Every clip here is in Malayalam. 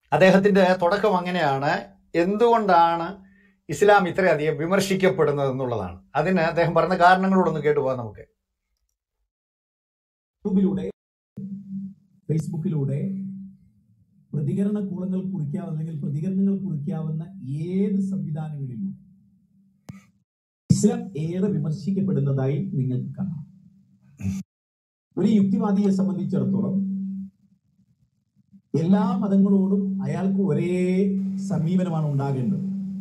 അദ്ദേഹത്തിന്റെ തുടക്കം അങ്ങനെയാണ് എന്തുകൊണ്ടാണ് ഇസ്ലാം ഇത്രയധികം വിമർശിക്കപ്പെടുന്നത് എന്നുള്ളതാണ് അതിന് അദ്ദേഹം പറഞ്ഞ കാരണങ്ങളോടൊന്ന് കേട്ടുപോകാം നമുക്ക് യൂട്യൂബിലൂടെ ഫേസ്ബുക്കിലൂടെ പ്രതികരണ കൂളങ്ങൾ കുറിക്കാവുന്ന അല്ലെങ്കിൽ പ്രതികരണങ്ങൾ കുറിക്കാവുന്ന ഏത് സംവിധാനങ്ങളിലൂടെ ഇസ്ലാം ഏറെ വിമർശിക്കപ്പെടുന്നതായി നിങ്ങൾക്ക് കാണാം ഒരു യുക്തിവാദിയെ സംബന്ധിച്ചിടത്തോളം എല്ലാ മതങ്ങളോടും അയാൾക്ക് ഒരേ സമീപനമാണ് ഉണ്ടാകേണ്ടത്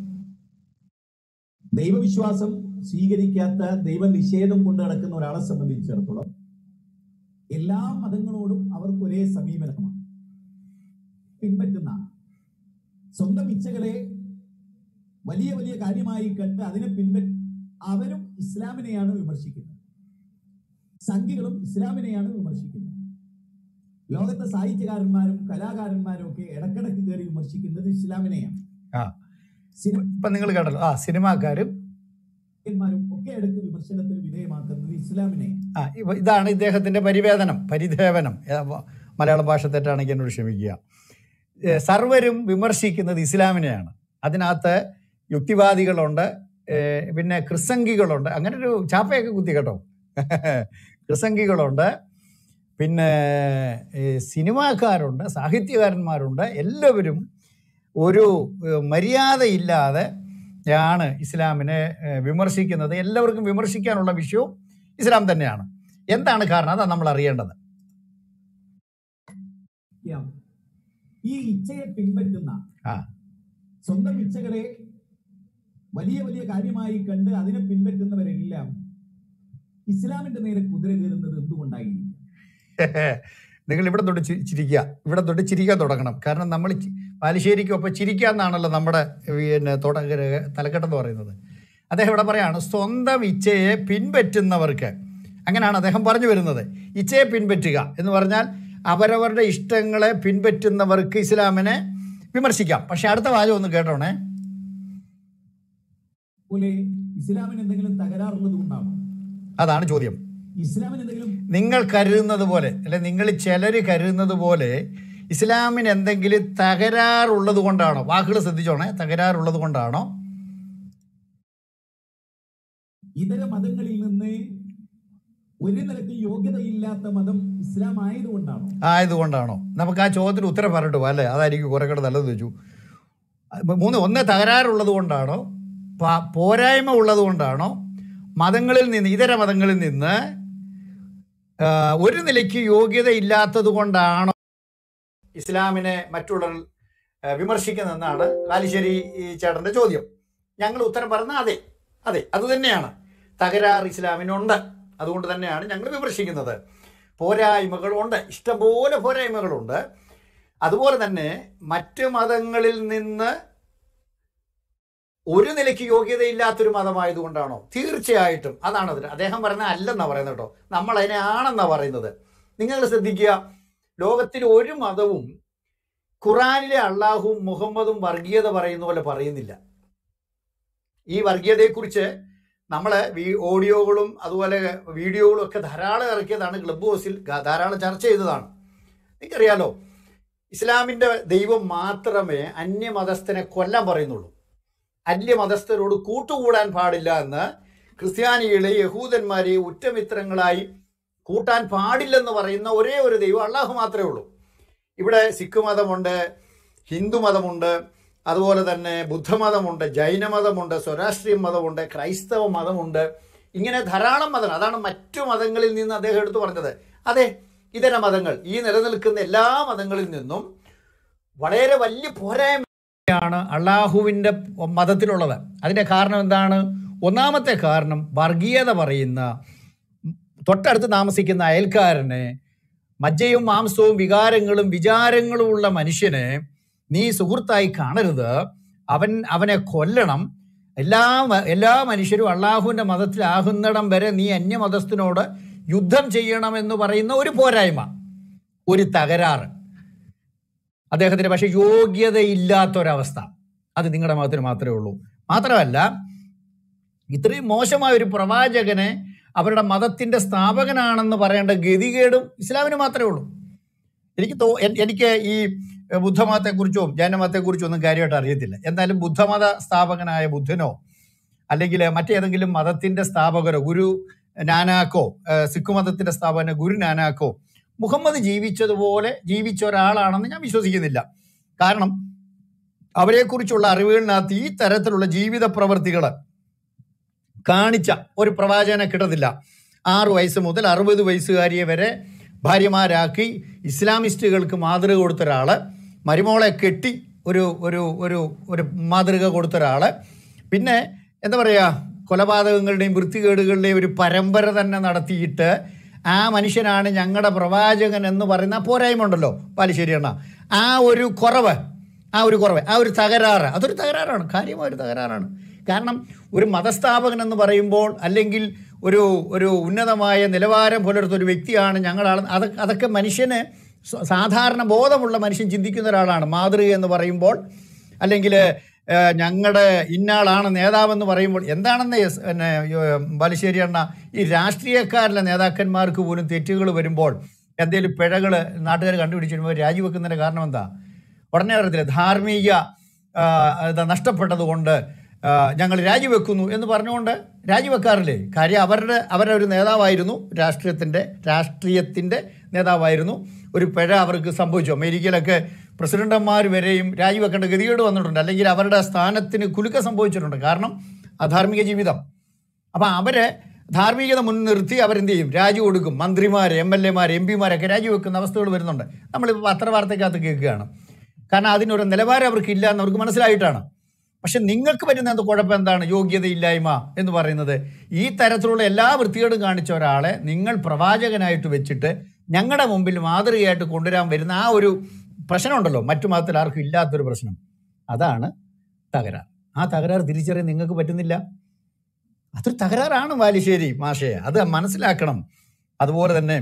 ദൈവവിശ്വാസം സ്വീകരിക്കാത്ത ദൈവനിഷേധം കൊണ്ട് നടക്കുന്ന ഒരാളെ സംബന്ധിച്ചിടത്തോളം എല്ലാ മതങ്ങളോടും അവർക്ക് ഒരേ സമീപനമാണ് പിൻപറ്റുന്ന സ്വന്തം ഇച്ഛകളെ വലിയ വലിയ കാര്യമായി കണ്ട് അതിനെ പിൻപറ്റ അവരും ഇസ്ലാമിനെയാണ് വിമർശിക്കുന്നത് സംഘികളും ഇസ്ലാമിനെയാണ് വിമർശിക്കുന്നത് ലോകത്തെ സാഹിത്യകാരന്മാരും കലാകാരന്മാരും ഒക്കെ ഇടക്കിടക്ക് കയറി വിമർശിക്കുന്നത് ഇസ്ലാമിനെയാണ് ആ. സിനിമ ഇപ്പൊ നിങ്ങൾ കേട്ടല്ലോ ആ സിനിമാക്കാരും ന്മാരും ഒക്കെ ഇടയ്ക്ക് വിമർശനത്തിന് വിധേയമാക്കുന്നത് ഇസ്ലാമിനെയാണ് ആ ഇവ- ഇതാണ് ഇദ്ദേഹത്തിന്റെ പരിവേദനം പരിദേവനം ഏ, വ- മലയാള ഭാഷ തെറ്റാണെങ്കിൽ എന്നോട് ക്ഷമിക്കുക ഏ, സർവരും വിമർശിക്കുന്നത് ഇസ്ലാമിനെയാണ് അതിനകത്ത് യുക്തിവാദികളുണ്ട് ഏ, പിന്നെ ക്രിസംഗികളുണ്ട് അങ്ങനെ ഒരു ചാപ്പയൊക്കെ കുത്തി കേട്ടോ ക്രിസംഗികളുണ്ട് പിന്നെ ഏ, സിനിമാക്കാരുണ്ട് സാഹിത്യകാരന്മാരുണ്ട് എല്ലാവരും ഒരു ഏ, മര്യാദയില്ലാതെ ആണ് ഇസ്ലാമിനെ ഏ, വിമർശിക്കുന്നത് എല്ലാവർക്കും വിമർശിക്കാനുള്ള വിഷയവും ഇസ്ലാം തന്നെയാണ് എന്താണ് കാരണം അതാണ് നമ്മൾ അറിയേണ്ടത് യാം. ഈ ഇച്ഛയെ പിൻപറ്റുന്ന ആ. സ്വന്തം ഇച്ഛകളെ വലിയ വലിയ കാര്യമായി കണ്ട് അതിനെ പിൻപറ്റുന്നവരെല്ലാം ഇസ്ലാമിന്റെ നേരെ കുതിര കയറുന്നത് എന്തുകൊണ്ടായിരിക്കും നിങ്ങൾ ഇവിടെ തൊട്ട് ചി- ചിരിക്കുക ഇവിടെ തൊട്ട് ചിരിക്കാൻ തുടങ്ങണം കാരണം നമ്മൾ ചി- ബാലുശ്ശേരിക്കൊപ്പം ചിരിക്കാന്നാണല്ലോ നമ്മുടെ പിന്നെ തുട തലക്കെട്ടെന്ന് പറയുന്നത് അദ്ദേഹം ഇവിടെ പറയാണ് സ്വന്തം ഇച്ഛയെ പിൻപറ്റുന്നവർക്ക് അങ്ങനെയാണ് അദ്ദേഹം പറഞ്ഞു വരുന്നത് ഇച്ഛയെ പിൻപറ്റുക എന്ന് പറഞ്ഞാൽ അവരവരുടെ ഇഷ്ടങ്ങളെ പിൻപറ്റുന്നവർക്ക് ഇസ്ലാമിനെ വിമർശിക്കാം പക്ഷെ അടുത്ത വാചകം ഒന്ന് കേട്ടോണേ പോലെ ഇസ്ലാമിന് എന്തെങ്കിലും തകരാറുള്ളത് കൊണ്ടാണോ അതാണ് ചോദ്യം ഇസ്ലാമിന് എന്തെങ്കിലും നിങ്ങൾ കരുതുന്നത് പോലെ അല്ലെ നിങ്ങൾ ചിലർ കരുതുന്നത് പോലെ ഇസ്ലാമിന് എന്തെങ്കിലും തകരാറുള്ളത് കൊണ്ടാണോ വാക്കുകൾ ശ്രദ്ധിച്ചോണേ തകരാറുള്ളത് കൊണ്ടാണോ ഇതര മതങ്ങളിൽ നിന്ന് ഒരു നിലയ്ക്ക് യോഗ്യതയില്ലാത്ത മതം ഇസ്ലാം ആയതുകൊണ്ടാണോ ആയതുകൊണ്ടാണോ നമുക്ക് ആ ചോദ്യത്തിന് ഉത്തരം പറഞ്ഞിട്ട് പോകാം അല്ലേ അതായിരിക്കും കുറെ കൂടെ നല്ലത് വെച്ചു മൂന്ന് ഒന്ന് തകരാറുള്ളത് കൊണ്ടാണോ പ- പോരായ്മ ഉള്ളത് കൊണ്ടാണോ മതങ്ങളിൽ നിന്ന് ഇതര മതങ്ങളിൽ നിന്ന് ആ, ഒരു നിലയ്ക്ക് യോഗ്യത ഇല്ലാത്തത് കൊണ്ടാണോ ഇസ്ലാമിനെ മറ്റുള്ളവർ ആ, വിമർശിക്കുന്നതെന്നാണ് കാലിശ്ശേരി ഈ ചേട്ടൻ്റെ ചോദ്യം ഞങ്ങൾ ഉത്തരം പറഞ്ഞ അതെ അതെ അത് തന്നെയാണ് തകരാർ ഇസ്ലാമിനുണ്ട് അതുകൊണ്ട് തന്നെയാണ് ഞങ്ങൾ വിമർശിക്കുന്നത് പോരായ്മകളുണ്ട് ഇഷ്ടംപോലെ പോരായ്മകളുണ്ട് അതുപോലെ തന്നെ മറ്റ് മതങ്ങളിൽ നിന്ന് ഒരു നിലയ്ക്ക് യോഗ്യതയില്ലാത്തൊരു മതമായതുകൊണ്ടാണോ തീർച്ചയായിട്ടും അതാണ് അതിന് അദ്ദേഹം പറയുന്നത് അല്ലെന്നാ പറയുന്നത് കേട്ടോ നമ്മൾ അതിനെ ആണെന്നാ പറയുന്നത് നിങ്ങൾ ശ്രദ്ധിക്കുക ലോകത്തിൽ ഒരു മതവും ഖുറാനിലെ അള്ളാഹുവും മുഹമ്മദും വർഗീയത പറയുന്ന പോലെ പറയുന്നില്ല ഈ വർഗീയതയെക്കുറിച്ച് നമ്മൾ ഓഡിയോകളും അതുപോലെ വീഡിയോകളും ഒക്കെ ധാരാളം ഇറക്കിയതാണ് ക്ലബ് ഹൗസിൽ ഗ- ധാരാളം ചർച്ച ചെയ്തതാണ് നിങ്ങൾക്കറിയാലോ ഇസ്ലാമിൻ്റെ ദൈവം മാത്രമേ അന്യമതസ്ഥനെ കൊല്ലാൻ പറയുന്നുള്ളൂ അന്യമതസ്ഥരോട് കൂട്ടുകൂടാൻ പാടില്ല എന്ന് ക്രിസ്ത്യാനികളെ യഹൂദന്മാരെ ഉറ്റമിത്രങ്ങളായി കൂട്ടാൻ പാടില്ലെന്ന് പറയുന്ന ഒരേ ഒരു ദൈവം അള്ളാഹു മാത്രമേ ഉള്ളൂ ഇവിടെ സിഖ് മതമുണ്ട് ഹിന്ദു മതമുണ്ട് അതുപോലെ തന്നെ ബുദ്ധമതമുണ്ട് ജൈനമതമുണ്ട് സ്വരാഷ്ട്രീയ മതമുണ്ട് ക്രൈസ്തവ മതമുണ്ട് ഇങ്ങനെ ധാരാളം മതങ്ങൾ അതാണ് മറ്റു മതങ്ങളിൽ നിന്ന് അദ്ദേഹം എടുത്തു പറഞ്ഞത് അതെ ഇതര മതങ്ങൾ ഈ നിലനിൽക്കുന്ന എല്ലാ മതങ്ങളിൽ നിന്നും വളരെ വലിയ പോരായ്മയാണ് അള്ളാഹുവിൻ്റെ മതത്തിലുള്ളത് അതിൻ്റെ കാരണം എന്താണ് ഒന്നാമത്തെ കാരണം വർഗീയത പറയുന്ന തൊട്ടടുത്ത് താമസിക്കുന്ന അയൽക്കാരനെ മജ്ജയും മാംസവും വികാരങ്ങളും വിചാരങ്ങളും ഉള്ള മനുഷ്യനെ നീ സുഹൃത്തായി കാണരുത് അവൻ അവനെ കൊല്ലണം എല്ലാ മ- എല്ലാ മനുഷ്യരും അള്ളാഹുവിൻ്റെ മതത്തിലാകുന്നിടം വരെ നീ അന്യമതസ്ഥനോട് യുദ്ധം ചെയ്യണമെന്ന് പറയുന്ന ഒരു പോരായ്മ ഒരു തകരാറ് അദ്ദേഹത്തിന് പക്ഷെ യോഗ്യതയില്ലാത്തൊരവസ്ഥ അത് നിങ്ങളുടെ മതത്തിന് മാത്രമേ ഉള്ളൂ മാത്രമല്ല ഇത്രയും മോശമായ ഒരു പ്രവാചകനെ അവരുടെ മതത്തിന്റെ സ്ഥാപകനാണെന്ന് പറയേണ്ട ഗതികേടും ഇസ്ലാമിന് മാത്രമേ ഉള്ളൂ എനിക്ക് തോ എൻ- എനിക്ക് ഈ ഏഹ്, ബുദ്ധമതത്തെക്കുറിച്ചോ ജൈനമതത്തെക്കുറിച്ചോ ഒന്നും കാര്യമായിട്ട് അറിയത്തില്ല എന്നാലും ബുദ്ധമത സ്ഥാപകനായ ബുദ്ധനോ അല്ലെങ്കിൽ മറ്റേതെങ്കിലും മതത്തിന്റെ സ്ഥാപകരോ ഗുരു നാനാക്കോ ഏഹ്, സിഖ് മതത്തിന്റെ സ്ഥാപകന ഗുരു നാനാക്കോ മുഹമ്മദ് ജീവിച്ചതുപോലെ ജീവിച്ച ഒരാളാണെന്ന് ഞാൻ വിശ്വസിക്കുന്നില്ല കാരണം അവരെക്കുറിച്ചുള്ള അറിവുകളിനകത്ത് ഈ തരത്തിലുള്ള ജീവിത പ്രവർത്തികൾ കാണിച്ച ഒരു പ്രവാചകനെ കിട്ടത്തില്ല ആറ് വയസ്സ് മുതൽ അറുപത് വയസ്സുകാരിയെ വരെ ഭാര്യമാരാക്കി ഇസ്ലാമിസ്റ്റുകൾക്ക് മാതൃക കൊടുത്ത ഒരാൾ മരുമോളെ കെട്ടി ഒരു ഒരു ഒരു ഒരു മാതൃക കൊടുത്ത ഒരാൾ പിന്നെ എന്താ പറയുക കൊലപാതകങ്ങളുടെയും വൃത്തികേടുകളുടെയും ഒരു പരമ്പര തന്നെ നടത്തിയിട്ട് ആ മനുഷ്യനാണ് ഞങ്ങളുടെ പ്രവാചകൻ എന്ന് പറയുന്ന പോരായ്മ ഉണ്ടല്ലോ പാലിശ്ശേരി അണ്ണ ആ ഒരു കുറവ് ആ ഒരു കുറവ് ആ ഒരു തകരാറ് അതൊരു തകരാറാണ് കാര്യമായ ഒരു തകരാറാണ് കാരണം ഒരു മതസ്ഥാപകൻ എന്ന് പറയുമ്പോൾ അല്ലെങ്കിൽ ഒരു ഒരു ഉന്നതമായ നിലവാരം പുലർത്തുന്ന ഒരു വ്യക്തിയാണ് ഞങ്ങളാണ് അത് അതൊക്കെ മനുഷ്യന് സ- സാധാരണ ബോധമുള്ള മനുഷ്യൻ ചിന്തിക്കുന്ന ഒരാളാണ് മാതൃക എന്ന് പറയുമ്പോൾ അല്ലെങ്കിൽ ഞങ്ങളുടെ ഇന്നാളാണ് നേതാവെന്ന് പറയുമ്പോൾ എന്താണെന്ന് യെസ്- പിന്നെ യോ- ബാലുശ്ശേരി അണ്ണ ഈ രാഷ്ട്രീയക്കാരിലെ നേതാക്കന്മാർക്ക് പോലും തെറ്റുകൾ വരുമ്പോൾ എന്തെങ്കിലും പിഴകൾ നാട്ടുകാർ കണ്ടുപിടിച്ച് വരുമ്പോൾ രാജിവെക്കുന്നതിൻ്റെ കാരണം എന്താ ഉടനെ അറിയത്തില്ല ധാർമ്മിക ആ, ഇത് നഷ്ടപ്പെട്ടത് കൊണ്ട് ആ, ഞങ്ങൾ രാജിവെക്കുന്നു എന്ന് പറഞ്ഞുകൊണ്ട് രാജിവെക്കാറില്ലേ കാര്യം അവരുടെ അവരുടെ ഒരു നേതാവായിരുന്നു രാഷ്ട്രീയത്തിൻ്റെ രാഷ്ട്രീയത്തിൻ്റെ നേതാവായിരുന്നു ഒരു പിഴ അവർക്ക് സംഭവിച്ചു അമേരിക്കയിലൊക്കെ പ്രസിഡന്റന്മാർ വരെയും രാജിവെക്കേണ്ട ഗതികേട് വന്നിട്ടുണ്ട് അല്ലെങ്കിൽ അവരുടെ സ്ഥാനത്തിന് കുലുക്കം സംഭവിച്ചിട്ടുണ്ട് കാരണം അധാർമിക ജീവിതം അപ്പം അവരെ ധാർമ്മികത മുൻനിർത്തി അവരെന്ത് ചെയ്യും രാജി കൊടുക്കും മന്ത്രിമാർ എം എൽ എമാർ എം പിമാരൊക്കെ രാജിവെക്കുന്ന അവസ്ഥകൾ വരുന്നുണ്ട് നമ്മളിപ്പോൾ പത്രവാർത്തക്കകത്ത് കേൾക്കുകയാണ് കാരണം അതിനൊരു നിലവാരം അവർക്ക് ഇല്ല എന്ന് അവർക്ക് മനസ്സിലായിട്ടാണ് പക്ഷെ നിങ്ങൾക്ക് പറ്റുന്ന എന്ത് കുഴപ്പം എന്താണ് യോഗ്യതയില്ലായ്മ എന്ന് പറയുന്നത് ഈ തരത്തിലുള്ള എല്ലാ വൃത്തികേടും കാണിച്ച ഒരാളെ നിങ്ങൾ പ്രവാചകനായിട്ട് വെച്ചിട്ട് ഞങ്ങളുടെ മുമ്പിൽ മാതൃകയായിട്ട് കൊണ്ടുവരാൻ വരുന്ന ആ ഒരു പ്രശ്നമുണ്ടല്ലോ മറ്റു മതത്തിൽ ആർക്കും ഇല്ലാത്തൊരു പ്രശ്നം അതാണ് തകരാർ ആ തകരാർ തിരിച്ചറിയാൻ നിങ്ങൾക്ക് പറ്റുന്നില്ല അതൊരു തകരാറാണ് ബാലുശ്ശേരി മാഷേ അത് മനസ്സിലാക്കണം അതുപോലെ തന്നെ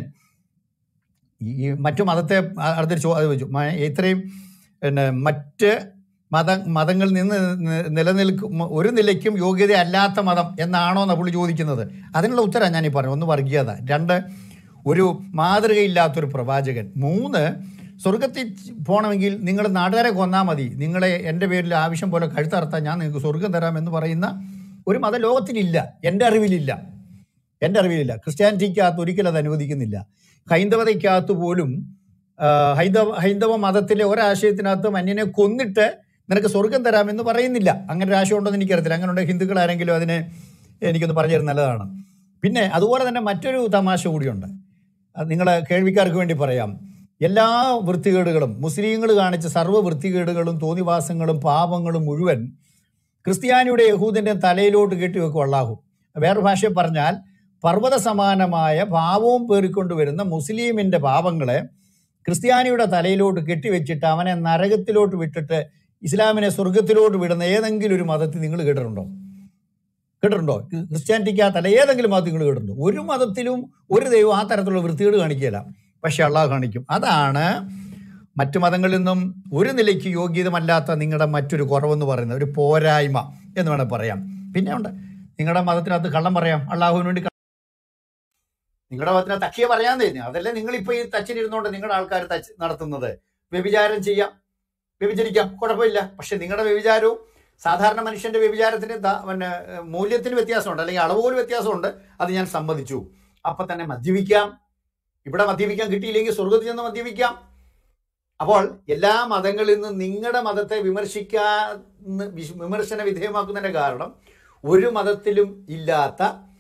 ഈ മറ്റു മതത്തെ അ- അടുത്തൊരു ചോ അത് വെച്ചു മ- ഇത്രയും പിന്നെ മറ്റ് മത മതങ്ങളിൽ നിന്ന് നി- നിലനിൽക്കും ഒരു നിലയ്ക്കും യോഗ്യത അല്ലാത്ത മതം എന്നാണോ എന്നാണ് പുള്ളി ചോദിക്കുന്നത് അതിനുള്ള ഉത്തരം ഞാൻ ഈ പറഞ്ഞു ഒന്ന് വർഗീയത രണ്ട് ഒരു മാതൃകയില്ലാത്തൊരു പ്രവാചകൻ മൂന്ന് സ്വർഗത്തിൽ പോകണമെങ്കിൽ നിങ്ങൾ നാട്ടുകാരെ കൊന്നാൽ മതി നിങ്ങളെ എൻ്റെ പേരിൽ ആവശ്യം പോലെ കഴുത്തറത്താൻ ഞാൻ നിങ്ങൾക്ക് സ്വർഗം തരാം എന്ന് പറയുന്ന ഒരു മത ലോകത്തിലില്ല എൻ്റെ അറിവിലില്ല എൻ്റെ അറിവിലില്ല ക്രിസ്ത്യാനിറ്റിക്കകത്ത് ഒരിക്കലും അത് അനുവദിക്കുന്നില്ല ഹൈന്ദവതയ്ക്കകത്ത് പോലും ആ, ഹൈന്ദവ ഹൈന്ദവ മതത്തിലെ ഒരാശയത്തിനകത്ത് മന്യനെ കൊന്നിട്ട് നിനക്ക് സ്വർഗം തരാമെന്ന് പറയുന്നില്ല അങ്ങനെ ഒരു ആശയം ഉണ്ടോന്ന് എനിക്കറിയത്തില്ല അങ്ങനെ ഉണ്ടെങ്കിൽ ഹിന്ദുക്കൾ ആരെങ്കിലും അതിനെ എനിക്കൊന്ന് പറഞ്ഞു തരുന്നത് നല്ലതാണ് പിന്നെ അതുപോലെ തന്നെ മറ്റൊരു തമാശ കൂടിയുണ്ട് അത് നിങ്ങളെ കേൾവിക്കാർക്ക് വേണ്ടി പറയാം എല്ലാ വൃത്തികേടുകളും മുസ്ലിങ്ങൾ കാണിച്ച സർവ്വ വൃത്തികേടുകളും തോന്നിവാസങ്ങളും പാപങ്ങളും മുഴുവൻ ക്രിസ്ത്യാനിയുടെ യഹൂദിൻ്റെ തലയിലോട്ട് കെട്ടിവെക്കും അള്ളാഹു വേറെ ഭാഷയിൽ പറഞ്ഞാൽ പർവ്വത സമാനമായ പാപവും പേറിക്കൊണ്ടുവരുന്ന മുസ്ലിമിൻ്റെ പാപങ്ങളെ ക്രിസ്ത്യാനിയുടെ തലയിലോട്ട് കെട്ടിവെച്ചിട്ട് അവനെ നരകത്തിലോട്ട് വിട്ടിട്ട് ഇസ്ലാമിനെ സ്വർഗത്തിലോട്ട് വിടുന്ന ഏതെങ്കിലും ഒരു മതത്തിൽ നിങ്ങൾ കേട്ടിട്ടുണ്ടോ കേട്ടിട്ടുണ്ടോ ക്രി- ക്രിസ്ത്യാനിറ്റിക്കകത്തല്ല ഏതെങ്കിലും മതത്തിൽ നിങ്ങൾ കേട്ടിട്ടുണ്ടോ ഒരു മതത്തിലും ഒരു ദൈവം ആ തരത്തിലുള്ള വൃത്തികേട് കാണിക്കുകയില്ല പക്ഷെ അള്ളാഹ് കാണിക്കും അതാണ് മറ്റു മതങ്ങളിൽ നിന്നും ഒരു നിലയ്ക്ക് യോഗ്യതമല്ലാത്ത നിങ്ങളുടെ മറ്റൊരു കുറവെന്ന് പറയുന്നത് ഒരു പോരായ്മ എന്ന് വേണമെങ്കിൽ പറയാം പിന്നെ ഉണ്ട് നിങ്ങളുടെ മതത്തിനകത്ത് കള്ളം പറയാം അള്ളാഹുവിന് വേണ്ടി ക- നിങ്ങളുടെ മതത്തിനെ തക്കിയ പറയാൻ തന്നെ അതല്ലേ നിങ്ങളിപ്പോ ഈ തച്ചിനിരുന്നോണ്ട് നിങ്ങളുടെ ആൾക്കാർ തച്ച് നടത്തുന്നത് വ്യഭിചാരം ചെയ്യാം വ്യഭിചരിക്കാം കുഴപ്പമില്ല പക്ഷെ നിങ്ങളുടെ വ്യഭിചാരവും സാധാരണ മനുഷ്യന്റെ വ്യഭിചാരത്തിന് ദാ- പിന്നെ ഏഹ്, മൂല്യത്തിന് വ്യത്യാസമുണ്ട് അല്ലെങ്കിൽ അളവുകൾ വ്യത്യാസമുണ്ട് അത് ഞാൻ സമ്മതിച്ചു അപ്പൊ തന്നെ മദ്യപിക്കാം ഇവിടെ മദ്യപിക്കാൻ കിട്ടിയില്ലെങ്കിൽ സ്വർഗത്തിൽ നിന്ന് മദ്യപിക്കാം അപ്പോൾ എല്ലാ മതങ്ങളിൽ നിന്നും നിങ്ങളുടെ മതത്തെ വിമർശിക്കാൻ വിമർശന വിധേയമാക്കുന്നതിന്റെ കാരണം ഒരു മതത്തിലും ഇല്ലാത്ത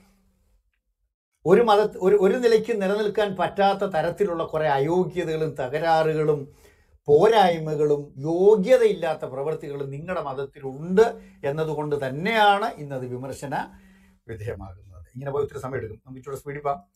ഒരു മത ഒരു ഒരു നിലയ്ക്ക് നിലനിൽക്കാൻ പറ്റാത്ത തരത്തിലുള്ള കുറെ അയോഗ്യതകളും തകരാറുകളും പോരായ്മകളും യോഗ്യതയില്ലാത്ത പ്രവൃത്തികളും നിങ്ങളുടെ മതത്തിലുണ്ട് എന്നതുകൊണ്ട് തന്നെയാണ് ഇന്നത് വിമർശന വിധേയമാകുന്നത് ഇങ്ങനെ പോയി ഒത്തിരി സമയം എടുക്കും നമുക്ക് ഇച്ചിരി സ്പീഡിൽ പോവാം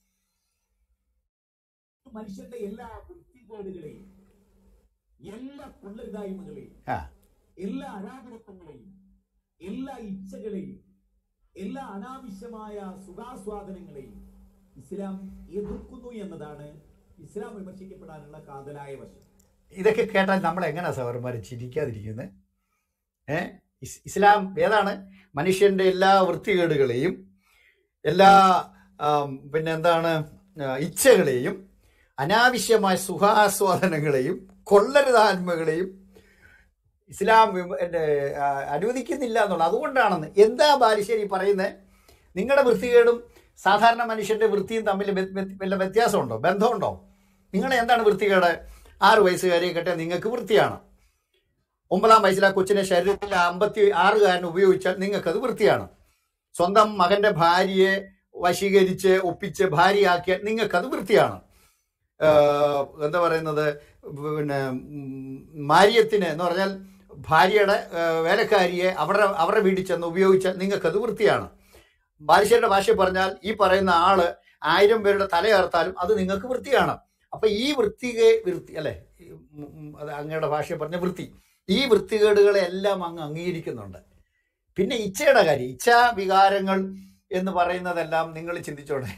മനുഷ്യന്റെ എല്ലാ വൃത്തികേടുകളെയും എല്ലാ കൊള്ളരുതായ്മകളെയും ആ എല്ലാ അനാഗരത്വങ്ങളെയും എല്ലാ ഇച്ഛകളെയും എല്ലാ അനാവശ്യമായ സുഖാസ്വാദനങ്ങളെയും ഇസ്ലാം എതിർക്കുന്നു എന്നതാണ് ഇസ്ലാം വിമർശിക്കപ്പെടാനുള്ള കാതലായ വശം ഇതൊക്കെ കേട്ടാൽ നമ്മൾ എങ്ങനെ സവർമാർ ചിരിക്കാതിരിക്കുന്നത് ഏ ഇസ്- ഇസ്ലാം ഏതാണ് മനുഷ്യന്റെ എല്ലാ വൃത്തികേടുകളെയും എല്ലാ ആം, പിന്നെ എന്താണ് ആ, ഇച്ഛകളെയും അനാവശ്യമായ സുഖാസ്വാദനങ്ങളെയും കൊള്ളരുത് ആത്മകളെയും ഇസ്ലാം വിമ- എൻ്റെ, ആ, അനുവദിക്കുന്നില്ല എന്നുള്ളത് അതുകൊണ്ടാണെന്ന് എന്താ ബാലുശ്ശേരി പറയുന്നത് നിങ്ങളുടെ വൃത്തികേടും സാധാരണ മനുഷ്യന്റെ വൃത്തിയും തമ്മിൽ വ്യ- വ്യ- വല്ല വ്യത്യാസമുണ്ടോ ബന്ധമുണ്ടോ നിങ്ങൾ എന്താണ് വൃത്തികേട് ആറ് വയസ്സുകാരിയെ കെട്ടിയ നിങ്ങൾക്ക് വൃത്തിയാണ് ഒമ്പതാം വയസ്സിൽ ആ കൊച്ചിനെ ശരീരത്തിൽ അമ്പത്തി ആറുകാരൻ ഉപയോഗിച്ചാൽ നിങ്ങൾക്കത് വൃത്തിയാണ് സ്വന്തം മകന്റെ ഭാര്യയെ വശീകരിച്ച് ഒപ്പിച്ച് ഭാര്യയാക്കിയാൽ നിങ്ങൾക്കത് വൃത്തിയാണ് ആഹ് എന്താ പറയുന്നത് പിന്നെ ഉം, മാര്യത്തിന് എന്ന് പറഞ്ഞാൽ ഭാര്യയുടെ ആഹ് വേലക്കാരിയെ അവരുടെ അവരുടെ വീട്ടിൽ ചെന്ന് ഉപയോഗിച്ചാൽ നിങ്ങൾക്കത് വൃത്തിയാണ് ബാലുശ്ശേരിയുടെ ഭാഷ പറഞ്ഞാൽ ഈ പറയുന്ന ആള് ആയിരം പേരുടെ തലയേർത്താലും അത് നിങ്ങൾക്ക് വൃത്തിയാണ് അപ്പൊ ഈ വൃത്തികെ വൃത്തി അല്ലെ ഈ ഉം ഉം അത് അങ്ങയുടെ ഭാഷയെ പറഞ്ഞ വൃത്തി ഈ വൃത്തികേടുകളെ എല്ലാം അങ്ങ് അംഗീകരിക്കുന്നുണ്ട് പിന്നെ ഇച്ഛയുടെ കാര്യം ഇച്ഛ വികാരങ്ങൾ എന്ന് പറയുന്നതെല്ലാം നിങ്ങൾ ചിന്തിച്ചോടെ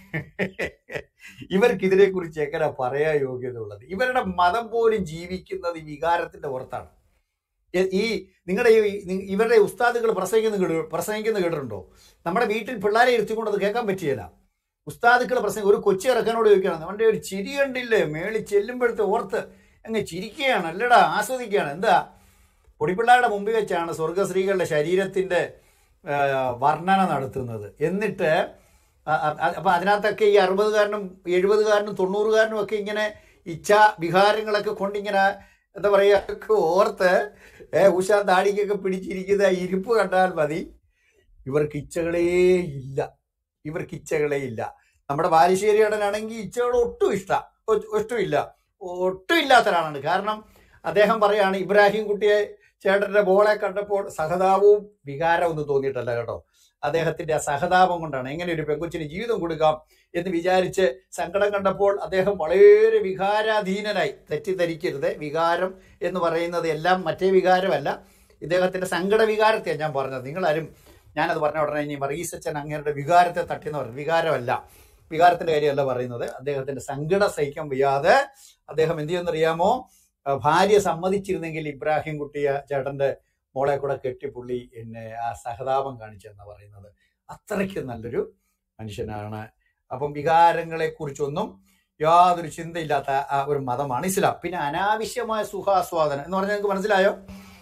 ഇവർക്ക് ഇതിനെ കുറിച്ച് എങ്ങനെ പറയാൻ യോഗ്യത ഉള്ളത് ഇവരുടെ മതം പോലും ജീവിക്കുന്നത് ഈ വികാരത്തിന്റെ പുറത്താണ് എ- ഈ നിങ്ങളുടെ ഈ നി- ഇവരുടെ ഉസ്താദുകൾ പ്രസംഗിക്കുന്ന കേട്ടു പ്രസംഗിക്കുന്ന കേട്ടിട്ടുണ്ടോ നമ്മുടെ വീട്ടിൽ പിള്ളേരെ ഇരുത്തിക്കൊണ്ട് അത് കേൾക്കാൻ പറ്റിയല്ല ഉസ്താദുക്കൾ പ്രസംഗം ഒരു കൊച്ചി ഇറക്കാനോട് ചോദിക്കുകയാണ് അവന്റെ ഒരു ചിരി കണ്ടില്ലേ മേളിൽ ചെല്ലുമ്പോഴത്തെ ഓർത്ത് അങ്ങ് ചിരിക്കുകയാണ് അല്ലടാ ആസ്വദിക്കുകയാണ് എന്താ പൊടിപ്പിള്ളാരുടെ മുമ്പിൽ വെച്ചാണ് സ്വർഗശ്രീകളുടെ ശരീരത്തിന്റെ ആ, വർണ്ണന നടത്തുന്നത് എന്നിട്ട് അ- അ- അപ്പൊ അതിനകത്തൊക്കെ ഈ അറുപതുകാരനും എഴുപതുകാരനും തൊണ്ണൂറുകാരനും ഒക്കെ ഇങ്ങനെ ഇച്ഛ വികാരങ്ങളൊക്കെ കൊണ്ടിങ്ങനെ എന്താ പറയുക ഒക്കെ ഓർത്ത് ഏ ഉഷാ താടിക്കൊക്കെ പിടിച്ചിരിക്കുന്ന ആ ഇരിപ്പ് കണ്ടാൽ മതി ഇവർക്ക് ഇച്ഛകളേ ഇല്ല ഇവർക്ക് ഇച്ഛകളേ ഇല്ല നമ്മുടെ ബാലുശ്ശേരി അടനാണെങ്കിൽ ഇച്ഛകൾ ഒട്ടും ഇഷ്ട ഒട്ടും ഇല്ല ഒട്ടും ഇല്ലാത്ത ഒരാളാണ് കാരണം അദ്ദേഹം പറയാണ് ഇബ്രാഹിം കുട്ടിയെ ചേട്ടന്റെ ബോളെ കണ്ടപ്പോൾ സഹതാപവും വികാരവും ഒന്നും തോന്നിയിട്ടല്ല കേട്ടോ അദ്ദേഹത്തിന്റെ ആ സഹതാപം കൊണ്ടാണ് എങ്ങനെ ഒരു പെങ്കൊച്ചിന് ജീവിതം കൊടുക്കാം എന്ന് വിചാരിച്ച് സങ്കടം കണ്ടപ്പോൾ അദ്ദേഹം വളരെ വികാരാധീനനായി തെറ്റിദ്ധരിക്കരുത് വികാരം എന്ന് പറയുന്നത് എല്ലാം മറ്റേ വികാരമല്ല ഇദ്ദേഹത്തിന്റെ സങ്കട വികാരത്തെയാണ് ഞാൻ പറഞ്ഞത് നിങ്ങളാരും ഞാനത് പറഞ്ഞ ഉടനെ ഇനി വർഗീസ് അച്ഛൻ അങ്ങേരുടെ വികാരത്തെ തട്ടിയെന്ന് പറഞ്ഞു വികാരമല്ല വികാരത്തിന്റെ കാര്യമല്ല പറയുന്നത് അദ്ദേഹത്തിന്റെ സങ്കടം സഹിക്കാൻ വയ്യാതെ അദ്ദേഹം എന്ത് ചെയ്യുന്നറിയാമോ ആ, ഭാര്യ സമ്മതിച്ചിരുന്നെങ്കിൽ ഇബ്രാഹിം കുട്ടിയ ചേട്ടന്റെ മോളെ കൂടെ കെട്ടിപ്പുള്ളി എന്നെ ആ സഹതാപം കാണിച്ചെന്നാ പറയുന്നത് അത്രയ്ക്ക് നല്ലൊരു മനുഷ്യനാണ് അപ്പം വികാരങ്ങളെ കുറിച്ചൊന്നും യാതൊരു ചിന്തയില്ലാത്ത ആ ഒരു മതമാണ് ഇസ്ലാം പിന്നെ അനാവശ്യമായ സുഖാസ്വാദനം എന്ന് പറഞ്ഞാൽ നിങ്ങൾക്ക് മനസ്സിലായോ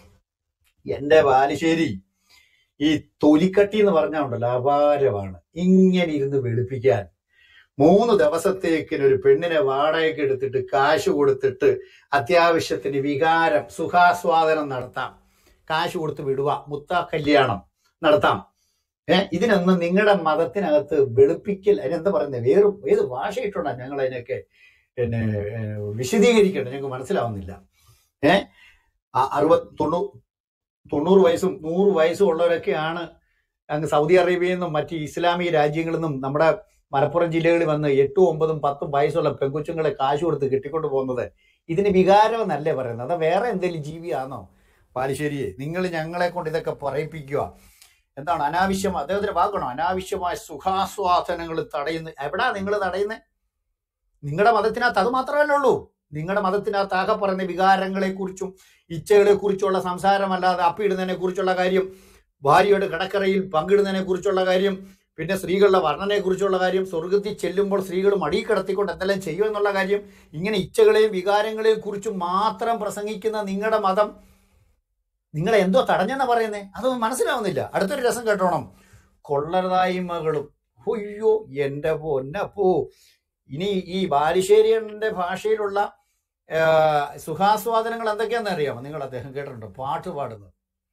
എന്റെ ബാലുശ്ശേരി ഈ തൊലിക്കട്ടി എന്ന് പറഞ്ഞാൽ ഉണ്ടല്ലോ അപാരമാണ് ഇങ്ങനെ ഇരുന്ന് വെളുപ്പിക്കാൻ മൂന്ന് ദിവസത്തേക്കിന് ഒരു പെണ്ണിനെ വാടകയ്ക്ക് എടുത്തിട്ട് കാശ് കൊടുത്തിട്ട് അത്യാവശ്യത്തിന് വികാരം സുഖാസ്വാദനം നടത്താം കാശ് കൊടുത്ത് വിടുക മുത്ത കല്യാണം നടത്താം ഏഹ് ഇതിനൊന്നും നിങ്ങളുടെ മതത്തിനകത്ത് വെളുപ്പിക്കൽ അതിനെന്താ പറയുന്നത് വേറെ ഏത് ഭാഷയിട്ടുണ്ടാ ഞങ്ങൾ അതിനൊക്കെ പിന്നെ ഏഹ്, വിശദീകരിക്കട്ടെ ഞങ്ങൾക്ക് മനസ്സിലാവുന്നില്ല ഏഹ് അറുപത് തൊണ്ണൂ തൊണ്ണൂറ് വയസ്സും നൂറ് വയസ്സും ഉള്ളവരൊക്കെയാണ് അങ്ങ് സൗദി അറേബ്യയിൽ നിന്നും മറ്റ് ഇസ്ലാമിക രാജ്യങ്ങളിൽ നിന്നും നമ്മുടെ മലപ്പുറം ജില്ലകളിൽ വന്ന് എട്ടും ഒമ്പതും പത്തും വയസ്സുള്ള പെൺകുച്ചുങ്ങളെ കാശ് കൊടുത്ത് കെട്ടിക്കൊണ്ട് പോകുന്നത് ഇതിന് വികാരം എന്നല്ലേ പറയുന്നത് അത് വേറെ എന്തെങ്കിലും ജീവിയാണോ പാലിശ്ശേരിയെ നിങ്ങൾ ഞങ്ങളെ കൊണ്ട് ഇതൊക്കെ പറയിപ്പിക്കുക എന്താണ് അനാവശ്യം അദ്ദേഹത്തിന് വാക്കണോ അനാവശ്യമായ സുഖാസ്വാദനങ്ങൾ തടയുന്ന എവിടാ നിങ്ങൾ തടയുന്നത് നിങ്ങളുടെ മതത്തിനകത്ത് അത് മാത്രമല്ലേ ഉള്ളൂ നിങ്ങളുടെ മതത്തിനകത്ത് ആകെ പറയുന്ന വികാരങ്ങളെ കുറിച്ചും ഇച്ഛകളെ കുറിച്ചുള്ള സംസാരമല്ലാതെ അപ്പിടുന്നതിനെ കുറിച്ചുള്ള കാര്യം ഭാര്യയുടെ കടക്കറയിൽ പങ്കിടുന്നതിനെ കുറിച്ചുള്ള കാര്യം പിന്നെ സ്ത്രീകളുടെ വർണ്ണനെ കുറിച്ചുള്ള കാര്യം സ്വർഗത്തിൽ ചെല്ലുമ്പോൾ സ്ത്രീകൾ മടി കിടത്തിക്കൊണ്ട് എന്തെല്ലാം ചെയ്യും എന്നുള്ള കാര്യം ഇങ്ങനെ ഇച്ഛകളെയും വികാരങ്ങളെയും കുറിച്ച് മാത്രം പ്രസംഗിക്കുന്ന നിങ്ങളുടെ മതം നിങ്ങളെ എന്തോ തടഞ്ഞെന്നാ പറയുന്നേ അതൊന്നും മനസ്സിലാവുന്നില്ല അടുത്തൊരു രസം കേട്ടോണം കൊള്ളരുതായ്മകളും അയ്യോ എന്റെ പൊന്നപ്പോ ഇനി ഈ ബാലുശ്ശേരിയന്റെ ഭാഷയിലുള്ള ആ, സുഖാസ്വാദനങ്ങൾ എന്തൊക്കെയാണെന്ന് അറിയാമോ നിങ്ങൾ അദ്ദേഹം കേട്ടിട്ടുണ്ടോ പാട്ട് പാടുന്നത്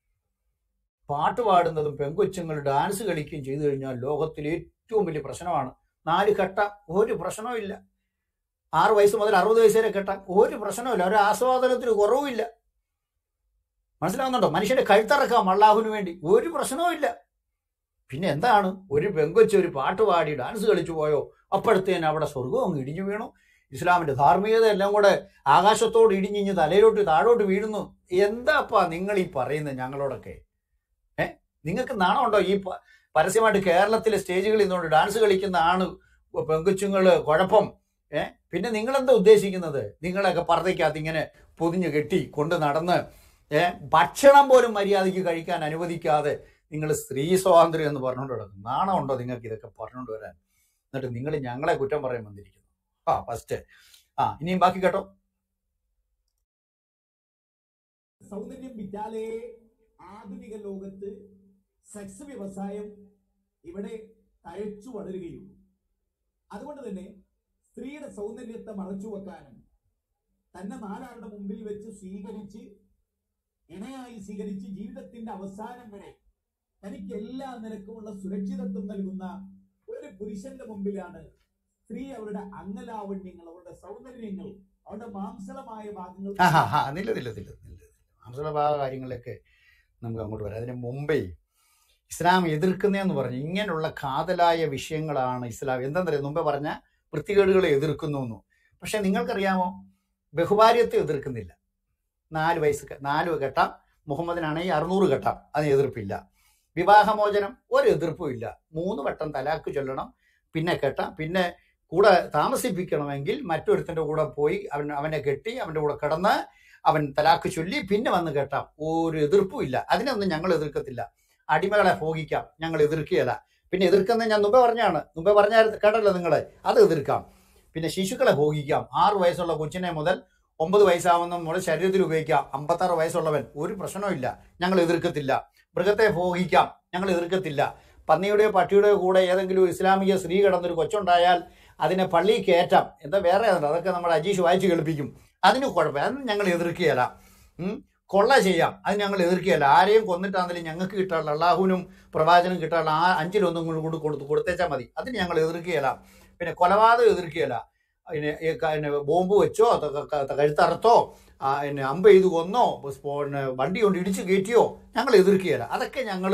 പാട്ട് പാടുന്നതും പെങ്കൊച്ചുങ്ങൾ ഡാൻസ് കളിക്കുകയും ചെയ്തു കഴിഞ്ഞാൽ ലോകത്തിലെ ഏറ്റവും വലിയ പ്രശ്നമാണ് നാല് കെട്ട ഒരു പ്രശ്നവും ഇല്ല ആറ് വയസ്സ് മുതൽ അറുപത് വയസ്സ് വരെ കെട്ടാം ഒരു പ്രശ്നവുമില്ല ഒരു ആസ്വാദനത്തിന് കുറവുമില്ല മനസ്സിലാവുന്നുണ്ടോ മനുഷ്യന്റെ കഴുത്തറക്കാം അള്ളാഹുവിന് വേണ്ടി ഒരു പ്രശ്നവും ഇല്ല പിന്നെ എന്താണ് ഒരു പെങ്കൊച്ച് ഒരു പാട്ട് പാടി ഡാൻസ് കളിച്ചു പോയോ അപ്പോഴത്തേന് അവിടെ സ്വർഗവും അങ്ങ് ഇടിഞ്ഞു വീണു ഇസ്ലാമിന്റെ ധാർമ്മികത എല്ലാം കൂടെ ആകാശത്തോട് ഇടിഞ്ഞിഞ്ഞ് തലയിലോട്ട് താഴോട്ട് വീഴുന്നു എന്താപ്പാ നിങ്ങൾ ഈ പറയുന്നത് ഞങ്ങളോടൊക്കെ ഏ നിങ്ങൾക്ക് നാണമുണ്ടോ ഈ പ- പരസ്യമായിട്ട് കേരളത്തിലെ സ്റ്റേജുകളിൽ നിന്നുകൊണ്ട് ഡാൻസ് കളിക്കുന്ന ആണ് പെങ്കൊച്ചുങ്ങള് കുഴപ്പം ഏ പിന്നെ നിങ്ങൾ എന്താ ഉദ്ദേശിക്കുന്നത് നിങ്ങളൊക്കെ പർദ്ദയ്ക്കകത്ത് ഇങ്ങനെ പൊതിഞ്ഞ് കെട്ടി കൊണ്ട് നടന്ന് ഏ ഭക്ഷണം പോലും മര്യാദയ്ക്ക് കഴിക്കാൻ അനുവദിക്കാതെ നിങ്ങൾ സ്ത്രീ സ്വാതന്ത്ര്യം എന്ന് പറഞ്ഞുകൊണ്ട് കിടക്കും നാണമുണ്ടോ നിങ്ങൾക്ക് ഇതൊക്കെ പറഞ്ഞുകൊണ്ട് വരാൻ എന്നിട്ട് നിങ്ങൾ ഞങ്ങളെ കുറ്റം പറയാൻ വന്നിരിക്കുന്നു ആ ഫസ്റ്റ് ആ ഇനിയും ബാക്കി കേട്ടോ സൗന്ദര്യം വിറ്റാലേ ആധുനിക ലോകത്ത് സെക്സ് വ്യവസായം ഇവിടെ തഴച്ചു വളരുകയുള്ളൂ അതുകൊണ്ട് തന്നെ സ്ത്രീയുടെ സൗന്ദര്യത്തെ മറച്ചു വെക്കാനും തന്നെ നാലാളുടെ മുമ്പിൽ വെച്ച് സ്വീകരിച്ച് ഇണയായി സ്വീകരിച്ച് ജീവിതത്തിന്റെ അവസാനം വരെ തനിക്ക് എല്ലാ നിലക്കുമുള്ള സുരക്ഷിതത്വം നൽകുന്ന ഒരു പുരുഷന്റെ മുമ്പിലാണ് സ്ത്രീ അവരുടെ അംഗലാവണ്യങ്ങൾ അവരുടെ സൗന്ദര്യങ്ങൾ അവരുടെ മാംസളമായ ഭാഗങ്ങൾ ആ ഹാ ഹാ നില്ല നില്ല നില്ല നില്ല മാംസളഭാഗ കാര്യങ്ങളിലൊക്കെ നമുക്ക് അങ്ങോട്ട് വരാം അതിന് മുമ്പേ ഇസ്ലാം എതിർക്കുന്നതെന്ന് പറഞ്ഞു ഇങ്ങനെയുള്ള കാതലായ വിഷയങ്ങളാണ് ഇസ്ലാം എന്താണെന്നറിയാം മുമ്പേ പറഞ്ഞ വൃത്തികേടുകളെ എതിർക്കുന്നു എന്നു പക്ഷെ നിങ്ങൾക്കറിയാമോ ബഹുഭാര്യത്തെ എതിർക്കുന്നില്ല നാല് വയസ്സ് ക- നാല് കെട്ടാം മുഹമ്മദിനാണെങ്കിൽ അറുന്നൂറ് കെട്ടാം അതിന് എതിർപ്പില്ല വിവാഹമോചനം ഒരു എതിർപ്പും ഇല്ല മൂന്ന് വട്ടം തലാക്ക് ചൊല്ലണം പിന്നെ കെട്ടാം പിന്നെ കൂടെ താമസിപ്പിക്കണമെങ്കിൽ മറ്റൊരുത്തൻ്റെ കൂടെ പോയി അവൻ അവനെ കെട്ടി അവൻ്റെ കൂടെ കിടന്ന് അവൻ തലാക്ക് ചൊല്ലി പിന്നെ വന്ന് കെട്ടാം ഒരു എതിർപ്പും ഇല്ല അതിനൊന്നും ഞങ്ങൾ എതിർക്കത്തില്ല അടിമകളെ ഭോഗിക്കാം ഞങ്ങൾ എതിർക്കുകയല്ല പിന്നെ എതിർക്കുന്നത് ഞാൻ മുമ്പേ പറഞ്ഞാണ് മുമ്പേ പറഞ്ഞ കേട്ടല്ലോ നിങ്ങൾ അത് എതിർക്കാം പിന്നെ ശിശുക്കളെ ഭോഗിക്കാം ആറ് വയസ്സുള്ള കൊച്ചിനെ മുതൽ ഒമ്പത് വയസ്സാവുന്ന മുതൽ ശരീരത്തിൽ ഉപയോഗിക്കാം അമ്പത്താറ് വയസ്സുള്ളവൻ ഒരു പ്രശ്നവും ഇല്ല ഞങ്ങൾ എതിർക്കത്തില്ല മൃഗത്തെ ഭോഗിക്കാം ഞങ്ങൾ എതിർക്കത്തില്ല പന്നിയുടെയോ പട്ടിയുടെയോ കൂടെ ഏതെങ്കിലും ഒരു ഇസ്ലാമിക സ്ത്രീ കിടന്നൊരു കൊച്ചുണ്ടായാൽ അതിനെ പള്ളി കയറ്റാം എന്താ വേറെ അതുണ്ട് അതൊക്കെ നമ്മുടെ അജീഷ് വായിച്ച് കേൾപ്പിക്കും അതിന് കുഴപ്പമില്ല അതൊന്നും ഞങ്ങൾ എതിർക്കുകയല്ല ഉം. കൊള്ള ചെയ്യാം അത് ഞങ്ങൾ എതിർക്കുകയല്ല ആരെയും കൊന്നിട്ടാണെങ്കിലും ഞങ്ങൾക്ക് കിട്ടാനുള്ള അള്ളാഹുവിനും പ്രവാചനും കിട്ടാനുള്ള ആ അഞ്ചിലൊന്നും കൂടി കൊണ്ട് കൊടുത്ത് കൊടുത്തേച്ചാൽ മതി അതിന് ഞങ്ങൾ എതിർക്കുകയല്ല പിന്നെ കൊലപാതകം എതിർക്കുകയല്ല അതിന് ഈ ക- പിന്നെ ബോംബ് വെച്ചോ ത- ക- ക- കഴുത്തറുത്തോ ആ, പിന്നെ അമ്പ് ചെയ്ത് കൊന്നോ സ്പോ- പിന്നെ വണ്ടി കൊണ്ട് ഇടിച്ച് കയറ്റിയോ ഞങ്ങൾ എതിർക്കുകയല്ല അതൊക്കെ ഞങ്ങൾ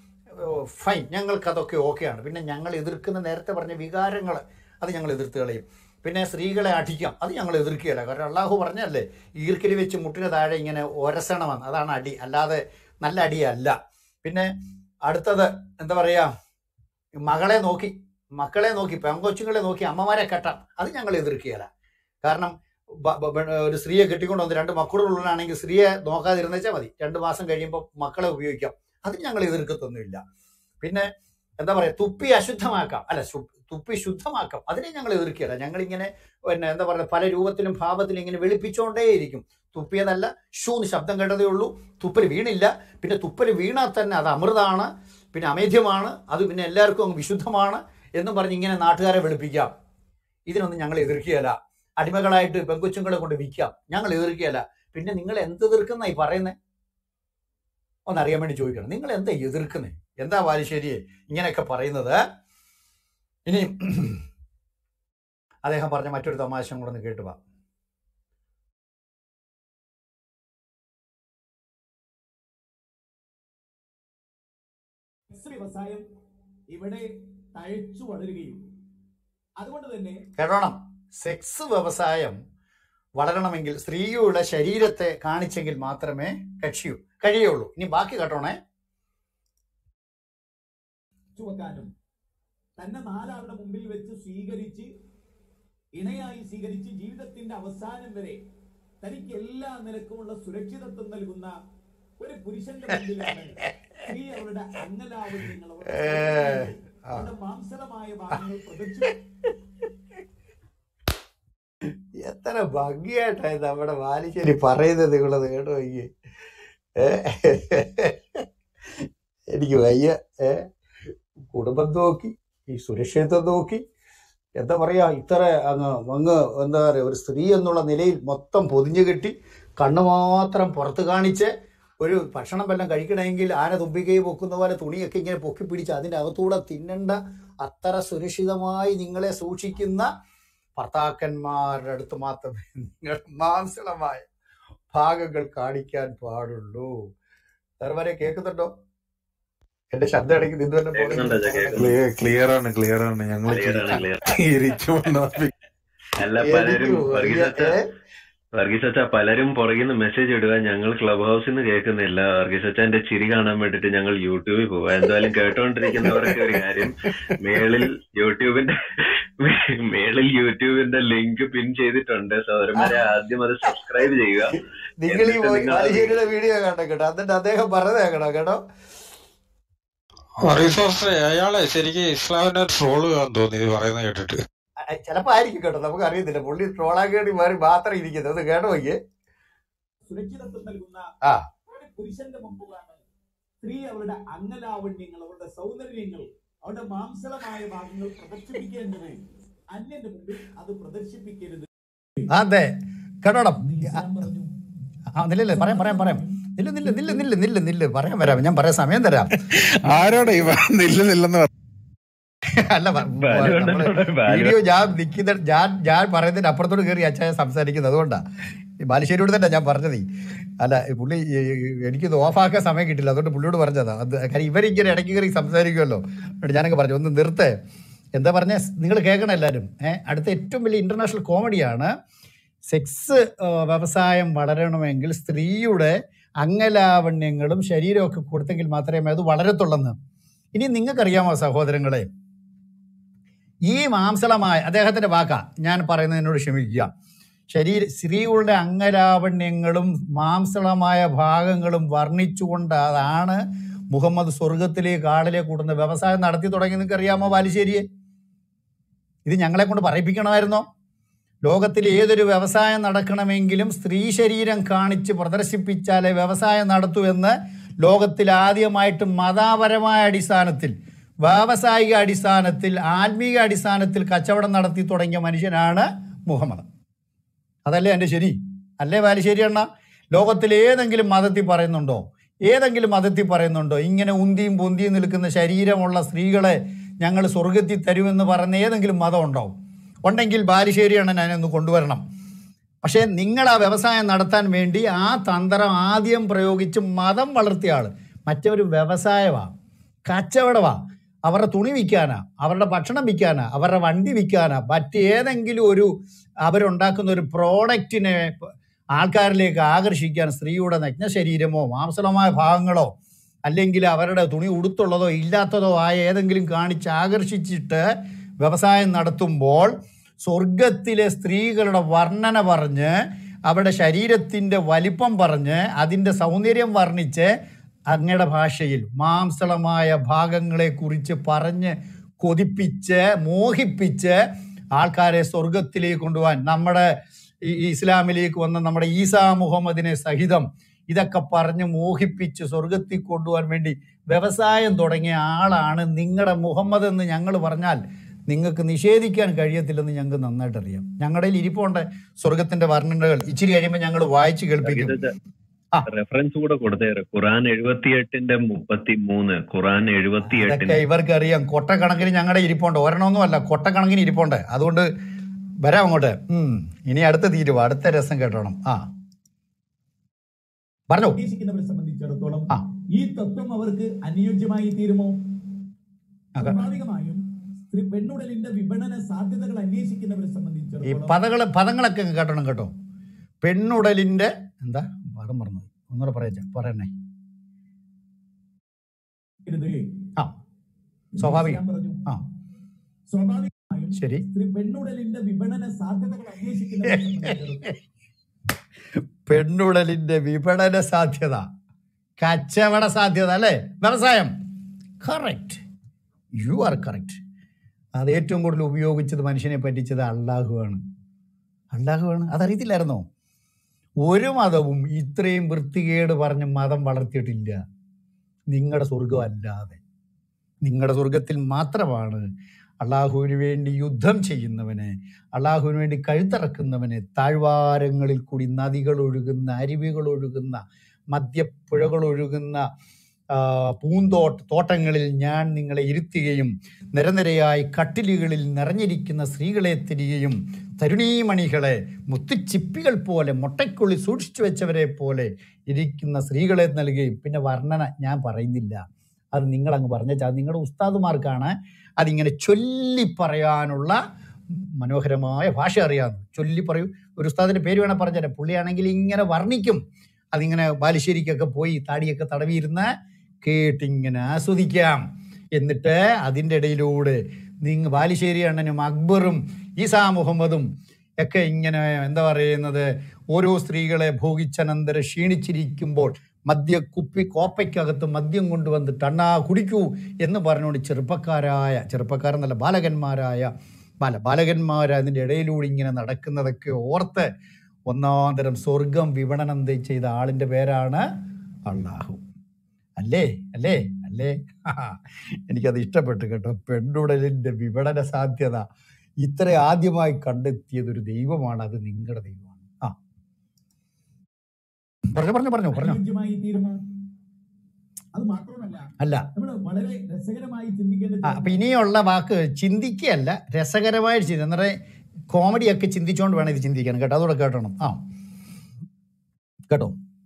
ഫൈൻ ഞങ്ങൾക്ക് അതൊക്കെ ഓക്കെയാണ് പിന്നെ ഞങ്ങൾ എതിർക്കുന്ന നേരത്തെ പറഞ്ഞ വികാരങ്ങൾ അത് ഞങ്ങൾ എതിർത്ത് കളയും പിന്നെ സ്ത്രീകളെ അടിക്കാം അത് ഞങ്ങൾ എതിർക്കുകയല്ല കാരണം അള്ളാഹു പറഞ്ഞല്ലേ ഈർക്കിൽ വെച്ച് മുട്ടിന് താഴെ ഇങ്ങനെ ഒരസണമെന്ന് അതാണ് അടി അല്ലാതെ നല്ല അടിയല്ല പിന്നെ അടുത്തത് എന്താ പറയുക മകളെ നോക്കി മക്കളെ നോക്കി പെങ്കൊച്ചുങ്ങളെ നോക്കി അമ്മമാരെ കെട്ടാം അത് ഞങ്ങൾ എതിർക്കുകയല്ല കാരണം ബ- ബ- ബ- ഒരു സ്ത്രീയെ കെട്ടിക്കൊണ്ട് വന്ന് രണ്ട് മക്കളുള്ളവനാണെങ്കിൽ സ്ത്രീയെ നോക്കാതിരുന്നേച്ചാൽ മതി രണ്ട് മാസം കഴിയുമ്പോൾ മക്കളെ ഉപയോഗിക്കാം അത് ഞങ്ങൾ എതിർക്കത്തൊന്നുമില്ല പിന്നെ എന്താ പറയുക തുപ്പി അശുദ്ധമാക്കാം അല്ല ശു- തുപ്പി ശുദ്ധമാക്കാം അതിനെ ഞങ്ങൾ എതിർക്കുകയല്ല ഞങ്ങളിങ്ങനെ പിന്നെ എന്താ പറയുക പല രൂപത്തിലും ഭാവത്തിലും ഇങ്ങനെ വെളുപ്പിച്ചുകൊണ്ടേയിരിക്കും തുപ്പിയതല്ല ഷൂന്ന് ശബ്ദം കേട്ടതേ ഉള്ളൂ തുപ്പൽ വീണില്ല പിന്നെ തുപ്പൽ വീണാൽ തന്നെ അത് അമൃതാണ് പിന്നെ അമേധ്യമാണ് അത് പിന്നെ എല്ലാവർക്കും അങ്ങ് വിശുദ്ധമാണ് എന്നും പറഞ്ഞ് ഇങ്ങനെ നാട്ടുകാരെ വെളുപ്പിക്കാം ഇതിനൊന്നും ഞങ്ങൾ എതിർക്കുകയല്ല അടിമകളായിട്ട് പെങ്കൊച്ചുങ്ങളെ കൊണ്ട് വിൽക്കാം ഞങ്ങൾ എതിർക്കുകയല്ല പിന്നെ നിങ്ങൾ എന്ത് എതിർക്കുന്ന ഈ പറയുന്നത് ഒന്നറിയാൻ വേണ്ടി ചോദിക്കണം നിങ്ങൾ എന്താ എതിർക്കുന്നത് എന്താ ബാലുശ്ശേരിയെ ഇങ്ങനെയൊക്കെ പറയുന്നത് ഇനി അദ്ദേഹം പറഞ്ഞ മറ്റൊരു തമാശം കൂടെ ഒന്ന് കേട്ടുവാ സെക്സ് വ്യവസായം ഇവിടെ തഴച്ചു വളരുകയുള്ളൂ അതുകൊണ്ട് തന്നെ കേട്ടോണം സെക്സ് വ്യവസായം വളരണമെങ്കിൽ സ്ത്രീയുടെ ശരീരത്തെ കാണിച്ചെങ്കിൽ മാത്രമേ കക്ഷിയൂ കഴിയുള്ളൂ ഇനി ബാക്കി കേട്ടോണേ ചുവക്കാനും തന്നെ നാലാളുടെ മുമ്പിൽ വെച്ച് സ്വീകരിച്ച് ഇണയായി സ്വീകരിച്ച് ജീവിതത്തിന്റെ അവസാനം വരെ തനിക്ക് എല്ലാ നിലക്കുമുള്ള സുരക്ഷിതത്വം നൽകുന്ന ഒരു പുരുഷന്റെ മുമ്പിലാണ് സ്ത്രീ അവരുടെ അംഗലാവണ്യങ്ങൾ അവരുടെ സൗന്ദര്യങ്ങൾ, അവരുടെ മാംസളമായ ഭാഗങ്ങൾ പ്രദർശിപ്പിച്ചു എത്ര ഭംഗിയായിട്ടായി നമ്മുടെ ബാലുശ്ശേരി പറയുന്നത് നിങ്ങളത് കേട്ടോ എനിക്ക് ഏ? എനിക്ക് വയ്യ ഏ കുടുംബം നോക്കി ഈ സുരക്ഷിതത്വം നോക്കി എന്താ പറയാ ഇത്ര അങ്ങ് അങ്ങ് എന്താ പറയാ ഒരു സ്ത്രീ എന്നുള്ള നിലയിൽ മൊത്തം പൊതിഞ്ഞു കെട്ടി കണ്ണു മാത്രം പുറത്ത് കാണിച്ച് ഒരു ഭക്ഷണം വല്ലതും കഴിക്കണമെങ്കിൽ ആന തുമ്പിക്കൈ പൊക്കുന്ന പോലെ തുണിയൊക്കെ ഇങ്ങനെ പൊക്കി പിടിച്ച് അതിൻ്റെ അകത്തൂടെ തിന്നണ്ട അത്ര സുരക്ഷിതമായി നിങ്ങളെ സൂക്ഷിക്കുന്ന ഭർത്താക്കന്മാരുടെ അടുത്ത് മാത്രമേ നിങ്ങൾ മാംസളമായ ഭാഗങ്ങൾ കാണിക്കാൻ പാടുള്ളൂ സർവരെ കേൾക്കുന്നുണ്ടോ എന്റെ ശബ്ദം ഇടയ്ക്ക് നിന്ന് തന്നെ കേൾക്കുന്നുണ്ട് അച്ഛാ, കേൾക്കുന്നുണ്ട്. ക്ലിയർ ആണ് ക്ലിയർ ആണ് ഞങ്ങൾ Clear ആണ്, clear. ചിരിച്ചുകൊണ്ട് അല്ല പലരും വർഗീസ് അച്ഛ വർഗീസ് അച്ഛ പലരും പുറകിൽ നിന്ന് മെസ്സേജ് ഇടുക ഞങ്ങൾ ക്ലബ് ഹൗസിൽ നിന്ന് കേൾക്കുന്നില്ല വർഗീസ് അച്ഛന്റെ ചിരി കാണാൻ വേണ്ടിട്ട് ഞങ്ങൾ യൂട്യൂബിൽ പോവാ എന്തായാലും കേട്ടോണ്ടിരിക്കുന്നവർക്ക് ഒരു കാര്യം മേളിൽ യൂട്യൂബിന്റെ മേളിൽ യൂട്യൂബിന്റെ ലിങ്ക് പിൻ ചെയ്തിട്ടുണ്ട് സൗരന്മാരെ ആദ്യം അത് സബ്സ്ക്രൈബ് ചെയ്യുക നിങ്ങൾ ഈ എന്നിട്ട് നിങ്ങൾ അത് ബാലുശ്ശേരിയുടെ വീഡിയോ കാണണം കേട്ടോ എന്നിട്ട് അദ്ദേഹം പറഞ്ഞത് കേൾക്കണം കേട്ടോ റിസോഴ്സ് അയാളെ ശരിക്കും ഇസ്ലാമിനെ ട്രോള് ചെയ്യാൻ തോന്നി ഇത് പറയുന്നത് കേട്ടിട്ട് അ- ചിലപ്പോ ആയിരിക്കും കേട്ടോ നമുക്ക് അറിയത്തില്ല പുള്ളി ട്രോളാൻ വേണ്ടി മാറി മാത്രം ഇരിക്കുന്നത് അത് കേട്ടോ നോക്കിയേ സുരക്ഷിതത്വം നൽകുന്ന ആ ഒരു പുരുഷന്റെ മുമ്പിലാണ് സ്ത്രീ അവരുടെ അംഗലാവണ്യങ്ങൾ അവരുടെ സൗന്ദര്യങ്ങൾ അവരുടെ മാംസളമായ ഭാഗങ്ങൾ പ്രദർശിപ്പിക്കേണ്ടത് അന്യന്റെ മുമ്പിൽ അത് പ്രദർശിപ്പിക്കരുത് അതെ കേട്ടോടാ എന്ന് ഇസ്ലാം പറഞ്ഞു ആ നില്ല പറയാം പറയാം പറയാം നില്ല നില്ല നില്ല നില്ല നില്ല നില്ല പറയാൻ വരാം ഞാൻ പറയാൻ സമയം തരാം ആരോടാ ഇവ നില്ലുന്നില്ലെന്ന് പറഞ്ഞു അല്ല വ- ബാലു നമ്മള് ഉണ്ടല്ലോ, ബാലു. വീഡിയോ ഞാൻ നിൽക്കുന്ന ഞാൻ ഞാൻ പറയുന്നതിന് അപ്പുറത്തോട് കയറി അച്ഛായ സംസാരിക്കുന്നത് അതുകൊണ്ടാ ഈ ബാലുശ്ശേരിയോട് തന്നെ ഞാൻ പറഞ്ഞത് അല്ല ഈ പുള്ളി ഈ എനിക്കിത് ഓഫാക്കാൻ സമയം കിട്ടില്ല അതുകൊണ്ട് പുള്ളിയോട് പറഞ്ഞതാ അത് കാര്യം ഇവരിങ്ങനെ ഇടയ്ക്ക് കയറി സംസാരിക്കുമല്ലോ അതുകൊണ്ട് ഞാനൊക്കെ പറഞ്ഞു ഒന്ന് നിർത്തേ എന്താ പറഞ്ഞ നിങ്ങൾ കേൾക്കണം എല്ലാവരും ഏഹ് അടുത്ത ഏറ്റവും വലിയ ഇന്റർനാഷണൽ കോമഡിയാണ് സെക്സ് വ്യവസായം വളരണമെങ്കിൽ സ്ത്രീയുടെ അംഗലാവണ്യങ്ങളും ശരീരമൊക്കെ കൊടുത്തെങ്കിൽ മാത്രമേ അത് വളരത്തുള്ളെന്ന് ഇനി നിങ്ങൾക്കറിയാമോ സഹോദരങ്ങളെ ഈ മാംസളമായ അദ്ദേഹത്തിന്റെ വാക്കാ ഞാൻ പറയുന്നതിനോട് ക്ഷമിക്കുക ശരീര സ്ത്രീകളുടെ അംഗലാവണ്യങ്ങളും മാംസളമായ ഭാഗങ്ങളും വർണ്ണിച്ചുകൊണ്ട് അതാണ് മുഹമ്മദ് സ്വർഗത്തിലേക്ക് ആളിലെ കൂടുന്ന വ്യവസായം നടത്തി തുടങ്ങി നിങ്ങൾക്ക് അറിയാമോ ബാലുശ്ശേരിയെ ഇത് ഞങ്ങളെ കൊണ്ട് പറയിപ്പിക്കണമായിരുന്നോ ലോകത്തിൽ ഏതൊരു വ്യവസായം നടക്കണമെങ്കിലും സ്ത്രീ ശരീരം കാണിച്ച് പ്രദർശിപ്പിച്ചാലേ വ്യവസായം നടത്തൂ എന്ന് ലോകത്തിൽ ആദ്യമായിട്ട് മതപരമായ അടിസ്ഥാനത്തിൽ വ്യാവസായിക അടിസ്ഥാനത്തിൽ ആത്മീക അടിസ്ഥാനത്തിൽ കച്ചവടം നടത്തി തുടങ്ങിയ മനുഷ്യനാണ് മുഹമ്മദ് അതല്ലേ എൻ്റെ ശരി അല്ലേ ബാലുശ്ശേരി അണ്ണ ലോകത്തിൽ ഏതെങ്കിലും മതത്തിൽ പറയുന്നുണ്ടോ ഏതെങ്കിലും മതത്തിൽ പറയുന്നുണ്ടോ ഇങ്ങനെ ഉന്തിയും പൊന്തിയും നിൽക്കുന്ന ശരീരമുള്ള സ്ത്രീകളെ ഞങ്ങൾ സ്വർഗത്തിൽ തരുമെന്ന് പറയുന്ന ഏതെങ്കിലും മതം ഉണ്ടോ ഉണ്ടെങ്കിൽ ബാലുശ്ശേരി അണ്ണൻ അതിനൊന്ന് കൊണ്ടുവരണം പക്ഷേ നിങ്ങൾ ആ വ്യവസായം നടത്താൻ വേണ്ടി ആ തന്ത്രം ആദ്യം പ്രയോഗിച്ച് മതം വളർത്തിയ ആൾ മറ്റൊരു വ്യവസായമാ കച്ചവടമാ അവരുടെ തുണി വിൽക്കാനാ അവരുടെ ഭക്ഷണം വിൽക്കാനാ അവരുടെ വണ്ടി വിൽക്കാനാ മറ്റേതെങ്കിലും ഒരു അവരുണ്ടാക്കുന്ന ഒരു പ്രോഡക്റ്റിനെ ആൾക്കാരിലേക്ക് ആകർഷിക്കാൻ സ്ത്രീയുടെ നഗ്ന ശരീരമോ മാംസളമായ ഭാഗങ്ങളോ അല്ലെങ്കിൽ അവരുടെ തുണി ഉടുത്തുള്ളതോ ഇല്ലാത്തതോ ആയ ഏതെങ്കിലും കാണിച്ച് ആകർഷിച്ചിട്ട് വ്യവസായം നടത്തുമ്പോൾ സ്വർഗത്തിലെ സ്ത്രീകളുടെ വർണ്ണന പറഞ്ഞ് അവരുടെ ശരീരത്തിൻ്റെ വലിപ്പം പറഞ്ഞ് അതിൻ്റെ സൗന്ദര്യം വർണ്ണിച്ച് അങ്ങയുടെ ഭാഷയിൽ മാംസളമായ ഭാഗങ്ങളെക്കുറിച്ച് പറഞ്ഞ് കൊതിപ്പിച്ച് മോഹിപ്പിച്ച് ആൾക്കാരെ സ്വർഗത്തിലേക്ക് കൊണ്ടുപോകാൻ നമ്മുടെ ഈ ഇസ്ലാമിലേക്ക് വന്ന നമ്മുടെ ഈസാ മുഹമ്മദിനെ സഹിതം ഇതൊക്കെ പറഞ്ഞ് മോഹിപ്പിച്ച് സ്വർഗത്തിൽ കൊണ്ടുപോകാൻ വേണ്ടി വ്യവസായം തുടങ്ങിയ ആളാണ് നിങ്ങളുടെ മുഹമ്മദ് എന്ന് ഞങ്ങൾ പറഞ്ഞാൽ നിങ്ങൾക്ക് നിഷേധിക്കാൻ കഴിയത്തില്ലെന്ന് ഞങ്ങൾക്ക് നന്നായിട്ട് അറിയാം ഞങ്ങളുടെ കയ്യിൽ ഇരിപ്പുണ്ട് സ്വർഗത്തിന്റെ വർണ്ണനകൾ ഇച്ചിരി കഴിയുമ്പോൾ ഞങ്ങൾ വായിച്ച് കേൾപ്പിക്കും ആ. റെഫറൻസ് കൂടെ കൊടുത്തേര് ഖുറാൻ എഴുപത്തിയെട്ടിന്റെ മുപ്പത്തി മൂന്ന് ഖുറാൻ അതൊക്കെ എഴുപത്തിയെട്ടിന്റെ ഇവർക്ക് അറിയാം കൊട്ടക്കണക്കിന് ഞങ്ങളുടെ ഇരിപ്പുണ്ട് ഒരെണ്ണമൊന്നും അല്ല കൊട്ടക്കണക്കിന് ഇരിപ്പുണ്ട് അതുകൊണ്ട് വരാം അങ്ങോട്ട് ഉം. ഇനി അടുത്ത തീരുവ അടുത്ത രസം കേട്ടോണം ആ പറഞ്ഞോ ഉദ്ദേശിക്കുന്നവരെ സംബന്ധിച്ചിടത്തോളം ആ. ഈ തത്വം അവർക്ക് അനുയോജ്യമായി തീരുമോ അതെ. സ്വാഭാവികമായും സ്ത്രീ പെണ്ണുടലിന്റെ വിപണന സാധ്യതകൾ അന്വേഷിക്കുന്നവരെ ഈ സംബന്ധിച്ചിടത്തോളം പദങ്ങള് പദങ്ങളൊക്കെ അങ്ങ് കേട്ടണം കേട്ടോ പെണ്ണുടലിന്റെ എന്താ പദം പറഞ്ഞു ഒന്നുകൂടെ പറയാ പറയണേ ഇത് ആ സ്വാഭാവികം. ഞാൻ പറഞ്ഞു ആ സ്വാഭാവികമായും ശരി സ്ത്രീ പെണ്ണുടലിന്റെ വിപണന സാധ്യതകൾ അന്വേഷിക്കുന്നവരെ സംബന്ധിച്ചിടത്തോളം പെണ്ണുടലിന്റെ വിപണന സാധ്യത കച്ചവട സാധ്യത അല്ലേ വ്യവസായം കറക്റ്റ് യു ആർ കറക്റ്റ് അത് ഏറ്റവും കൂടുതൽ ഉപയോഗിച്ചത് മനുഷ്യനെ പറ്റിച്ചത് അള്ളാഹുവാണ് അള്ളാഹുവാണ് അതറിയത്തില്ലായിരുന്നോ ഒരു മതവും ഇത്രയും വൃത്തികേട് പറഞ്ഞ് മതം വളർത്തിയിട്ടില്ല നിങ്ങളുടെ സ്വർഗം അല്ലാതെ നിങ്ങളുടെ സ്വർഗത്തിൽ മാത്രമാണ് അള്ളാഹുവിന് വേണ്ടി യുദ്ധം ചെയ്യുന്നവന് അള്ളാഹുവിന് വേണ്ടി കഴുത്തിറക്കുന്നവന് താഴ്വാരങ്ങളിൽ കൂടി നദികൾ ഒഴുകുന്ന അരുവികൾ ഒഴുകുന്ന മദ്യപ്പുഴകൾ ഒഴുകുന്ന ആ, പൂന്തോട്ട തോട്ടങ്ങളിൽ ഞാൻ നിങ്ങളെ ഇരുത്തുകയും നിരനിരയായി കട്ടിലുകളിൽ നിറഞ്ഞിരിക്കുന്ന സ്ത്രീകളെ തിരികെയും തരുണീമണികളെ മുത്തുച്ചിപ്പികൾ പോലെ മുട്ടയ്ക്കുള്ളിൽ സൂക്ഷിച്ചു വെച്ചവരെ പോലെ ഇരിക്കുന്ന സ്ത്രീകളെ നൽകുകയും പിന്നെ വർണ്ണന ഞാൻ പറയുന്നില്ല അത് നിങ്ങളങ്ങ് പറഞ്ഞാൽ നിങ്ങളുടെ ഉസ്താദുമാർക്കാണ് അതിങ്ങനെ ചൊല്ലി പറയാനുള്ള മനോഹരമായ ഭാഷ അറിയാവുന്നത് ചൊല്ലി പറയൂ ഒരു ഉസ്താദിന്റെ പേര് വേണേൽ പറഞ്ഞുതരാം പുള്ളിയാണെങ്കിൽ ഇങ്ങനെ വർണ്ണിക്കും അതിങ്ങനെ ബാലുശ്ശേരിക്കൊക്കെ പോയി താടിയൊക്കെ തടവിയിരുന്ന് കേട്ടിങ്ങനെ ആസ്വദിക്കാം എന്നിട്ട് അതിൻ്റെ ഇടയിലൂടെ നിങ്ങ ബാലുശ്ശേരി അണ്ണനും അക്ബറും ഈസാ മുഹമ്മദും ഒക്കെ ഇങ്ങനെ എന്താ പറയുന്നത് ഓരോ സ്ത്രീകളെ ഭോഗിച്ചനന്തരം ക്ഷീണിച്ചിരിക്കുമ്പോൾ മദ്യ കുപ്പി കോപ്പയ്ക്കകത്ത് മദ്യം കൊണ്ടുവന്നിട്ട് അണ്ണാ കുടിക്കൂ എന്ന് പറഞ്ഞുകൊണ്ട് ചെറുപ്പക്കാരായ ചെറുപ്പക്കാരെന്നല്ല ബാലകന്മാരായ ബാല ബാലകന്മാർ അതിൻ്റെ ഇടയിലൂടെ ഇങ്ങനെ നടക്കുന്നതൊക്കെ ഓർത്ത് ഒന്നാം തരം സ്വർഗം വിപണനം ദേ- ചെയ്ത ആളിൻ്റെ പേരാണ് അള്ളാഹു അല്ലേ അല്ലേ അല്ലേ എനിക്കത് ഇഷ്ടപ്പെട്ടു കേട്ടോ പെണ്ണുടലിൻ്റെ വിപണന സാധ്യത ഇത്ര ആദ്യമായി കണ്ടെത്തിയത് ഒരു ദൈവമാണ് അത് നിങ്ങളുടെ ദൈവമാണ് ആ പറഞ്ഞു പറഞ്ഞു പറഞ്ഞു പറഞ്ഞു അനുയോജ്യമായി തീരുമോ അത് മാത്രമല്ല അല്ല നമ്മൾ വളരെ രസകരമായി ചിന്തിക്കേണ്ട ആ അപ്പൊ ഇനിയുള്ള വാക്ക് ചിന്തിക്കുകയല്ല രസകരമായിട്ട് ചിന്തി എന്ന് പറഞ്ഞാൽ കോമഡിയൊക്കെ ചിന്തിച്ചുകൊണ്ട് വേണം ഇത് ചിന്തിക്കാൻ കേട്ടോ അതുകൂടെ കേട്ടണം ആ കേട്ടോ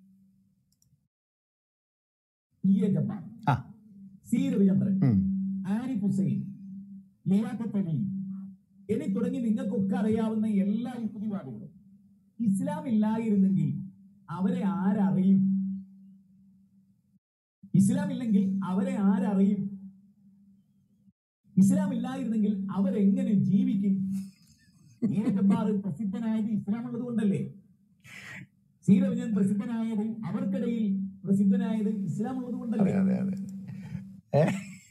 ഇ എ ജബ്ബാർ ആ സി രവിചന്ദ്രൻ ഉം. ആരിഫ് ഹുസൈൻ ലിയാഖത്ത് അലി എനി തുടങ്ങി നിങ്ങൾക്കൊക്കെ അറിയാവുന്ന എല്ലാ യുക്തിവാദികളും ഇസ്ലാം ഇല്ലായിരുന്നെങ്കിൽ അവരെ ആരറിയും ഇസ്ലാം ഇല്ലെങ്കിൽ അവരെ ആരറിയും ഇസ്ലാം ഇല്ലായിരുന്നെങ്കിൽ അവരെങ്ങനെ ജീവിക്കും ഈ ജബ്ബാർ പ്രസിദ്ധനായത് ഇസ്ലാം ഉള്ളത് കൊണ്ടല്ലേ സി രവിചന്ദ്രൻ പ്രസിദ്ധനായത് അവർക്കിടയിൽ പ്രസിദ്ധനായത് ഇസ്ലാം ഉള്ളത് കൊണ്ടല്ലേ അതെ അതെ ഏ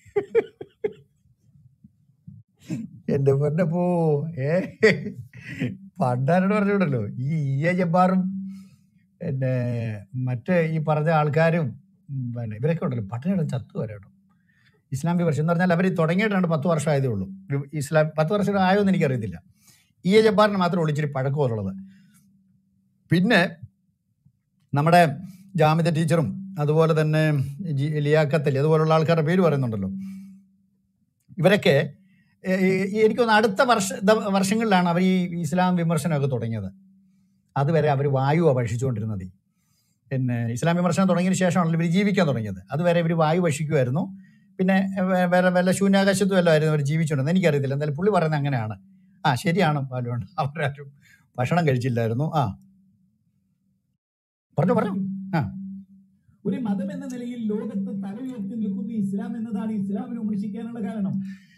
എന്റെ പൊന്നപ്പോ ഏ പണ്ടാരോട് പറഞ്ഞുണ്ടല്ലോ ഈ ഇ എ ജബ്ബാറും പിന്നെ മറ്റ് ഈ പറഞ്ഞ ആൾക്കാരും ഉം, പിന്നെ ഇവരൊക്കെ ഉണ്ടല്ലോ പട്ടിണിയുടെ ചത്തു വരാട്ടോ ഇസ്ലാം വിമർശനം എന്ന് പറഞ്ഞാൽ അവർ തുടങ്ങിയിട്ടാണ് പത്ത് വർഷം ആയതേ ഉള്ളൂ വി- ഇസ്ലാം പത്ത് വർഷം ആയോ എന്ന് എനിക്കറിയത്തില്ല ഇ എ ജബ്ബാറിന് മാത്രമേ ഉള്ളൂ ഇച്ചിരി പഴക്കമുള്ളത് പിന്നെ നമ്മുടെ ജാമിദ ടീച്ചറും അതുപോലെ തന്നെ ജി ലിയാക്കത്തലി അതുപോലുള്ള ആൾക്കാരുടെ പേര് പറയുന്നുണ്ടല്ലോ ഇവരൊക്കെ ഏ, ഈ- എനിക്കൊന്ന് അടുത്ത വർഷ ദ- വർഷങ്ങളിലാണ് അവർ ഈ ഇസ്ലാം വിമർശനമൊക്കെ തുടങ്ങിയത് അതുവരെ അവർ വായു ഭക്ഷിച്ചുകൊണ്ടിരുന്നത് പിന്നെ ഇസ്ലാം വിമർശനം തുടങ്ങിയതിന് ശേഷമാണല്ലോ ഇവർ ജീവിക്കാൻ തുടങ്ങിയത് അതുവരെ ഇവർ വായു ഭക്ഷിക്കുമായിരുന്നു പിന്നെ വേ- വേറെ വല്ല ശൂന്യാകാശത്തും എല്ലാം ആയിരുന്നു അവർ ജീവിച്ചുകൊണ്ടിരുന്നത് എനിക്കറിയത്തില്ല എന്തായാലും പുള്ളി പറയുന്നത് അങ്ങനെയാണ് ആ ശരിയാണ് പാലുണ്ട് അവരാരും ഭക്ഷണം കഴിച്ചില്ലായിരുന്നു ആ പറഞ്ഞു പറഞ്ഞു ആ. ഒരു മതം എന്ന നിലയിൽ ലോകത്ത് തല ഉയർത്തി നിൽക്കുന്ന ഇസ്ലാം എന്നതാണ് ഇസ്ലാമിനെ വിമർശിക്കാനുള്ള കാരണം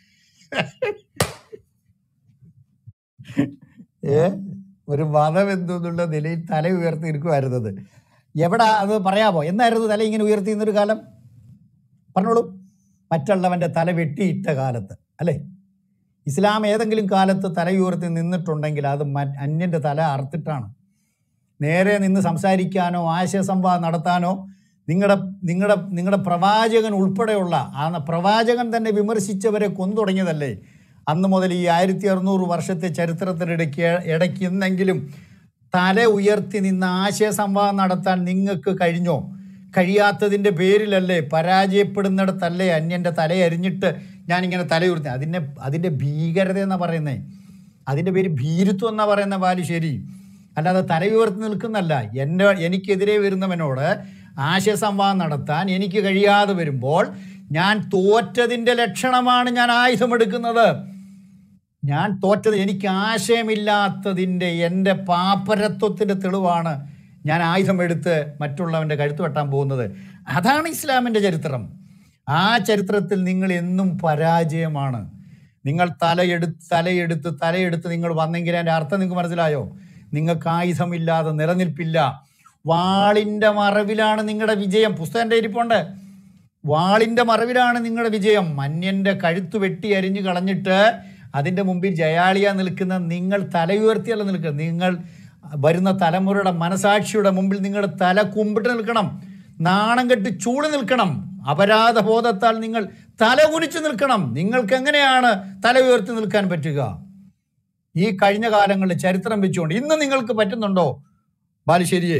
ഏ ഒരു മതം എന്തെന്നുള്ള നിലയിൽ തല ഉയർത്തി നിൽക്കുമായിരുന്നത് എവിടെ അത് പറയാമോ എന്നായിരുന്നു തല ഇങ്ങനെ ഉയർത്തി നിന്നൊരു കാലം പറഞ്ഞോളൂ മറ്റുള്ളവൻ്റെ തല വെട്ടിയിട്ട കാലത്ത് അല്ലേ ഇസ്ലാം ഏതെങ്കിലും കാലത്ത് തല ഉയർത്തി നിന്നിട്ടുണ്ടെങ്കിൽ അത് മ- അന്യൻ്റെ തല അറുത്തിട്ടാണ് നേരെ നിന്ന് സംസാരിക്കാനോ ആശയസംവാദം നടത്താനോ നിങ്ങളുടെ നിങ്ങളുടെ നിങ്ങളുടെ പ്രവാചകൻ ഉൾപ്പെടെയുള്ള ആ പ്രവാചകൻ തന്നെ വിമർശിച്ചവരെ കൊന്നു തുടങ്ങിയതല്ലേ അന്ന് മുതൽ ഈ ആയിരത്തി അറുന്നൂറ് വർഷത്തെ ചരിത്രത്തിനിടയ്ക്ക് ഇടയ്ക്ക് ഇന്നെങ്കിലും തല ഉയർത്തി നിന്ന് ആശയസംവാദം നടത്താൻ നിങ്ങൾക്ക് കഴിഞ്ഞോ കഴിയാത്തതിൻ്റെ പേരിലല്ലേ പരാജയപ്പെടുന്നിടത്തല്ലേ അന്യൻ്റെ തല അരിഞ്ഞിട്ട് ഞാനിങ്ങനെ തല ഉയർത്തി അതിൻ്റെ അതിൻ്റെ ഭീകരത എന്നാ പറയുന്നത് അതിൻ്റെ പേര് ഭീരുത്വം എന്നാ പറയുന്ന ബാലുശ്ശേരി അല്ലാതെ തല ഉയർത്തി നിൽക്കുന്നല്ല എൻ്റെ എനിക്കെതിരെ വരുന്നവനോട് ആശയസംവാദം നടത്താൻ എനിക്ക് കഴിയാതെ വരുമ്പോൾ ഞാൻ തോറ്റതിൻ്റെ ലക്ഷണമാണ് ഞാൻ ആയുധമെടുക്കുന്നത് ഞാൻ തോറ്റത് എനിക്ക് ആശയമില്ലാത്തതിൻ്റെ എൻ്റെ പാപ്പരത്വത്തിൻ്റെ തെളിവാണ് ഞാൻ ആയുധമെടുത്ത് മറ്റുള്ളവൻ്റെ കഴുത്ത് വെട്ടാൻ പോകുന്നത് അതാണ് ഇസ്ലാമിൻ്റെ ചരിത്രം ആ ചരിത്രത്തിൽ നിങ്ങൾ എന്നും പരാജയമാണ് നിങ്ങൾ തലയെടുത്ത് തലയെടുത്ത് തലയെടുത്ത് നിങ്ങൾ വന്നെങ്കിൽ എൻ്റെ അർത്ഥം നിങ്ങൾക്ക് മനസ്സിലായോ നിങ്ങൾക്ക് ആയുധമില്ലാതെ നിലനിൽപ്പില്ല വാളിൻ്റെ മറവിലാണ് നിങ്ങളുടെ വിജയം പുസ്തകൻ്റെ ഇരിപ്പുണ്ട് വാളിൻ്റെ മറവിലാണ് നിങ്ങളുടെ വിജയം മന്യൻ്റെ കഴുത്ത് വെട്ടി അരിഞ്ഞു കളഞ്ഞിട്ട് അതിൻ്റെ മുമ്പിൽ ജയാളിയാ നിൽക്കുന്ന നിങ്ങൾ തലയുയർത്തിയല്ല നിൽക്കുക നിങ്ങൾ വരുന്ന തലമുറയുടെ മനസാക്ഷിയുടെ മുമ്പിൽ നിങ്ങളുടെ തല കുമ്പിട്ട് നിൽക്കണം നാണം കെട്ട് ചൂട് നിൽക്കണം അപരാധബോധത്താൽ നിങ്ങൾ തല കുനിച്ചു നിൽക്കണം നിങ്ങൾക്ക് എങ്ങനെയാണ് തല ഉയർത്തി നിൽക്കാൻ പറ്റുക ഈ കഴിഞ്ഞ കാലങ്ങളിൽ ചരിത്രം വെച്ചുകൊണ്ട് ഇന്ന് നിങ്ങൾക്ക് പറ്റുന്നുണ്ടോ ബാലുശ്ശേരിയെ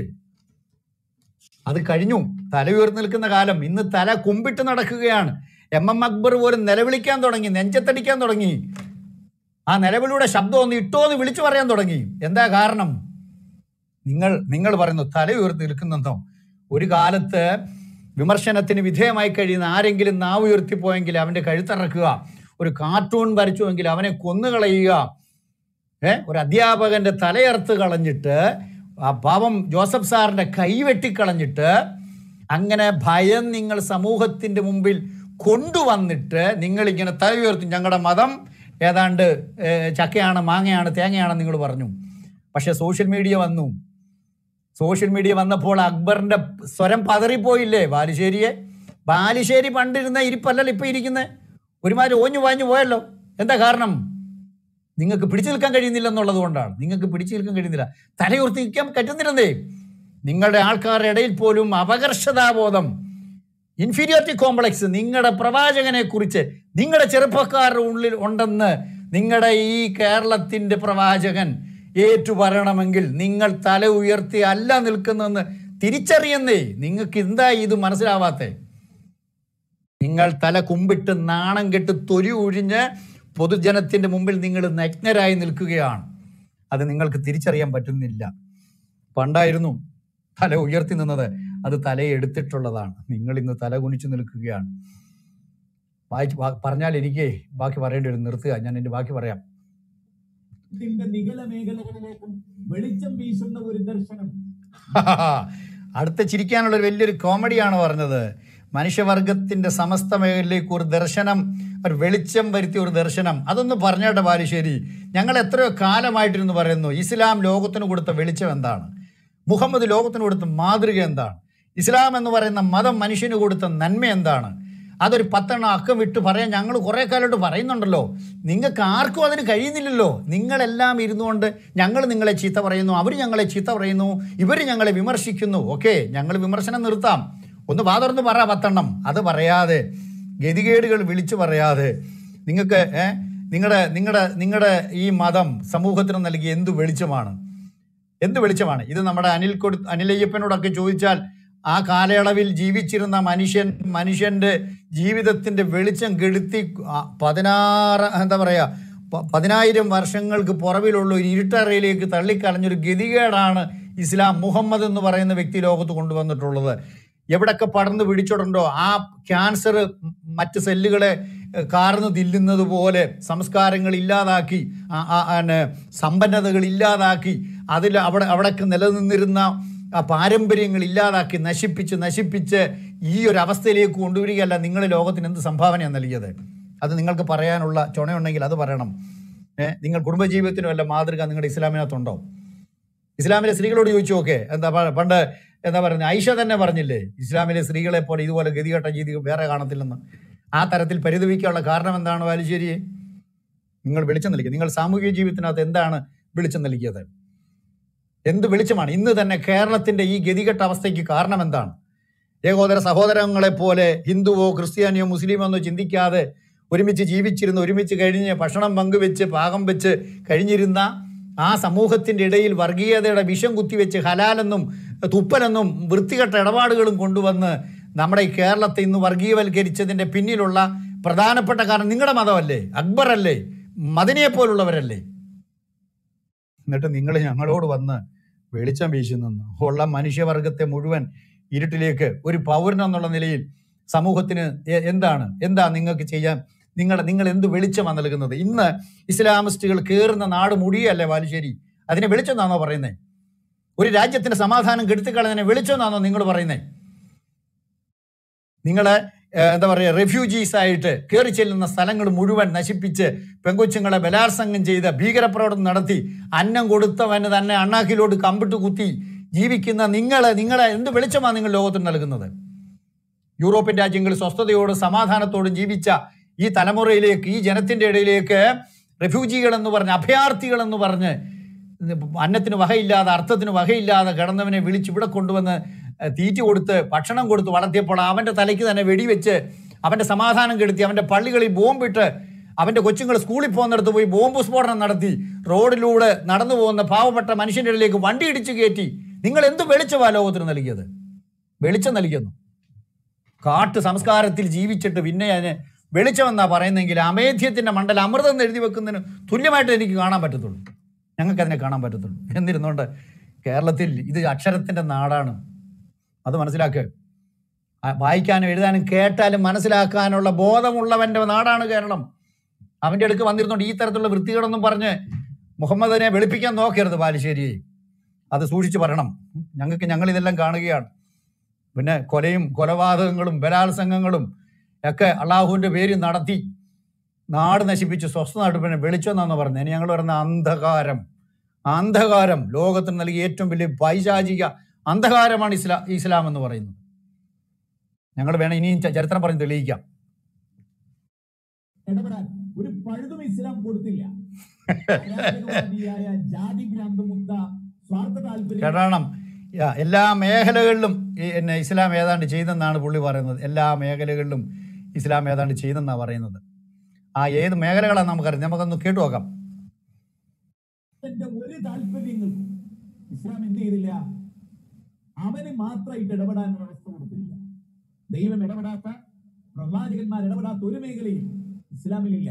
അത് കഴിഞ്ഞു തല ഉയർത്തി നിൽക്കുന്ന കാലം ഇന്ന് തല കുമ്പിട്ട് നടക്കുകയാണ് എം എം അക്ബർ പോലും നിലവിളിക്കാൻ തുടങ്ങി നെഞ്ചത്തടിക്കാൻ തുടങ്ങി ആ നിലവിളിയുടെ ശബ്ദം ഒന്ന് ഇട്ടോ എന്ന് വിളിച്ചു പറയാൻ തുടങ്ങി എന്താ കാരണം നിങ്ങൾ നിങ്ങൾ പറയുന്നു തല ഉയർത്തി നിൽക്കുന്നെന്നോ ഒരു കാലത്ത് വിമർശനത്തിന് വിധേയമായി കഴിയുന്ന ആരെങ്കിലും നാവ് ഉയർത്തിപ്പോയെങ്കിൽ അവൻ്റെ കഴുത്തറക്കുക ഒരു കാർട്ടൂൺ വരച്ചുവെങ്കിൽ അവനെ കൊന്നുകളയുക ഏ ഒരു അധ്യാപകന്റെ തലയർത്ത് കളഞ്ഞിട്ട് ആ പാവം ജോസഫ് സാറിന്റെ കൈ വെട്ടിക്കളഞ്ഞിട്ട് അങ്ങനെ ഭയം നിങ്ങൾ സമൂഹത്തിന്റെ മുമ്പിൽ കൊണ്ടുവന്നിട്ട് നിങ്ങൾ ഇങ്ങനെ തല ഉയർത്തി ഞങ്ങളുടെ മതം ഏതാണ്ട് ഏ, ചക്കയാണ് മാങ്ങയാണ് തേങ്ങയാണെന്ന് നിങ്ങൾ പറഞ്ഞു പക്ഷെ സോഷ്യൽ മീഡിയ വന്നു സോഷ്യൽ മീഡിയ വന്നപ്പോൾ അക്ബറിന്റെ സ്വരം പതറിപ്പോയില്ലേ ബാലുശ്ശേരിയെ ബാലുശ്ശേരി പണ്ടിരുന്ന ഇരിപ്പല്ലല്ലോ ഇപ്പൊ ഇരിക്കുന്നത് ഒരുമാതിരി ഓഞ്ഞു വാഞ്ഞു പോയല്ലോ എന്താ കാരണം നിങ്ങൾക്ക് പിടിച്ചു നിൽക്കാൻ കഴിയുന്നില്ല എന്നുള്ളത് കൊണ്ടാണ് നിങ്ങൾക്ക് പിടിച്ചു നിൽക്കാൻ കഴിയുന്നില്ല തലയുർത്തി നിൽക്കാൻ പറ്റുന്നില്ലെന്നേ നിങ്ങളുടെ ആൾക്കാരുടെ ഇടയിൽ പോലും അപകർഷതാബോധം ഇൻഫീരിയോറിറ്റി കോംപ്ലക്സ് നിങ്ങളുടെ പ്രവാചകനെ കുറിച്ച് നിങ്ങളുടെ ചെറുപ്പക്കാരുടെ ഉള്ളിൽ ഉണ്ടെന്ന് നിങ്ങളുടെ ഈ കേരളത്തിൻ്റെ പ്രവാചകൻ ഏറ്റുപറയണമെങ്കിൽ നിങ്ങൾ തല ഉയർത്തി അല്ല നിൽക്കുന്നതെന്ന് തിരിച്ചറിയുന്നേ നിങ്ങൾക്ക് എന്താ ഇത് മനസ്സിലാവാത്തേ നിങ്ങൾ തല കുമ്പിട്ട് നാണം കെട്ട് തൊലി ഒഴിഞ്ഞ് പൊതുജനത്തിന്റെ മുമ്പിൽ നിങ്ങൾ നഗ്നരായി നിൽക്കുകയാണ് അത് നിങ്ങൾക്ക് തിരിച്ചറിയാൻ പറ്റുന്നില്ല പണ്ടായിരുന്നു തല ഉയർത്തി നിന്നത് അത് തലയെടുത്തിട്ടുള്ളതാണ് നിങ്ങൾ ഇന്ന് തല കുനിച്ചു നിൽക്കുകയാണ് വായിച്ച് വാ- പറഞ്ഞാൽ എനിക്ക് ബാക്കി പറയേണ്ടി വരും നിർത്തുക ഞാൻ എൻ്റെ ബാക്കി പറയാം ത്തിന്റെ നിഗല മേഖലകളിലേക്കും വെളിച്ചം വീശുന്ന ഒരു ദർശനം അടുത്ത ചിരിക്കാനുള്ള ഒരു വലിയൊരു കോമഡിയാണ് പറഞ്ഞത് മനുഷ്യവർഗത്തിന്റെ സമസ്ത മേഖലയിലേക്ക് ഒരു ദർശനം ഒരു വെളിച്ചം വരുത്തിയ ഒരു ദർശനം അതൊന്ന് പറഞ്ഞാട്ടെ ബാലുശ്ശേരി ഞങ്ങൾ എത്രയോ കാലമായിട്ടിരുന്ന് പറയുന്നു ഇസ്ലാം ലോകത്തിന് കൊടുത്ത വെളിച്ചം എന്താണ് മുഹമ്മദ് ലോകത്തിന് കൊടുത്ത മാതൃക എന്താണ് ഇസ്ലാം എന്ന് പറയുന്ന മതം മനുഷ്യന് കൊടുത്ത നന്മ എന്താണ് അതൊരു പത്തെണ്ണം അക്കം വിട്ട് പറയാൻ ഞങ്ങൾ കുറേ കാലമായിട്ട് പറയുന്നുണ്ടല്ലോ നിങ്ങൾക്ക് ആർക്കും അതിന് കഴിയുന്നില്ലല്ലോ നിങ്ങളെല്ലാം ഇരുന്നുകൊണ്ട് ഞങ്ങൾ നിങ്ങളെ ചീത്ത പറയുന്നു അവർ ഞങ്ങളെ ചീത്ത പറയുന്നു ഇവർ ഞങ്ങളെ വിമർശിക്കുന്നു ഓക്കെ ഞങ്ങൾ വിമർശനം നിർത്താം ഒന്ന് വാതുറന്ന് പറ പത്തെണ്ണം അത് പറയാതെ ഗതികേടുകൾ വിളിച്ചു പറയാതെ നിങ്ങൾക്ക് ഏ നിങ്ങളുടെ നിങ്ങളുടെ നിങ്ങളുടെ ഈ മതം സമൂഹത്തിന് നൽകിയ എന്ത് വെളിച്ചമാണ് എന്ത് വെളിച്ചമാണ് ഇത് നമ്മുടെ അനിൽ കൊടു അനിലയ്യപ്പനോടൊക്കെ ചോദിച്ചാൽ ആ കാലയളവിൽ ജീവിച്ചിരുന്ന മനുഷ്യൻ മനുഷ്യന്റെ ജീവിതത്തിന്റെ വെളിച്ചം കെടുത്തി ആ, പതിനാറ് എന്താ പറയാ പ- പതിനായിരം വർഷങ്ങൾക്ക് പുറവിലുള്ള ഒരു ഇരുട്ടറയിലേക്ക് തള്ളിക്കളഞ്ഞൊരു ഗതികേടാണ് ഇസ്ലാം മുഹമ്മദ് എന്ന് പറയുന്ന വ്യക്തി ലോകത്ത് കൊണ്ടുവന്നിട്ടുള്ളത് എവിടൊക്കെ പടർന്ന് പിടിച്ചിട്ടുണ്ടോ ആ ക്യാൻസർ മറ്റ് സെല്ലുകളെ ഏഹ്, കാർന്ന് തില്ലുന്നത് പോലെ സംസ്കാരങ്ങൾ ഇല്ലാതാക്കി ആ- ആ- ആന് സമ്പന്നതകൾ ഇല്ലാതാക്കി അതിൽ അവിടെ അവിടൊക്കെ നിലനിന്നിരുന്ന ആ പാരമ്പര്യങ്ങൾ ഇല്ലാതാക്കി നശിപ്പിച്ച് നശിപ്പിച്ച് ഈ ഒരു അവസ്ഥയിലേക്ക് കൊണ്ടുവരികയല്ല നിങ്ങൾ ലോകത്തിന് എന്ത് സംഭാവനയാണ് നൽകിയത് അത് നിങ്ങൾക്ക് പറയാനുള്ള ചുണയുണ്ടെങ്കിൽ അത് പറയണം ഏഹ് നിങ്ങൾ കുടുംബജീവിതത്തിന് വല്ല മാതൃക നിങ്ങളുടെ ഇസ്ലാമിനകത്തുണ്ടോ ഇസ്ലാമിലെ സ്ത്രീകളോട് ചോദിച്ചു നോക്കെ എന്താ പ- പണ്ട് എന്താ പറയുന്നത് ഐഷ തന്നെ പറഞ്ഞില്ലേ ഇസ്ലാമിലെ സ്ത്രീകളെ പോലെ ഇതുപോലെ ഗതികെട്ട രീതി വേറെ കാണത്തില്ലെന്ന് ആ തരത്തിൽ പരിതപിക്കാനുള്ള കാരണം എന്താണ് വാലുശ്ശേരി നിങ്ങൾ വെളിച്ചം നൽകിയത് നിങ്ങൾ സാമൂഹിക ജീവിതത്തിനകത്ത് എന്താണ് വെളിച്ചം നൽകിയത് എന്ത് വെളിച്ചമാണ് ഇന്ന് തന്നെ കേരളത്തിന്റെ ഈ ഗതികെട്ട അവസ്ഥയ്ക്ക് കാരണം എന്താണ് ഏകോദര സഹോദരങ്ങളെ പോലെ ഹിന്ദുവോ ക്രിസ്ത്യാനിയോ മുസ്ലിമോ എന്നോ ചിന്തിക്കാതെ ഒരുമിച്ച് ജീവിച്ചിരുന്ന് ഒരുമിച്ച് കഴിഞ്ഞ് ഭക്ഷണം പങ്കുവെച്ച് പാകം വെച്ച് കഴിഞ്ഞിരുന്ന ആ സമൂഹത്തിന്റെ ഇടയിൽ വർഗീയതയുടെ വിഷം കുത്തിവെച്ച് ഹലാലെന്നും തുപ്പലെന്നും വൃത്തികെട്ട ഇടപാടുകളും കൊണ്ടുവന്ന് നമ്മുടെ ഈ കേരളത്തെ ഇന്ന് വർഗീയവൽക്കരിച്ചതിന്റെ പിന്നിലുള്ള പ്രധാനപ്പെട്ട കാരണം നിങ്ങളുടെ മതമല്ലേ അക്ബർ അല്ലേ മദനിയെ പോലുള്ളവരല്ലേ എന്നിട്ട് നിങ്ങൾ ഞങ്ങളോട് വന്ന് വെളിച്ചം വീശുന്നു ഉള്ള മനുഷ്യവർഗത്തെ മുഴുവൻ ഇരുട്ടിലേക്ക് ഒരു പൗരൻ എന്നുള്ള നിലയിൽ സമൂഹത്തിന് എ- എന്താണ് എന്താ നിങ്ങൾക്ക് ചെയ്യാൻ നിങ്ങളുടെ നിങ്ങൾ എന്ത് വെളിച്ചമാണ് നൽകുന്നത് ഇന്ന് ഇസ്ലാമിസ്റ്റുകൾ കയറുന്ന നാട് മുടിയല്ലേ ബാലുശ്ശേരി അതിനെ വെളിച്ചം എന്നാണോ പറയുന്നത് ഒരു രാജ്യത്തിന്റെ സമാധാനം കെടുത്തിക്കളഞ്ഞതിനെ വെളിച്ചം എന്നാണോ നിങ്ങൾ പറയുന്നത് നിങ്ങളെ ഏഹ്, എന്താ പറയുക റെഫ്യൂജീസ് ആയിട്ട് കയറി ചെല്ലുന്ന സ്ഥലങ്ങൾ മുഴുവൻ നശിപ്പിച്ച് പെങ്കൊച്ചുങ്ങളെ ബലാത്സംഗം ചെയ്ത് ഭീകരപ്രവർത്തനം നടത്തി അന്നം കൊടുത്തവന് തന്നെ അണ്ണാക്കിലോട്ട് കമ്പിട്ട് കുത്തി ജീവിക്കുന്ന നിങ്ങളെ നിങ്ങളെ എന്ത് വെളിച്ചമാണ് നിങ്ങൾ ലോകത്തിന് നൽകുന്നത് യൂറോപ്യൻ രാജ്യങ്ങളിൽ സ്വസ്ഥതയോടും സമാധാനത്തോടും ജീവിച്ച ഈ തലമുറയിലേക്ക് ഈ ജനത്തിന്റെ ഇടയിലേക്ക് റെഫ്യൂജികൾ എന്ന് പറഞ്ഞ് അഭയാർത്ഥികൾ എന്ന് പറഞ്ഞ് അന്നത്തിന് വകയില്ലാതെ അർത്ഥത്തിന് വകയില്ലാതെ കിടന്നവനെ വിളിച്ച് ഇവിടെ കൊണ്ടുവന്ന് ഏഹ്, തീറ്റി കൊടുത്ത് ഭക്ഷണം കൊടുത്ത് വളർത്തിയപ്പോൾ അവന്റെ തലയ്ക്ക് തന്നെ വെടിവെച്ച് അവന്റെ സമാധാനം കെടുത്തി അവന്റെ പള്ളികളിൽ ബോംബിട്ട് അവന്റെ കൊച്ചുങ്ങൾ സ്കൂളിൽ പോകുന്നിടത്ത് പോയി ബോംബ് സ്ഫോടനം നടത്തി റോഡിലൂടെ നടന്നു പോകുന്ന പാവപ്പെട്ട മനുഷ്യന്റെ ഇടയിലേക്ക് വണ്ടി ഇടിച്ചു കയറ്റി നിങ്ങൾ എന്ത് വെളിച്ചമാ ലോകത്തിന് നൽകിയത് വെളിച്ചം നൽകിയെന്നു കാട്ട് സംസ്കാരത്തിൽ ജീവിച്ചിട്ട് പിന്നെ അതിന് വെളിച്ചമെന്നാ പറയുന്നെങ്കിൽ അമേധ്യത്തിന്റെ മണ്ഡലം അമൃതം എന്ന് എഴുതി വെക്കുന്നതിന് തുല്യമായിട്ട് എനിക്ക് കാണാൻ പറ്റത്തുള്ളൂ ഞങ്ങൾക്ക് അതിനെ കാണാൻ പറ്റത്തുള്ളൂ എന്നിരുന്നുകൊണ്ട് കേരളത്തിൽ ഇത് അക്ഷരത്തിന്റെ നാടാണ് അത് മനസ്സിലാക്കുക ആ, വായിക്കാനും എഴുതാനും കേട്ടാലും മനസ്സിലാക്കാനുള്ള ബോധമുള്ളവന്റെ നാടാണ് കേരളം അവന്റെ അടുക്ക് വന്നിരുന്നുകൊണ്ട് ഈ തരത്തിലുള്ള വൃത്തികളൊന്നും പറഞ്ഞ് മുഹമ്മദിനെ വെളുപ്പിക്കാൻ നോക്കരുത് ബാലുശ്ശേരി അത് സൂക്ഷിച്ച് പറയണം ഞങ്ങൾക്ക് ഞങ്ങൾ ഇതെല്ലാം കാണുകയാണ് പിന്നെ കൊലയും കൊലപാതകങ്ങളും ബലാത്സംഗങ്ങളും ഒക്കെ അള്ളാഹുവിന്റെ പേര് നടത്തി നാട് നശിപ്പിച്ച് സ്വസ്ഥ നാട് പിന്നെ വെളിച്ചമെന്നാന്ന് പറഞ്ഞത് ഇനി ഞങ്ങൾ പറയുന്ന അന്ധകാരം അന്ധകാരം ലോകത്തിന് നൽകിയ ഏറ്റവും വലിയ പൈശാചിക അന്ധകാരമാണ് ഇസ്ലാം ഇസ്ലാം എന്ന് പറയുന്നത് ഞങ്ങൾ വേണം ഇനിയും ച- ചരിത്രം പറഞ്ഞ് തെളിയിക്കാം ഇടപെടാൻ ഒരു പഴുതും ഇസ്ലാം കൊടുത്തില്ല അരാജകവാദിയായ ജാതി ഭ്രാന്തമുക്ത സ്വാർത്ഥ താല്പര്യം കാരണം യാ, എല്ലാ മേഖലകളിലും ഈ എന്നെ ഇസ്ലാം ഏതാണ്ട് ചെയ്തെന്നാണ് പുള്ളി പറയുന്നത് എല്ലാ മേഖലകളിലും ഇസ്ലാം ഏതാണ്ട് ചെയ്തെന്നാണ് പറയുന്നത് ആ ഏത് മേഖലകളാണ് നമുക്കറിയാം നമുക്കൊന്ന് കേട്ടു നോക്കാം തന്റെ ഒരു താല്പര്യങ്ങൾക്കും ഇസ്ലാം എന്ത് ചെയ്തില്ല അവന് മാത്രമായിട്ട് ഇടപെടാനുള്ള അവസ്ഥ കൊടുത്തില്ല ദൈവം ഇടപെടാത്ത പ്രവാചകന്മാർ ഇടപെടാത്ത ഒരു മേഖലയും ഇസ്ലാമിലില്ല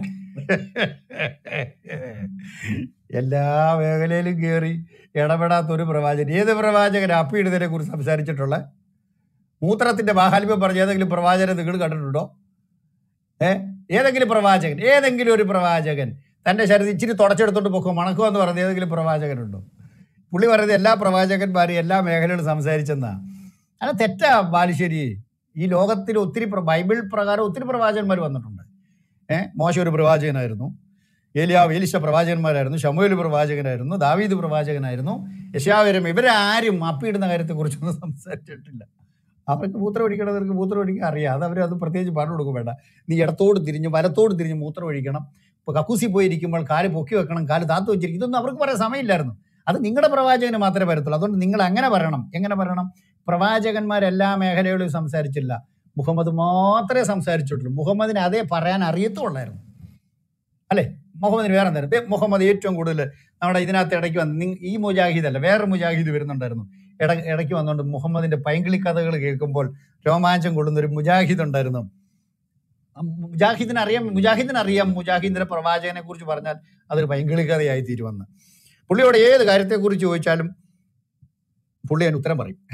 എല്ലാ മേഖലയിലും കയറി ഇടപെടാത്ത ഒരു പ്രവാചകൻ ഏത് പ്രവാചകൻ അപ്പീടുന്നതിനെ കുറിച്ച് സംസാരിച്ചിട്ടുള്ള മൂത്രത്തിന്റെ മാഹാത്മ്യം പറഞ്ഞ ഏതെങ്കിലും പ്രവാചകനെ നിങ്ങൾ കണ്ടിട്ടുണ്ടോ ഏ ഏതെങ്കിലും പ്രവാചകൻ ഏതെങ്കിലും ഒരു പ്രവാചകൻ തന്റെ ശരീരം ഇച്ചിരി തുടച്ചെടുത്തോണ്ട് പൊക്കോ മണക്കോ എന്ന് പറഞ്ഞ ഏതെങ്കിലും പ്രവാചകനുണ്ടോ പുള്ളി പറയുന്നത് എല്ലാ പ്രവാചകന്മാരും എല്ലാ മേഖലകളും സംസാരിച്ചെന്നാ അല്ല തെറ്റാ ബാലുശ്ശേരി ഈ ലോകത്തിൽ ഒത്തിരി പ്ര- ബൈബിൾ പ്രകാരം ഒത്തിരി പ്രവാചകന്മാർ വന്നിട്ടുണ്ട് ഏഹ് മോശ ഒരു പ്രവാചകനായിരുന്നു ഏലിയാവ് ഏലിശ പ്രവാചകന്മാരായിരുന്നു ഷമുവേൽ പ്രവാചകനായിരുന്നു ദാവീദ് പ്രവാചകനായിരുന്നു യശാവരം ഇവരാരും അപ്പിയിടുന്ന കാര്യത്തെക്കുറിച്ചൊന്നും സംസാരിച്ചിട്ടില്ല അവർക്ക് മൂത്രം ഒഴിക്കണവർക്ക് മൂത്രം ഒഴിക്കാൻ അറിയാം അത് അവർ അത് പ്രത്യേകിച്ച് പറഞ്ഞു കൊടുക്കും വേണ്ട നീ ഇടത്തോട് തിരിഞ്ഞ് വലത്തോട് തിരിഞ്ഞ് മൂത്രം ഒഴിക്കണം ഇപ്പോൾ കക്കൂസി പോയിരിക്കുമ്പോൾ കാല് പൊക്കി വെക്കണം കാല് താത്തു വെച്ചിരിക്കും ഇതൊന്നും അവർക്ക് പറയാൻ സമയമില്ലായിരുന്നു അത് നിങ്ങളുടെ പ്രവാചകന് മാത്രമേ വരത്തുള്ളൂ അതുകൊണ്ട് നിങ്ങൾ അങ്ങനെ പറയണം എങ്ങനെ പറയണം പ്രവാചകന്മാർ എല്ലാ മേഖലകളിലും സംസാരിച്ചില്ല മുഹമ്മദ് മാത്രമേ സംസാരിച്ചിട്ടുള്ളൂ മുഹമ്മദിന് അതേ പറയാൻ അറിയത്തുള്ളായിരുന്നു അല്ലേ മുഹമ്മദിന് വേറെ എന്തായിരുന്നു ദേ മുഹമ്മദ് ഏറ്റവും കൂടുതൽ നമ്മുടെ ഇതിനകത്ത് ഇടയ്ക്ക് വന്ന് നിങ് ഈ മുജാഹിദ് അല്ല വേറെ മുജാഹിദ് വരുന്നുണ്ടായിരുന്നു ഇട ഇടയ്ക്ക് വന്നുകൊണ്ട് മുഹമ്മദിന്റെ പൈങ്കിളി കഥകൾ കേൾക്കുമ്പോൾ രോമാഞ്ചം കൊള്ളുന്ന ഒരു മുജാഹിദ് ഉണ്ടായിരുന്നു ആ മുജാഹിദിന് അറിയാം മുജാഹിദിന് അറിയാം മുജാഹിദിന്റെ പ്രവാചകനെ കുറിച്ച് പറഞ്ഞാൽ അതൊരു പൈങ്കിളി കഥയായി തീരുമെന്ന് പുള്ളിയോട് ഏത് കാര്യത്തെക്കുറിച്ച് ചോദിച്ചാലും പുള്ളി അതിന് ഉത്തരം പറയും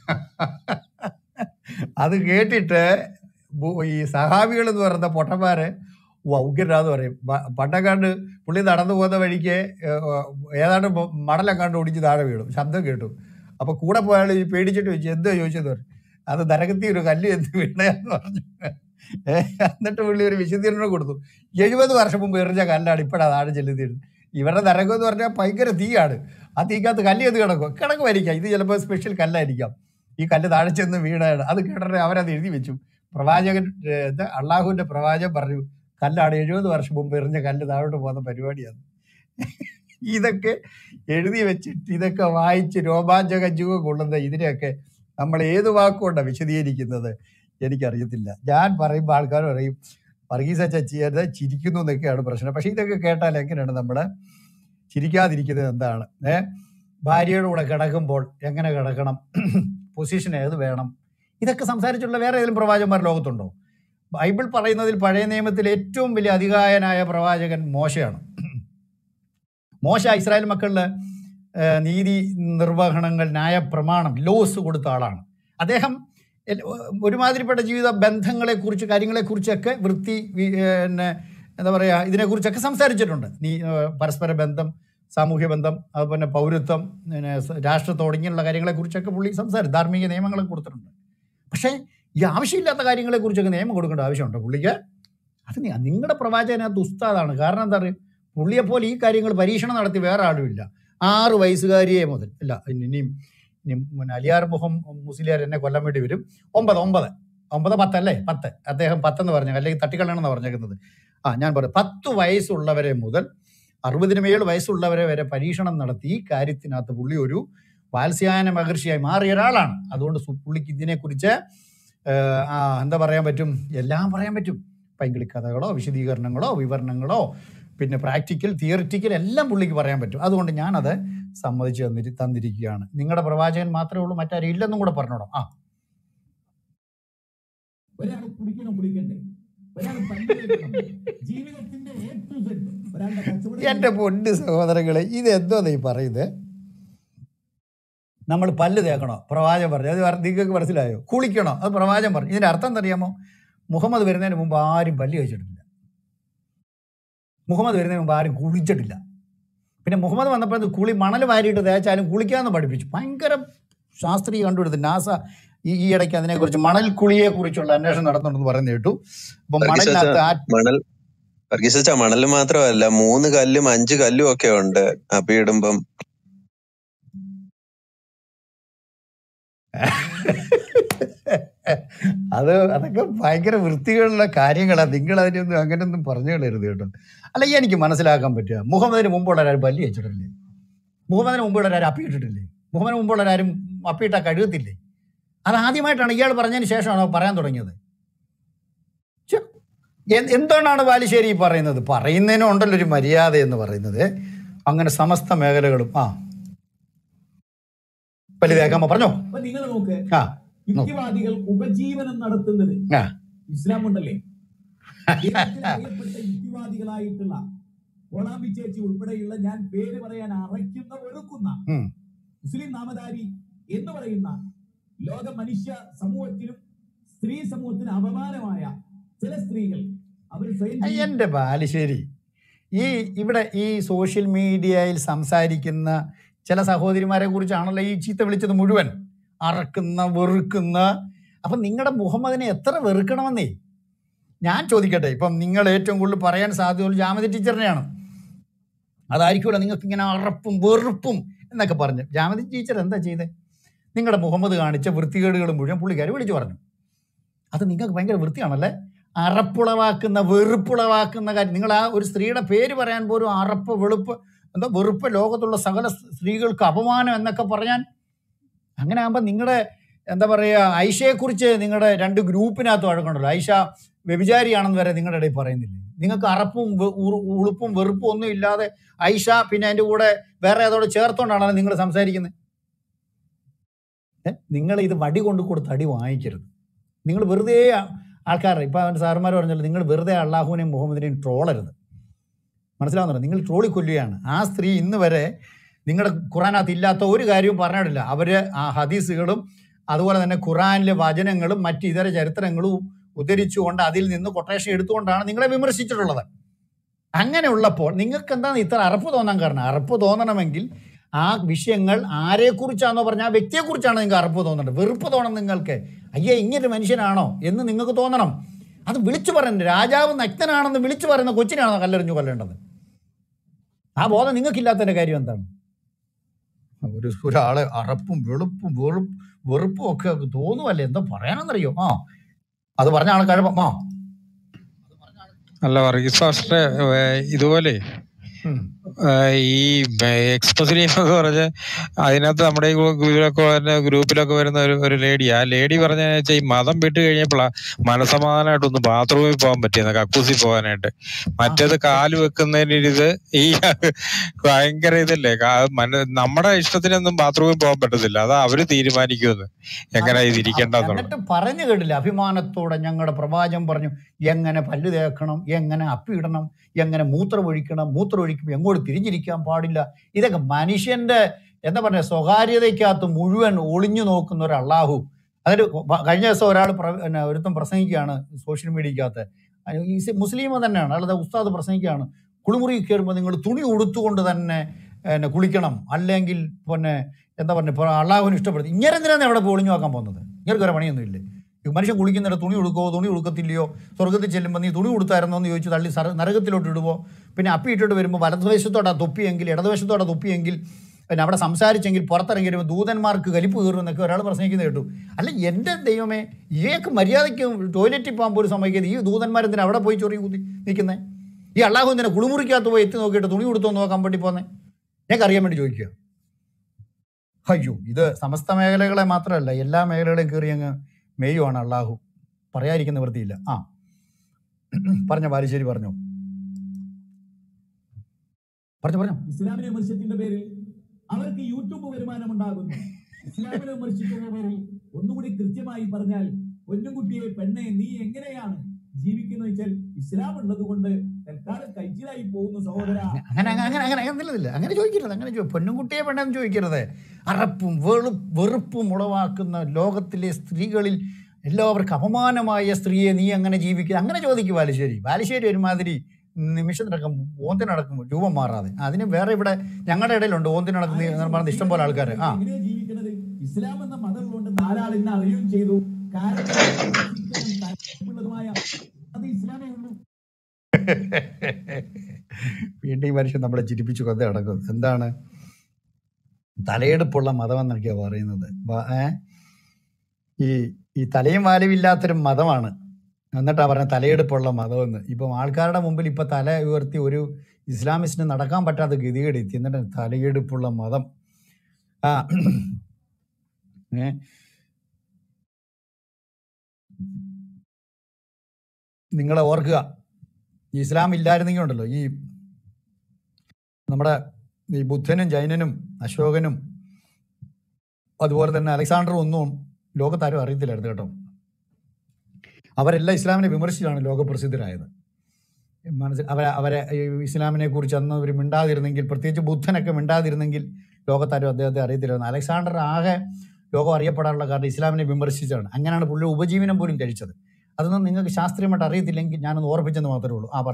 അത് കേട്ടിട്ട് ബു- ഈ സഹാബികൾ എന്ന് പറയുന്ന പൊട്ടന്മാര് ഉഗ്രരാന്ന് പറയും പ- പണ്ടക്കാണ്ട് പുള്ളി നടന്നു പോകുന്ന വഴിക്ക് ഏഹ്, ഏതാണ്ട് മ- മടലെങ്ങാണ്ട് ഒടിച്ച് താഴെ വീണു ശബ്ദം കേട്ടു അപ്പൊ കൂടെ പോയാൽ ഈ പേടിച്ചിട്ട് ചോദിച്ചു എന്തോ ചോദിച്ചത് പറഞ്ഞു അത് നരകത്തി ഒരു കല്ല് എന്ത് വീണയാന്ന് പറഞ്ഞു ഏഹ്, എന്നിട്ട് പുള്ളി ഒരു വിശദീകരണം കൊടുത്തു എഴുപത് വർഷം മുമ്പ് എറിഞ്ഞ കല്ലാണ് ഇപ്പോഴാണ് താഴെ ചെല്ലുന്നത് ഇവരുടെ നരകം എന്ന് പറഞ്ഞാൽ ഭയങ്കര തീയാണ് ആ തീക്കകത്ത് കല്ല് ചെയ്ത് കിടക്കും കിടക്കുമായിരിക്കാം ഇത് ചിലപ്പോൾ സ്പെഷ്യൽ കല്ലായിരിക്കാം ഈ കല്ല് താഴെ ചെന്ന് വീണാണ് അത് കേട്ടിട്ട് അവരത് എഴുതി വെച്ചു പ്രവാചകൻ ഏഹ്, ഇത് അള്ളാഹുവിന്റെ പ്രവാചകൻ പറഞ്ഞു കല്ലാണ് എഴുപത് വർഷം മുമ്പ് എറിഞ്ഞ കല്ല് താഴോട്ട് പോകുന്ന പരിപാടിയാണ് ഇതൊക്കെ എഴുതി വെച്ചിട്ട് ഇതൊക്കെ വായിച്ച് രോമാഞ്ചക ജീവം കൊള്ളുന്ന ഇതിനെയൊക്കെ നമ്മൾ ഏത് വാക്കുകൊണ്ടാണ് വിശദീകരിക്കുന്നത് എനിക്കറിയത്തില്ല ഞാൻ പറയുമ്പോൾ ആൾക്കാർ പറയും വർഗീസ് അച്ഛ ചെയ്ത് ചിരിക്കുന്നു എന്നൊക്കെയാണ് പ്രശ്നം പക്ഷെ ഇതൊക്കെ കേട്ടാൽ എങ്ങനെയാണ് നമ്മൾ ചിരിക്കാതിരിക്കുന്നത് എന്താണ് ഏ ഭാര്യയുടെ കൂടെ കിടക്കുമ്പോൾ എങ്ങനെ കിടക്കണം പൊസിഷൻ ഏത് വേണം ഇതൊക്കെ സംസാരിച്ചുള്ള വേറെ ഏതെങ്കിലും പ്രവാചകന്മാർ ലോകത്തുണ്ടോ ബൈബിൾ പറയുന്നതിൽ പഴയ നിയമത്തിൽ ഏറ്റവും വലിയ അധികായനായ പ്രവാചകൻ മോശയാണ് മോശ ഇസ്രായേൽ മക്കളില് ഏഹ്, നീതി നിർവഹണങ്ങൾ ന്യായപ്രമാണം ലോസ് കൊടുത്ത ആളാണ് അദ്ദേഹം എൽ- ഒരുമാതിരിപ്പെട്ട ജീവിത ബന്ധങ്ങളെക്കുറിച്ച് കാര്യങ്ങളെക്കുറിച്ചൊക്കെ വൃത്തി വി- പിന്നെ എന്താ പറയുക ഇതിനെക്കുറിച്ചൊക്കെ സംസാരിച്ചിട്ടുണ്ട് നീ ഏഹ്, പരസ്പര ബന്ധം സാമൂഹ്യ ബന്ധം അതുപോലെ പൗരത്വം പിന്നെ സ- രാഷ്ട്രത്തോട് ഇങ്ങനെയുള്ള കാര്യങ്ങളെക്കുറിച്ചൊക്കെ പുള്ളി സംസാരിച്ചു ധാർമ്മിക നിയമങ്ങളെ കൊടുത്തിട്ടുണ്ട് പക്ഷേ ഈ ആവശ്യമില്ലാത്ത കാര്യങ്ങളെക്കുറിച്ചൊക്കെ നിയമം കൊടുക്കേണ്ട ആവശ്യമുണ്ടോ പുള്ളിക്ക് അത് നി- നിങ്ങളുടെ പ്രവാചകനകത്ത് ഉസ്താദാണ് കാരണം എന്താ പറയുക പുള്ളിയെപ്പോലെ ഈ കാര്യങ്ങൾ പരീക്ഷണം നടത്തി വേറെ ആരുമില്ല ആറ് വയസ്സുകാരിയെ മുതൽ ഇല്ല ഇനി- ഇനിയും ഇനി പിന്നെ അലിയാർ മുഹം മുസ്ലിയാർ എന്നെ കൊല്ലാൻ വേണ്ടി വരും ഒമ്പത് ഒമ്പത് ഒമ്പത് പത്തല്ലേ പത്ത് അദ്ദേഹം പത്തെന്ന് പറഞ്ഞു അല്ലെങ്കിൽ തട്ടിക്കളയണമെന്ന് പറഞ്ഞേക്കുന്നത് ആ ഞാൻ പറയാം പത്ത് വയസ്സുള്ളവരെ മുതൽ അറുപതിന് മേൽ വയസ്സുള്ളവരെ വരെ പരീക്ഷണം നടത്തി ഈ കാര്യത്തിനകത്ത് പുള്ളി ഒരു വാത്സ്യായന മഹർഷിയായി മാറിയ ഒരാളാണ് അതുകൊണ്ട് സു- പുള്ളിക്ക് ഇതിനെക്കുറിച്ച് ഏഹ്, ആ, എന്താ പറയാൻ പറ്റും എല്ലാം പറയാൻ പറ്റും പൈങ്കിളി കഥകളോ വിശദീകരണങ്ങളോ വിവരണങ്ങളോ പിന്നെ പ്രാക്ടിക്കൽ തിയറിറ്റിക്കൽ എല്ലാം പുള്ളിക്ക് പറയാൻ പറ്റും അതുകൊണ്ട് ഞാനത് സമ്മതിച്ച് തന്നിരി തന്നിരിക്കുകയാണ് നിങ്ങളുടെ പ്രവാചകൻ മാത്രമേ ഉള്ളൂ മറ്റാരും ഇല്ലെന്നും കൂടെ പറഞ്ഞോളാം ആ ഒരാൾ കുടിക്കണം കുടിക്കണ്ടേ ഒരാൾ പല്ല് തേക്കണം. ജീവിതത്തിന്റെ എ ടു സെഡ് ഒരാളുടെ കച്ചവടം എൻ്റെ പൊന്ന് സഹോദരങ്ങളെ ഇത് എന്തോ നീ പറയുന്നത് നമ്മൾ പല്ല് തേക്കണോ പ്രവാചകൻ പറഞ്ഞു അത് അർത്ഥം നിങ്ങൾക്ക് മനസ്സിലായോ കുളിക്കണോ അത് പ്രവാചകൻ പറഞ്ഞു ഇതിന്റെ അർത്ഥം എന്തറിയാമോ മുഹമ്മദ് വരുന്നതിന് മുമ്പ് ആരും പല്ല് കഴിച്ചിട്ടില്ല മുഹമ്മദ് വരുന്നതിന് മുമ്പ് ആരും കുളിച്ചിട്ടില്ല പിന്നെ മുഹമ്മദ് വന്നപ്പോൾ ഇത് കുളി മണൽ വാരിയിട്ട് തേച്ചാലും കുളിക്കാമെന്ന് പഠിപ്പിച്ചു ഭയങ്കര ശാസ്ത്രീയ കണ്ടുപിടുത്തം നാസ ഈ ഈ ഇടയ്ക്ക് അതിനെക്കുറിച്ച് മണൽ കുളിയെ കുറിച്ചുള്ള അന്വേഷണം നടത്തുന്നുണ്ടെന്ന് പറയുന്നത് കേട്ടു അപ്പൊ വർഗീസ് മണലിനകത്ത് ആ മണൽ വർഗീസ് അച്ഛാ മണൽ മാത്രമല്ല മൂന്ന് കല്ലും അഞ്ച് കല്ലും ഒക്കെ ഉണ്ട് അപ്പൊ ഇടുമ്പം അത് അതൊക്കെ ഭയങ്കര വൃത്തികളുള്ള കാര്യങ്ങളാണ് നിങ്ങൾ അതിനൊന്നും അങ്ങനെയൊന്നും പറഞ്ഞു കളയരുത് കേട്ടോ അല്ല ഈ എനിക്ക് മനസ്സിലാക്കാൻ പറ്റുക മുഹമ്മദിന് മുമ്പുള്ളവരാരും ബലി വെച്ചിട്ടില്ലേ മുഹമ്മദിന് മുമ്പുള്ളവരാരും അപ്പിയിട്ടിട്ടില്ലേ മുഹമ്മദിന് മുമ്പുള്ളവരാരും അപ്പിയിട്ടാ കഴുകത്തില്ലേ അത് ആദ്യമായിട്ടാണ് ഇയാൾ പറഞ്ഞതിന് ശേഷമാണോ പറയാൻ തുടങ്ങിയത് ഛെ, എ- എന്തുകൊണ്ടാണ് ബാലുശ്ശേരി ഈ പറയുന്നത് പറയുന്നതിനും ഉണ്ടല്ലോ ഒരു മര്യാദ എന്ന് പറയുന്നത് അങ്ങനെ സമസ്ത മേഖലകളും ആ വലുതേക്കാമോ പറഞ്ഞോ അപ്പൊ നിങ്ങൾ നോക്ക് ആ യുക്തിവാദികൾ ഉപജീവനം നടത്തുന്നത് ആ ഇസ്ലാം ഉണ്ടല്ലേ കേരളത്തിലെ അറിയപ്പെട്ട യുക്തിവാദികളായിട്ടുള്ള ഓണാമ്പി ചേച്ചി ഉൾപ്പെടെയുള്ള ഞാൻ പേര് പറയാൻ അറയ്ക്കുന്ന വെറുക്കുന്ന ഉം. മുസ്ലിം നാമധാരി എന്ന് പറയുന്ന ലോക മനുഷ്യ സമൂഹത്തിലും സ്ത്രീ സമൂഹത്തിന് അപമാനമായ ചില സ്ത്രീകൾ അവർ സ്വയം ജീവി- എൻ്റെ ബാലുശ്ശേരി ഈ ഇവിടെ ഈ സോഷ്യൽ മീഡിയയിൽ സംസാരിക്കുന്ന ചില സഹോദരിമാരെ കുറിച്ചാണല്ലോ ഈ ചീത്ത വിളിച്ചത് മുഴുവൻ അറക്കുന്ന വെറുക്കുന്ന അപ്പം നിങ്ങളുടെ മുഹമ്മദിനെ എത്ര വെറുക്കണമെന്നേ ഞാൻ ചോദിക്കട്ടെ ഇപ്പം നിങ്ങൾ ഏറ്റവും കൂടുതൽ പറയാൻ സാധ്യതയുള്ള ജാമതി ടീച്ചറിനെയാണ് അതായിരിക്കുമല്ലോ നിങ്ങൾക്ക് ഇങ്ങനെ അറപ്പും വെറുപ്പും എന്നൊക്കെ പറഞ്ഞു ജാമതി ടീച്ചർ എന്താ ചെയ്തത് നിങ്ങളുടെ മുഹമ്മദ് കാണിച്ച വൃത്തികേടുകൾ മുഴുവൻ പുള്ളിക്കാർ വിളിച്ചു പറഞ്ഞു അത് നിങ്ങൾക്ക് ഭയങ്കര വൃത്തിയാണല്ലേ അറപ്പുളവാക്കുന്ന വെറുപ്പുളവാക്കുന്ന കാര്യം നിങ്ങൾ ആ ഒരു സ്ത്രീയുടെ പേര് പറയാൻ പോലും അറപ്പ് വെളുപ്പ് എന്തോ വെറുപ്പ് ലോകത്തുള്ള സകല സ്ത്രീകൾക്ക് അപമാനം എന്നൊക്കെ പറഞ്ഞാൽ അങ്ങനെ ആകുമ്പോൾ നിങ്ങളുടെ എന്താ പറയുക ഐഷയെക്കുറിച്ച് നിങ്ങളുടെ രണ്ട് ഗ്രൂപ്പിനകത്ത് വഴക്കുണ്ടല്ലോ ഐഷ വ്യഭിചാരിയാണെന്ന് വരെ നിങ്ങളുടെ ഇടയിൽ പറയുന്നില്ലേ നിങ്ങൾക്ക് അറപ്പും വെ- ഉറു- ഉളുപ്പും വെറുപ്പും ഒന്നും ഇല്ലാതെ ഐഷ പിന്നെ അതിൻ്റെ കൂടെ വേറെ അതോടെ ചേർത്തോണ്ടാണ് നിങ്ങൾ സംസാരിക്കുന്നത് നിങ്ങൾ ഇത് വടി കൊണ്ട് കൊടുത്ത് അടി വാങ്ങിക്കരുത് നിങ്ങൾ വെറുതെ ആൾക്കാർ ഇപ്പം അവൻ്റെ സാറുമാർ പറഞ്ഞല്ലോ നിങ്ങൾ വെറുതെ അള്ളാഹുവിനെയും മുഹമ്മദിനെയും ട്രോളരുത് മനസ്സിലാവുന്നുണ്ടോ നിങ്ങൾ ട്രോളി കൊല്ലുകയാണ് ആ സ്ത്രീ ഇന്ന് വരെ നിങ്ങളുടെ ഖുറാനകത്ത് ഇല്ലാത്ത ഒരു കാര്യവും പറഞ്ഞിട്ടില്ല അവർ ആ ഹദീസുകളും അതുപോലെ തന്നെ ഖുറാനിലെ വചനങ്ങളും മറ്റ് ഇതര ചരിത്രങ്ങളും ഉദ്ധരിച്ചുകൊണ്ട് അതിൽ നിന്ന് കൊട്ടേഷൻ എടുത്തുകൊണ്ടാണ് നിങ്ങളെ വിമർശിച്ചിട്ടുള്ളത് അങ്ങനെയുള്ളപ്പോൾ നിങ്ങൾക്ക് എന്താണ് ഇത്ര അറപ്പ് തോന്നാൻ കാരണം അറപ്പ് തോന്നണമെങ്കിൽ ആ വിഷയങ്ങൾ ആരെക്കുറിച്ചാണോ പറഞ്ഞ ആ വ്യക്തിയെക്കുറിച്ചാണ് നിങ്ങൾക്ക് അറപ്പ് തോന്നേണ്ടത് വെറുപ്പ് തോന്നണം നിങ്ങൾക്ക് അയ്യേ ഇങ്ങനൊരു മനുഷ്യനാണോ എന്ന് നിങ്ങൾക്ക് തോന്നണം അത് വിളിച്ചു പറയുന്നത് രാജാവ് നഗ്നനാണെന്ന് വിളിച്ചു പറയുന്ന കൊച്ചിനാണോ കല്ലെറിഞ്ഞു കൊല്ലേണ്ടത് ആ ബോധം നിങ്ങൾക്കില്ലാത്തതിന്റെ കാര്യം എന്താണ് ഒരു ഒരാളെ അറപ്പും വെളുപ്പും വെറുപ്പ് വെറുപ്പും ഒക്കെ തോന്നുമല്ലേ എന്താ പറയാനെന്നറിയോ ആ അത് പറഞ്ഞ ആൾ കഴപ്പം ആ അല്ല വർഗീസ് ഫാസ്റ്ററെ ഇതുപോലെ ഉം. ഏഹ് ഈ എക്സ്പസിലീം എന്ന് പറഞ്ഞ അതിനകത്ത് നമ്മുടെ ഈ ഗ്രൂപ്പിലൊക്കെ വരുന്ന ഗ്രൂപ്പിലൊക്കെ വരുന്ന ഒരു ഒരു ലേഡി ആ ലേഡി പറഞ്ഞ വെച്ചാൽ ഈ മതം വിട്ട് കഴിഞ്ഞപ്പോഴാ മനസമാധാനമായിട്ടൊന്ന് ബാത്റൂമിൽ പോകാൻ പറ്റിയെന്ന് കക്കൂസി പോകാനായിട്ട് മറ്റേത് കാല് വെക്കുന്നതിനിത് ഈ ഭയങ്കര ഇതല്ലേ കാ- മന- നമ്മുടെ ഇഷ്ടത്തിനൊന്നും ബാത്റൂമിൽ പോകാൻ പറ്റത്തില്ല അതാ അവര് തീരുമാനിക്കുമെന്ന് എങ്ങനെ ഇത് ഇരിക്കേണ്ടെന്നുള്ളത് എന്നിട്ട് പറഞ്ഞു കേട്ടില്ല അഭിമാനത്തോടെ ഞങ്ങളുടെ പ്രവാചകം പറഞ്ഞു എങ്ങനെ പല്ല് തേക്കണം എങ്ങനെ അപ്പിയിടണം എങ്ങനെ മൂത്രം ഒഴിക്കണം മൂത്രം ഒഴിക്കുമ്പോൾ എങ്ങോട്ട് തിരിഞ്ഞിരിക്കാൻ പാടില്ല ഇതൊക്കെ മനുഷ്യന്റെ എന്താ പറയുക സ്വകാര്യതയ്ക്കകത്ത് മുഴുവൻ ഒളിഞ്ഞു നോക്കുന്ന ഒരു അള്ളാഹു അതൊരു വ- കഴിഞ്ഞ ദിവസം ഒരാൾ പിന്നെ ഒരുത്തം പ്രസംഗിക്കുകയാണ് സോഷ്യൽ മീഡിയക്കകത്ത് അത് ഈ സി- മുസ്ലിം തന്നെയാണ് അല്ലാതെ ഉസ്താദ് പ്രസംഗിക്കുകയാണ് കുളിമുറി കയറുമ്പോൾ നിങ്ങൾ തുണി ഉടുത്തുകൊണ്ട് തന്നെ പിന്നെ കുളിക്കണം അല്ലെങ്കിൽ പിന്നെ എന്താ പറയുക ഇപ്പോൾ അള്ളാഹുവിന് ഇഷ്ടപ്പെടുത്തി ഇങ്ങനെ എന്തിനാണ് അവിടെ പോയി ഒളിഞ്ഞു നോക്കാൻ പോകുന്നത് ഇങ്ങനെ ഒരു പണിയൊന്നും ഇല്ലേ ഈ മനുഷ്യൻ കുളിക്കുന്നിട തുണി ഉടുക്കോ തുണി ഉടുക്കത്തില്ലയോ സ്വർഗത്തിൽ ചെല്ലുമ്പോൾ നീ തുണി ഉടുത്തായിരുന്നോ എന്ന് ചോദിച്ചു തള്ളി സര- നരകത്തിലോട്ട് ഇടുവോ പിന്നെ അപ്പി ഇട്ടിട്ട് വരുമ്പോൾ വലതുവശത്തോടെ തൊപ്പിയെങ്കിൽ ഇടതുവശത്തോടെ തൊപ്പിയെങ്കിൽ പിന്നെ അവിടെ സംസാരിച്ചെങ്കിൽ പുറത്തിറങ്ങി വരുമ്പോൾ ദൂതന്മാർക്ക് കലിപ്പ് കയറും എന്നൊക്കെ ഒരാൾ പ്രസംഗിക്കുന്നത് കേട്ടു അല്ല എൻ്റെ ദൈവമേ ഇവയൊക്കെ മര്യാദയ്ക്ക് ടോയ്ലറ്റിൽ പോകാൻ പോലും സമ്മതിക്കാതെ ഈ ദൂതന്മാരെന്തിനാ അവിടെ പോയി ചൊറി കുത്തി നിൽക്കുന്നത് ഈ അള്ളാഹു എന്തിനാ കുളിമുറിക്കകത്ത് പോയി എത്തി നോക്കിയിട്ട് തുണി കൊടുത്തോ നോക്കാൻ വേണ്ടി പോന്നെ ഞങ്ങൾക്ക് അറിയാൻ വേണ്ടി ചോദിക്കുക അയ്യോ ഇത് സമസ്ത മേഖലകളെ മാത്രമല്ല എല്ലാ മേഖലകളെയും കയറി അങ്ങ് മെയ്യുമാണ് അള്ളാഹു പറയാതിരിക്കുന്ന വൃത്തിയില്ല ആ പറഞ്ഞോ ബാലുശ്ശേരി പറഞ്ഞോ പറഞ്ഞു പറഞ്ഞു ഇസ്ലാമിനെ വിമർശത്തിന്റെ പേരിൽ അവർക്ക് യൂട്യൂബ് വരുമാനം ഉണ്ടാകുന്നു ഇസ്ലാമിനെ വിമർശിക്കുന്ന പേരിൽ ഒന്നുകൂടി കൃത്യമായി പറഞ്ഞാൽ പൊന്നുകുട്ടിയെ പെണ്ണെ നീ എങ്ങനെയാണ് ജീവിക്കുന്നത് വെച്ചാൽ ഇസ്ലാം ഉള്ളത് കൊണ്ട് തൽക്കാലം കൈച്ചിലായി പോകുന്ന സഹോദര അങ്ങനെ അങ്ങനെ അങ്ങനെ അങ്ങനെ അങ്ങനെയില്ല അങ്ങനെ ചോദിക്കരുത് അങ്ങനെ ചോ പൊന്നുകുട്ടിയെ വേണ്ടെന്ന് ചോദിക്കരുത് അറപ്പും വെളു വെറുപ്പും ഉളവാക്കുന്ന ലോകത്തിലെ സ്ത്രീകളിൽ എല്ലാവർക്കും അപമാനമായ സ്ത്രീയെ നീ അങ്ങനെ ജീവിക്കുക അങ്ങനെ ചോദിക്കും ബാലുശ്ശേരി ബാലുശ്ശേരി ഒരുമാതിരി നിമിഷത്തിനടക്കം ഓന്തിനടക്കം രൂപം മാറാതെ അതിന് വേറെ ഇവിടെ ഞങ്ങളുടെ ഇടയിലുണ്ട് ഓന്തിനടക്കം എന്ന് പറഞ്ഞ ഇഷ്ടം പോലെ ആൾക്കാർ ആ എങ്ങനെയാ ജീവിക്കുന്നത് ഇസ്ലാം എന്ന മതം കൊണ്ട് നാലാൾ ഇന്ന് അറിയുകയും ചെയ്തു കാരണം താല്പര്യമുള്ളതുമായ അത് ഇസ്ലാമേ ഉള്ളൂ വീണ്ടും ഈ മനുഷ്യൻ നമ്മളെ ചിരിപ്പിച്ചു കൊണ്ടേ നടക്കും എന്താണ് തലയെടുപ്പുള്ള മതം എന്നൊക്കെയാ പറയുന്നത് ബ- ഏ? ഈ ഈ തലയും വാലും ഇല്ലാത്തൊരു മതമാണ് എന്നിട്ടാ പറഞ്ഞ തലയെടുപ്പുള്ള മതമെന്ന് ഇപ്പം ആൾക്കാരുടെ മുമ്പിൽ ഇപ്പൊ തല ഉയർത്തി ഒരു ഇസ്ലാമിസ്റ്റിന് നടക്കാൻ പറ്റാത്ത ഗതികേട് എത്തി എന്നിട്ട് തലയെടുപ്പുള്ള മതം ആ ഏ നിങ്ങളെ ഓർക്കുക ഈ ഇസ്ലാം ഇല്ലായിരുന്നെങ്കിൽ ഉണ്ടല്ലോ ഈ നമ്മുടെ ഈ ബുദ്ധനും ജൈനനും അശോകനും അതുപോലെ തന്നെ അലക്സാണ്ടറും ഒന്നും ലോകത്താരും അറിയത്തില്ലായിരുന്നു കേട്ടോ അവരെല്ലാം ഇസ്ലാമിനെ വിമർശിച്ചാണ് ലോകപ്രസിദ്ധരായത് മനസ്സിൽ അവരെ അവരെ ഈ ഇസ്ലാമിനെ കുറിച്ച് അന്ന് അവർ മിണ്ടാതിരുന്നെങ്കിൽ പ്രത്യേകിച്ച് ബുദ്ധനൊക്കെ മിണ്ടാതിരുന്നെങ്കിൽ ലോകത്താരും അദ്ദേഹത്തെ അറിയത്തില്ലായിരുന്നു അലക്സാണ്ടർ ആകെ ലോകം അറിയപ്പെടാനുള്ള കാരണം ഇസ്ലാമിനെ വിമർശിച്ചാണ് അങ്ങനെയാണ് പുള്ളി ഉപജീവനം പോലും കഴിച്ചത് അതൊന്നും നിങ്ങൾക്ക് ശാസ്ത്രീയമായിട്ട് അറിയത്തില്ലെങ്കിൽ ഞാനൊന്ന് ഓർപ്പിച്ചെന്ന് മാത്രമേ ഉള്ളൂ ആ പറ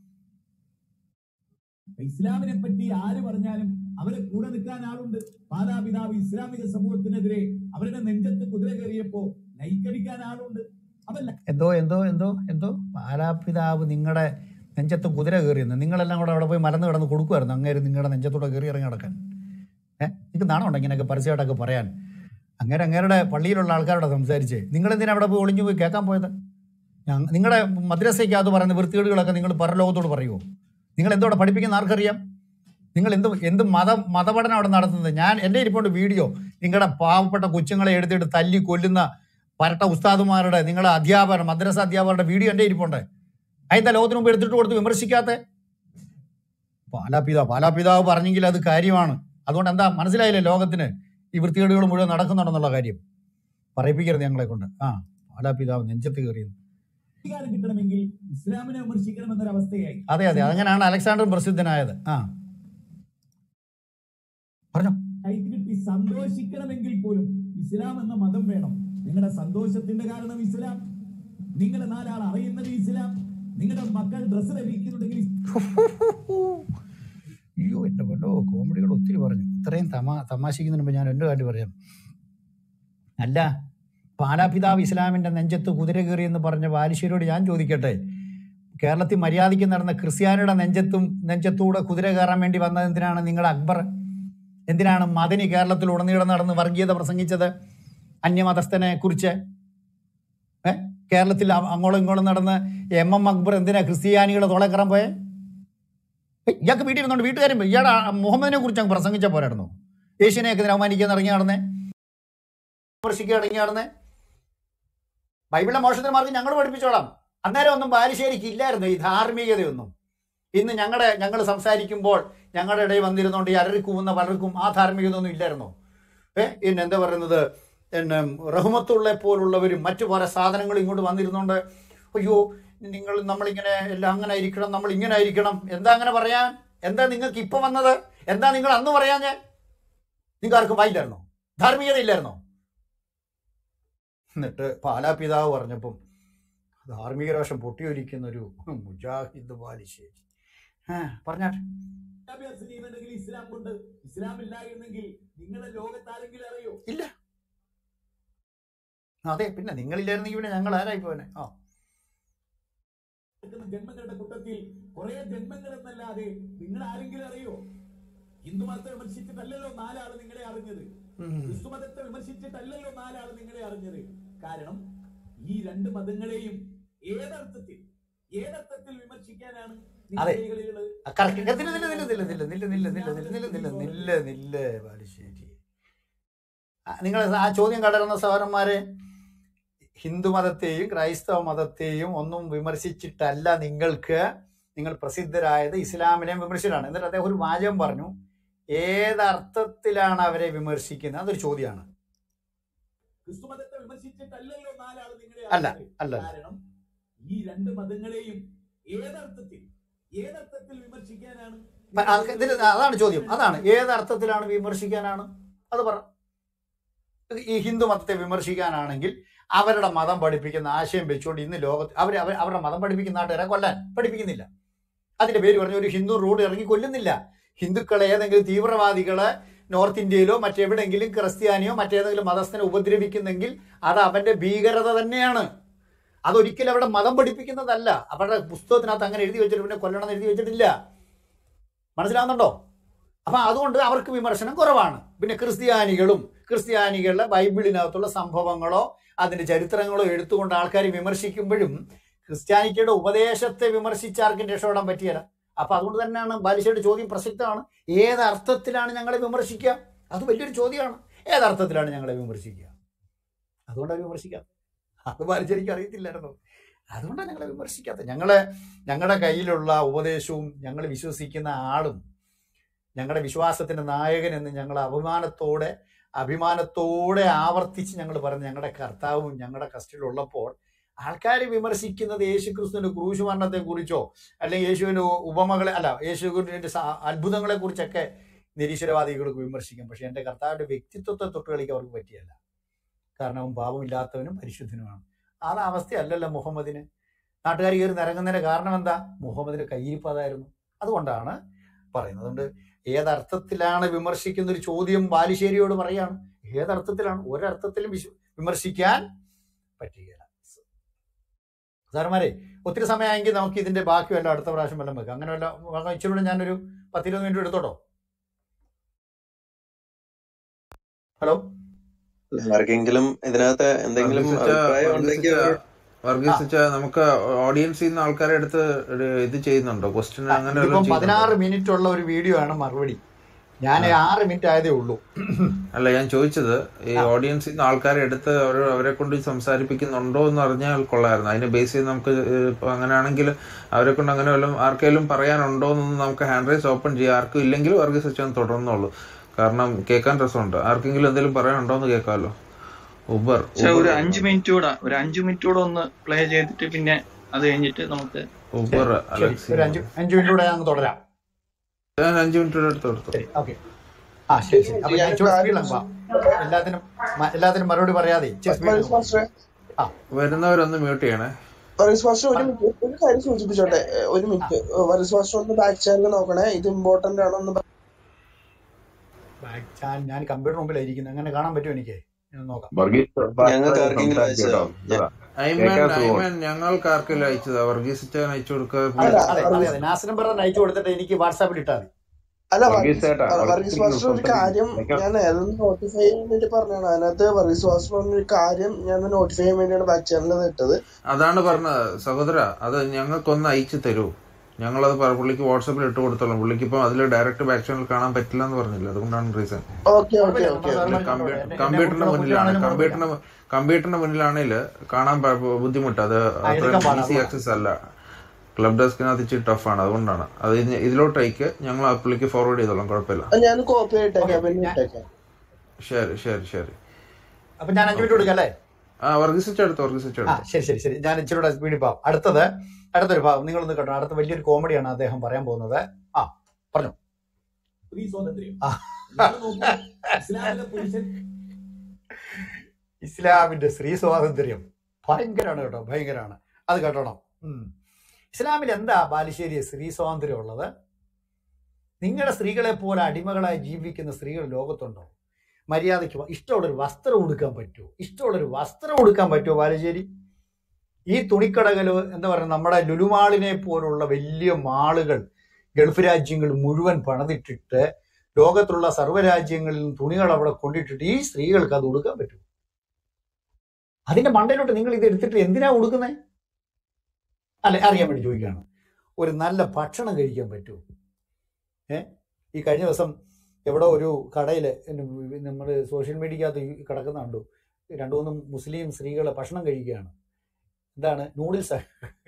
ഇസ്ലാമിനെ പറ്റി ആര് പറഞ്ഞാലും അവരെ കൂടെ നിൽക്കാൻ ആളുണ്ട് മാതാപിതാവ് ഇസ്ലാമിക സമൂഹത്തിനെതിരെ അവരുടെ നെഞ്ചത്ത് കുതിര കയറിയപ്പോ നയിക്കടിക്കാൻ ആളുണ്ട് അതല്ല എന്തോ എന്തോ എന്തോ എന്തോ പാലാപിതാവ് നിങ്ങളുടെ നെഞ്ചത്ത് കുതിര കയറിയെന്ന് നിങ്ങളെല്ലാം കൂടെ അവിടെ പോയി മലന്ന് കിടന്ന് കൊടുക്കുമായിരുന്നു അങ്ങേര് നിങ്ങളുടെ നെഞ്ചത്തൂടെ കയറി ഇറങ്ങി നടക്കാൻ ഏഹ് നിങ്ങൾക്ക് നാണമുണ്ട് ഇങ്ങനെയൊക്കെ പരസ്യമായിട്ടൊക്കെ പറയാൻ അങ്ങേരെ അങ്ങേരുടെ പള്ളിയിലുള്ള ആൾക്കാരോട് സംസാരിച്ച് നിങ്ങളെന്തിനാ അവിടെ പോയി ഒളിഞ്ഞു പോയി കേൾക്കാൻ പോയത് ഞങ്ങ- നിങ്ങളുടെ മദ്രസയ്ക്കകത്ത് പറയുന്ന വൃത്തികേടുകളൊക്കെ നിങ്ങൾ പരലോകത്തോട് പറയുമോ നിങ്ങൾ എന്തോടെ പഠിപ്പിക്കുന്ന ആർക്കറിയാം നിങ്ങൾ എന്ത് എന്ത് മത മതപഠനം അവിടെ നടത്തുന്നത് ഞാൻ എൻ്റെ ഇരിപ്പുണ്ട് വീഡിയോ നിങ്ങളുടെ പാവപ്പെട്ട കൊച്ചുങ്ങളെ എടുത്തിട്ട് തല്ലി കൊല്ലുന്ന പരട്ട ഉസ്താദുമാരുടെ നിങ്ങളുടെ അധ്യാപകർ മദ്രസ അധ്യാപകരുടെ വീഡിയോ എൻ്റെ ഇരിപ്പുണ്ട് അതിന്റെ ലോകത്തിന് മുമ്പ് എടുത്തിട്ട് കൊടുത്ത് വിമർശിക്കാത്ത പാലാപിതാവ് പാലാപിതാവ് പറഞ്ഞെങ്കിൽ അത് കാര്യമാണ് അതുകൊണ്ട് എന്താ മനസ്സിലായില്ലേ ലോകത്തിന് ഈ വൃത്തികേടുകൾ മുഴുവൻ നടക്കുന്നുണ്ടെന്നുള്ള കാര്യം പറയിപ്പിക്കരുത് ഞങ്ങളെ കൊണ്ട് ആ പാലാപിതാവ് നെഞ്ചത്ത് കയറിയത് അധികാരം കിട്ടണമെങ്കിൽ ഇസ്ലാമിനെ വിമർശിക്കണം എന്നൊരവസ്ഥയായി അതെ അതെ അങ്ങനെയാണ് അലക്സാണ്ടർ പ്രസിദ്ധനായത് ആ പറഞ്ഞോ കൈക്ക് കിട്ടി സന്തോഷിക്കണമെങ്കിൽ പോലും ഇസ്ലാം എന്ന മതം വേണം നിങ്ങളുടെ സന്തോഷത്തിന്റെ കാരണം ഇസ്ലാം നിങ്ങളുടെ നാലാൾ അറിയുന്നത് ഇസ്ലാം നിങ്ങളുടെ മക്കൾ ഡ്രസ്സ് ലഭിക്കുന്നുണ്ടെങ്കിൽ അയ്യോ എൻ്റെ പെട്ടോ കോമഡികൾ ഒത്തിരി പറഞ്ഞു ഇത്രയും തമാ തമാശിക്കുന്നതിന് മുമ്പ് ഞാൻ എൻ്റെ കാര്യം പറയാം അല്ല പാലാപിതാവ് ഇസ്ലാമിൻ്റെ നെഞ്ചത്ത് കുതിര കയറി എന്ന് പറഞ്ഞ ബാലുശ്ശേരിയോട് ഞാൻ ചോദിക്കട്ടെ കേരളത്തിൽ മര്യാദയ്ക്ക് നടന്ന ക്രിസ്ത്യാനിയുടെ നെഞ്ചത്തും നെഞ്ചത്തൂടെ കുതിര കയറാൻ വേണ്ടി വന്നത് എന്തിനാണ് നിങ്ങളുടെ അക്ബർ എന്തിനാണ് മദനി കേരളത്തിൽ ഉടനീളം നടന്ന് വർഗീയത പ്രസംഗിച്ചത് അന്യമതസ്ഥനെ കുറിച്ച് ഏ കേരളത്തിൽ അ- അങ്ങോളം ഇങ്ങോളം നടന്ന് എം എം അക്ബർ എന്തിനാ ക്രിസ്ത്യാനികളെ തോളെ കയറാൻ പോയേ ഏയ് ഇയാൾക്ക് വീട്ടിൽ ഇരുന്നോണ്ട് വീട്ടുകാരും ഇയാളെ ആ മുഹമ്മദിനെ കുറിച്ച് അങ്ങ് പ്രസംഗിച്ച പോരായിരുന്നു യേശുവിനെയൊക്കെ ഇതിനെ അവമാനിക്കാൻ ഇറങ്ങി നടന്നേ വിമർശിക്കാൻ ഇറങ്ങി നടന്നേ ബൈബിളിലെ മോശത്തിന് മാർഗം ഞങ്ങൾ പഠിപ്പിച്ചോളാം അന്നേരം ഒന്നും ബാലുശ്ശേരിക്ക് ഇല്ലായിരുന്നു ഈ ധാർമ്മികതയൊന്നും ഇന്ന് ഞങ്ങളുടെ ഞങ്ങൾ സംസാരിക്കുമ്പോൾ ഞങ്ങളുടെ ഇടയിൽ വന്നിരുന്നോണ്ട് ഈ അലറിക്കൂവുന്ന പലർക്കും ആ ധാർമ്മികത ഒന്നും ഇല്ലായിരുന്നോ ഏ പിന്നെ എന്താ പറയുന്നത് പിന്നെ റഹ്മത്തുള്ള പോലുള്ളവരും മറ്റു പല സാധനങ്ങളും ഇങ്ങോട്ട് വന്നിരുന്നോണ്ട് അയ്യോ നിങ്ങൾ നമ്മളിങ്ങനെ എല്ലാം അങ്ങനെ ആയിരിക്കണം നമ്മൾ ഇങ്ങനെ ആയിരിക്കണം എന്താ അങ്ങനെ പറയാൻ എന്താ നിങ്ങൾക്ക് ഇപ്പൊ വന്നത് എന്താ നിങ്ങൾ അന്ന് പറയാഞ്ഞേ നിങ്ങൾക്ക് ആർക്കും വായില്ലായിരുന്നോ ധാർമ്മികത ഇല്ലായിരുന്നോ എന്നിട്ട് പാലാപിതാവ് പറഞ്ഞപ്പം ധാർമ്മിക രോഷം പൊട്ടിയൊലിക്കുന്ന ഒരു മുജാഹിദ് ബാലിശ്ശേരി ആ പറഞ്ഞാട്ടെ വിദ്യാഭ്യാസം ചെയ്യുന്നുണ്ടെങ്കിൽ ഇസ്ലാം കൊണ്ട് ഇസ്ലാം ഇല്ലായിരുന്നെങ്കിൽ നിങ്ങളുടെ ലോകത്താരെങ്കിലും അറിയോ ഇല്ല അതെ പിന്നെ നിങ്ങളില്ലായിരുന്നെങ്കിൽ പിന്നെ ഞങ്ങൾ ആരായി പോനെ ആ എടുക്കുന്ന ജന്മങ്ങളുടെ കൂട്ടത്തിൽ കുറെ ജന്മങ്ങൾ എന്നല്ലാതെ നിങ്ങൾ ആരെങ്കിലും അറിയോ ഹിന്ദു മതത്തെ വിമർശിച്ചിട്ടല്ലല്ലോ നാലാള് നിങ്ങളെ അറിഞ്ഞത് ഉം. ക്രിസ്തു മതത്തെ വിമർശിച്ചിട്ടല്ലല്ലോ നാലാള് നിങ്ങളെ അറിഞ്ഞത് കാരണം ഈ രണ്ട് മതങ്ങളെയും ഏതർത്ഥത്തിൽ ഏതർത്ഥത്തിൽ വിമർശിക്കാനാണ് അതെ. നിങ്ങളുടെ കൈകളിലുള്ളത്? ആ, correct. നില്ല, നില്ല, നില്ല, നില്ല, നില്ല, നില്ല, നില്ല, നില്ല, നില്ല, നില്ല, നില്ല, നില്ല, നില്ല, ബാലുശ്ശേരി നിങ്ങൾ ആ ചോദ്യം കടരുന്ന സഹോദരന്മാരെ ഹിന്ദു മതത്തെയും ക്രൈസ്തവ മതത്തെയും ഒന്നും വിമർശിച്ചിട്ടല്ല നിങ്ങൾക്ക് നിങ്ങൾ പ്രസിദ്ധരായത് ഇസ്ലാമിനെ വിമർശിച്ചിട്ടാണ് എന്നിട്ട് അദ്ദേഹം ഒരു വാചകം പറഞ്ഞു ഏതർത്ഥത്തിലാണ് അവരെ വിമർശിക്കുന്നത് അതൊരു ചോദ്യമാണ് ക്രിസ്തു മതത്തെ വിമർശിച്ചിട്ടല്ലല്ലോ നാലാള് നിങ്ങളെ അല്ല, അറിഞ്ഞത്. അല്ല. കാരണം ഈ രണ്ട് മതങ്ങളെയും ഏതർത്ഥത്തിൽ ഏതർത്ഥത്തിൽ വിമർശിക്കാനാണ് പ- അത് ഇതിന് അതാണ് ചോദ്യം അതാണ് ഏതർത്ഥത്തിലാണ് വിമർശിക്കാനാണ് അത് പറ ഈ ഹിന്ദു മതത്തെ വിമർശിക്കാനാണെങ്കിൽ അവരുടെ മതം പഠിപ്പിക്കുന്ന ആശയം വെച്ചുകൊണ്ട് ഇന്ന് ലോകത്ത് അവർ അവർ അവരുടെ മതം പഠിപ്പിക്കുന്ന നാട്ടുകാരെ കൊല്ലാൻ പഠിപ്പിക്കുന്നില്ല അതിന്റെ പേര് പറഞ്ഞ ഒരു ഹിന്ദു റോഡ് ഇറങ്ങി കൊല്ലുന്നില്ല ഹിന്ദുക്കളെ ഏതെങ്കിലും തീവ്രവാദികളെ നോർത്ത് ഇന്ത്യയിലോ മറ്റെവിടെങ്കിലും ക്രിസ്ത്യാനിയോ മറ്റേതെങ്കിലും മതസ്ഥനെ ഉപദ്രവിക്കുന്നെങ്കിൽ അത് അവന്റെ ഭീകരത തന്നെയാണ് അതൊരിക്കലും അവിടെ മതം പഠിപ്പിക്കുന്നതല്ല അവരുടെ പുസ്തകത്തിനകത്ത് അങ്ങനെ എഴുതി വെച്ചിട്ട് പിന്നെ കൊല്ലണം എന്ന് എഴുതി വെച്ചിട്ടില്ല മനസ്സിലാവുന്നുണ്ടോ അപ്പം അതുകൊണ്ട് അവർക്ക് വിമർശനം കുറവാണ് പിന്നെ ക്രിസ്ത്യാനികളും ക്രിസ്ത്യാനികളുടെ ബൈബിളിനകത്തുള്ള സംഭവങ്ങളോ അതിന്റെ ചരിത്രങ്ങളോ എടുത്തുകൊണ്ട് ആൾക്കാർ വിമർശിക്കുമ്പോഴും ക്രിസ്ത്യാനിറ്റിയുടെ ഉപദേശത്തെ വിമർശിച്ച് ആർക്കും രക്ഷപ്പെടാൻ പറ്റിയല്ല അപ്പൊ അതുകൊണ്ട് തന്നെയാണ് ബാലിശയുടെ ചോദ്യം പ്രസക്തമാണ് ഏത് അർത്ഥത്തിലാണ് ഞങ്ങളെ വിമർശിക്കുക അത് വലിയൊരു ചോദ്യമാണ് ഏതർത്ഥത്തിലാണ് ഞങ്ങളെ വിമർശിക്കുക അതുകൊണ്ടാണ് വിമർശിക്കാത്തത് അത് ബാലിശേരിക്ക് അറിയത്തില്ലായിരുന്നു അതുകൊണ്ടാണ് ഞങ്ങളെ വിമർശിക്കാത്തത് ഞങ്ങളെ ഞങ്ങളുടെ കയ്യിലുള്ള ഉപദേശവും ഞങ്ങൾ വിശ്വസിക്കുന്ന ആളും ഞങ്ങളുടെ വിശ്വാസത്തിന്റെ നായകൻ എന്ന് ഞങ്ങൾ അഭിമാനത്തോടെ അഭിമാനത്തോടെ ആവർത്തിച്ച് ഞങ്ങൾ പറഞ്ഞ ഞങ്ങളുടെ കർത്താവും ഞങ്ങളുടെ കസ്റ്റഡിയിലുള്ളപ്പോൾ ആൾക്കാർ വിമർശിക്കുന്നത് യേശുക്രിസ്തുവിന്റെ ക്രൂശ് മരണത്തെ കുറിച്ചോ അല്ലെങ്കിൽ യേശുവിന്റെ ഉപമകളെ അല്ല യേശുവിന്റെ അത്ഭുതങ്ങളെ കുറിച്ചൊക്കെ നിരീശ്വരവാദികൾക്ക് വിമർശിക്കും പക്ഷെ എൻ്റെ കർത്താവിന്റെ വ്യക്തിത്വത്തെ തൊട്ട് കളിക്ക് അവർക്ക് പറ്റിയല്ല കാരണം അവൻ പാപമില്ലാത്തവനും പരിശുദ്ധനുമാണ് ആ അവസ്ഥയല്ലല്ലോ മുഹമ്മദിന് നാട്ടുകാർ കയറി നിരങ്ങുന്നതിന്റെ കാരണം എന്താ മുഹമ്മദിന്റെ കയ്യിരിപ്പ് അതായിരുന്നു അതുകൊണ്ടാണ് പറയുന്നത് അതുകൊണ്ട് ഏതർത്ഥത്തിലാണ് വിമർശിക്കുന്ന ഒരു ചോദ്യം ബാലുശ്ശേരിയോട് പറയാണ് ഏതർത്ഥത്തിലാണ് ഒരർത്ഥത്തിലും വിശ്വ വിമർശിക്കാൻ പറ്റുകയില്ല സാറന്മാരെ ഒത്തിരി സമയമെങ്കിൽ നമുക്ക് ഇതിന്റെ ബാക്കി വല്ല അടുത്ത പ്രാവശ്യം വല്ലതും വെക്കാം അങ്ങനെ വല്ല ഇച്ചിരി കൂടെ ഞാനൊരു പത്തിരുപത് മിനിറ്റ് എടുത്തോട്ടോ ഹലോ ആർക്കെങ്കിലും ഇതിനകത്ത് എന്തെങ്കിലും വർഗീസിച്ച അഭിപ്രായം ഉണ്ടെങ്കിൽ വർഗീസിച്ച വർഗീസിച്ച നമുക്ക് ഓഡിയൻസിൽ നിന്ന് ആൾക്കാരെ എടുത്ത് ഒരു ഇത് ചെയ്യുന്നുണ്ടോ ക്വസ്റ്റ്യൻ അങ്ങനെ ഇതിപ്പം വല്ലതും പതിനാറ് ചെയ്യുന്നുണ്ടോ മിനിറ്റ് ഉള്ള ഒരു വീഡിയോ ആണ് മറുപടി ഞാൻ ആ. ആറ് മിനിറ്റ് ആയതേ ഉള്ളൂ അല്ല ഞാൻ ചോദിച്ചത് ഈ ആ. ഓഡിയൻസിൽ നിന്ന് ആൾക്കാരെ എടുത്ത് അവർ അവരെ കൊണ്ട് സംസാരിപ്പിക്കുന്നുണ്ടോ എന്ന് അറിഞ്ഞാൽ കൊള്ളായിരുന്നു അതിനെ ബേസ് ചെയ്ത് നമുക്ക് ഇപ്പൊ അങ്ങനെയാണെങ്കിൽ അവരെ കൊണ്ട് അങ്ങനെ വല്ലതും ആർക്കെങ്കിലും പറയാനുണ്ടോ എന്നൊന്ന് നമുക്ക് ഹാൻഡ് റൈസ് ഓപ്പൺ ചെയ്യാം ആർക്കും ഇല്ലെങ്കിൽ വർഗീസ് വെച്ചാൽ തുടർന്നോളൂ കാരണം കേൾക്കാൻ രസമുണ്ട് ആർക്കെങ്കിലും എന്തെങ്കിലും പറയാനുണ്ടോ എന്ന് കേൾക്കാമല്ലോ ഉബർ പക്ഷെ ഉബർ ഒരു അഞ്ചു മിനിറ്റ് കൂടെ ഒരു അഞ്ചു മിനിറ്റ് കൂടെ ഒന്ന് പ്ലേ ചെയ്തിട്ട് പിന്നെ അത് കഴിഞ്ഞിട്ട് നമുക്ക് ഉബർ ശരി അലക്സി ഒരു അഞ്ച് അഞ്ച് മിനിറ്റ് കൂടെ ഞാൻ തുടരാം ഞാൻ അഞ്ചു മിനിറ്റ് എടുത്ത് കൊടുത്തു ശരി ഓക്കെ ആ ശരി ശരി അപ്പൊ ഞാൻ ഇച്ചിരി സ്പീഡിലാണ് പോവാം എല്ലാത്തിനും മ- എല്ലാത്തിനും മറുപടി പറയാതെ ഇച്ചിരി സ്പീഡിൽ മാസ്റ്ററെ ആ വരുന്നവരൊന്ന് മ്യൂട്ട് ചെയ്യണേ വറിസ് മാസ്റ്റർ ഒരു മിനിറ്റ് ഒരു കാര്യം സൂചിപ്പിച്ചോട്ടെ ഏ, ഒരു മിനിറ്റ് വറിസ് മാസ്റ്റർ ഒന്ന് ബാക്ക് ചാനൽ നോക്കണേ ഇത് ഇമ്പോർട്ടന്റ് ആണോ എന്ന് ബാക്ക് ചാനൽ ഞാൻ കമ്പ്യൂട്ടർ മുമ്പിലായിരിക്കുന്നത് അങ്ങനെ കാണാൻ പറ്റുമോ എനിക്ക് ഞാൻ നോക്കാം ഞങ്ങൾക്ക് ആർക്കെങ്കിലും അയച്ചതോ ഐമൻ കേൾക്കാത്ത ഐമൻ ഞങ്ങൾക്ക് ആർക്കെങ്കിലും അയച്ചതാ വർഗീസിച്ചാൻ അയച്ചു കൊടുക്കുക അല്ല, അതെ അതെ അതെ നാസിനം പറഞ്ഞ അയച്ചു കൊടുത്തിട്ട് എനിക്ക് വാട്സാപ്പിൽ ഇട്ടാൽ മതി അല്ല വർഗീസ് വർഗീസ് ചേട്ടാ, ആ, വർഗീസ് വർഗീസ് മാസ്റ്റർ ഒരു സംസാരിക്കും. കാര്യം വെക്കാം. ഞാൻ അതൊന്ന് നോട്ടിഫൈ ചെയ്യാൻ വേണ്ടി പറഞ്ഞതാണ് അതിനകത്ത് വർഗീസ് മാസ്റ്റർ പറഞ്ഞൊരു കാര്യം ഞാൻ നോട്ടിഫൈ ചെയ്യാൻ വേണ്ടിയാണ് ബാക്ക് ചാനലിൽ ഇട്ടത് അതാണ് പറഞ്ഞത് സഹോദര അത് ഞങ്ങൾക്കൊന്ന് അയച്ചു തരൂ ഞങ്ങളത് പറ- പുള്ളിക്ക് വാട്സാപ്പിൽ ഇട്ട് കൊടുത്തോളാം പുള്ളിക്ക് ഇപ്പം അതിൽ ഡയറക്റ്റ് ബാക്ക് ചാനൽ കാണാൻ പറ്റില്ല എന്ന് പറഞ്ഞില്ല അതുകൊണ്ടാണ് റീസൺ ഓക്കെ ഓക്കെ കുഴപ്പമില്ല, ഓക്കെ നമ്മൾ സാറിന് കമ്പ്യൂട്ടർ എന്റെ- കമ്പ്യൂട്ടറിന്റെ എന്റെ മുന്നിലാണ് മുന്നിലാണെങ്കിലും കമ്പ്യൂട്ടറിന്റെ കമ്പ്യൂട്ടറിന്റെ മുന്നിലാണെങ്കിൽ കാണാൻ പ- ബുദ്ധിമുട്ട് അത് എടുക്കാൻ അത്രയും പാടാ, ഈസി അതുകൊണ്ടാ. ആക്സസ് അല്ല ക്ലബ് ഡെസ്കിനകത്ത് ഇച്ചിരി ടഫാണ് അതുകൊണ്ടാണ് അത് ഇനി ഇതിലോട്ട് അയക്ക് ഞങ്ങൾ ആ പുള്ളിക്ക് ഫോർവേഡ് ചെയ്തോളാം കുഴപ്പമില്ല ഞാൻ കോപ്പി ഇട്ടേക്കാം ഓക്കെ, പിന്നെ ഞാൻ- ഇട്ടേക്കാം ശരി ശരി ശരി അപ്പൊ ഞാൻ അഞ്ചു മിനിറ്റ് കൊടുക്കാം അല്ലേ ആ വർഗീസിച്ചെടുത്തു ആ വർഗീസിച്ചെടുത്തു ശരി ശരി ശരി ഞാൻ ഇച്ചിരി കൂടെ സ്പീഡിൽ പോവാം അടുത്തത് അടുത്തൊരു ഭാഗം നിങ്ങളൊന്ന് കേട്ടോ അടുത്ത വലിയൊരു കോമഡിയാണ് അദ്ദേഹം പറയാൻ പോകുന്നത് ആ സ്ത്രീ സ്വാതന്ത്ര്യം ആ. നിങ്ങൾ നോക്കൂ, ഇസ്ലാമിലെ പുരുഷൻ ഇസ്ലാമിന്റെ സ്ത്രീ സ്വാതന്ത്ര്യം ഭയങ്കരമാണ് കേട്ടോ ഭയങ്കരമാണ് അത് കേട്ടോണം ഉം. ഇസ്ലാമിൽ എന്താ ബാലുശ്ശേരി സ്ത്രീ സ്വാതന്ത്ര്യം ഉള്ളത് നിങ്ങളുടെ സ്ത്രീകളെ പോലെ അടിമകളായി ജീവിക്കുന്ന സ്ത്രീകൾ ലോകത്തുണ്ടോ മര്യാദയ്ക്ക് വ- ഇഷ്ടമുള്ളൊരു വസ്ത്രം ഉടുക്കാൻ പറ്റുമോ ഇഷ്ടമുള്ളൊരു വസ്ത്രം ഉടുക്കാൻ പറ്റുമോ ബാലുശ്ശേരി ഈ തുണിക്കടകൾ എന്താ പറയുക നമ്മുടെ ലുലുമാളിനെ പോലുള്ള വലിയ മാളുകൾ ഗൾഫ് രാജ്യങ്ങൾ മുഴുവൻ പണിതിട്ടിട്ട് ലോകത്തുള്ള സർവ്വരാജ്യങ്ങളിൽ നിന്നും തുണികൾ അവിടെ കൊണ്ടിട്ടിട്ട് ഈ സ്ത്രീകൾക്ക് അത് ഉടുക്കാൻ പറ്റും അതിന്റെ മണ്ടയിലോട്ട് നിങ്ങൾ ഇത് എടുത്തിട്ട് എന്തിനാ ഉടുക്കുന്നത് അല്ലെ അറിയാൻ വേണ്ടി ചോദിക്കുകയാണ് ഒരു നല്ല ഭക്ഷണം കഴിക്കാൻ പറ്റുമോ ഏ ഈ കഴിഞ്ഞ ദിവസം എവിടെ ഒരു കടയിൽ നമ്മൾ സോഷ്യൽ മീഡിയക്കകത്ത് ഈ കിടക്കുന്ന കണ്ടു രണ്ടു മൂന്ന് മുസ്ലിം സ്ത്രീകൾ ഭക്ഷണം കഴിക്കുകയാണ് എന്താണ് നൂഡിൽസ്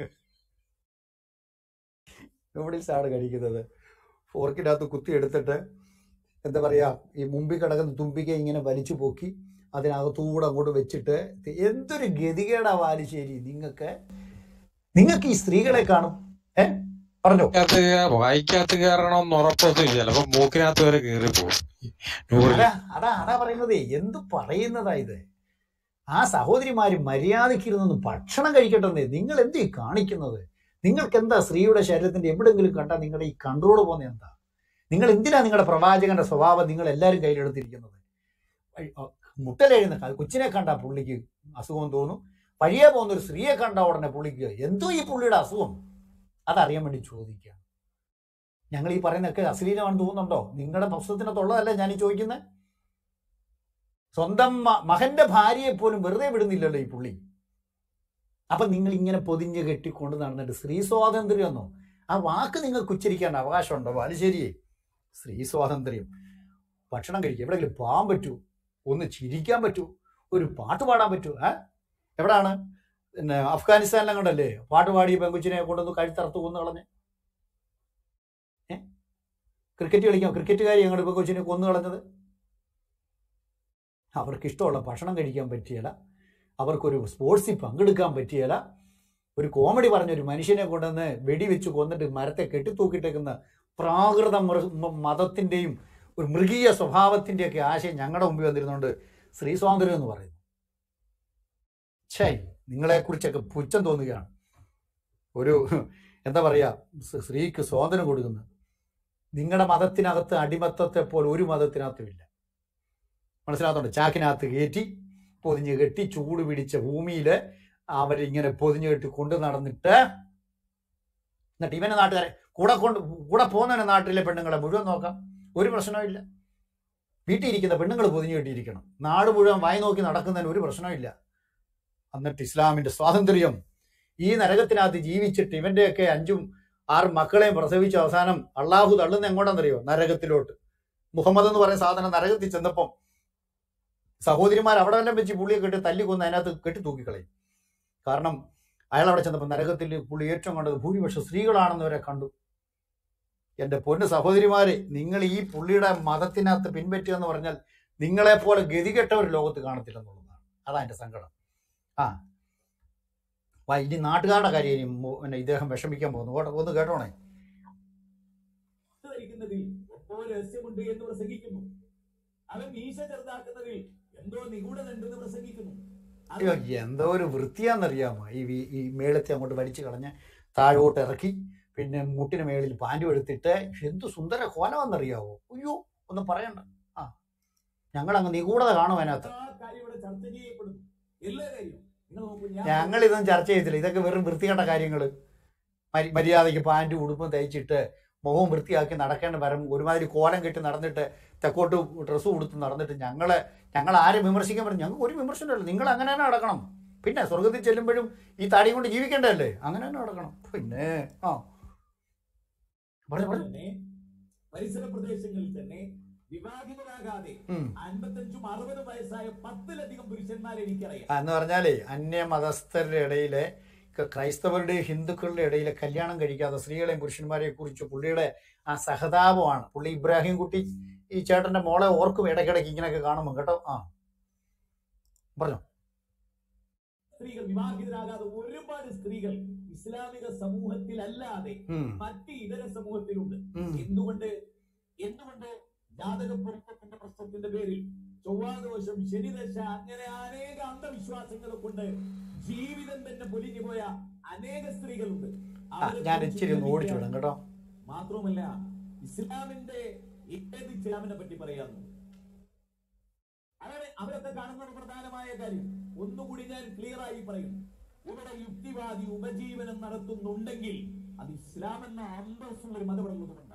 നൂഡിൽസ് ആണ് കഴിക്കുന്നത് ഫോർക്കിനകത്ത് കുത്തി എടുത്തിട്ട് എന്താ പറയാ ഈ മുമ്പിൽ കിടക്കുന്ന തുമ്പിക്ക ഇങ്ങനെ വലിച്ചു പൊക്കി അതിനകത്തൂടെ അങ്ങോട്ട് വെച്ചിട്ട് എന്തൊരു ഗതികേടാ വാലിശ്ശേരി നിങ്ങൾക്ക് നിങ്ങൾക്ക് ഈ സ്ത്രീകളെ കാണും ഏ പറഞ്ഞോ വായിക്കകത്ത് കേ- വായിക്കകത്ത് കയറണമെന്ന് ഉറപ്പൊന്നും ചിലപ്പോ മൂക്കിനകത്ത് വരെ കയറി പോകും അതാ അതാ അതാ പറയുന്നത് എന്ത് പറയുന്നതാ ഇത് ആ സഹോദരിമാര് മര്യാദയ്ക്കിരുന്നൊന്ന് ഭക്ഷണം കഴിക്കട്ടെ നിങ്ങൾ എന്ത് ഈ കാണിക്കുന്നത് നിങ്ങൾക്ക് എന്താ സ്ത്രീയുടെ ശരീരത്തിന്റെ എവിടെങ്കിലും കണ്ടാൽ നിങ്ങളുടെ ഈ കൺട്രോൾ പോകുന്ന എന്താ നിങ്ങൾ എന്തിനാ നിങ്ങളുടെ പ്രവാചകന്റെ സ്വഭാവം നിങ്ങൾ എല്ലാവരും കയ്യിലെടുത്തിരിക്കുന്നത് വഴി- ആ, മുട്ടലെഴുന്ന കൊച്ചിനെ കണ്ട പുള്ളിക്ക് അസുഖം തോന്നും വഴിയെ പോകുന്ന ഒരു സ്ത്രീയെ കണ്ട ഉടനെ പുള്ളിക്ക് എന്തോ ഈ പുള്ളിയുടെ അസുഖം അതറിയാൻ വേണ്ടി ചോദിക്കുക ഞങ്ങൾ ഈ പറയുന്നതൊക്കെ അശ്ലീലമാണെന്ന് തോന്നുന്നുണ്ടോ നിങ്ങളുടെ പുസ്തകത്തിനകത്തുള്ളതല്ലേ ഞാൻ ഈ ചോദിക്കുന്നത് സ്വന്തം മ- മകന്റെ ഭാര്യയെ പോലും വെറുതെ വിടുന്നില്ലല്ലോ ഈ പുള്ളി അപ്പൊ നിങ്ങൾ ഇങ്ങനെ പൊതിഞ്ഞ് കെട്ടിക്കൊണ്ട് നടന്നിട്ട് സ്ത്രീ സ്വാതന്ത്ര്യം എന്നോ ആ വാക്ക് നിങ്ങൾക്ക് ഉച്ചരിക്കാൻ അവകാശമുണ്ടോ ബാലുശ്ശേരിയെ സ്ത്രീ സ്വാതന്ത്ര്യം ഭക്ഷണം കഴിക്കുക എവിടെയെങ്കിലും പോകാൻ പറ്റൂ ഒന്ന് ചിരിക്കാൻ പറ്റൂ ഒരു പാട്ട് പാടാൻ പറ്റൂ ഏ എവിടാണ് പിന്നെ അഫ്ഗാനിസ്ഥാനിലും കണ്ടല്ലേ പാട്ട് പാടി പെങ്കുച്ചിനെ കൊണ്ടുവന്ന് കഴുത്തറുത്ത് കൊന്നു കളഞ്ഞ് ഏ ക്രിക്കറ്റ് കളിക്കാം ക്രിക്കറ്റുകാരി ഞങ്ങളുടെ പെങ്കുച്ചിനെ കൊന്നു കളഞ്ഞത് അവർക്ക് ഇഷ്ടമുള്ള ഭക്ഷണം കഴിക്കാൻ പറ്റിയല്ല അവർക്കൊരു സ്പോർട്സിൽ പങ്കെടുക്കാൻ പറ്റിയല്ല ഒരു കോമഡി പറഞ്ഞ ഒരു മനുഷ്യനെ കൊണ്ടുവന്ന് വെടിവെച്ച് കൊന്നിട്ട് മരത്തെ കെട്ടിത്തൂക്കിട്ടേക്കുന്ന പ്രാകൃത മൃഗ മ- മതത്തിൻ്റെയും ഒരു മൃഗീയ സ്വഭാവത്തിൻ്റെയൊക്കെ ആശയം ഞങ്ങളുടെ മുമ്പിൽ വന്നിരുന്നുകൊണ്ട് സ്ത്രീ സ്വാതന്ത്ര്യം എന്ന് പറയുന്നു ഛേ നിങ്ങളെക്കുറിച്ചൊക്കെ പുച്ഛം തോന്നുകയാണ് ഒരു എന്താ പറയുക സ് സ്ത്രീക്ക് സ്വാതന്ത്ര്യം കൊടുക്കുന്നത് നിങ്ങളുടെ മതത്തിനകത്ത് അടിമത്തത്തെ പോലെ ഒരു മതത്തിനകത്തുമില്ല മനസ്സിലാകത്തുണ്ട് ചാക്കിനകത്ത് കയറ്റി പൊതിഞ്ഞ് കെട്ടി ചൂട് പിടിച്ച ഭൂമിയിൽ അവരിങ്ങനെ പൊതിഞ്ഞ് കെട്ടി കൊണ്ടു നടന്നിട്ട് എന്നിട്ട് ഇവനെ നാട്ടുകാരെ കൂടെ കൊണ്ട് കൂടെ പോകുന്നവനെ നാട്ടിലെ പെണ്ണുങ്ങളെ മുഴുവൻ നോക്കാം ഒരു പ്രശ്നമില്ല വീട്ടിൽ ഇരിക്കുന്ന പെണ്ണുങ്ങൾ പൊതിഞ്ഞു കെട്ടിയിരിക്കണം നാട് മുഴുവൻ വായി നോക്കി നടക്കുന്നതിന് ഒരു പ്രശ്നമില്ല എന്നിട്ട് ഇസ്ലാമിന്റെ സ്വാതന്ത്ര്യം ഈ നരകത്തിനകത്ത് ജീവിച്ചിട്ട് ഇവന്റെയൊക്കെ അഞ്ചും ആറ് മക്കളെയും പ്രസവിച്ച അവസാനം അള്ളാഹു തള്ളുന്ന എങ്ങോട്ടാണെന്നറിയോ നരകത്തിലോട്ട് മുഹമ്മദ് എന്ന് പറയുന്ന സാധനം നരകത്തിൽ ചെന്നപ്പം സഹോദരിമാർ അവിടെ വല്ലതും വെച്ച് പുള്ളിയെ കെട്ടി തല്ലി കൊന്ന് അതിനകത്ത് കെട്ടി തൂക്കിക്കളയും കാരണം അയാൾ അവിടെ ചെന്നപ്പോൾ നരകത്തിൽ പുള്ളി ഏറ്റവും കണ്ടത് ഭൂരിപക്ഷം സ്ത്രീകളാണെന്ന് വരെ കണ്ടു എൻ്റെ പൊന്ന് സഹോദരിമാരെ നിങ്ങൾ ഈ പുള്ളിയുടെ മതത്തിനകത്ത് പിൻപറ്റുക എന്ന് പറഞ്ഞാൽ നിങ്ങളെപ്പോലെ ഗതികെട്ട ഒരു ലോകത്ത് കാണത്തില്ലെന്നുള്ളതാണ് അതാ എൻ്റെ സങ്കടം ആ വാ ഇനി നാട്ടുകാരുടെ കാര്യം ഇനി മു- പിന്നെ ഇദ്ദേഹം വിഷമിക്കാൻ പോകുന്നു കേട്ടോ ഒന്ന് കേട്ടോണേ ധരിക്കുന്നതിൽ എപ്പോ രഹസ്യമുണ്ട് എന്ന് പ്രസംഗിക്കുന്നു അവൻ മീശ ചെറുതാക്കുന്നതിൽ എന്തോ നിഗൂഢതയുണ്ടെന്ന് പ്രസംഗിക്കുന്നു അത് അയ്യോ എന്തോ ഒരു വൃത്തിയാന്നറിയാമോ ഈ വി- ഈ മേളത്തെ അങ്ങോട്ട് വലിച്ചു കളഞ്ഞ് താഴോട്ട് ഇറക്കി പിന്നെ മുട്ടിന് മേളിൽ പാൻറ്റും എടുത്തിട്ട് എന്ത് സുന്ദര കോലമെന്നറിയാവോ അയ്യോ ഒന്നും പറയണ്ട ആ ഞങ്ങളങ്ങ് നിഗൂഢത കാണും അതിനകത്ത് ആ കാര്യം ഇവിടെ ചർച്ച ചെയ്യപ്പെടുന്നു എല്ലാ കാര്യവും നിങ്ങൾ നോക്കൂ ഞാൻ ഞങ്ങൾ ഇതൊന്നും ചർച്ച ചെയ്തില്ല ഇതൊക്കെ വെറും വൃത്തികെട്ട കാര്യങ്ങൾ മര്യാദയ്ക്ക് പാൻറ്റും ഉടുപ്പും തയ്ച്ചിട്ട് മുഖവും വൃത്തിയാക്കി നടക്കേണ്ട വരം ഒരുമാതിരി കോലം കെട്ടി നടന്നിട്ട് തെക്കോട്ട് ഡ്രസ്സ് കൊടുത്ത് നടന്നിട്ട് ഞങ്ങളെ ഞങ്ങൾ ആരെ വിമർശിക്കാൻ പറ്റും ഞങ്ങൾക്ക് ഒരു വിമർശനമല്ല നിങ്ങൾ അങ്ങനെ തന്നെ നടക്കണം പിന്നെ സ്വർഗത്തിൽ ചെല്ലുമ്പോഴും ഈ താടി കൊണ്ട് ജീവിക്കേണ്ടതല്ലേ അങ്ങനെ തന്നെ നടക്കണം പിന്നെ ആ പറഞ്ഞു പറഞ്ഞു തന്നെ പരിസര പ്രദേശങ്ങളിൽ തന്നെ വിവാഹിതരാകാതെ ഉം. അൻപത്തഞ്ചും അറുപതും വയസ്സായ പത്തിലധികം പുരുഷന്മാരെ എനിക്കറിയാം ആ, എന്ന് പറഞ്ഞാലേ അന്യമതസ്ഥരുടെ ഇടയിലെ ക- ക്രൈസ്തവരുടെയും ഹിന്ദുക്കളുടെ ഇടയിലെ കല്യാണം കഴിക്കാത്ത സ്ത്രീകളെയും പുരുഷന്മാരെയും കുറിച്ച് പുള്ളിയുടെ ആ സഹതാപമാണ് പുള്ളി ഇബ്രാഹിം കുട്ടി ഈ ചേട്ടന്റെ മോളെ ഓർക്കും ഇടയ്ക്കിടയ്ക്ക് ഇങ്ങനെയൊക്കെ കാണുമ്പോൾ കേട്ടോ ആ പറഞ്ഞോ സ്ത്രീകൾ വിവാഹിതരാകാതെ ഒരുപാട് സ്ത്രീകൾ ഇസ്ലാമിക സമൂഹത്തിലല്ലാതെ ഉം, മറ്റ് ഇതര സമൂഹത്തിലുണ്ട് ഉം. എന്തുകൊണ്ട് എന്തുകൊണ്ട് ജാതക പൊരുത്തത്തിന്റെ പ്രശ്നത്തിന്റെ പേരിൽ ചൊവ്വാദോഷം ശനിദശ അങ്ങനെ അനേക അന്ധവിശ്വാസങ്ങൾ കൊണ്ട് ജീവിതം തന്നെ പൊലിഞ്ഞു പോയ അനേക സ്ത്രീകളുണ്ട് ആ, അവരെ ഞാൻ കുറിച്ച് ഇച്ചിരി ഒന്ന് ഓടിച്ചു ചിന്തിക്കുക. വിടാം കേട്ടോ മാത്രമല്ല ഇസ്ലാമിന്റെ ഏത് ഇസ്ലാമിനെ പറ്റി പറയാമോ അവരെ അവരൊക്കെ കാണുന്ന ഒരു പ്രധാനമായ കാര്യം ഒന്നുകൂടി ഞാൻ ക്ലിയർ ആയി പറയും ഇവിടെ യുക്തിവാദി ഉപജീവനം നടത്തുന്നുണ്ടെങ്കിൽ അത് ഇസ്ലാം എന്ന അന്തസ്സുള്ള ഒരു മതമുള്ളതുകൊണ്ടാണ്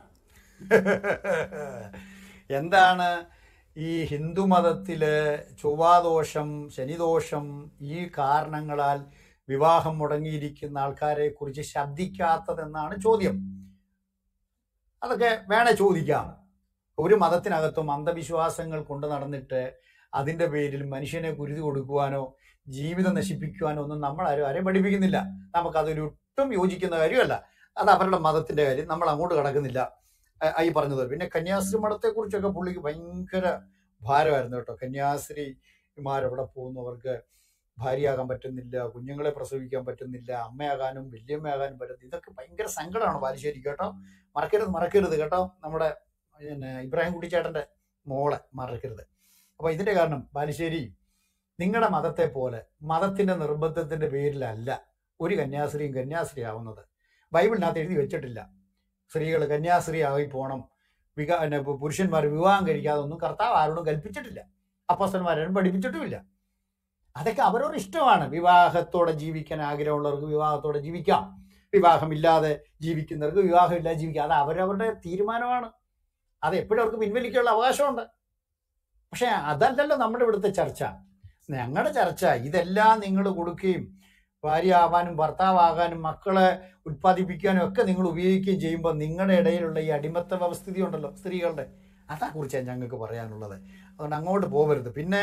എന്താണ് ഈ ഹിന്ദുമതത്തില് ചൊവ്വാദോഷം ശനിദോഷം ഈ കാരണങ്ങളാൽ വിവാഹം മുടങ്ങിയിരിക്കുന്ന ആൾക്കാരെ കുറിച്ച് ശബ്ദിക്കാത്തതെന്നാണ് ചോദ്യം അതൊക്കെ വേണേ ചോദിക്കാം ഒരു മതത്തിനകത്തും അന്ധവിശ്വാസങ്ങൾ കൊണ്ട് നടന്നിട്ട് അതിന്റെ പേരിൽ മനുഷ്യനെ കുരുതി കൊടുക്കുവാനോ ജീവിതം നശിപ്പിക്കുവാനോ ഒന്നും നമ്മൾ ആരും ആരെയും പഠിപ്പിക്കുന്നില്ല നമുക്കതൊരു ഒട്ടും യോജിക്കുന്ന കാര്യമല്ല അത് അവരുടെ മതത്തിന്റെ കാര്യം നമ്മൾ അങ്ങോട്ട് കടക്കുന്നില്ല ആ, ഈ പറഞ്ഞത് പിന്നെ കന്യാസ്ത്രീ മഠത്തെ കുറിച്ചൊക്കെ പുള്ളിക്ക് ഭയങ്കര ഭാരമായിരുന്നു കേട്ടോ കന്യാസ്ത്രീമാരെവിടെ പോകുന്നു അവർക്ക് ഭാര്യയാകാൻ പറ്റുന്നില്ല കുഞ്ഞുങ്ങളെ പ്രസവിക്കാൻ പറ്റുന്നില്ല അമ്മയാകാനും വല്യമ്മയാകാനും പറ്റുന്നില്ല ഇതൊക്കെ ഭയങ്കര സങ്കടമാണ് ബാലുശ്ശേരി കേട്ടോ മറക്കരുത് മറക്കരുത് കേട്ടോ നമ്മുടെ പിന്നെ ഇബ്രാഹിം കുട്ടിച്ചേട്ടന്റെ മോളെ മറക്കരുത് അപ്പൊ ഇതിന്റെ കാരണം ബാലുശ്ശേരി നിങ്ങളുടെ മതത്തെ പോലെ മതത്തിന്റെ നിർബന്ധത്തിന്റെ പേരിലല്ല ഒരു കന്യാസ്ത്രീയും കന്യാസ്ത്രീ ആവുന്നത് ബൈബിളിനകത്ത് എഴുതി വെച്ചിട്ടില്ല സ്ത്രീകൾ കന്യാസ്ത്രീ ആയി പോകണം വികാ പിന്നെ പു- പുരുഷന്മാർ വിവാഹം കഴിക്കാതെ ഒന്നും കർത്താവ് ആരോടും കൽപ്പിച്ചിട്ടില്ല അപ്പസ്തന്മാരും പഠിപ്പിച്ചിട്ടുമില്ല അതൊക്കെ അവരവരുടെ ഇഷ്ടമാണ് വിവാഹത്തോടെ ജീവിക്കാൻ ആഗ്രഹമുള്ളവർക്ക് വിവാഹത്തോടെ ജീവിക്കാം വിവാഹമില്ലാതെ ജീവിക്കുന്നവർക്ക് വിവാഹമില്ലാതെ ജീവിക്കാം അത് അവരവരുടെ തീരുമാനമാണ് അത് എപ്പോഴും അവർക്ക് പിൻവലിക്കാനുള്ള അവകാശമുണ്ട് പക്ഷെ അതല്ലല്ലോ നമ്മുടെ ഇവിടുത്തെ ചർച്ച ഞങ്ങളുടെ ചർച്ച ഇതെല്ലാം നിങ്ങൾ കൊടുക്കുകയും ഭാര്യ ആവാനും ഭർത്താവാകാനും മക്കളെ ഉത്പാദിപ്പിക്കാനും ഒക്കെ നിങ്ങൾ ഉപയോഗിക്കുകയും ചെയ്യുമ്പോൾ നിങ്ങളുടെ ഇടയിലുള്ള ഈ അടിമത്ത വ്യവസ്ഥിതി ഉണ്ടല്ലോ സ്ത്രീകളുടെ അതേക്കുറിച്ചാണ് ഞങ്ങൾക്ക് പറയാനുള്ളത് അതുകൊണ്ട് അങ്ങോട്ട് പോകരുത് പിന്നെ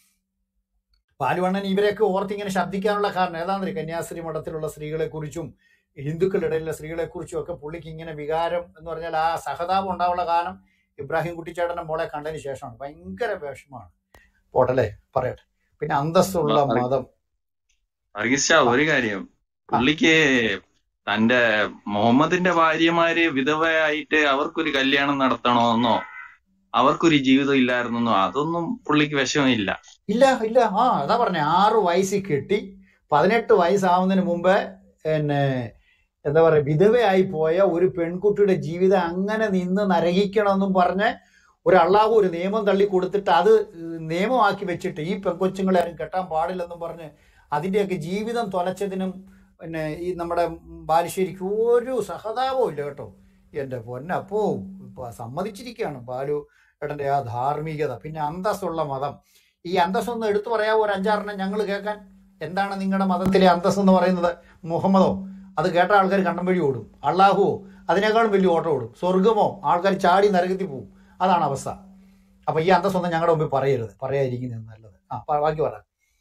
പാലുവണ്ണൻ ഇവരെയൊക്കെ ഓർത്ത് ഇങ്ങനെ ശബ്ദിക്കാനുള്ള കാരണം ഏതാണെന്ന് കന്യാസ്ത്രീ മഠത്തിലുള്ള സ്ത്രീകളെ കുറിച്ചും ഹിന്ദുക്കളുടെ ഇടയിലുള്ള സ്ത്രീകളെ കുറിച്ചും ഒക്കെ പുള്ളിക്ക് ഇങ്ങനെ വികാരം എന്ന് പറഞ്ഞാൽ ആ സഹതാപം ഉണ്ടാവുള്ള കാരണം ഇബ്രാഹിം കുട്ടിച്ചേട്ടന്റെ മോളെ കണ്ടതിന് ശേഷമാണ് ഭയങ്കര വിഷമാണ് പോട്ടല്ലേ പറയട്ടെ പിന്നെ അന്തസ്സുള്ള അറി- മതം വർഗീസ് ഷാ ഒരു കാര്യം പുള്ളിക്ക് തന്റെ മുഹമ്മദിന്റെ ഭാര്യമാര് വിധവയായിട്ട് അവർക്കൊരു കല്യാണം നടത്തണമെന്നോ അവർക്കൊരു ജീവിതം ഇല്ലായിരുന്നെന്നോ അതൊന്നും പുള്ളിക്ക് വിഷമമില്ല ഇല്ല ഇല്ല ആ അതാ പറഞ്ഞ ആറ് വയസ്സിൽ കെട്ടി പതിനെട്ട് വയസ്സാവുന്നതിന് മുമ്പ് പിന്നെ എന്താ പറയാ വിധവയായി പോയ ഒരു പെൺകുട്ടിയുടെ ജീവിതം അങ്ങനെ നിന്ന് നരകിക്കണമെന്നും പറഞ്ഞ് ഒരു അള്ളാഹു ഒരു നിയമം തള്ളി കൊടുത്തിട്ട് അത് നിയമമാക്കി വെച്ചിട്ട് ഈ പെൺകൊച്ചുങ്ങളെ ആരും കെട്ടാൻ പാടില്ലെന്നും പറഞ്ഞ് അതിൻ്റെയൊക്കെ ജീവിതം തൊലച്ചതിനും പിന്നെ ഈ നമ്മുടെ ബാലുശ്ശേരിക്ക് ഒരു സഹതാപവും ഇല്ല കേട്ടോ എൻ്റെ പൊന്നപ്പോ ഇപ്പൊ സമ്മതിച്ചിരിക്കുകയാണ് ബാലു ഏട്ടൻ്റെ ആ ധാർമ്മികത പിന്നെ അന്തസ്സുള്ള മതം ഈ അന്തസ് ഒന്ന് എടുത്തു പറയാവോ ഒരു അഞ്ചാറെണ്ണം ഞങ്ങൾ കേൾക്കാൻ എന്താണ് നിങ്ങളുടെ മതത്തിലെ അന്തസ് എന്ന് പറയുന്നത് മുഹമ്മദോ അത് കേട്ട ആൾക്കാർ കണ്ടം വഴി ഓടും അള്ളാഹുവോ അതിനേക്കാളും വലിയ ഓട്ടം ഓടും സ്വർഗമോ ആൾക്കാർ ചാടി നരകത്തിൽ പോവും അതാണ് അവസ്ഥ അപ്പൊ ഈ അന്തസ്സൊന്നും ഞങ്ങളുടെ മുമ്പിൽ പറയരുത് പറയാതിരിക്കുന്നത് നല്ലത് ആ പ- ബാക്കി പറ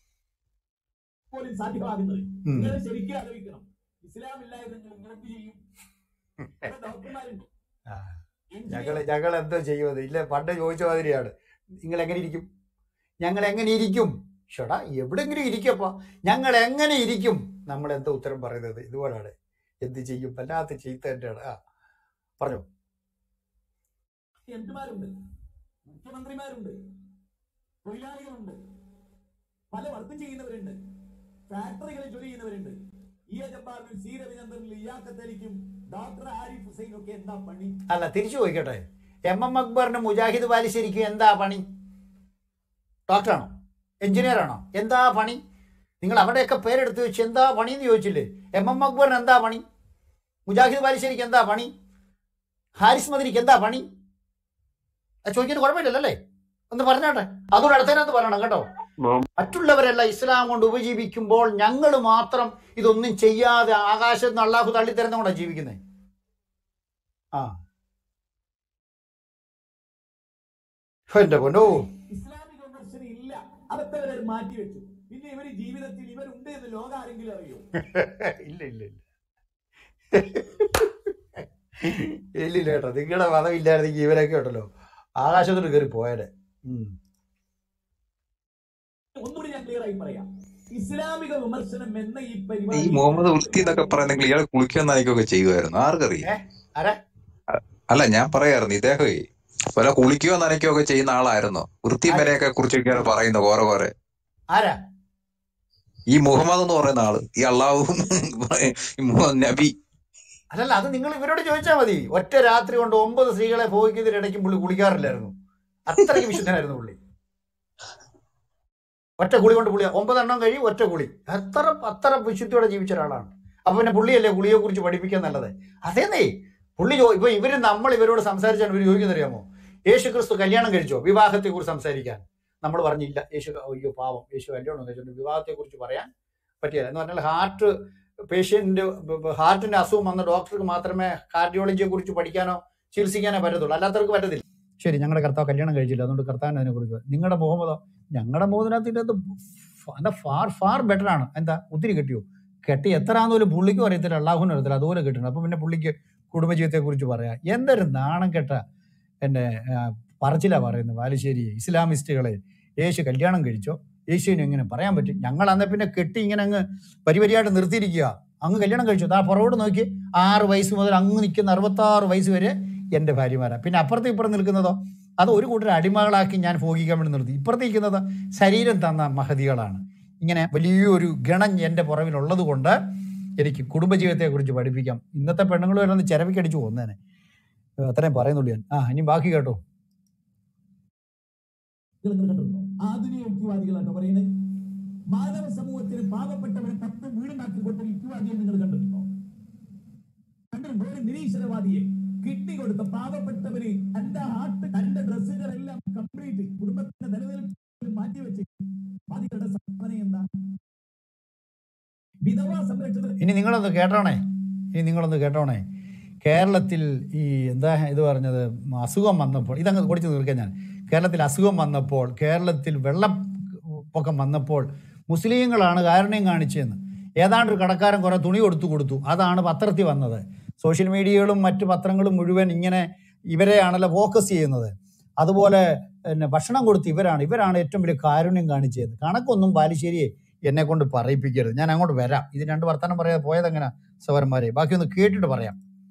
പോലും സാധ്യമാകുന്നത് ഉം. നിങ്ങൾ ശരിക്കും ആലോചിക്കണം ഇസ്ലാം ഇല്ലായിരുന്നെങ്കിൽ നിങ്ങൾ എന്ത് ചെയ്യും ഇവിടെ ഡോക്ടർമാരുണ്ട് ആ. എഞ്ചിനീയർ ഞങ്ങൾ ഞങ്ങൾ എന്തോ ചെയ്യുന്നത് ഇല്ല പണ്ട് ചോദിച്ച മാതിരിയാണ് നിങ്ങൾ എങ്ങനെ ഇരിക്കും ഞങ്ങൾ എങ്ങനെ ഇരിക്കും ഷടാ എവിടെങ്കിലും ഇരിക്കപ്പ ഞങ്ങൾ എങ്ങനെ ഇരിക്കും നമ്മൾ എന്താ ഉത്തരം പറയുന്നത് ഇതുപോലാണ് എന്ത് ചെയ്യും വല്ലാത്ത ചീത്ത തന്നെയാണ് ആ പറഞ്ഞു എംപിമാരുണ്ട് മുഖ്യമന്ത്രിമാരുണ്ട് തൊഴിലാളികളുണ്ട് പല വർക്കും ചെയ്യുന്നവരുണ്ട് ഫാക്ടറികളിൽ ജോലി ചെയ്യുന്നവരുണ്ട് ഇ എ ജബ്ബാറിനും സി രവിചന്ദ്രനും ലിയാഖത്തലിക്കും ഡോക്ടർ ആരിഫ് ഹുസൈനും ഒക്കെ എന്താ പണി അല്ല തിരിച്ചു ചോദിക്കട്ടെ എം എം അക്ബറിനും മുജാഹിദ് ബാലിശ്ശേരിക്കും എന്താ പണി ഡോക്ടറാണോ എഞ്ചിനീയർ ആണോ എന്താ പണി നിങ്ങൾ അവിടെയൊക്കെ പേരെടുത്ത് വെച്ച് എന്താ പണി എന്ന് ചോദിച്ചില്ലേ എം എം അക്ബറിന് എന്താ പണി മുജാഹിദ് ബാലിശ്ശേരിക്ക് എന്താ പണി ഹാരിസ് മദിനിക്ക് എന്താ പണി അത് ചോദിക്കാൻ കുഴപ്പമില്ലല്ലോ അല്ലേ ഒന്ന് പറഞ്ഞോട്ടെ അതുകൂടെ അടുത്തതിനകത്ത് പറയണം കേട്ടോ മറ്റുള്ളവരെല്ലാം ഇസ്ലാം കൊണ്ട് ഉപജീവിക്കുമ്പോൾ ഞങ്ങൾ മാത്രം ഇതൊന്നും ചെയ്യാതെ ആകാശത്ത് നിന്ന് അള്ളാഹു തള്ളിത്തരുന്നതുകൊണ്ടാണ് ജീവിക്കുന്നത് ആ എന്റെ പൊന്നോ ഇസ്ലാമിക വിമർശനം ഇല്ല അതൊക്കെ ഇവർ മാറ്റി വെച്ചു പിന്നെ ഇവര് ജീവിതത്തിൽ ഇവരുണ്ട് എന്ന് ലോകം ആരെങ്കിലും അറിയോ ഇല്ല ഇല്ല ഇല്ല ഇല്ല ഇല്ല കേട്ടോ നിങ്ങളുടെ മതം ഇല്ലായിരുന്നെങ്കിൽ ഇവരൊക്കെ ഉണ്ടല്ലോ ആകാശത്തോട് കയറി പോയാലേ ഉം. ഒന്നുകൂടി ഞാൻ ക്ലിയർ ആയി പറയാം ഇസ്ലാമിക വിമർശനം എന്ന ഈ ഈ പരിപാടി മുഹമ്മദ് വൃത്തി എന്നൊക്കെ പറയുന്നെങ്കിൽ ഇയാൾ കുളിക്കാൻ നനയ്ക്കുകയൊക്കെ ചെയ്യുമായിരുന്നു ആർക്കറിയാം ഏ ആരാ അല്ല ഞാൻ പറയായിരുന്നു ഇദ്ദേഹമേ വല്ല കുളിക്കുകയോ നനയ്ക്കുകയോ ഒക്കെ ചെയ്യുന്ന ആളായിരുന്നു വൃത്തിയും ആര്? വരെയൊക്കെ കുറിച്ചൊക്കെയാണ് പറയുന്നത് കുറെ കുറെ ആരാ ഈ മുഹമ്മദ് എന്ന് പറയുന്ന ആള് ഈ അള്ളാഹു ഈ മുഹമ്മദ് നബി അല്ലല്ല അത് നിങ്ങൾ ഇവരോട് ചോദിച്ചാൽ മതി ഒറ്റ രാത്രി കൊണ്ട് ഒമ്പത് സ്ത്രീകളെ ഭോഗിക്കുന്നതിനിടയ്ക്കും പുള്ളി കുളിക്കാറില്ലായിരുന്നു അത്രയ്ക്ക് വിശുദ്ധനായിരുന്നു പുള്ളി ഒറ്റ കുളി കൊണ്ട് പുള്ളി ഒമ്പതെണ്ണം കഴിയും ഒറ്റ കുളി അത്ര അത്ര വിശുദ്ധിയോടെ ജീവിച്ച ഒരാളാണ് അപ്പൊ പിന്നെ പുള്ളിയല്ലേ പുള്ളിയെ കുറിച്ച് പഠിപ്പിക്കാൻ നല്ലത് അതേന്നേ പുള്ളി ചോ ഇപ്പൊ ഇവര് നമ്മൾ ഇവരോട് സംസാരിച്ചാൽ ഇവർ ചോദിക്കുന്നറിയാമോ യേശു ക്രിസ്തു കല്യാണം കഴിച്ചോ വിവാഹത്തെ കുറിച്ച് സംസാരിക്കാൻ നമ്മൾ പറഞ്ഞില്ല യേശു അയ്യോ പാവം യേശു കല്യാണം കഴിച്ചിട്ടുണ്ട് വിവാഹത്തെ കുറിച്ച് പറയാൻ പറ്റില്ല എന്ന് പറഞ്ഞാൽ ഹാർട്ട് പേഷ്യന്റ് ഹാർട്ടിന്റെ അസുഖം വന്ന ഡോക്ടർക്ക് മാത്രമേ കാർഡിയോളജിയെ കുറിച്ച് പഠിക്കാനോ ചികിത്സിക്കാനോ പറ്റത്തുള്ളൂ അല്ലാത്തവർക്ക് പറ്റത്തില്ല ശരി ഞങ്ങളുടെ കർത്താവ് കല്യാണം കഴിച്ചില്ല അതുകൊണ്ട് കർത്താവിന് അതിനെ കുറിച്ച് നിങ്ങളുടെ മുഹമ്മദോ ഞങ്ങളുടെ മുഹമ്മദിനകത്ത് ഇതിനകത്ത് ഫ- ഫാർ ഫാർ ബെറ്റർ ആണ് എന്താ ഒത്തിരി കെട്ടിയോ കെട്ടി എത്രയാന്ന് പോലും പുള്ളിക്കും അറിയത്തില്ല അള്ളാഹുനും അറിയത്തില്ല അതുപോലെ കിട്ടണം അപ്പൊ പിന്നെ പുള്ളിക്ക് കുടുംബജീവിതത്തെ കുറിച്ച് പറയാം എന്തൊരു നാണം കെട്ട എന്റെ പറച്ചിലാ പറയുന്നത് ബാലുശ്ശേരി ഇസ്ലാമിസ്റ്റുകളെ യേശു കല്യാണം കഴിച്ചോ യേശുവിന് എങ്ങനെ പറയാൻ പറ്റും ഞങ്ങൾ അന്നേ പിന്നെ കെട്ടി ഇങ്ങനെ അങ്ങ് പരിപരിയായിട്ട് നിർത്തിയിരിക്കുക അങ്ങ് കല്യാണം കഴിച്ചു ആ പുറകോട്ട് നോക്കി ആറ് വയസ്സ് മുതൽ അങ്ങ് നിൽക്കുന്ന അറുപത്തി ആറ് വയസ്സ് വരെ എൻ്റെ ഭാര്യമാരാ പിന്നെ അപ്പുറത്ത് ഇപ്പുറം നിൽക്കുന്നതോ അത് ഒരു കൂട്ടർ അടിമകളാക്കി ഞാൻ ഭോഗിക്കാൻ വേണ്ടി നിർത്തി ഇപ്പുറത്ത് നിൽക്കുന്നത് ശരീരം തന്ന മഹതികളാണ് ഇങ്ങനെ വലിയൊരു ഗണം എൻ്റെ പുറവിലുള്ളത് കൊണ്ട് എനിക്ക് കുടുംബജീവിതത്തെക്കുറിച്ച് പഠിപ്പിക്കാം ഇന്നത്തെ പെണ്ണുങ്ങൾ വരുന്നത് ചിരവിക്കടിച്ചു കൊന്നേനെ ഏഹ് അത്രയും പറയുന്നുള്ളൂ ഞാൻ ആ ഇനി ബാക്കി കേട്ടോ നിങ്ങൾ ഇങ്ങനെ കണ്ടിട്ടുണ്ടോ ആധുനിക യുക്തിവാദികളാട്ടോ പറയുന്നത് മാനവ സമൂഹത്തിന് പാവപ്പെട്ടവരെ പത്ത് വീടുണ്ടാക്കി കൊടുത്ത യുക്തിവാദിയെ നിങ്ങൾ കണ്ടിട്ടുണ്ടോ കണ്ടിട്ടുണ്ടോ ഒരു നിരീശ്വരവാദിയെ കിഡ്നി കൊടുത്ത പാവപ്പെട്ടവന് തന്റെ ഹാർട്ട് തന്റെ ഡ്രസ്സുകളെല്ലാം കംപ്ലീറ്റ് കുടുംബത്തിന്റെ നിലനിൽപ്പ് മാറ്റിവെച്ച് ബാധികളുടെ സംഭാവന എന്താ വിധവാ സംരക്ഷണ ഇനി നിങ്ങളൊന്ന് കേട്ടോണേ ഇനി നിങ്ങളൊന്ന് കേട്ടോണേ കേരളത്തിൽ ഈ എന്താ ഇത് പറഞ്ഞത് അസുഖം വന്നപ്പോൾ ഇതങ്ങ് ഓടിച്ചു തീർക്കാൻ ഞാൻ കേരളത്തിൽ അസുഖം വന്നപ്പോൾ കേരളത്തിൽ വെള്ളപ്പൊക്കം വന്നപ്പോൾ മുസ്ലിങ്ങളാണ് കാരുണ്യം കാണിച്ചതെന്ന് ഏതാണ്ട് ഒരു കടക്കാരൻ കുറേ തുണി കൊടുത്തു കൊടുത്തു അതാണ് പത്രത്തിൽ വന്നത് സോഷ്യൽ മീഡിയകളും മറ്റു പത്രങ്ങളും മുഴുവൻ ഇങ്ങനെ ഇവരെയാണല്ലോ ഫോക്കസ് ചെയ്യുന്നത് അതുപോലെ പിന്നെ ഭക്ഷണം കൊടുത്ത് ഇവരാണ് ഇവരാണ് ഏറ്റവും വലിയ കാരുണ്യം കാണിച്ചത് കണക്കൊന്നും ബാലുശ്ശേരിയെ എന്നെ കൊണ്ട് പറയിപ്പിക്കരുത് ഞാൻ അങ്ങോട്ട് വരാം ഇത് രണ്ട് വർത്തമാനം പറയാതെ പോയതെങ്ങനെ സവരന്മാരെ ബാക്കി ഒന്ന് കേട്ടിട്ട് പറയാം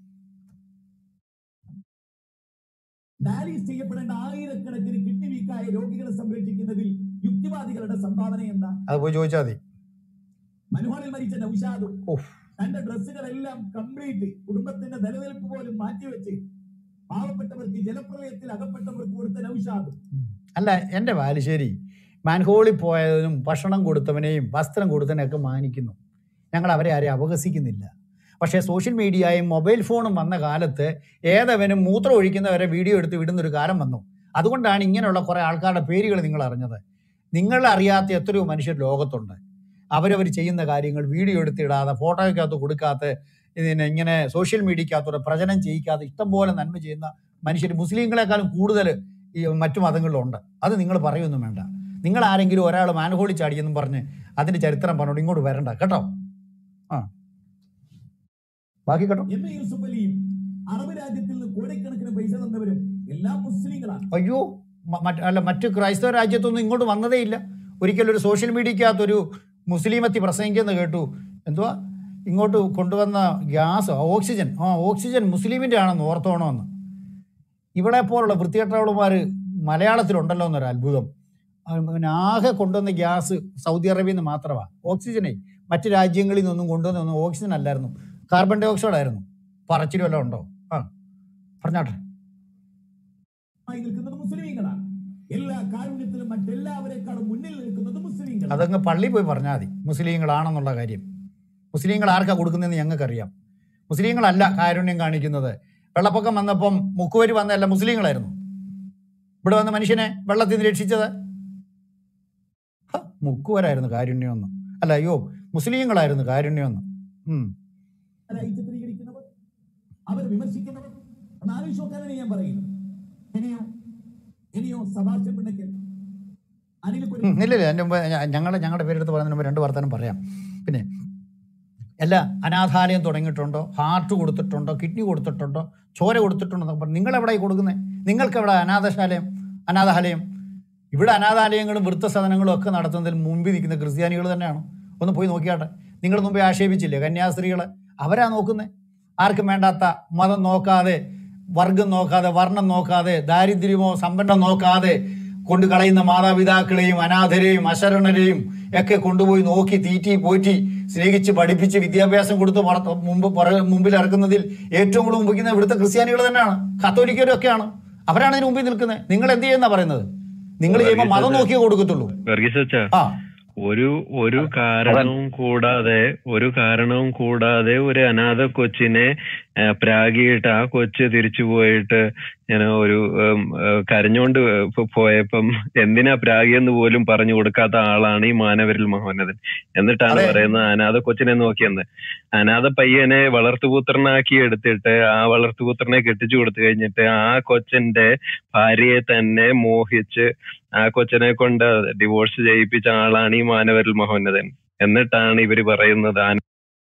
ഡയാലിസ് ചെയ്യപ്പെടേണ്ട ആയിരക്കണക്കിന് കിഡ്നി വീക്കായ രോഗികളെ സംരക്ഷിക്കുന്നതിൽ യുക്തിവാദികളുടെ സംഭാവന എന്താ അത് പോയി ചോദിച്ചാൽ മതി മനുഹാളിൽ മരിച്ച നൌഷാദും ഉഫ്. തന്റെ ഡ്രസ്സുകളെല്ലാം കംപ്ലീറ്റ് കുടുംബത്തിന്റെ നിലനിൽപ്പ് പോലും മാറ്റിവെച്ച് പാവപ്പെട്ടവർക്ക് ജലപ്രളയത്തിൽ അകപ്പെട്ടവർക്ക് കൊടുത്ത നൌഷാദും അല്ല എൻ്റെ ബാലുശ്ശേരി മാൻഹോളിൽ പോയതിനും ഭക്ഷണം കൊടുത്തവനെയും വസ്ത്രം കൊടുത്തതിനെയൊക്കെ മാനിക്കുന്നു ഞങ്ങൾ അവരെ ആരെയും അപഹസിക്കുന്നില്ല പക്ഷേ സോഷ്യൽ മീഡിയയും മൊബൈൽ ഫോണും വന്ന കാലത്ത് ഏതവനും മൂത്രം ഒഴിക്കുന്നവരെ വീഡിയോ എടുത്ത് വിടുന്നൊരു കാലം വന്നു അതുകൊണ്ടാണ് ഇങ്ങനെയുള്ള കുറേ ആൾക്കാരുടെ പേരുകൾ നിങ്ങൾ അറിഞ്ഞത് നിങ്ങൾ അറിയാത്ത എത്രയോ മനുഷ്യർ ലോകത്തുണ്ട് അവരവർ ചെയ്യുന്ന കാര്യങ്ങൾ വീഡിയോ എടുത്തിടാതെ ഫോട്ടോയ്ക്കകത്ത് കൊടുക്കാത്ത ഇതിനെ ഇങ്ങനെ സോഷ്യൽ മീഡിയക്കകത്തൂടെ പ്രചനം ചെയ്യിക്കാതെ ഇഷ്ടംപോലെ നന്മ ചെയ്യുന്ന മനുഷ്യർ മുസ്ലിങ്ങളെക്കാളും കൂടുതൽ ഈ മറ്റു മതങ്ങളിലുണ്ട് അത് നിങ്ങൾ പറയൊന്നും വേണ്ട നിങ്ങൾ ആരെങ്കിലും ഒരാൾ മാൻഹോളി ചാടിയെന്നും പറഞ്ഞ് അതിന്റെ ചരിത്രം പറഞ്ഞോണ്ട് ഇങ്ങോട്ട് വരണ്ട കേട്ടോ ആ ബാക്കി കേട്ടോ എം എ യൂസുഫ് അലിയും അറബ് രാജ്യത്തിൽ നിന്ന് കോടിക്കണക്കിന് പൈസ തന്നവരും എല്ലാം മുസ്ലിങ്ങളാണ് അയ്യോ മ- മറ്റ് അല്ല മറ്റ് ക്രൈസ്തവ രാജ്യത്തൊന്നും ഇങ്ങോട്ട് വന്നതേ ഇല്ല ഒരിക്കലും ഒരു സോഷ്യൽ മീഡിയക്കകത്തൊരു മുസ്ലിമത്തി പ്രസംഗിക്കുന്ന കേട്ടു എന്തുവാ ഇങ്ങോട്ട് കൊണ്ടുവന്ന ഗ്യാസ് ഓക്സിജൻ ആ ഓക്സിജൻ മുസ്ലിമിൻ്റെ ആണെന്ന് ഓർത്തോണമെന്ന് ഇവിടെ പോലുള്ള വൃത്തികെട്ടവളുമാർ മലയാളത്തിലുണ്ടല്ലോ എന്നൊരു അത്ഭുതം ആ, പിന്നെ ആകെ കൊണ്ടുവന്ന ഗ്യാസ് സൗദി അറേബ്യയിൽ നിന്ന് മാത്രമാണ് ഓക്സിജനെ മറ്റ് രാജ്യങ്ങളിൽ നിന്നൊന്നും കൊണ്ടുവന്നൊന്നും ഓക്സിജൻ അല്ലായിരുന്നു കാർബൺ ഡൈ ഓക്സൈഡ് ആയിരുന്നു പറച്ചിൽ വല്ലതും ഉണ്ടോ ആ പറഞ്ഞാട്ടെ ആയി നിൽക്കുന്നത് മുസ്ലിമീങ്ങളാണ് എല്ലാ കാരുണ്യത്തിലും മറ്റെല്ലാവരെക്കാളും മുന്നിൽ നിൽക്കുന്നത് മുസ്ലിങ്ങളാണ് അതങ്ങ് പള്ളിയിൽ പോയി പറഞ്ഞാൽ മതി മുസ്ലിങ്ങളാണെന്നുള്ള കാര്യം മുസ്ലിങ്ങൾ ആർക്കാ കൊടുക്കുന്നതെന്ന് ഞങ്ങൾക്കറിയാം മുസ്ലിങ്ങളല്ല കാരുണ്യം കാണിക്കുന്നത് വെള്ളപ്പൊക്കം വന്നപ്പം മുക്കുവരി വന്നതല്ല മുസ്ലിങ്ങളായിരുന്നു ഇവിടെ വന്ന മനുഷ്യനെ വെള്ളത്തിൽ നിന്ന് രക്ഷിച്ചത് ഹ, മുക്കുവരായിരുന്നു കാരുണ്യമെന്ന് അല്ല അയ്യോ മുസ്ലിങ്ങളായിരുന്നു കാരുണ്യമെന്ന് ഉം. ആരായി ചിത്രീകരിക്കുന്നവർ അവർ വിമർശിക്കുന്നവർ ഒന്ന് ആലോചിച്ച് നോക്കാനാണ് ഞാൻ പറയുന്നത് ഇനിയോ ഇനിയോ സഭാഷൻ പിണ്ണയ്ക്കൽ അനിൽ ഉം, കൊല്ലം ഇല്ല ഇല്ല എൻ്റെ മുമ്പ് ഞ- ഞങ്ങളുടെ ഞങ്ങളുടെ പേരെടുത്ത് പറയുന്നതിന് മുമ്പ് രണ്ട് വർത്തമാനം പറയാം പിന്നെ എല്ലാ അനാഥാലയം തുടങ്ങിയിട്ടുണ്ടോ ഹാർട്ട് കൊടുത്തിട്ടുണ്ടോ കിഡ്നി കൊടുത്തിട്ടുണ്ടോ ചോര കൊടുത്തിട്ടുണ്ടോ എന്നൊക്കെ പറഞ്ഞു നിങ്ങൾ എവിടെ കൊടുക്കുന്നത് നിങ്ങൾക്ക് എവിടെ അനാഥശാലയം അനാഥാലയം ഇവിടെ അനാഥാലയങ്ങളും വൃത്തസദനങ്ങളും ഒക്കെ നടത്തുന്നതിൽ മുമ്പിൽ നിൽക്കുന്ന ക്രിസ്ത്യാനികൾ തന്നെയാണ് ഒന്ന് പോയി നോക്കിയാട്ടെ നിങ്ങൾ മുമ്പേ ആക്ഷേപിച്ചില്ലേ കന്യാസ്ത്രീകളെ അവരാ നോക്കുന്നത് ആർക്കും വേണ്ടാത്ത മതം നോക്കാതെ വർഗം നോക്കാതെ വർണ്ണം നോക്കാതെ ദാരിദ്ര്യമോ സമ്പന്നം നോക്കാതെ കൊണ്ട് കളയുന്ന മാതാപിതാക്കളെയും അനാഥരെയും അശരണരെയും ഒക്കെ കൊണ്ടുപോയി നോക്കി തീറ്റി പോറ്റി സ്നേഹിച്ച് പഠിപ്പിച്ച് വിദ്യാഭ്യാസം കൊടുത്ത് വളർത്ത- മുമ്പ് പുറ- മുമ്പിൽ ഇറക്കുന്നതിൽ ഏറ്റവും കൂടുതൽ മുമ്പിക്കുന്ന ഇവിടുത്തെ ക്രിസ്ത്യാനികൾ തന്നെയാണ് കത്തോലിക്കരും ഒക്കെയാണ് അവരാണ് ഇതിന് മുമ്പിൽ നിൽക്കുന്നത് നിങ്ങൾ എന്ത് ചെയ്യുന്ന പറയുന്നത് നിങ്ങൾ ചെയ്യുമ്പോൾ മതം നോക്കിയേ കൊടുക്കത്തുള്ളൂ വർഗീസ് അച്ഛാ ആ ഒരു ഒരു കാരണവും കൂടാതെ ഒരു കാരണവും കൂടാതെ ഒരു അനാഥ കൊച്ചിനെ ആ, പ്രാഗിയിട്ട് ആ കൊച്ച് തിരിച്ചു പോയിട്ട് ഇങ്ങനെ ഒരു ഉം, ആ, കരഞ്ഞോണ്ട് പോ- പോയപ്പം എന്തിനാ പ്രാഗിയെന്ന് പോലും പറഞ്ഞു കൊടുക്കാത്ത ആളാണ് ഈ മാനവരിൽ മഹോന്നതൻ എന്നിട്ടാണ് അതെ. പറയുന്നത് അനാഥ കൊച്ചിനെ നോക്കിയെന്ന് അനാഥ പയ്യനെ വളർത്തുപുത്രനാക്കി എടുത്തിട്ട് ആ വളർത്തുപുത്രനെ കെട്ടിച്ചു കൊടുത്തു കഴിഞ്ഞിട്ട് ആ കൊച്ചന്റെ ഭാര്യയെ തന്നെ മോഹിച്ച് ആ കൊച്ചിനെ കൊണ്ട് ഡിവോഴ്സ് ചെയ്യിപ്പിച്ച ആളാണ് ഈ മാനവരിൽ മഹോന്നതൻ എന്നിട്ടാണ് ഇവര് പറയുന്നത് ആ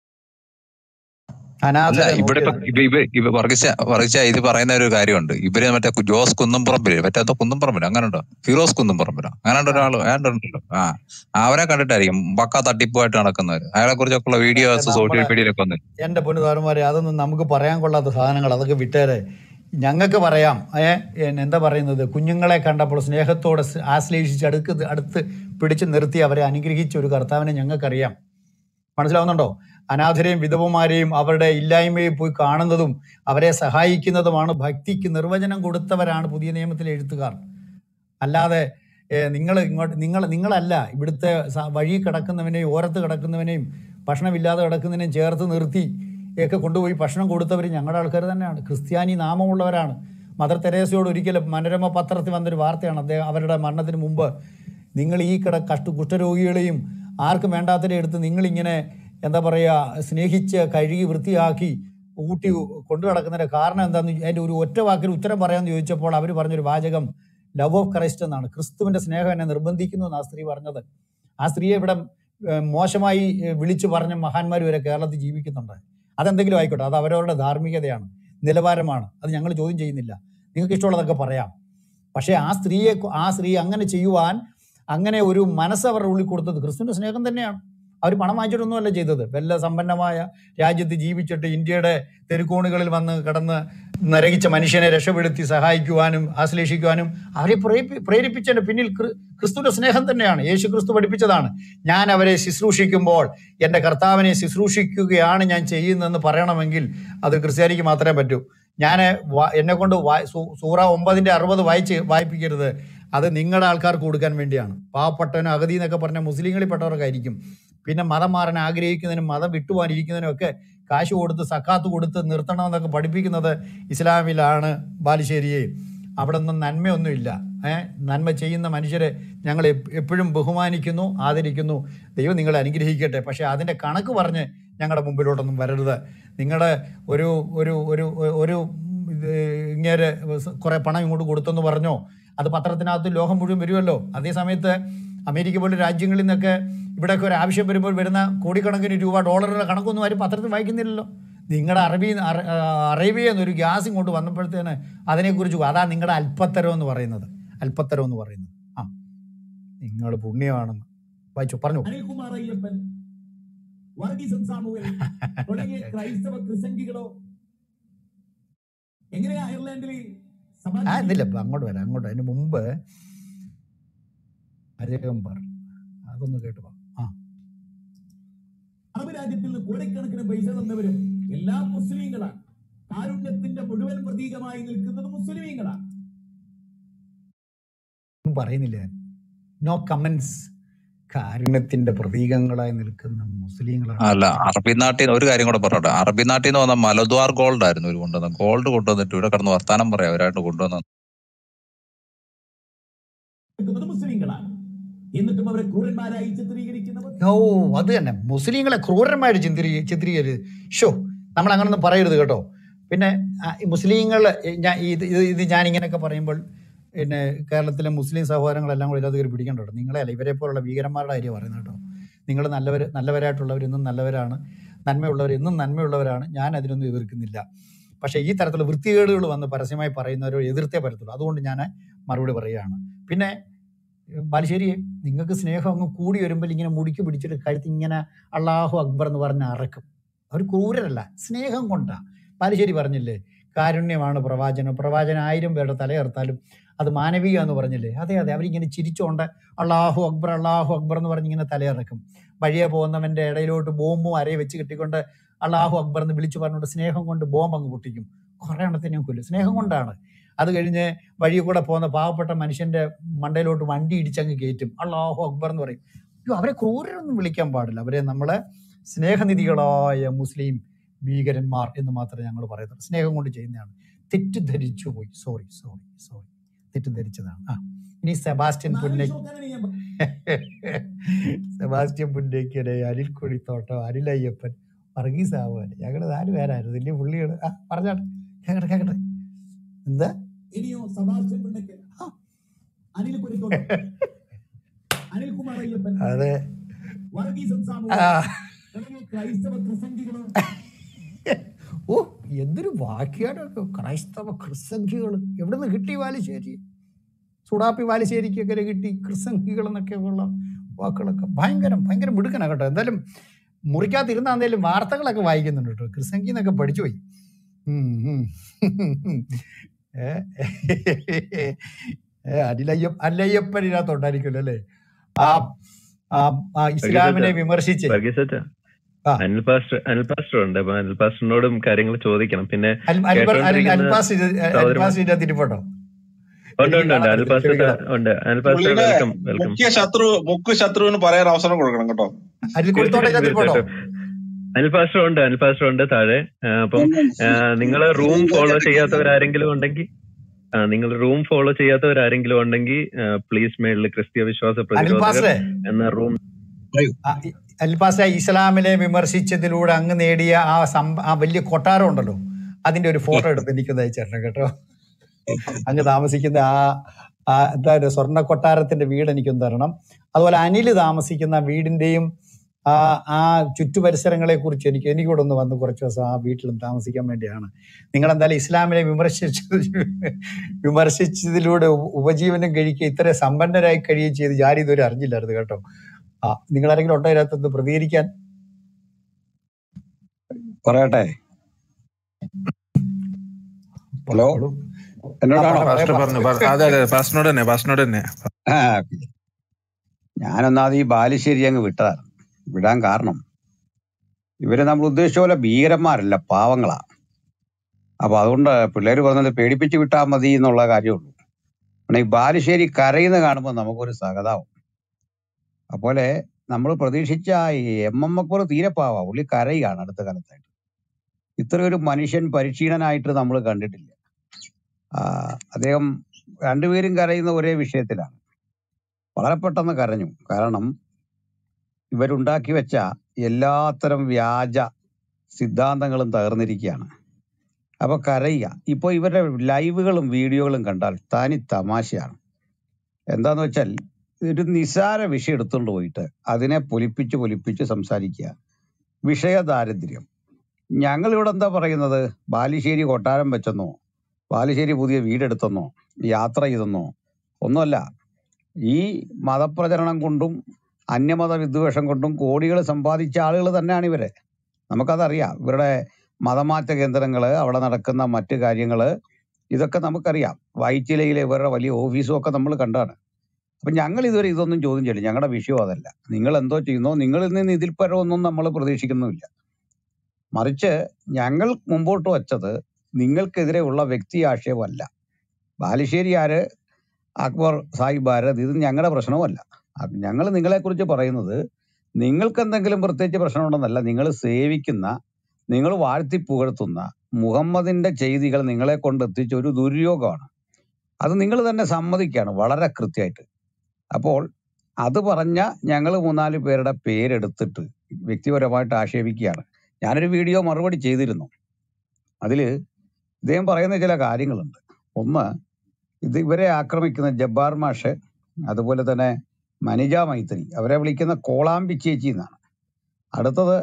അല്ല അനാഥരെ ഇവിടെ ഇപ്പൊ നോക്കിയത് ഇവ ഇവ ഇവ വർഗീച്ച വർഗീച്ച ഇത് പറയുന്ന ഒരു കാര്യമുണ്ട് ഇവര് മറ്റേ കു- ജോസ് കുന്നംപറമ്പില് മറ്റേ എന്തോ കുന്നംപറമ്പില് അങ്ങനെ ഉണ്ടോ ഫിറോസ് കുന്നംപറമ്പിലോ അങ്ങനെ ഒരാൾ ഉണ്ടല്ലോ ആ അവരെ കണ്ടിട്ടായിരിക്കും പക്ക തട്ടിപ്പുമായിട്ട് നടക്കുന്നവര് അയാളെ കുറിച്ചൊക്കെ ഉള്ള വീഡിയോസ് സോഷ്യൽ നമ്മളെ മീഡിയയിലൊക്കെ വന്നു എൻ്റെ പൊന്നുതാരന്മാരെ അതൊന്നും നമുക്ക് പറയാൻ കൊള്ളാത്ത സാധനങ്ങൾ അതൊക്കെ വിട്ടേരെ ഞങ്ങൾക്ക് പറയാം ഏ എൻ- എന്താ പറയുന്നത് കുഞ്ഞുങ്ങളെ കണ്ടപ്പോൾ സ്നേഹത്തോടെ സ് ആശ്ലേഷിച്ച് അടുക്ക് അടുത്ത് പിടിച്ച് നിർത്തി അവരെ അനുഗ്രഹിച്ച ഒരു കർത്താവിനെ ഞങ്ങൾക്കറിയാം മനസ്സിലാവുന്നുണ്ടോ അനാഥരെയും വിധവമാരെയും അവരുടെ ഇല്ലായ്മയെ പോയി കാണുന്നതും അവരെ സഹായിക്കുന്നതുമാണ് ഭക്തിക്ക് നിർവചനം കൊടുത്തവരാണ് പുതിയ നിയമത്തിലെ എഴുത്തുകാർ അല്ലാതെ നിങ്ങൾ ഇങ്ങോട്ട് നിങ്ങൾ നിങ്ങളല്ല ഇവിടുത്തെ സ- വഴി കിടക്കുന്നവനെയും ഓരത്ത് കിടക്കുന്നവനെയും ഭക്ഷണമില്ലാതെ കിടക്കുന്നതിനെയും ചേർത്ത് നിർത്തി ഒക്കെ കൊണ്ടുപോയി ഭക്ഷണം കൊടുത്തവർ ഞങ്ങളുടെ ആൾക്കാർ തന്നെയാണ് ക്രിസ്ത്യാനി നാമമുള്ളവരാണ് മദർ തെരേസയോട് ഒരിക്കലും മനോരമ പത്രത്തിൽ വന്നൊരു വാർത്തയാണ് അദ്ദേഹം അവരുടെ മരണത്തിന് മുമ്പ് നിങ്ങൾ ഈ കിട കഷ്ട കുഷ്ഠരോഗികളെയും ആർക്കും വേണ്ടാത്തവരെ എടുത്ത് നിങ്ങളിങ്ങനെ എന്താ പറയുക സ്നേഹിച്ച് കഴുകി വൃത്തിയാക്കി ഊട്ടി കൊണ്ടു നടക്കുന്നതിൻ്റെ കാരണം എന്താണെന്ന് അതിൻ്റെ ഒരു ഒറ്റ വാക്കിൽ ഉത്തരം പറയാമെന്ന് ചോദിച്ചപ്പോൾ അവർ പറഞ്ഞൊരു വാചകം ലവ് ഓഫ് ക്രൈസ്റ്റ് എന്നാണ് ക്രിസ്തുവിൻ്റെ സ്നേഹം എന്നെ നിർബന്ധിക്കുന്നു എന്നാണ് ആ സ്ത്രീ പറഞ്ഞത് ആ സ്ത്രീയെ ഇവിടെ ഏഹ്, മോശമായി ഏഹ്, വിളിച്ചു പറഞ്ഞ മഹാന്മാർ വരെ കേരളത്തിൽ ജീവിക്കുന്നുണ്ട് അതെന്തെങ്കിലും ആയിക്കോട്ടെ അത് അവരവരുടെ ധാർമ്മികതയാണ് നിലവാരമാണ് അത് ഞങ്ങൾ ചോദ്യം ചെയ്യുന്നില്ല നിങ്ങൾക്ക് ഇഷ്ടമുള്ളതൊക്കെ പറയാം പക്ഷേ ആ സ്ത്രീയെ ആ സ്ത്രീ അങ്ങനെ ചെയ്യുവാൻ അങ്ങനെ ഒരു മനസ്സ് അവരുടെ ഉള്ളിൽ കൊടുത്തത് ക്രിസ്തുവിന്റെ സ്നേഹം തന്നെയാണ് അവർ പണം വാങ്ങിച്ചിട്ടൊന്നുമല്ല ചെയ്തത് വല്ല സമ്പന്നമായ രാജ്യത്ത് ജീവിച്ചിട്ട് ഇന്ത്യയുടെ തെരുക്കോണുകളിൽ വന്ന് കിടന്ന് നരകിച്ച മനുഷ്യനെ രക്ഷപ്പെടുത്തി സഹായിക്കുവാനും ആശ്ലേഷിക്കുവാനും അവരെ പ്രേരിപ്പി പ്രേരിപ്പിച്ചതിന്റെ പിന്നിൽ ക്രി- ക്രിസ്തുവിന്റെ സ്നേഹം തന്നെയാണ് യേശു ക്രിസ്തു പഠിപ്പിച്ചതാണ് ഞാൻ അവരെ ശുശ്രൂഷിക്കുമ്പോൾ എൻ്റെ കർത്താവിനെ ശുശ്രൂഷിക്കുകയാണ് ഞാൻ ചെയ്യുന്നതെന്ന് പറയണമെങ്കിൽ അത് ക്രിസ്ത്യാനിക്ക് മാത്രമേ പറ്റൂ ഞാൻ എന്നെ കൊണ്ട് വാ- സൂ- സൂറ ഒമ്പതിൻ്റെ അറുപത് വായിച്ച് വായിപ്പിക്കരുത് അത് നിങ്ങളുടെ ആൾക്കാർക്ക് കൊടുക്കാൻ വേണ്ടിയാണ് പാവപ്പെട്ടവനും അഗതി എന്നൊക്കെ പറഞ്ഞ മുസ്ലിങ്ങളിൽ പെട്ടവർക്കായിരിക്കും പിന്നെ മതം മാറാൻ ആഗ്രഹിക്കുന്നതിനും മതം വിട്ടുപോകാനിരിക്കുന്നതിനും ഒക്കെ കാശ് കൊടുത്ത് സക്കാത്ത് കൊടുത്ത് നിർത്തണമെന്നൊക്കെ പഠിപ്പിക്കുന്നത് ഇസ്ലാമിലാണ് ബാലുശ്ശേരിയെ അവിടെ ഒന്നും നന്മയൊന്നുമില്ല ഏഹ് നന്മ ചെയ്യുന്ന മനുഷ്യരെ ഞങ്ങൾ എപ്പ് എപ്പോഴും ബഹുമാനിക്കുന്നു ആദരിക്കുന്നു ദൈവം നിങ്ങളെ അനുഗ്രഹിക്കട്ടെ പക്ഷേ അതിൻ്റെ കണക്ക് പറഞ്ഞ് ഞങ്ങളുടെ മുമ്പിലോട്ടൊന്നും വരരുത് നിങ്ങളുടെ ഒരു ഒരു ഒരു ഒരു ഇത് ഇങ്ങനെ കുറെ പണം ഇങ്ങോട്ട് കൊടുത്തെന്ന് പറഞ്ഞോ അത് പത്രത്തിനകത്ത് ലോകം മുഴുവൻ വരുമല്ലോ അതേ സമയത്ത് അമേരിക്ക പോലെ രാജ്യങ്ങളിൽ നിന്നൊക്കെ ഇവിടെയൊക്കെ ഒരു ആവശ്യം വരുമ്പോൾ വരുന്ന കോടിക്കണക്കിന് രൂപ ഡോളറുടെ കണക്കൊന്നും ആരും പത്രത്തിൽ വായിക്കുന്നില്ലല്ലോ നിങ്ങളുടെ അറബി അറ- ആ, അറേബ്യയിൽ നിന്ന് ഒരു ഗ്യാസ് ഇങ്ങോട്ട് വന്നപ്പോഴത്തേന് അതിനെക്കുറിച്ച് അതാ നിങ്ങളുടെ അല്പത്തരം എന്ന് പറയുന്നത് അല്പത്തരം എന്ന് പറയുന്നത് ആ നിങ്ങൾ പുണ്യമാണെന്ന് വായിച്ചു പറഞ്ഞു അനിൽകുമാർ അയ്യപ്പൻ വർഗീസൻ സാമുവൽ തുടങ്ങിയ ക്രൈസ്തവ ക്രിസംഗികളോ എങ്ങനെയാ അയർലാൻഡിൽ സഭ ആ എന്നില്ല ഇപ്പൊ അങ്ങോട്ട് വരാം അങ്ങോട്ട് അതിന് മുമ്പ് അരകമ്പർ അതൊന്ന് കേട്ടു പോ. ആ അറബ് രാജ്യത്തിൽ നിന്ന് കോടിക്കണക്കിന് പൈസ തന്നവരും എല്ലാം മുസ്ലിങ്ങളാണ് കാരുണ്യത്തിന്റെ മുഴുവൻ പ്രതീകമായി നിൽക്കുന്നത് മുസ്ലിമീങ്ങളാണ് ഒന്നും പറയുന്നില്ല നോ കമന്റ്സ് കാരുണ്യത്തിന്റെ പ്രതീകങ്ങളായി നിൽക്കുന്ന മുസ്ലിങ്ങളാണ് അല്ല അറബി നാട്ടിൽ ഒരു കാര്യം കൂടെ പറഞ്ഞോട്ടെ അറബി നാട്ടിൽ നിന്ന് വന്ന മലദ്വാർ ഗോൾഡ് ആയിരുന്നു ഇവർ കൊണ്ടുവന്നത് ഗോൾഡ് കൊണ്ടുവന്നിട്ട് ഇവിടെ കിടന്ന് വർത്താനം പറയാം അവരായിട്ട് കൊണ്ടുവന്ന നിൽക്കുന്നത് മുസ്ലിങ്ങളാണ് എന്നിട്ടും അവരെ ക്രൂരന്മാരായി ചിത്രീകരിക്കുന്നവർ ഓ അത് തന്നെ മുസ്ലിങ്ങളെ ക്രൂരന്മാര് ചിത്രീ ചിത്രീകരുത് ഷോ നമ്മൾ അങ്ങനൊന്നും പറയരുത് കേട്ടോ പിന്നെ ആ, ഈ മുസ്ലിങ്ങൾ ഞാൻ ഇത് ഇത് ഇത് ഞാൻ ഇങ്ങനെയൊക്കെ പറയുമ്പോൾ പിന്നെ കേരളത്തിലെ മുസ്ലിം സഹോദരങ്ങളെല്ലാം കൂടി ഇതിനകത്ത് കയറി പിടിക്കണ്ട കേട്ടോ നിങ്ങളെ അല്ല ഇവരെ പോലുള്ള ഭീകരന്മാരുടെ കാര്യം പറയുന്നത് കേട്ടോ നിങ്ങൾ നല്ലവർ നല്ലവരായിട്ടുള്ളവർ ഇന്നും നല്ലവരാണ് നന്മയുള്ളവർ എന്നും നന്മയുള്ളവരാണ് ഞാൻ അതിനൊന്നും എതിർക്കുന്നില്ല പക്ഷേ ഈ തരത്തിലുള്ള വൃത്തികേടുകൾ വന്ന് പരസ്യമായി പറയുന്നവരോട് എതിർത്തേ പറ്റത്തുള്ളൂ അതുകൊണ്ട് ഞാൻ മറുപടി പറയുകയാണ് പിന്നെ ബാലുശ്ശേരി നിങ്ങൾക്ക് സ്നേഹം അങ്ങ് കൂടി വരുമ്പോൾ ഇങ്ങനെ മുടിക്ക് പിടിച്ചിട്ട് കഴുത്ത് ഇങ്ങനെ അള്ളാഹു അക്ബർ എന്ന് പറഞ്ഞ് അറക്കും അവർ ക്രൂരരല്ല സ്നേഹം കൊണ്ടാ ബാലുശ്ശേരി പറഞ്ഞില്ലേ കാരുണ്യമാണ് പ്രവാചനം പ്രവാചനം ആയിരം പേരുടെ തലയർത്താലും അത് മാനവിക എന്ന് പറഞ്ഞില്ലേ അതെ അതെ അവരിങ്ങനെ ചിരിച്ചോണ്ട് അള്ളാഹു അക്ബർ അള്ളാഹു അക്ബർ എന്ന് പറഞ്ഞ് ഇങ്ങനെ തലയിറക്കും വഴിയെ പോകുന്നവന്റെ ഇടയിലോട്ട് ബോംബും അരയെ വെച്ച് കെട്ടിക്കൊണ്ട് അള്ളാഹു അക്ബർ എന്ന് വിളിച്ചു പറഞ്ഞുകൊണ്ട് സ്നേഹം കൊണ്ട് ബോംബ് അങ്ങ് പൊട്ടിക്കും കുറേ എണ്ണത്തിനെയും കൊല്ലും സ്നേഹം കൊണ്ടാണ് അത് കഴിഞ്ഞ് വഴി കൂടെ പോകുന്ന പാവപ്പെട്ട മനുഷ്യന്റെ മണ്ടയിലോട്ട് വണ്ടി ഇടിച്ചങ്ങ് കയറ്റും അള്ളാഹു അക്ബർ എന്ന് പറയും അയ്യോ അവരെ ക്രൂരരൊന്നും വിളിക്കാൻ പാടില്ല അവരെ നമ്മളെ സ്നേഹനിധികളായ മുസ്ലിം ഭീകരന്മാർ എന്ന് മാത്രമേ ഞങ്ങൾ പറയത്തുള്ളൂ സ്നേഹം കൊണ്ട് ചെയ്യുന്നതാണ് തെറ്റിദ്ധരിച്ചു പോയി സോറി സോറി സോറി തെറ്റിദ്ധരിച്ചതാണ് ആ ഇനി സെബാസ്റ്റ്യൻ പുന്നെ നോക്കാനാണ് ഞാൻ പറഞ്ഞത്. സെബാസ്റ്റ്യൻ പുന്നേക്കടെ അനിൽ കൊടിത്തോട്ടം അനിൽ അയ്യപ്പൻ വർഗീസ് ആവാൻ ഞങ്ങൾ നാല് പേരായിരുന്നു വലിയ പുള്ളികൾ ആ പറഞ്ഞാട്ടെ കേക്കട്ടെ കേക്കട്ടെ എന്താ ഇനിയോ സബാസ്റ്റ്യൻ പിണ്ണയ്ക്കൽ ആ. അനിൽ കുരിത്തോട്ടം അനിൽകുമാർ അയ്യപ്പൻ അതെ വർഗീസൻ ആ സാമുവൽ തുടങ്ങിയ ക്രൈസ്തവ ക്രിസംഗികളോ ഓ എന്തൊരു വാക്യാണ് ക്രൈസ്തവ ക്രിസംഖികൾ എവിടെ നിന്ന് കിട്ടി വാലിശ്ശേരി സുഡാപ്പി വാലിശ്ശേരിക്കൊക്കെ കിട്ടി ക്രിസംഖികൾ എന്നൊക്കെ ഉള്ള വാക്കുകളൊക്കെ ഭയങ്കരം ഭയങ്കര മിടുക്കനാ കേട്ടോ എന്തായാലും മുറിക്കാതിരുന്ന എന്തായാലും വാർത്തകളൊക്കെ വായിക്കുന്നുണ്ട് കേട്ടോ ക്രിസംഖി എന്നൊക്കെ പഠിച്ചു പോയി ഉം, ഉം. ഏ, ഏ, അനിലയ്യ അല്ലയ്യപ്പൻ ഇതിനകത്തുണ്ടായിരിക്കുമല്ലോ അല്ലേ ആ ആ, ആ ഇസ്ലാമിനെ വിമർശിച്ച് വർഗീസ് അച്ഛാ ആ. അനിൽ പാസ്റ്റർ അനിൽ പാസ്റ്റർ ഉണ്ട് അപ്പൊ അനിൽ പാസ്റ്ററിനോടും കാര്യങ്ങൾ ചോദിക്കണം പിന്നെ അൽ- അൽബർ- അൽ- കേട്ടോണ്ടിരിക്കുന്ന അൽപാസ് ഇത് സഹോദരന്മാർ- അൽപാസ് ഇതിനകത്ത് ഇരിപ്പുണ്ടോ ഉണ്ട് ഉണ്ട് ഉണ്ട് അനിൽ പാസ്റ്റർ ഉണ്ട് അനിൽ പാസ്റ്റർ പുള്ളിയുടെ വെൽക്കം വെൽക്കം മുഖ്യ ശത്രു മുഖ്യ ശത്രുവിന് പറയാൻ അവസരം കൊടുക്കണം കേട്ടോ അനിൽ കൊടുത്തോട്ടെ ഇതിനകത്ത് ഇരിപ്പുണ്ടോ അനിൽ പാസ്റ്റർ ഉണ്ട് അനിൽ പാസ്റ്റർ ഉണ്ട് താഴെ ആ, അപ്പം നിങ്ങൾ റൂം ഫോളോ ചെയ്യാത്തവരാരെങ്കിലും ഉണ്ടെങ്കിൽ നിങ്ങൾ റൂം ഫോളോ ചെയ്യാത്തവരാരെങ്കിലും ഉണ്ടെങ്കിൽ പ്ലീസ് മേളിൽ ക്രിസ്തീയ വിശ്വാസ അനിൽ പ്രതിരോധകർ പാസ്റ്ററെ എന്ന റൂം ആ, ഇ- അനിൽ പാസ്റ്ററെ ഇസ്ലാമിനെ വിമർശിച്ചതിലൂടെ അങ്ങ് നേടിയ ആ സംഭ ആ വലിയ കൊട്ടാരം ഉണ്ടല്ലോ അതിന്റെ ഒരു ഫോട്ടോ എടുത്ത് എനിക്കൊന്ന് അയച്ചിരണം കേട്ടോ അങ്ങ് താമസിക്കുന്ന ആ ആ എന്താ ഒരു സ്വർണ്ണ കൊട്ടാരത്തിന്റെ വീട് എനിക്കൊന്ന് തരണം അതുപോലെ അനില് താമസിക്കുന്ന വീടിന്റെയും ആ ആ ചുറ്റുപരിസരങ്ങളെ കുറിച്ച് എനിക്ക് എനിക്കൂടെ ഒന്ന് വന്ന് കുറച്ച് ദിവസം ആ വീട്ടിലും താമസിക്കാൻ വേണ്ടിയാണ് നിങ്ങൾ എന്തായാലും ഇസ്ലാമിനെ വിമർശിച്ചത് വിമർശിച്ചതിലൂടെ ഉപ- ഉപജീവനം കഴിക്കുക ഇത്ര സമ്പന്നരായി കഴിയുകയും ചെയ്ത് ജാരി ഇതുവരെ അറിഞ്ഞില്ലായിരുന്നു കേട്ടോ ആ നിങ്ങൾ ആരെങ്കിലും ഉണ്ടോ ഇതിനകത്ത് പ്രതികരിക്കാൻ പറയട്ടെ ഹലോ പറഞ്ഞോളൂ ആ എന്നോടാണോ പറ പാസ്റ്റർ പറയാ പറഞ്ഞു പറ- അതെ അതെ പാസ്റ്ററിനോട് തന്നെ പാസ്റ്ററിനോട് തന്നെ ആ ഞാനൊന്നാത് ഈ ബാലുശ്ശേരി അങ്ങ് വിട്ടതാണ് വിടാൻ കാരണം ഇവര് നമ്മൾ ഉദ്ദേശിച്ച പോലെ ഭീകരന്മാരല്ല പാവങ്ങളാ അപ്പൊ അതുകൊണ്ട് പിള്ളേര് പറഞ്ഞത് പേടിപ്പിച്ച് വിട്ടാൽ മതി എന്നുള്ള കാര്യമുള്ളൂ കാരണം ഈ ബാലുശ്ശേരി കരയുന്ന കാണുമ്പോൾ നമുക്കൊരു സഹതാവും അതുപോലെ നമ്മൾ പ്രതീക്ഷിച്ച ഈ എം എം അക്ബർ തീരെ പാവാ പുള്ളി കരയുകയാണ് അടുത്ത കാലത്തായിട്ട് ഇത്ര ഒരു മനുഷ്യൻ പരിശീലനായിട്ട് നമ്മൾ കണ്ടിട്ടില്ല ആ, അദ്ദേഹം രണ്ടുപേരും കരയുന്ന ഒരേ വിഷയത്തിലാണ് വളരെ പെട്ടെന്ന് കരഞ്ഞു കാരണം ഇവരുണ്ടാക്കി വെച്ച എല്ലാത്തരം വ്യാജ സിദ്ധാന്തങ്ങളും തകർന്നിരിക്കുകയാണ് അപ്പൊ കരയുക ഇപ്പൊ ഇവരുടെ ലൈവുകളും വീഡിയോകളും കണ്ടാൽ തനി തമാശയാണ് എന്താന്ന് വെച്ചാൽ ഒരു നിസാര വിഷയം എടുത്തുകൊണ്ട് പോയിട്ട് അതിനെ പൊലിപ്പിച്ച് പൊലിപ്പിച്ച് സംസാരിക്കുക വിഷയ ദാരിദ്ര്യം ഞങ്ങൾ ഇവിടെ എന്താ പറയുന്നത് ബാലുശ്ശേരി കൊട്ടാരം വെച്ചെന്നോ ബാലുശ്ശേരി പുതിയ വീടെടുത്തെന്നോ യാത്ര ചെയ്തെന്നോ ഒന്നുമല്ല ഈ മതപ്രചരണം കൊണ്ടും അന്യമത വിദ്വേഷം കൊണ്ടും കോടികൾ സമ്പാദിച്ച ആളുകൾ തന്നെയാണ് ഇവര് നമുക്കതറിയാം ഇവരുടെ മതമാറ്റ കേന്ദ്രങ്ങള് അവിടെ നടക്കുന്ന മറ്റു കാര്യങ്ങള് ഇതൊക്കെ നമുക്കറിയാം വൈറ്റിലയിലെ ഇവരുടെ വലിയ ഓഫീസും ഒക്കെ നമ്മൾ കണ്ടാണ് അപ്പൊ ഞങ്ങൾ ഇതുവരെ ഇതൊന്നും ചോദ്യം ചെയ്യില്ല ഞങ്ങളുടെ വിഷയം അതല്ല നിങ്ങൾ എന്തോ ചെയ്യുന്നോ നിങ്ങളിൽ നിന്ന് ഇതിൽ പരമൊന്നും നമ്മൾ പ്രതീക്ഷിക്കുന്നുമില്ല മറിച്ച് ഞങ്ങൾ മുമ്പോട്ട് വച്ചത് നിങ്ങൾക്കെതിരെ ഉള്ള വ്യക്തി ആക്ഷേപമല്ല ബാലുശ്ശേരി ആര് അക്ബർ സാഹിബ് ആര് ഇത് ഞങ്ങളുടെ പ്രശ്നവുമല്ല ഞങ്ങൾ നിങ്ങളെക്കുറിച്ച് പറയുന്നത് നിങ്ങൾക്ക് എന്തെങ്കിലും പ്രത്യേകിച്ച് പ്രശ്നമുണ്ടെന്നല്ല നിങ്ങൾ സേവിക്കുന്ന നിങ്ങൾ വാഴ്ത്തി പുകഴ്ത്തുന്ന മുഹമ്മദിന്റെ ചെയ്തികൾ നിങ്ങളെ കൊണ്ട് എത്തിച്ച ഒരു ദുര്യോഗമാണ് അത് നിങ്ങൾ തന്നെ സമ്മതിക്കുകയാണ് വളരെ കൃത്യമായിട്ട് അപ്പോൾ അത് പറഞ്ഞ ഞങ്ങൾ മൂന്നാല് പേരുടെ പേരെടുത്തിട്ട് വ്യക്തിപരമായിട്ട് ആക്ഷേപിക്കുകയാണ് ഞാനൊരു വീഡിയോ മറുപടി ചെയ്തിരുന്നു അതിൽ ഇദ്ദേഹം പറയുന്ന ചില കാര്യങ്ങളുണ്ട് ഒന്ന് ഇത് ഇവരെ ആക്രമിക്കുന്ന ജബ്ബാർ മാഷ് അതുപോലെ തന്നെ മനിജ മൈത്രി അവരെ വിളിക്കുന്ന കോളാമ്പി ചേച്ചി എന്നാണ് അടുത്തത്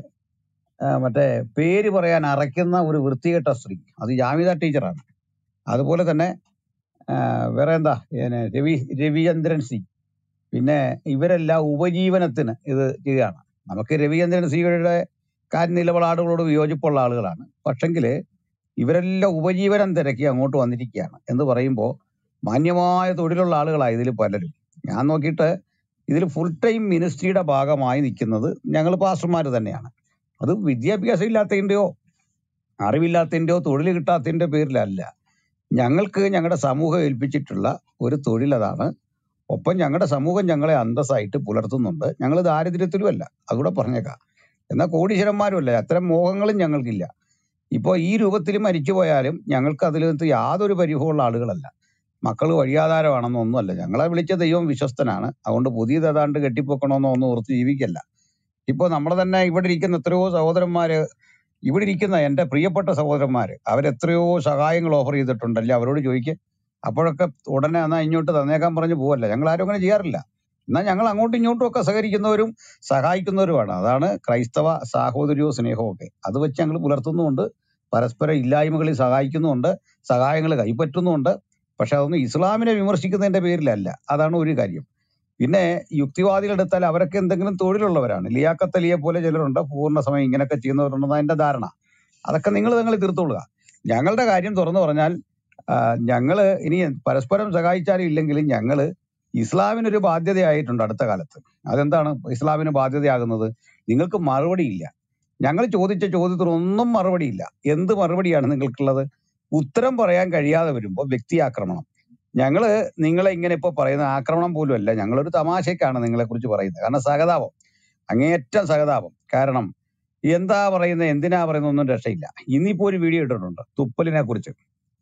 ആ, മറ്റേ പേര് പറയാൻ അറയ്ക്കുന്ന ഒരു വൃത്തികെട്ട സ്ത്രീ അത് ജാമിത ടീച്ചറാണ് അതുപോലെ തന്നെ ആ, വേറെ എന്താ ഏനെ, രവി രവിചന്ദ്രൻ സി പിന്നെ ഇവരെല്ലാം ഉപജീവനത്തിന് ഇത് ചെയ്യുകയാണ് നമുക്ക് രവിചന്ദ്രൻ സിയുടെ കാര്യം നിലപാടുകളോട് വിയോജിപ്പുള്ള ആളുകളാണ് പക്ഷെങ്കിൽ ഇവരെല്ലാം ഉപജീവനം തിരക്കി അങ്ങോട്ട് വന്നിരിക്കുകയാണ് എന്ന് പറയുമ്പോൾ മാന്യമായ തൊഴിലുള്ള ആളുകളാണ് ഇതിൽ പലരും ഞാൻ നോക്കിയിട്ട് ഇതിൽ ഫുൾ ടൈം മിനിസ്ട്രിയുടെ ഭാഗമായി നിൽക്കുന്നത് ഞങ്ങൾ പാസ്റ്റർമാർ തന്നെയാണ് അത് വിദ്യാഭ്യാസം ഇല്ലാത്തതിൻ്റെയോ അറിവില്ലാത്തതിൻ്റെയോ തൊഴിൽ കിട്ടാത്തതിൻ്റെ പേരിലല്ല ഞങ്ങൾക്ക് ഞങ്ങളുടെ സമൂഹം ഏൽപ്പിച്ചിട്ടുള്ള ഒരു തൊഴിൽ അതാണ് ഒപ്പം ഞങ്ങളുടെ സമൂഹം ഞങ്ങളെ അന്തസ്സായിട്ട് പുലർത്തുന്നുണ്ട് ഞങ്ങൾ ദാരിദ്ര്യത്തിലുമല്ല അതുകൂടെ പറഞ്ഞേക്കാം എന്നാൽ കോടീശ്വരന്മാരുമല്ല അത്തരം മോഹങ്ങളും ഞങ്ങൾക്കില്ല ഇപ്പോൾ ഈ രൂപത്തിൽ മരിച്ചു പോയാലും ഞങ്ങൾക്ക് അതിലകത്ത് യാതൊരു പരിഭവമുള്ള ആളുകളല്ല മക്കൾ വഴിയാധാരമാണെന്നൊന്നുമല്ല ഞങ്ങളെ വിളിച്ച ദൈവം വിശ്വസ്തനാണ് അതുകൊണ്ട് പുതിയത് ഏതാണ്ട് കെട്ടിപ്പൊക്കണമെന്നോ ഒന്നും ഓർത്ത് ജീവിക്കല്ല ഇപ്പോൾ നമ്മൾ തന്നെ ഇവിടെ ഇരിക്കുന്ന എത്രയോ സഹോദരന്മാര് ഇവിടെ ഇരിക്കുന്ന എൻ്റെ പ്രിയപ്പെട്ട സഹോദരന്മാര് അവരെത്രയോ സഹായങ്ങൾ ഓഫർ ചെയ്തിട്ടുണ്ടല്ലേ അവരോട് ചോദിക്കുക അപ്പോഴൊക്കെ ഉടനെ എന്നാ ഇങ്ങോട്ട് തന്നേക്കാൻ പറഞ്ഞ് പോവല്ല ഞങ്ങൾ ആരും അങ്ങനെ ചെയ്യാറില്ല എന്നാൽ ഞങ്ങൾ അങ്ങോട്ടും ഇങ്ങോട്ടും ഒക്കെ സഹകരിക്കുന്നവരും സഹായിക്കുന്നവരുമാണ് അതാണ് ക്രൈസ്തവ സാഹോദര്യവും സ്നേഹവും ഒക്കെ അത് വെച്ച് ഞങ്ങൾ പുലർത്തുന്നുമുണ്ട് പരസ്പര ഇല്ലായ്മകളിൽ സഹായിക്കുന്നുമുണ്ട് സഹായങ്ങൾ കൈപ്പറ്റുന്നുമുണ്ട് പക്ഷെ അതൊന്നും ഇസ്ലാമിനെ വിമർശിക്കുന്നതിന്റെ പേരിലല്ല അതാണ് ഒരു കാര്യം പിന്നെ യുക്തിവാദികളെടുത്താൽ അവരൊക്കെ എന്തെങ്കിലും തൊഴിലുള്ളവരാണ് ലിയാഖത്ത് അലിയെ പോലെ ചിലരുണ്ട് പൂർണ്ണ സമയം ഇങ്ങനെയൊക്കെ ചെയ്യുന്നവരുണ്ടെന്ന് എന്റെ ധാരണ അതൊക്കെ നിങ്ങൾ നിങ്ങൾ തീർത്തുകൊള്ളുക ഞങ്ങളുടെ കാര്യം തുറന്നു പറഞ്ഞാൽ ആ, ഞങ്ങള് ഇനി പരസ്പരം സഹായിച്ചാലും ഇല്ലെങ്കിലും ഞങ്ങള് ഇസ്ലാമിനൊരു ബാധ്യതയായിട്ടുണ്ട് അടുത്ത കാലത്ത് അതെന്താണ് ഇസ്ലാമിന് ബാധ്യതയാകുന്നത് നിങ്ങൾക്ക് മറുപടിയില്ല ഞങ്ങൾ ചോദിച്ച ചോദ്യത്തിന് ഒന്നും മറുപടിയില്ല എന്ത് മറുപടിയാണ് നിങ്ങൾക്കുള്ളത് ഉത്തരം പറയാൻ കഴിയാതെ വരുമ്പോൾ വ്യക്തി ആക്രമണം ഞങ്ങള് നിങ്ങളെ ഇങ്ങനെ ഇപ്പൊ പറയുന്ന ആക്രമണം പോലും അല്ല ഞങ്ങളൊരു തമാശക്കാണ് നിങ്ങളെ കുറിച്ച് പറയുന്നത് കാരണം സഹതാപം അങ്ങേയറ്റം സഹതാപം കാരണം എന്താ പറയുന്നത് എന്തിനാ പറയുന്നത് ഒന്നും രക്ഷയില്ല ഇന്നിപ്പോ ഒരു വീഡിയോ ഇട്ടിട്ടുണ്ട് തുപ്പലിനെ കുറിച്ച്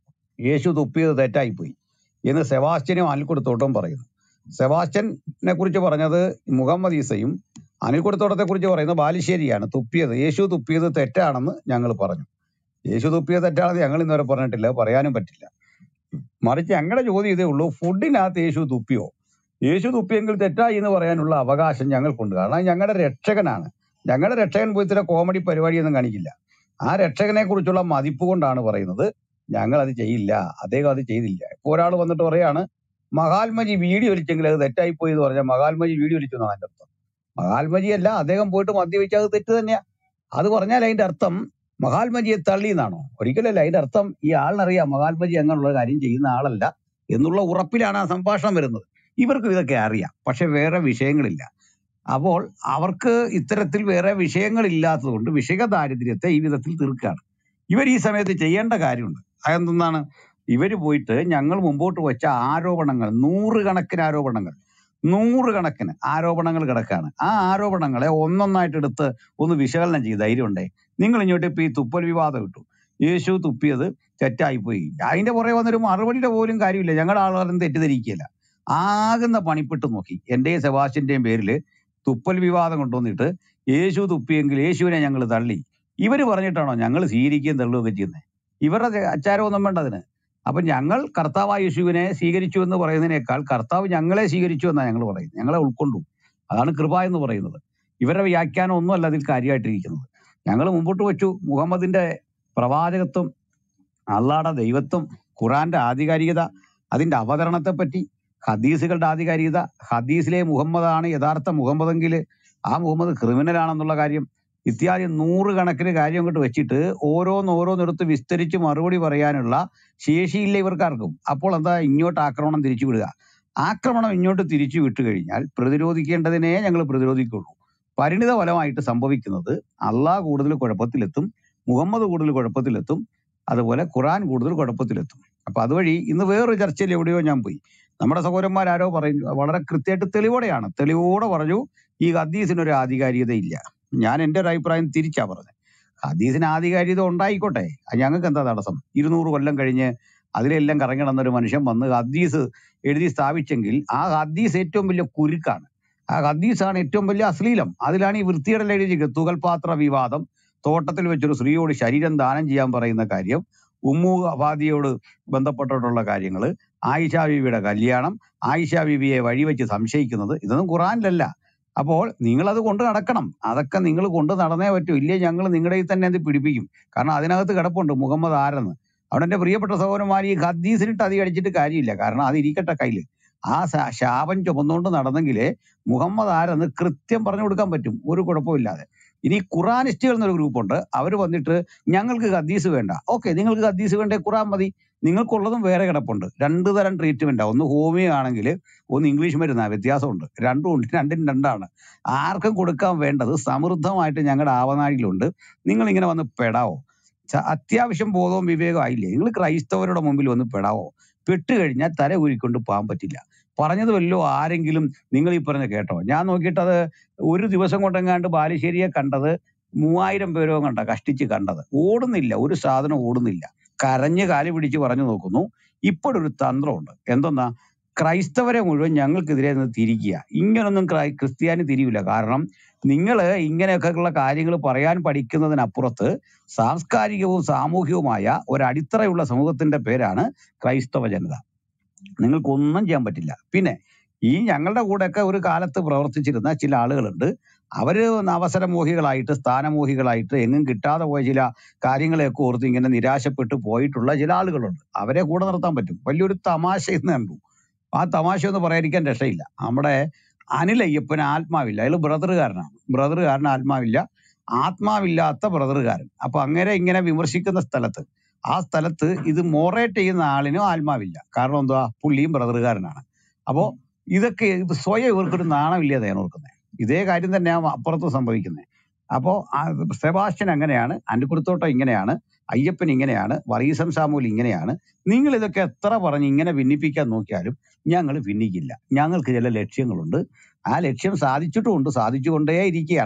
യേശു തുപ്പിയത് തെറ്റായിപ്പോയി എന്ന് സെബാസ്റ്റ്യനും അനിൽക്കുടത്തോട്ടും പറയുന്നു സെബാസ്റ്റ്യനെ കുറിച്ച് പറഞ്ഞത് മുഹമ്മദ് ഈസയും അനിൽക്കുടത്തോട്ടത്തെ കുറിച്ച് പറയുന്നത് ബാലുശ്ശേരിയാണ് തുപ്പിയത് യേശു തുപ്പിയത് തെറ്റാണെന്ന് ഞങ്ങൾ പറഞ്ഞു യേശു തുപ്പിയത് തെറ്റാണെന്ന് ഞങ്ങൾ ഇന്നുവരെ പറഞ്ഞിട്ടില്ല പറയാനും പറ്റില്ല മറിച്ച് ഞങ്ങളുടെ ചോദ്യം ഇതേ ഉള്ളൂ ഫുഡിനകത്ത് യേശു തുപ്പിയോ യേശു തുപ്പിയെങ്കിൽ തെറ്റായി എന്ന് പറയാനുള്ള അവകാശം ഞങ്ങൾക്കുണ്ട് കാരണം ഞങ്ങളുടെ രക്ഷകനാണ് ഞങ്ങളുടെ രക്ഷകൻ പോയി ഇത്തരം കോമഡി പരിപാടിയൊന്നും കാണിക്കില്ല ആ രക്ഷകനെ കുറിച്ചുള്ള മതിപ്പ് കൊണ്ടാണ് പറയുന്നത് ഞങ്ങൾ അത് ചെയ്യില്ല അദ്ദേഹം അത് ചെയ്തില്ല ഇപ്പൊ ഒരാൾ വന്നിട്ട് പറയാണ് മഹാത്മജി വീഡിയോ വലിച്ചെങ്കിൽ അത് തെറ്റായി പോയി എന്ന് പറഞ്ഞാൽ മഹാത്മജി വീഡിയോ വലിച്ചു എന്നാണ് അതിന്റെ അർത്ഥം മഹാത്മജി അല്ല അദ്ദേഹം പോയിട്ട് മദ്യപിച്ചത് അത് തെറ്റ് തന്നെയാ അത് പറഞ്ഞാൽ അതിന്റെ അർത്ഥം മഹാത്മജിയെ തള്ളി എന്നാണോ ഒരിക്കലല്ല അതിന്റെ അർത്ഥം ഈ ആളിനറിയാം മഹാത്മജി അങ്ങനെയുള്ള കാര്യം ചെയ്യുന്ന ആളല്ല എന്നുള്ള ഉറപ്പിലാണ് ആ സംഭാഷണം വരുന്നത് ഇവർക്കും ഇതൊക്കെ അറിയാം പക്ഷെ വേറെ വിഷയങ്ങളില്ല അപ്പോൾ അവർക്ക് ഇത്തരത്തിൽ വേറെ വിഷയങ്ങളില്ലാത്തത് കൊണ്ട് വിഷയ ദാരിദ്ര്യത്തെ ഈ വിധത്തിൽ തീർക്കുകയാണ് ഇവർ ഈ സമയത്ത് ചെയ്യേണ്ട കാര്യമുണ്ട് അതെന്താണ് ഇവർ പോയിട്ട് ഞങ്ങൾ മുമ്പോട്ട് വെച്ച ആരോപണങ്ങൾ നൂറുകണക്കിന് ആരോപണങ്ങൾ നൂറുകണക്കിന് ആരോപണങ്ങൾ കിടക്കാണ് ആ ആരോപണങ്ങളെ ഒന്നൊന്നായിട്ട് എടുത്ത് ഒന്ന് വിശകലനം ചെയ്ത് ധൈര്യമുണ്ടേ നിങ്ങൾ ഇങ്ങോട്ട് ഇപ്പൊ ഈ തുപ്പൽ വിവാദം ഇട്ടു യേശു തുപ്പിയത് തെറ്റായിപ്പോയി അതിന്റെ പുറകെ വന്നൊരു മറുപടിയുടെ പോലും കാര്യമില്ല ഞങ്ങളുടെ ആളുകളും തെറ്റിദ്ധരിക്കുകയില്ല ആകുന്ന പണിപ്പെട്ട് നോക്കി എന്റെയും സെബാസ്റ്റ്യന്റെയും പേരിൽ തുപ്പൽ വിവാദം കൊണ്ടുവന്നിട്ട് യേശു തുപ്പിയെങ്കിൽ യേശുവിനെ ഞങ്ങൾ തള്ളി ഇവര് പറഞ്ഞിട്ടാണോ ഞങ്ങൾ സ്വീകരിക്കുകയും തള്ളുകയൊക്കെ ചെയ്യുന്നത് ഇവരുടെ അച്ചാരമൊന്നും വേണ്ട അതിന് അപ്പൊ ഞങ്ങൾ കർത്താവായ യേശുവിനെ സ്വീകരിച്ചു എന്ന് പറയുന്നതിനേക്കാൾ കർത്താവ് ഞങ്ങളെ സ്വീകരിച്ചു എന്നാണ് ഞങ്ങൾ പറയുന്നത് ഞങ്ങളെ ഉൾക്കൊണ്ടു അതാണ് കൃപ എന്ന് പറയുന്നത് ഇവരുടെ വ്യാഖ്യാനം ഒന്നുമല്ല അതിൽ കാര്യമായിട്ടിരിക്കുന്നത് ഞങ്ങൾ മുമ്പോട്ട് വെച്ചു മുഹമ്മദിന്റെ പ്രവാചകത്വം അള്ളാടെ ദൈവത്വം ഖുറാന്റെ ആധികാരികത അതിന്റെ അവതരണത്തെ പറ്റി ഹദീസുകളുടെ ആധികാരികത ഹദീസിലെ മുഹമ്മദാണ് യഥാർത്ഥ മുഹമ്മദെങ്കിൽ ആ മുഹമ്മദ് ക്രിമിനൽ ആണെന്നുള്ള കാര്യം ഇത്യാദി നൂറുകണക്കിന് കാര്യം അങ്ങോട്ട് വെച്ചിട്ട് ഓരോന്നോരോന്നെടുത്ത് വിസ്തരിച്ച് മറുപടി പറയാനുള്ള ശേഷിയില്ല ഇവർക്കാർക്കും അപ്പോൾ എന്താ ഇങ്ങോട്ട് ആക്രമണം തിരിച്ചു വിടുക ആക്രമണം ഇങ്ങോട്ട് തിരിച്ചു വിട്ടു കഴിഞ്ഞാൽ പ്രതിരോധിക്കേണ്ടതിനെ ഞങ്ങൾ പ്രതിരോധിക്കുള്ളൂ പരിണിത ഫലമായിട്ട് സംഭവിക്കുന്നത് അള്ളാഹ് കൂടുതൽ കുഴപ്പത്തിലെത്തും മുഹമ്മദ് കൂടുതൽ കുഴപ്പത്തിലെത്തും അതുപോലെ ഖുറാൻ കൂടുതൽ കുഴപ്പത്തിലെത്തും അപ്പൊ അതുവഴി ഇന്ന് വേറൊരു ചർച്ചയിൽ എവിടെയോ ഞാൻ പോയി നമ്മുടെ സഹോദരന്മാരാരോ പറയും വളരെ കൃത്യമായിട്ട് തെളിവോടെയാണ് തെളിവോടെ പറഞ്ഞു ഈ ഹദീസിനൊരു ആധികാരികത ഇല്ല ഞാൻ എന്റെ ഒരു അഭിപ്രായം തിരിച്ചാ പറഞ്ഞത് ഹദീസിന് ആധികാരികത ഉണ്ടായിക്കോട്ടെ അത് ഞങ്ങൾക്ക് എന്താ തടസ്സം ഇരുന്നൂറ് കൊല്ലം കഴിഞ്ഞ് അതിലെല്ലാം കറങ്ങി നടന്നൊരു മനുഷ്യൻ വന്ന് ഹദീസ് എഴുതി സ്ഥാപിച്ചെങ്കിൽ ആ ഹദീസ് ഏറ്റവും വലിയ കുരുക്കാണ് ആ ഹദീസാണ് ഏറ്റവും വലിയ അശ്ലീലം അതിലാണ് ഈ വൃത്തിയുടെ എഴുതിയിരിക്കുന്നത് തുകൽപാത്ര വിവാദം തോട്ടത്തിൽ വെച്ചൊരു സ്ത്രീയോട് ശരീരം ദാനം ചെയ്യാൻ പറയുന്ന കാര്യം ഉമ്മു അബാദിയോട് ബന്ധപ്പെട്ടിട്ടുള്ള കാര്യങ്ങൾ ആയിഷ ബീവിയുടെ കല്യാണം ആയിഷ ബീവിയെ വഴിവെച്ച് സംശയിക്കുന്നത് ഇതൊന്നും ഖുറാനിലല്ല അപ്പോൾ നിങ്ങൾ അത് കൊണ്ട് നടക്കണം അതൊക്കെ നിങ്ങൾ കൊണ്ട് നടന്നേ പറ്റൂ ഇല്ലേ ഞങ്ങൾ നിങ്ങളുടെ തന്നെ അത് പിടിപ്പിക്കും കാരണം അതിനകത്ത് കിടപ്പുണ്ട് മുഹമ്മദ് ആരെന്ന് അവിടെ എന്റെ പ്രിയപ്പെട്ട സഹോദരന്മാർ ഈ ഹദീസിനിട്ട് അതി അടിച്ചിട്ട് കാര്യമില്ല കാരണം അത് ഇരിക്കട്ടെ കയ്യില് ആ സ- ശാപം ചുമന്നുകൊണ്ട് നടന്നെങ്കിലേ മുഹമ്മദ് ആരെന്ന് കൃത്യം പറഞ്ഞു കൊടുക്കാൻ പറ്റും ഒരു കുഴപ്പമില്ലാതെ ഇനി ഖുറാനിസ്റ്റുകൾ എന്നൊരു ഗ്രൂപ്പുണ്ട് അവർ വന്നിട്ട് ഞങ്ങൾക്ക് ഹദീസ് വേണ്ട ഓക്കെ നിങ്ങൾക്ക് ഹദീസ് വേണ്ടേ ഖുറാൻ മതി നിങ്ങൾക്കുള്ളതും വേറെ കിടപ്പുണ്ട് രണ്ട് തരം ട്രീറ്റ്മെന്റ് ഒന്ന് ഹോമിയോ ആണെങ്കിൽ ഒന്ന് ഇംഗ്ലീഷ് മരുന്നാ വ്യത്യാസമുണ്ട് രണ്ടും ഉണ്ട് രണ്ടും രണ്ടാണ് ആർക്കും കൊടുക്കാൻ വേണ്ടത് സമൃദ്ധമായിട്ട് ഞങ്ങളുടെ ആവനാഴിയിലുണ്ട് നിങ്ങൾ ഇങ്ങനെ വന്ന് പെടാവോ ച- അത്യാവശ്യം ബോധവും വിവേകവും ആയില്ലേ നിങ്ങൾ ക്രൈസ്തവരുടെ മുമ്പിൽ വന്ന് പെടാവോ പെട്ടുകഴിഞ്ഞാൽ തല ഊരിക്കൊണ്ട് പോകാൻ പറ്റില്ല പറഞ്ഞത് വല്ലോ ആരെങ്കിലും നിങ്ങൾ ഈ പറഞ്ഞ കേട്ടോ ഞാൻ നോക്കിയിട്ട് അത് ഒരു ദിവസം കൊണ്ടെങ്ങാണ്ട് ബാലുശ്ശേരിയെ കണ്ടത് മൂവായിരം പേരോ കണ്ട കഷ്ടിച്ച് കണ്ടത് ഓടുന്നില്ല ഒരു സാധനം ഓടുന്നില്ല കരഞ്ഞ് കാല് പിടിച്ച് പറഞ്ഞു നോക്കുന്നു ഇപ്പോഴൊരു തന്ത്രമുണ്ട് എന്തെന്നാ ക്രൈസ്തവരെ മുഴുവൻ ഞങ്ങൾക്കെതിരെ നിന്ന് തിരിക്കുക ഇങ്ങനൊന്നും ക്രൈ ക്രിസ്ത്യാനി തിരിയില്ല കാരണം നിങ്ങൾ ഇങ്ങനെയൊക്കെയുള്ള കാര്യങ്ങൾ പറയാൻ പഠിക്കുന്നതിനപ്പുറത്ത് സാംസ്കാരികവും സാമൂഹികവുമായ ഒരു അടിത്തറയുള്ള സമൂഹത്തിന്റെ പേരാണ് ക്രൈസ്തവ ജനത നിങ്ങൾക്കൊന്നും ചെയ്യാൻ പറ്റില്ല പിന്നെ ഈ ഞങ്ങളുടെ കൂടെയൊക്കെ ഒരു കാലത്ത് പ്രവർത്തിച്ചിരുന്ന ചില ആളുകളുണ്ട് അവര് അവസരമോഹികളായിട്ട് സ്ഥാനമോഹികളായിട്ട് എങ്ങും കിട്ടാതെ പോയ ചില കാര്യങ്ങളെയൊക്കെ ഓർത്ത് ഇങ്ങനെ നിരാശപ്പെട്ട് പോയിട്ടുള്ള ചില ആളുകളുണ്ട് അവരെ കൂടെ നിർത്താൻ പറ്റും വലിയൊരു തമാശ ഇന്ന് കണ്ടു ആ തമാശ ഒന്നും പറയാതിരിക്കാൻ രക്ഷയില്ല നമ്മുടെ അനിൽ അയ്യപ്പന് ആത്മാവില്ല അയാൾ ബ്രദറുകാരനാണ് ബ്രദറുകാരന് ആത്മാവില്ല ആത്മാവില്ലാത്ത ബ്രദറുകാരൻ അപ്പൊ അങ്ങനെ ഇങ്ങനെ വിമർശിക്കുന്ന സ്ഥലത്ത് ആ സ്ഥലത്ത് ഇത് മോറേറ്റ് ചെയ്യുന്ന ആളിനും ആത്മാവില്ല കാരണം എന്താ പുള്ളിയും ബ്രദറുകാരനാണ് അപ്പോ ഇതൊക്കെ ഇത് സ്വയം ഇവർക്കൊരു നാണമില്ലാതെയാണ് ഓർക്കുന്നത് ഇതേ കാര്യം തന്നെയാണ് അപ്പുറത്ത് സംഭവിക്കുന്നത് അപ്പോ ആ സെബാസ്റ്റ്യൻ അങ്ങനെയാണ് അൻകുറുത്തോട്ടം ഇങ്ങനെയാണ് അയ്യപ്പൻ ഇങ്ങനെയാണ് വറീസം സാമൂൽ ഇങ്ങനെയാണ് നിങ്ങൾ ഇതൊക്കെ എത്ര പറഞ്ഞ് ഇങ്ങനെ ഭിന്നിപ്പിക്കാൻ നോക്കിയാലും ഞങ്ങൾ ഭിന്നിക്കില്ല ഞങ്ങൾക്ക് ചില ലക്ഷ്യങ്ങളുണ്ട് ആ ലക്ഷ്യം സാധിച്ചിട്ടുമുണ്ട് സാധിച്ചുകൊണ്ടേ ഇരിക്കുകയാണ്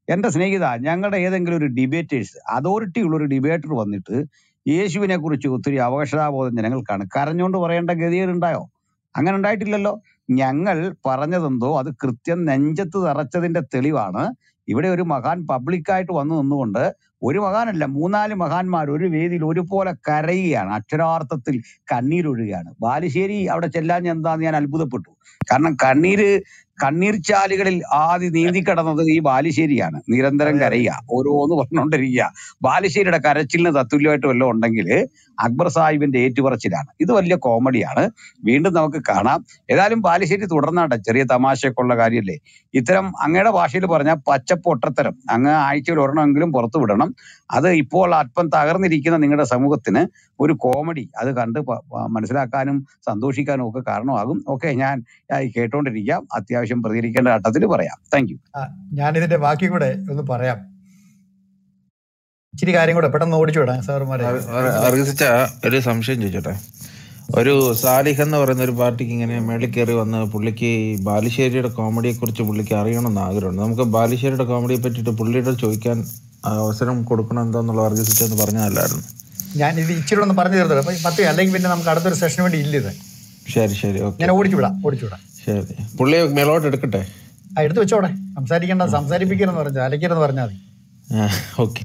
എന്റെ സ്നേഹിത ഞങ്ങളുടെ ഏതെങ്കിലും ഒരു ഡിബേറ്റേഴ്സ് അതോറിറ്റി ഉള്ള ഒരു ഡിബേറ്റർ വന്നിട്ട് യേശുവിനെ കുറിച്ച് ഒത്തിരി അവകാശതാബോധം ജനങ്ങൾക്കാണ് കരഞ്ഞുകൊണ്ട് പറയേണ്ട ഗതികേടുണ്ടായോ അങ്ങനെ ഉണ്ടായിട്ടില്ലല്ലോ ഞങ്ങൾ പറഞ്ഞതെന്തോ അത് കൃത്യം നെഞ്ചത്ത് തറച്ചതിന്റെ തെളിവാണ് ഇവിടെ ഒരു മഹാൻ പബ്ലിക്കായിട്ട് വന്നു നിന്നുകൊണ്ട് ഒരു മഹാനല്ല മൂന്നാല് മഹാന്മാർ ഒരു വേദിയിൽ ഒരുപോലെ കരയുകയാണ് അക്ഷരാർത്ഥത്തിൽ കണ്ണീരൊഴുകയാണ് ബാലുശ്ശേരി അവിടെ ചെല്ലാൻ എന്താന്ന് ഞാൻ അത്ഭുതപ്പെട്ടു കാരണം കണ്ണീര് കണ്ണീർ ചാലുകളിൽ ആദ്യം നീന്തി കിടന്നത് ഈ ബാലുശ്ശേരിയാണ് നിരന്തരം അതെ അതെ കരയുക ഓരോന്ന് പറഞ്ഞുകൊണ്ടിരിക്കുക ബാലുശ്ശേരിയുടെ കരച്ചിലിന് തത്തുല്യമായിട്ട് വല്ലതും ഉണ്ടെങ്കിൽ അക്ബർ സാഹിബിന്റെ ഏറ്റുപറച്ചിലാണ് ഇത് വലിയ കോമഡിയാണ് വീണ്ടും നമുക്ക് കാണാം ഏതായാലും ബാലുശ്ശേരി തുടർന്നാട്ടെ ചെറിയ തമാശയൊക്കെയുള്ള കാര്യമല്ലേ ഇത്തരം അങ്ങയുടെ ഭാഷയിൽ പറഞ്ഞാൽ പച്ചപ്പൊട്ടത്തരം അങ്ങ് ആഴ്ചയിൽ ഒരെണ്ണമെങ്കിലും പുറത്തു വിടണം അത് ഇപ്പോൾ അല്പം തകർന്നിരിക്കുന്ന നിങ്ങളുടെ സമൂഹത്തിന് ഒരു കോമഡി അത് കണ്ട് പ- പ- മനസ്സിലാക്കാനും സന്തോഷിക്കാനും ഒക്കെ കാരണമാകും ഓക്കെ ഞാൻ ആ, കേട്ടോണ്ടിരിക്കാം അത്യാവശ്യം പ്രതികരിക്കേണ്ട ഘട്ടത്തിൽ പറയാം താങ്ക് യു ആ, ഞാനിതിന്റെ ബാക്കി കൂടെ ഒന്ന് പറയാം ഇച്ചിരി കാര്യം കൂടെ പെട്ടെന്ന് ഓടിച്ചു വിടാം സാറുമാരെ വർഗീസിച്ച ഒരു സംശയം ചോദിച്ചോട്ടെ ഒരു സാലിഹ് എന്ന് പറയുന്ന ഒരു പാർട്ടിക്ക് ഇങ്ങനെ മേളിൽ കയറി വന്ന് പുള്ളിക്ക് ഈ ബാലുശ്ശേരിയുടെ കോമഡിയെ കുറിച്ച് പുള്ളിക്ക് അറിയണമെന്ന് ആഗ്രഹമുണ്ട് നമുക്ക് ബാലുശ്ശേരിയുടെ കോമഡിയെ പറ്റിയിട്ട് പുള്ളിയുടെ ചോദിക്കാൻ അവസരം കൊടുക്കണം എന്താന്നുള്ള വർഗീസിച്ച എന്ന് പറഞ്ഞതല്ലായിരുന്നു ഞാൻ ഇത് ഇച്ചിരി ഒന്ന് പറഞ്ഞു തീർത്തത് അപ്പൊ ഈ പത്ത് അല്ലെങ്കിൽ പിന്നെ നമുക്ക് അടുത്തൊരു സെഷന് വേണ്ടി ഇല്ല ഇത് ശരി ശരി ഓക്കെ ഞാൻ ഓടിച്ചു വിടാം ഓടിച്ചു വിടാം ശരി പുള്ളിയെ മേളോട്ട് എടുക്കട്ടെ ആ എടുത്ത് വെച്ചോടെ സംസാരിക്കേണ്ട സംസാരിപ്പിക്കരുതെന്ന് പറഞ്ഞു അലക്കരുതെന്ന് പറഞ്ഞാൽ മതി ഓക്കെ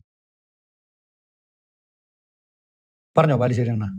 പറഞ്ഞോ ബാലുശ്ശേരി അണ്ണ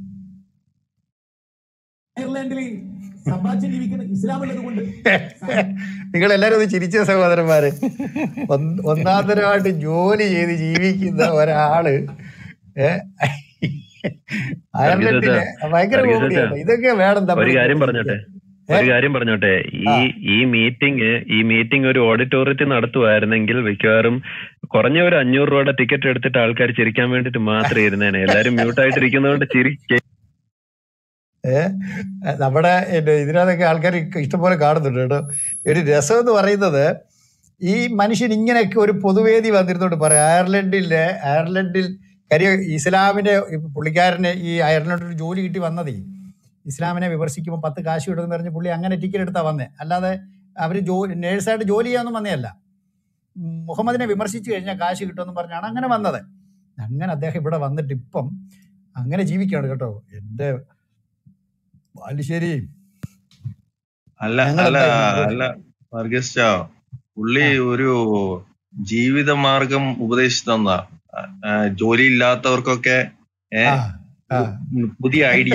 അയർലൻഡിൽ സബാച്ച് ജീവിക്കുന്ന ഇസ്ലാം ഉള്ളത് കൊണ്ട് നിങ്ങൾ എല്ലാരും ഒന്ന് ചിരിച്ച സഹോദരന്മാര് ഒന്ന് ഒന്നാന്തരമായിട്ട് ജോലി ചെയ്ത് ജീവിക്കുന്ന ഒരാള് ഏ, അയർലൻഡിലെ ഭയങ്കര വർഗീസ് കോമഡിയാണ് ഇതൊക്കെ വേണം ഒരു നമ്മൾ കാര്യം പറഞ്ഞോട്ടെ ഏ? ഒരു കാര്യം പറഞ്ഞോട്ടെ ഈ ഈ മീറ്റിംഗ് ഈ മീറ്റിംഗ് ഒരു ഓഡിറ്റോറിയത്തിൽ നടത്തുമായിരുന്നെങ്കിൽ മിക്കവാറും കുറഞ്ഞ ഒരു അഞ്ഞൂറ് രൂപയുടെ ടിക്കറ്റ് എടുത്തിട്ട് ആൾക്കാർ ചിരിക്കാൻ വേണ്ടിട്ട് മാത്രമേ ഇരുന്നേനെ എല്ലാരും മ്യൂട്ടായിട്ടിരിക്കുന്നതുകൊണ്ട് ചിരി ഏ നമ്മുടെ പിന്നെ ഇതിനകത്തൊക്കെ ആൾക്കാർ ഇഷ്ടംപോലെ കാണുന്നുണ്ട് കേട്ടോ ഒരു രസം എന്ന് പറയുന്നത് ഈ മനുഷ്യൻ ഇങ്ങനെയൊക്കെ ഒരു പൊതുവേദി വന്നിരുന്നോണ്ട് പറയാം അയർലൻഡിലെ അയർലൻഡിൽ കാര്യം ഇസ്ലാമിന്റെ ഈ പുള്ളിക്കാരന് ഈ അയർലൻഡിൽ ഒരു ജോലി കിട്ടി വന്നതേ ഇസ്ലാമിനെ വിമർശിക്കുമ്പോൾ പത്ത് കാശ് കിട്ടുമെന്ന് പറഞ്ഞ് പുള്ളി അങ്ങനെ ടിക്കറ്റ് എടുത്താ വന്നേ അല്ലാതെ അവർ ജോലി നേഴ്സായിട്ട് ജോലി ചെയ്യാനൊന്നും വന്നതല്ല ഉം, മുഹമ്മദിനെ വിമർശിച്ചു കഴിഞ്ഞാൽ കാശ് കിട്ടുമെന്ന് പറഞ്ഞാണ് അങ്ങനെ വന്നത് അങ്ങനെ അദ്ദേഹം ഇവിടെ വന്നിട്ട് ഇപ്പം അങ്ങനെ ജീവിക്കുകയാണ് കേട്ടോ എൻ്റെ ബാലുശ്ശേരി അല്ല ഞങ്ങൾ അല്ല എന്താ അല്ല വർഗീസ് ചാ പുള്ളി ഒരു ജീവിത മാർഗം ഉപദേശിച്ചു തന്ന ജോലി ഇല്ലാത്തവർക്കൊക്കെ ഏ ആ ആ ഒരു പുതിയ ഐഡിയ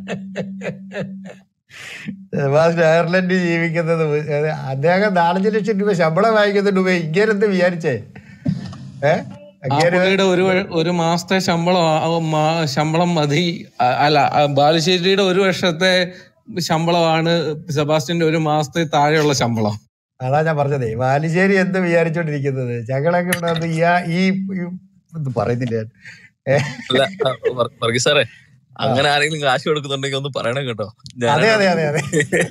സെബാസ്റ്റ്യൻ അയർലൻഡിൽ ജീവിക്കുന്നത് അത് അദ്ദേഹം നാലഞ്ച് ലക്ഷം രൂപ ശമ്പളം വാങ്ങിക്കുന്നുണ്ട് ഉപ ഇങ്ങനെന്ത് വിചാരിച്ചേ ഏ ആ അങ്ങേര് പുള്ളിയുടെ ഒരു വ- ഒരു മാസത്തെ ശമ്പളം ആ- ആ മാ- ശമ്പളം മതി അ- അല്ല ആ ബാലുശ്ശേരിയുടെ ഒരു വർഷത്തെ ശമ്പളമാണ് സെബാസ്റ്റ്യന്റെ ഒരു മാസത്തെ താഴെയുള്ള ശമ്പളം അതാ ഞാൻ പറഞ്ഞതേ ബാലുശ്ശേരി എന്ത് വിചാരിച്ചോണ്ടിരിക്കുന്നത് ഞങ്ങളൊക്കെ ഇവിടെ വന്ന് ഈ ആ- ഈ ഈ- ഇത് പറയുന്നില്ല ഞാൻ. ഏ? അല്ല ആ, വർ- വർഗീസ് സാറേ ആ. അങ്ങനെ ആരെങ്കിലും കാശ് കൊടുക്കുന്നുണ്ടെങ്കിൽ ഒന്ന് പറയണം കേട്ടോ അതെ ഞാനാണ് അതെ അതെ അതെ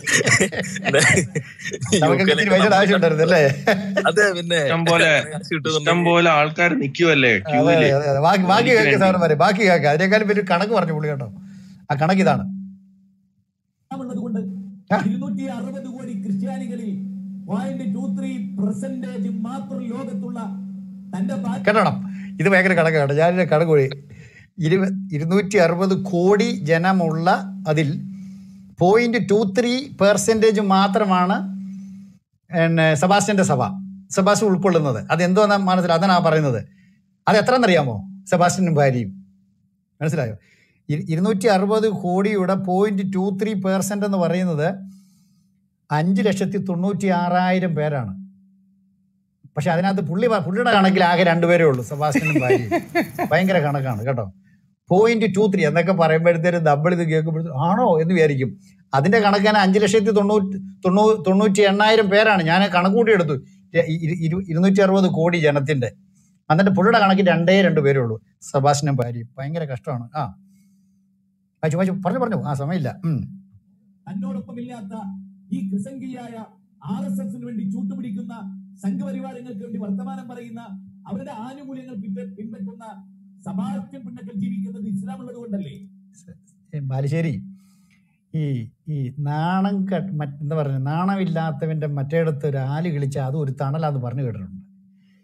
യു നമുക്കൊക്കെ ഇച്ചിരി കെയിലേക്ക് പൈസ നമ്മൾ ആവശ്യം ഉണ്ടായിരുന്നു അല്ലേ അതെ പിന്നെ ഇഷ്ടം പോലെ അങ്ങനെ കാശ് ഇഷ്ടം കിട്ടുന്നുണ്ടെങ്കിൽ പോലെ ആൾക്കാർ നിക്കുവല്ലേ അതെ ക്യൂവില് അതെ അതെ അതെ ബാക്കി ബാക്കി ജോലിക്ക് കേൾക്കുക വേണ്ടി സാറന്മാരെ ബാക്കി കേൾക്കുക അതിനേക്കാളും വലിയ കണക്ക് പറഞ്ഞു പുള്ളി കേട്ടോ ആ കണക്ക് ഇതാണ് ഉള്ളത് കൊണ്ട് ഇരുന്നൂറ്റി അറുപത് കോടി ക്രിസ്ത്യാനികളിൽ പോയിന്റ് ടു ത്രീ പെർസെന്റേജ് മാത്രം ലോകത്തുള്ള തന്റെ ബാ- കേട്ടോണം ഇത് ഭയങ്കര കണക്കാണ് ഞാൻ കണക്ക് കൂടി ഇരു ഇരുന്നൂറ്റി അറുപത് കോടി ജനമുള്ള അതിൽ പോയിന്റ് ടു ത്രീ പെർസെൻറ്റേജ് മാത്രമാണ് പിന്നെ സെബാസ്റ്റ്യൻ്റെ സഭ സെബാസ്റ്റ്യൻ ഉൾക്കൊള്ളുന്നത് അതെന്തോന്നാ മനസ്സിലായി അതാണ് ആ പറയുന്നത് അത് എത്ര എന്നറിയാമോ സെബാസ്റ്റ്യനും ഭാര്യയും മനസ്സിലായോ ഇരു- ഇരുന്നൂറ്റി അറുപത് കോടിയുടെ പോയിന്റ് ടു ത്രീ പെർസെൻ്റ് എന്ന് പറയുന്നത് അഞ്ച് ലക്ഷത്തി തൊണ്ണൂറ്റി ആറായിരം പേരാണ് പക്ഷെ അതിനകത്ത് പുള്ളി പ- പുള്ളിയുടെ കണക്കിൽ ആകെ രണ്ടുപേരേ ഉള്ളൂ സെബാസ്റ്റ്യനും ഭാര്യയും ഭയങ്കര കണക്കാണ് കേട്ടോ പോയിന്റ് ടു ത്രീ എന്നൊക്കെ പറയുമ്പോഴത്തേനും നമ്മൾ ഇത് കേൾക്കുമ്പോഴത്തേക്കും ആണോ എന്ന് വിചാരിക്കും അതിന്റെ കണക്കാണ് അഞ്ച് ലക്ഷത്തി തൊണ്ണൂറ്റി തൊണ്ണൂ തൊണ്ണൂറ്റി എണ്ണായിരം പേരാണ് ഞാൻ കണക്ക് കൂട്ടി എടുത്തു ഇ- ഇരു- ഇരു- ഇരുന്നൂറ്റി അറുപത് കോടി ജനത്തിന്റെ എന്നിട്ട് പുള്ളിയുടെ കണക്കിൽ രണ്ടേ രണ്ട് പേരേ ഉള്ളൂ സെബാസ്റ്റ്യനും ഭാര്യയും ഭയങ്കര കഷ്ടമാണ് ആ വായിച്ചു വായിച്ചു പറഞ്ഞു പറഞ്ഞു ആ സമയമില്ല ഉം. തന്നോടൊപ്പമില്ലാത്ത ഈ ക്രിസംഗിയായ ആർ എസ് എസിന് വേണ്ടി ചൂട്ടുപിടിക്കുന്ന സംഘപരിവാരങ്ങൾക്ക് വേണ്ടി വർത്തമാനം പറയുന്ന അവരുടെ ആനുകൂല്യങ്ങൾ പിൻപ- പിൻപറ്റുന്ന സബാസ്റ്റ്യൻ പുന്നക്കൽ ജീവിക്കുന്നത് ഇസ്ലാം ഉള്ളത് കൊണ്ടല്ലേ ഏ, ബാലുശ്ശേരി ഈ ഈ നാണം കെട്ട് മറ്റ് എന്താ പറയുക നാണമില്ലാത്തവന്റെ മറ്റേടത്ത് ഒരു ആല് കിളിച്ച അതും ഒരു തണലാന്ന് പറഞ്ഞു കേട്ടിട്ടുണ്ട്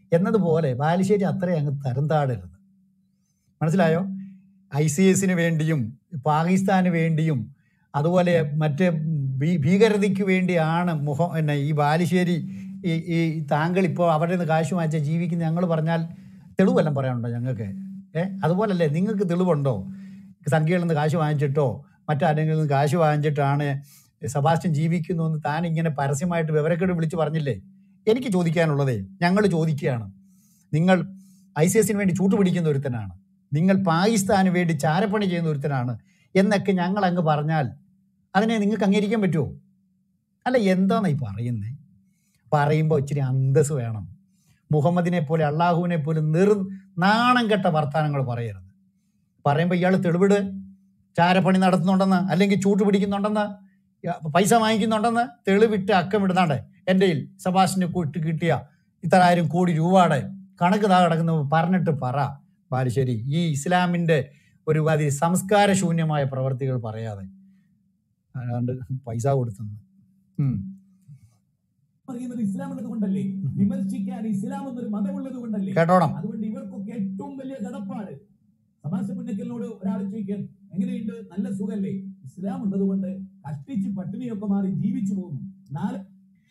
എന്നതുപോലെ ബാലുശ്ശേരി അത്രയും അങ്ങ് തരം താടരുത് മനസ്സിലായോ ഐ സി എസിന് വേണ്ടിയും പാകിസ്ഥാന് വേണ്ടിയും അതുപോലെ മറ്റ് ഭീ- ഭീകരതയ്ക്ക് വേണ്ടിയാണ് മുഖം പിന്നെ ഈ ബാലുശ്ശേരി ഈ ഈ താങ്കൾ ഇപ്പോൾ അവരുടെ നിന്ന് കാശ് വാങ്ങിച്ച ജീവിക്കുന്ന ഞങ്ങൾ പറഞ്ഞാൽ തെളിവെല്ലാം പറയാനുണ്ടോ ഞങ്ങൾക്ക് ഏ അതുപോലല്ലേ നിങ്ങൾക്ക് തെളിവുണ്ടോ സംഖ്യകളിൽ നിന്ന് കാശ് വാങ്ങിച്ചിട്ടോ മറ്റാരെങ്കിലും നിന്ന് കാശ് വാങ്ങിച്ചിട്ടാണ് സെബാസ്റ്റ്യൻ ജീവിക്കുന്നു എന്ന് താൻ ഇങ്ങനെ പരസ്യമായിട്ട് വിവരക്കേട് വിളിച്ച് പറഞ്ഞില്ലേ എനിക്ക് ചോദിക്കാനുള്ളതേ ഞങ്ങൾ ചോദിക്കുകയാണ് നിങ്ങൾ ഐ സി എസിന് വേണ്ടി ചൂട്ടുപിടിക്കുന്ന ഒരുത്തനാണ് നിങ്ങൾ പാകിസ്ഥാന് വേണ്ടി ചാരപ്പണി ചെയ്യുന്ന ഒരുത്തനാണ് എന്നൊക്കെ ഞങ്ങൾ അങ്ങ് പറഞ്ഞാൽ അതിനെ നിങ്ങൾക്ക് അംഗീകരിക്കാൻ പറ്റുമോ അല്ല എന്താന്ന് ഈ പറയുന്നേ പറയുമ്പോൾ ഇച്ചിരി അന്തസ് വേണം മുഹമ്മദിനെ പോലെ അള്ളാഹുവിനെ പോലെ നിർ നാണം കെട്ട വർത്തമാനങ്ങൾ പറയരുത് പറയുമ്പോൾ ഇയാൾ തെളിവിട് ചാരപ്പണി നടത്തുന്നുണ്ടെന്ന് അല്ലെങ്കിൽ ചൂട്ട് പിടിക്കുന്നുണ്ടെന്ന് യ- പൈസ വാങ്ങിക്കുന്നുണ്ടെന്ന് തെളിവിട്ട് അക്കമിടുന്നാണ്ട് എൻ്റെ കയ്യിൽ സബാഷിന് കൂട്ടി കിട്ടിയ ഇത്ര ആയിരം കോടി രൂപയുടെ കണക്ക് താ കിടക്കുന്ന പറഞ്ഞിട്ട് പറ ബാലുശ്ശേരി ഈ ഇസ്ലാമിൻ്റെ ഒരു അതി സംസ്കാര ശൂന്യമായ പ്രവർത്തികൾ പറയാതെ അല്ലാണ്ട് പൈസ കൊടുത്തെന്ന് ഉം. പറയുന്നത് ഇസ്ലാം ഉള്ളത് കൊണ്ടല്ലേ വിമർശിക്കാൻ ഇസ്ലാം എന്നൊരു മതമുള്ളത് കൊണ്ടല്ലേ കേട്ടോണം അതുകൊണ്ട് ഇവർക്കൊക്കെ ഏറ്റവും വലിയ കടപ്പാട് സമാസ പുന്നക്കലിനോട് ഒരാൾ ചോദിക്കാൻ എങ്ങനെയുണ്ട് നല്ല സുഖല്ലേ ഇസ്ലാം ഉള്ളത് കൊണ്ട് കഷ്ടിച്ച് പട്ടിണിയൊക്കെ മാറി ജീവിച്ചു പോകുന്നു നാല്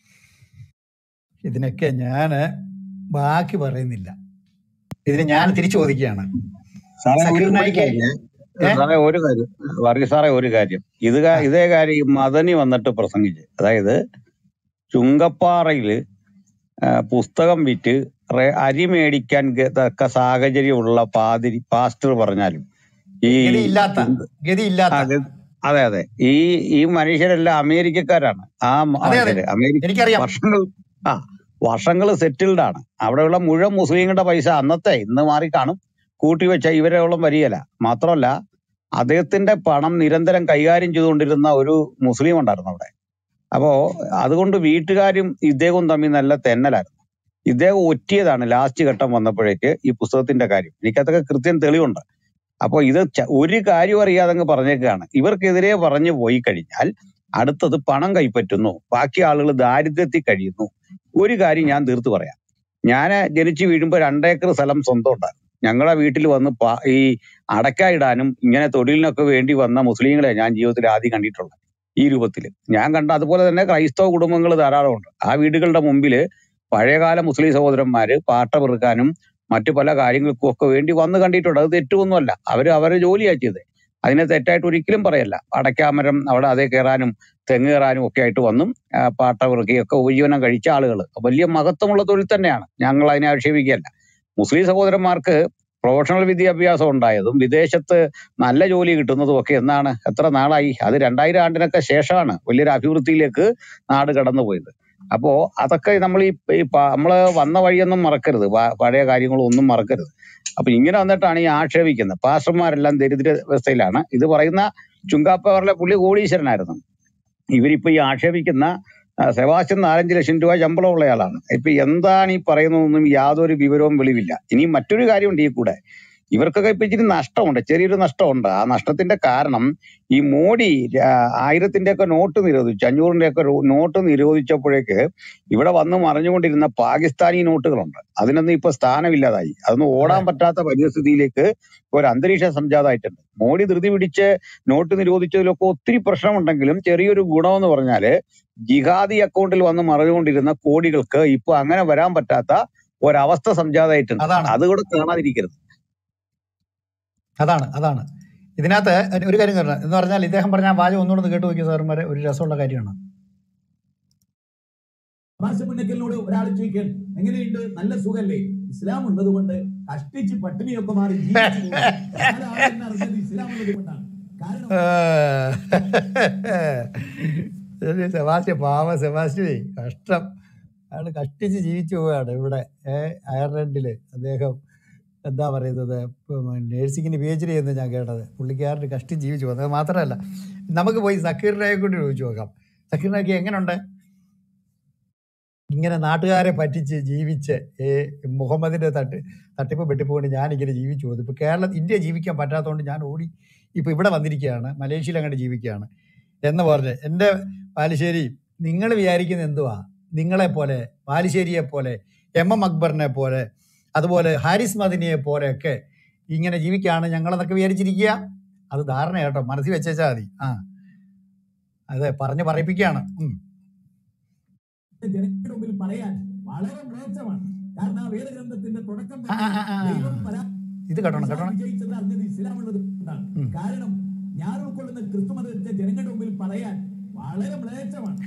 ഇതിനൊക്കെ ഞാൻ ബാക്കി പറയുന്നില്ല ഇതിന് ഞാൻ തിരിച്ചു ചോദിക്കുകയാണ് സാറേ ഒരു സക്കീർ ഒരു നായിക്ക് കാര്യം ഏ സാറേ ഒരു കാര്യം വർഗീസ് സാറേ ഒരു കാര്യം ഇത് കാ- ഇതേ കാര്യം ഈ മദനി വന്നിട്ട് പ്രസംഗിച്ച് അതായത് ചുങ്കപ്പാറയില് ആ, പുസ്തകം വിറ്റ് റേ- അരി മേടിക്കാൻ ഗ- തക്ക സാഹചര്യമുള്ള പാതിരി പാസ്റ്റർ പറഞ്ഞാലും ഈ ഗതിയില്ലാത്ത ചുങ്ക ആ, ഗതിയില്ലാത്ത അത് അതെ അതെ ഈ ഈ മനുഷ്യരെല്ലാം അമേരിക്കക്കാരാണ് ആ മ- അതെ അതെ മനുഷ്യര് അമേരിക്ക എനിക്കറിയാം വർഷങ്ങൾ ആ വർഷങ്ങൾ സെറ്റിൽഡ് ആണ് അവിടെയുള്ള മുഴുവൻ മുസ്ലിങ്ങളുടെ പൈസ അന്നത്തെ ഇന്ന് മാറി കാണും കൂട്ടിവെച്ച ഇവരോളം വരികയില്ല മാത്രമല്ല അദ്ദേഹത്തിന്റെ പണം നിരന്തരം കൈകാര്യം ചെയ്തുകൊണ്ടിരുന്ന ഒരു മുസ്ലിം ഉണ്ടായിരുന്നു അവിടെ അപ്പോ അതുകൊണ്ട് വീട്ടുകാരും ഇദ്ദേഹവും തമ്മിൽ നല്ല തെന്നലായിരുന്നു ഇദ്ദേഹം ഒറ്റിയതാണ് ലാസ്റ്റ് ഘട്ടം വന്നപ്പോഴേക്ക് ഈ പുസ്തകത്തിന്റെ കാര്യം എനിക്കതൊക്കെ കൃത്യം തെളിവുണ്ട് അപ്പോൾ ഇത് ച- ഒരു കാര്യം അറിയാതെ അങ്ങ് പറഞ്ഞേക്കുകയാണ് ഇവർക്കെതിരെ പറഞ്ഞു പോയി കഴിഞ്ഞാൽ അടുത്തത് പണം കൈപ്പറ്റുന്നു ബാക്കി ആളുകൾ ദാരിദ്ര്യത്തിൽ കഴിയുന്നു ഒരു കാര്യം ഞാൻ തീർത്ത് പറയാം ഞാൻ ജനിച്ചു വീഴുമ്പോൾ രണ്ടേക്കർ സ്ഥലം സ്വന്തം ഉണ്ടായിരുന്നു ഞങ്ങളുടെ വീട്ടിൽ വന്ന് പാ- ഈ അടക്ക ഇടാനും ഇങ്ങനെ തൊഴിലിനൊക്കെ വേണ്ടി വന്ന മുസ്ലിങ്ങളെ ഞാൻ ജീവിതത്തിൽ ആദ്യം കണ്ടിട്ടുള്ളത് ഈ രൂപത്തിൽ ഞാൻ കണ്ട അതുപോലെ തന്നെ ക്രൈസ്തവ കുടുംബങ്ങൾ ധാരാളമുണ്ട് ആ വീടുകളുടെ മുമ്പിൽ പഴയകാല മുസ്ലിം സഹോദരന്മാര് പാട്ട പെറുക്കാനും മറ്റു പല കാര്യങ്ങൾക്കും ഒക്കെ വേണ്ടി വന്ന് കണ്ടിട്ടുണ്ട് അത് തെറ്റൊന്നുമല്ല അവർ അവരെ ജോലിയാ ചെയ്തത് അതിനെ തെറ്റായിട്ട് ഒരിക്കലും പറയല്ല അടയ്ക്കാമരം അവിടെ അതേ കയറാനും തെങ്ങ് കയറാനും ഒക്കെ ആയിട്ട് വന്നും ആ, പാട്ട പെറുക്കിയൊക്കെ ഉപജീവനം കഴിച്ച ആളുകൾ വലിയ മഹത്വമുള്ള തൊഴിൽ തന്നെയാണ് ഞങ്ങൾ അതിനെ ആക്ഷേപിക്കുകയല്ല മുസ്ലിം സഹോദരന്മാർക്ക് പ്രൊഫഷണൽ വിദ്യാഭ്യാസം ഉണ്ടായതും വിദേശത്ത് നല്ല ജോലി കിട്ടുന്നതും ഒക്കെ എന്നാണ് എത്ര നാളായി അത് രണ്ടായിരം ആണ്ടിനൊക്കെ ശേഷമാണ് വലിയൊരു അഭിവൃദ്ധിയിലേക്ക് നാട് കടന്നുപോയത് അപ്പോ അതൊക്കെ നമ്മൾ ഈ ഈ പ- നമ്മള് വന്ന വഴിയൊന്നും മറക്കരുത് പ- പഴയ കാര്യങ്ങളൊന്നും മറക്കരുത് അപ്പൊ ഇങ്ങനെ വന്നിട്ടാണ് ഈ ആക്ഷേപിക്കുന്നത് പാസ്റ്റർമാരെല്ലാം ദരിദ്രാവസ്ഥയിലാണ് ഇത് പറയുന്ന ചുങ്കാപ്പവറിലെ പുള്ളി കോടീശ്വരനായിരുന്നു ഇവരിപ്പോ ഈ ആക്ഷേപിക്കുന്ന ആ, സെബാസ്റ്റ്യൻ നാലഞ്ച് ലക്ഷം രൂപ ശമ്പളമുള്ള ആളാണ് ഇപ്പൊ എന്താണ് ഈ പറയുന്നതൊന്നും യാതൊരു വിവരവും വെളിവില്ല ഇനി മറ്റൊരു കാര്യമുണ്ട് ഈ കൂടെ ഇവർക്കൊക്കെ ഇപ്പൊ ഇച്ചിരി നഷ്ടമുണ്ട് ചെറിയൊരു നഷ്ടമുണ്ട് ആ നഷ്ടത്തിന്റെ കാരണം ഈ മോഡി ആ, ആയിരത്തിന്റെ ഒക്കെ നോട്ട് നിരോധിച്ചു അഞ്ഞൂറിന്റെ ഒക്കെ നോട്ട് നിരോധിച്ചപ്പോഴേക്ക് ഇവിടെ വന്ന് മറിഞ്ഞുകൊണ്ടിരുന്ന പാകിസ്ഥാനി നോട്ടുകളുണ്ട് അതിനൊന്നും ഇപ്പൊ സ്ഥാനമില്ലാതായി അതൊന്നും ഓടാൻ പറ്റാത്ത പരിസ്ഥിതിയിലേക്ക് ഒരു അന്തരീക്ഷം സംജാതമായിട്ടുണ്ട് മോഡി ധൃതി പിടിച്ച് നോട്ട് നിരോധിച്ചതിലൊക്കെ ഒത്തിരി പ്രശ്നമുണ്ടെങ്കിലും ചെറിയൊരു ഗുണമെന്ന് പറഞ്ഞാല് ജിഹാദി അക്കൗണ്ടിൽ വന്ന് മറിഞ്ഞുകൊണ്ടിരുന്ന കോടികൾക്ക് ഇപ്പൊ അങ്ങനെ വരാൻ പറ്റാത്ത ഒരവസ്ഥ സംജാതമായിട്ടുണ്ട് അതാണ് അതുകൂടെ കാണാതിരിക്കരുത് അതാണ് അതാണ് ഇതിനകത്ത് ഒരു കാര്യം കാരണം എന്ന് പറഞ്ഞാൽ ഇദ്ദേഹം പറഞ്ഞ ആ വാചകം ഒന്നുകൂടെ ഒന്ന് കേട്ട് നോക്കിയ സാറുമാരെ ഒരു രസമുള്ള കാര്യമാണ് സമാസ പുന്നക്കലിനോട് ഒരാൾ ചോദിക്കാൻ എങ്ങനെയുണ്ട് നല്ല സുഖല്ലേ ഇസ്ലാം ഉള്ളത് കൊണ്ട് കഷ്ടിച്ച് പട്ടിണിയൊക്കെ മാറി ജീവിച്ചു പോകുന്നു നാലാളെന്ന് അറിഞ്ഞത് ഇസ്ലാം ഉള്ളത് കൊണ്ടാണ് കാരണം ശരി, സെബാസ്റ്റ്യൻ പാവ സെബാസ്റ്റ്യൻ കഷ്ടം അയാൾ കഷ്ടിച്ച് ജീവിച്ചു പോവുകയാണ് ഇവിടെ ഏഹ് അയർലൻഡില് അദ്ദേഹം എന്താ പറയുന്നത് നേഴ്സിങ്ങിന് പി എച്ച് ഡി എന്ന് ഞാൻ കേട്ടത് പുള്ളിക്കാരന് കഷ്ടിച്ച് ജീവിച്ചു പോകുന്നത് അത് മാത്രമല്ല നമുക്ക് പോയി സക്കീറിനെ കൊണ്ട് ചോദിച്ചു നോക്കാം സക്കീറിനൊക്കെ എങ്ങനെയുണ്ട് ഇങ്ങനെ നാട്ടുകാരെ പറ്റിച്ച് ജീവിച്ച് ഏ മുഹമ്മദിന്റെ തട്ട് തട്ടിപ്പ് വെട്ടിപ്പ് കൊണ്ട് ഞാനിങ്ങനെ ജീവിച്ചു പോകുന്നു ഇപ്പൊ കേരളം ഇന്ത്യ ജീവിക്കാൻ പറ്റാത്തതുകൊണ്ട് ഞാൻ ഓടി ഇപ്പൊ ഇവിടെ വന്നിരിക്കുകയാണ് മലേഷ്യയിൽ അങ്ങോട്ട് ജീവിക്കുകയാണ് എന്ന് പറഞ്ഞ് എൻ്റെ ബാലുശ്ശേരി നിങ്ങൾ വിചാരിക്കുന്നത് എന്തുവാ നിങ്ങളെ പോലെ ബാലുശ്ശേരിയെ പോലെ എം എം അക്ബറിനെ പോലെ അതുപോലെ ഹാരിസ് മദിനിയെ പോലെയൊക്കെ ഇങ്ങനെ ജീവിക്കുകയാണ് ഞങ്ങളെന്നൊക്കെ വിചാരിച്ചിരിക്കുക അത് ധാരണ കേട്ടോ മനസ്സിൽ വെച്ചാൽ മതി ആ അതെ പറഞ്ഞ് പറയിപ്പിക്കുകയാണ് ഉം. ജനങ്ങളുടെ മുമ്പിൽ പറയാൻ വളരെ മ്ലേച്ഛമാണ് കാരണം ആ വേദഗ്രന്ഥത്തിന്റെ തുടക്കം ആ, ആ, തന്നെ ആ, ആ. ദൈവം പരാ ഇത് കേട്ടോണം കേട്ടോണം വിജയിച്ചത് അറിഞ്ഞത് ഇസ്ലാമുള്ളത് കൊണ്ടാണ് ഉം. കാരണം ഞാൻ ഉൾക്കൊള്ളുന്ന ക്രിസ്തു മതത്തെ ജനങ്ങളുടെ മുമ്പിൽ പറയാൻ വളരെ മ്ലേച്ഛമാണ്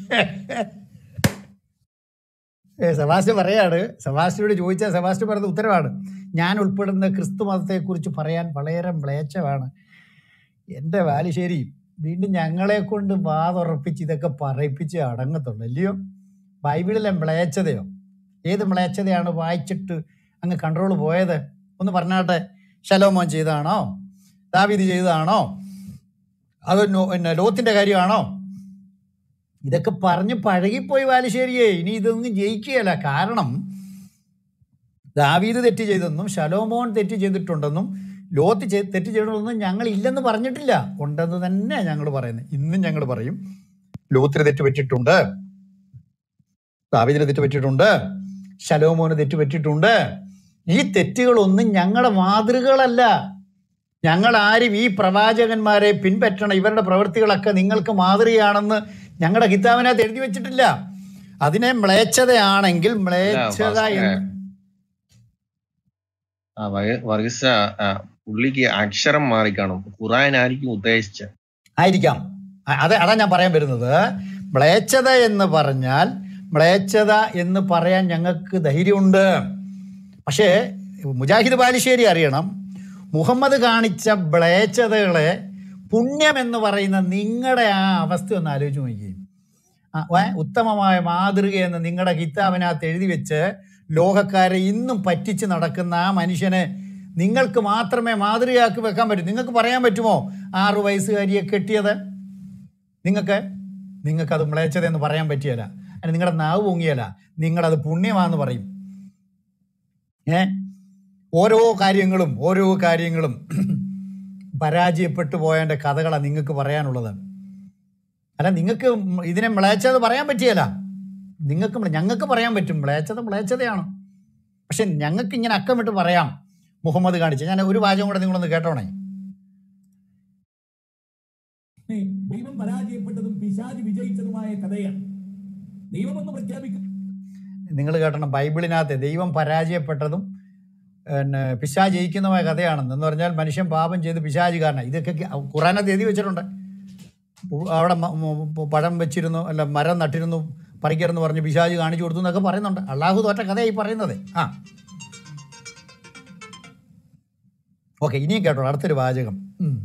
ഏ, സെബാസ്റ്റ്യൻ പറയാണ് സെബാസ്റ്റ്യനോട് ചോദിച്ചാൽ സെബാസ്റ്റ്യൻ പറയുന്ന ഉത്തരവാണ് ഞാൻ ഉൾപ്പെടുന്ന ക്രിസ്തു മതത്തെക്കുറിച്ച് പറയാൻ വളരെ മ്ലേച്ഛമാണ് എൻ്റെ വാലിശ്ശേരി വീണ്ടും ഞങ്ങളെ കൊണ്ട് വാതുറപ്പിച്ച് ഇതൊക്കെ പറയിപ്പിച്ച് അടങ്ങത്തുള്ളൂ അല്ലയോ ബൈബിളിലെ മ്ലേച്ഛതയോ ഏത് മ്ലേച്ഛതയാണ് വായിച്ചിട്ട് അങ്ങ് കൺട്രോൾ പോയത് ഒന്ന് പറഞ്ഞാട്ടെ ശലോമോൻ ചെയ്തതാണോ ദാവീദ് ചെയ്തതാണോ അതോ നോ- പിന്നെ ലോത്തിന്റെ കാര്യമാണോ ഇതൊക്കെ പറഞ്ഞ് പഴകിപ്പോയി വാലിശ്ശേരിയെ ഇനി ഇതൊന്നും ജയിക്കുകയല്ല കാരണം ദാവീദ് തെറ്റ് ചെയ്തെന്നും ശലോമോൻ തെറ്റ് ചെയ്തിട്ടുണ്ടെന്നും ലോത്ത് ചെയ്- തെറ്റ് ചെയ്തിട്ടുണ്ടെന്നും ഞങ്ങൾ ഇല്ലെന്ന് പറഞ്ഞിട്ടില്ല ഉണ്ടെന്ന് തന്നെ ഞങ്ങൾ പറയുന്നത് ഇന്നും ഞങ്ങൾ പറയും ലോത്തിന് തെറ്റ് പറ്റിയിട്ടുണ്ട് ദാവീദിന് തെറ്റ് പറ്റിയിട്ടുണ്ട് ശലോമോന് തെറ്റ് പറ്റിയിട്ടുണ്ട് ഈ തെറ്റുകളൊന്നും ഞങ്ങളുടെ മാതൃകകളല്ല ഞങ്ങൾ ആരും ഈ പ്രവാചകന്മാരെ പിൻപറ്റണം ഇവരുടെ പ്രവൃത്തികളൊക്കെ നിങ്ങൾക്ക് മാതൃകയാണെന്ന് ഞങ്ങളുടെ കിതാബിനകത്ത് എഴുതി വെച്ചിട്ടില്ല അതിനെ മ്ലേച്ഛതയാണെങ്കിൽ മ്ലേച്ഛത ഭാസ്കരേ. എന്ന് ആ വയ- വർഗീസ ആ, പുള്ളിക്ക് അക്ഷരം മാറിക്കാണും ഖുറാൻ ആയിരിക്കും ഉദ്ദേശിച്ചത് ആയിരിക്കാം അ- അതെ അതാ ഞാൻ പറയാൻ വരുന്നത് മ്ലേച്ഛത എന്ന് പറഞ്ഞാൽ മ്ലേച്ഛത എന്ന് പറയാൻ ഞങ്ങൾക്ക് ധൈര്യമുണ്ട് പക്ഷേ മുജാഹിദ് ബാലുശ്ശേരി അറിയണം മുഹമ്മദ് കാണിച്ച മ്ലേച്ഛതകളെ പുണ്യം എന്ന് പറയുന്ന നിങ്ങളുടെ ആ അവസ്ഥ ഒന്ന് ആലോചിച്ച് നോക്കി ആ, ഏ, ഉത്തമമായ മാതൃകയെന്ന് നിങ്ങളുടെ കിതാബിനകത്ത് എഴുതി വെച്ച് ലോകക്കാരെ ഇന്നും പറ്റിച്ച് നടക്കുന്ന ആ മനുഷ്യനെ നിങ്ങൾക്ക് മാത്രമേ മാതൃകയാക്കി വെക്കാൻ പറ്റൂ നിങ്ങൾക്ക് പറയാൻ പറ്റുമോ ആറു വയസ്സുകാരിയെ കെട്ടിയത് നിങ്ങൾക്ക് നിങ്ങൾക്കത് മ്ലേച്ഛതയെന്ന് പറയാൻ പറ്റിയല്ല അതിന് നിങ്ങളുടെ നാവ് പൊങ്ങിയല്ല നിങ്ങളത് പുണ്യമാണെന്ന് പറയും ഏ ഓരോ കാര്യങ്ങളും ഓരോ കാര്യങ്ങളും പരാജയപ്പെട്ടു പോയതിൻ്റെ കഥകളാണ് നിങ്ങൾക്ക് പറയാനുള്ളത് അല്ല നിങ്ങൾക്ക് ഇതിനെ മ്ലേച്ഛത പറയാൻ പറ്റിയല്ല നിങ്ങൾക്ക് മ്ല- ഞങ്ങൾക്ക് പറയാൻ പറ്റും മ്ലേച്ഛത മ്ലേച്ഛതയാണ് പക്ഷെ ഞങ്ങൾക്ക് ഇങ്ങനെ അക്കമിട്ട് പറയാം മുഹമ്മദ് കാണിച്ച് ഞാൻ ഒരു വാചകം കൂടെ നിങ്ങളൊന്ന് കേട്ടോണേ ഏ, ദൈവം പരാജയപ്പെട്ടതും പിശാജ് വിജയിച്ചതുമായ കഥയാണ് ദൈവമെന്ന് പ്രഖ്യാപിക്കും നിങ്ങൾ കേട്ടണം ബൈബിളിനകത്ത് ദൈവം പരാജയപ്പെട്ടതും പിന്നെ പിശാജ് ജയിക്കുന്നതുമായ കഥയാണെന്ന് എന്ന് പറഞ്ഞാൽ മനുഷ്യൻ പാപം ചെയ്ത് പിശാജ് കാരണം ഇതൊക്കെ ഖുറാനകത്ത് എഴുതി വെച്ചിട്ടുണ്ട് ഉ- അവിടെ മ- മ- പഴം വെച്ചിരുന്നു അല്ല മരം നട്ടിരുന്നു പറിക്കരുന്ന് പറഞ്ഞ് പിശാജ് കാണിച്ചു കൊടുത്തു എന്നൊക്കെ പറയുന്നുണ്ട് അള്ളാഹു തോറ്റ കഥയായി പറയുന്നത് ആ ഓക്കെ ഇനിയും കേട്ടോ അടുത്തൊരു വാചകം ഉം.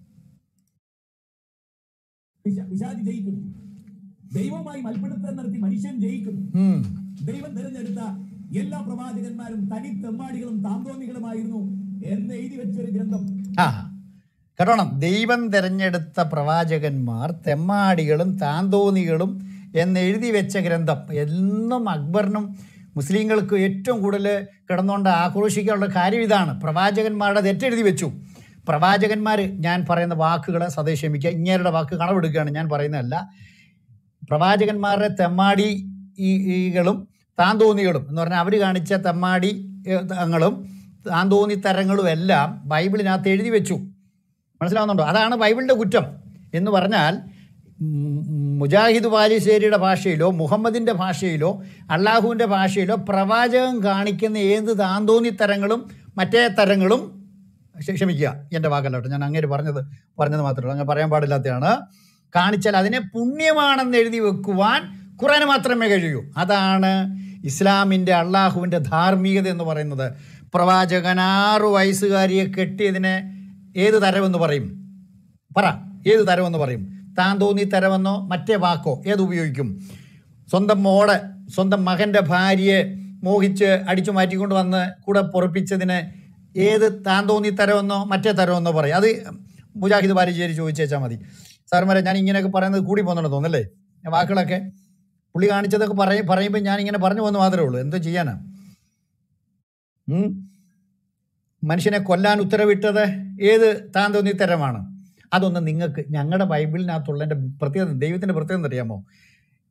പിശ- പിശാച് ജയിക്കുന്നു ദൈവമായി മൽപ്പിടുത്തം നടത്തി മനുഷ്യൻ ജയിക്കുന്നു ഉം. ദൈവം തിരഞ്ഞെടുത്ത എല്ലാ പ്രവാചകന്മാരും തനി തെമ്മാടികളും താന്തോന്നികളുമായിരുന്നു എന്ന് എഴുതി വെച്ചൊരു ഗ്രന്ഥം ആ കേട്ടോണം ദൈവം തിരഞ്ഞെടുത്ത പ്രവാചകന്മാർ തെമ്മാടികളും താന്തോന്നികളും എന്ന് എഴുതി വെച്ച ഗ്രന്ഥം എന്നും അക്ബറിനും മുസ്ലിങ്ങൾക്ക് ഏറ്റവും കൂടുതൽ കിടന്നുകൊണ്ട് ആക്രോശിക്കാനുള്ള കാര്യം ഇതാണ് പ്രവാചകന്മാരുടെ തെറ്റെഴുതി വെച്ചു പ്രവാചകന്മാർ ഞാൻ പറയുന്ന വാക്കുകളെ സതേ ക്ഷമിക്കുക ഇങ്ങേരുടെ വാക്ക് കണവെടുക്കുകയാണ് ഞാൻ പറയുന്നതല്ല പ്രവാചകന്മാരുടെ തെമ്മാടി ഈ- ഈകളും താന്തോന്നികളും എന്ന് പറഞ്ഞാൽ അവർ കാണിച്ച തെമ്മാടി ഏഹ്, തങ്ങളും താന്തോന്നി തരങ്ങളും എല്ലാം ബൈബിളിനകത്ത് എഴുതി വെച്ചു മനസ്സിലാവുന്നുണ്ടോ അതാണ് ബൈബിളിൻ്റെ കുറ്റം എന്ന് പറഞ്ഞാൽ ഉം, മുജാഹിദ് ബാലിശ്ശേരിയുടെ ഭാഷയിലോ മുഹമ്മദിൻ്റെ ഭാഷയിലോ അള്ളാഹുവിൻ്റെ ഭാഷയിലോ പ്രവാചകൻ കാണിക്കുന്ന ഏത് താന്തോന്നി തരങ്ങളും മറ്റേ തരങ്ങളും ക്ഷ- ക്ഷമിക്കുക എൻ്റെ വാക്കല്ല കേട്ടോ ഞാൻ അങ്ങനെ പറഞ്ഞത് പറഞ്ഞത് മാത്രമേ ഉള്ളൂ അങ്ങനെ പറയാൻ പാടില്ലാത്തതാണ് കാണിച്ചാൽ അതിനെ പുണ്യമാണെന്ന് എഴുതി വെക്കുവാൻ ഖുറാന് മാത്രമേ കഴിയൂ അതാണ് ഇസ്ലാമിൻ്റെ അള്ളാഹുവിൻ്റെ ധാർമ്മികത എന്ന് പറയുന്നത് പ്രവാചകൻ ആറു വയസ്സുകാരിയെ കെട്ടിയതിനെ ഏത് തരമെന്ന് പറയും പറ ഏത് തരമെന്ന് പറയും താൻ തോന്നി തരമെന്നോ മറ്റേ വാക്കോ ഏത് ഉപയോഗിക്കും സ്വന്തം മോളെ സ്വന്തം മകൻ്റെ ഭാര്യയെ മോഹിച്ച് അടിച്ചു മാറ്റിക്കൊണ്ട് വന്ന് കൂടെ പൊറപ്പിച്ചതിന് ഏത് താൻ തോന്നി തരമെന്നോ മറ്റേ തരമെന്നോ പറയും അത് മുജാഹിദ് ബാലിശ്ശേരി ചോദിച്ചേച്ചാൽ മതി സാർമാരെ ഞാൻ ഇങ്ങനെയൊക്കെ പറയുന്നത് കൂടി പോകുന്നുണ്ടെന്ന് തോന്നല്ലേ ഞാൻ വാക്കുകളൊക്കെ പുള്ളി കാണിച്ചതൊക്കെ പറയും പറയുമ്പോൾ ഞാൻ ഇങ്ങനെ പറഞ്ഞു പോകുന്ന മാത്രമേ ഉള്ളൂ എന്തോ ചെയ്യാനാ ഉം? മനുഷ്യനെ കൊല്ലാൻ ഉത്തരവിട്ടത് ഏത് താൻ തോന്നി തരമാണ് അതൊന്നും നിങ്ങൾക്ക് ഞങ്ങളുടെ ബൈബിളിനകത്തുള്ളതിൻ്റെ പ്രത്യേകത ദൈവത്തിൻ്റെ പ്രത്യേകത അറിയാമോ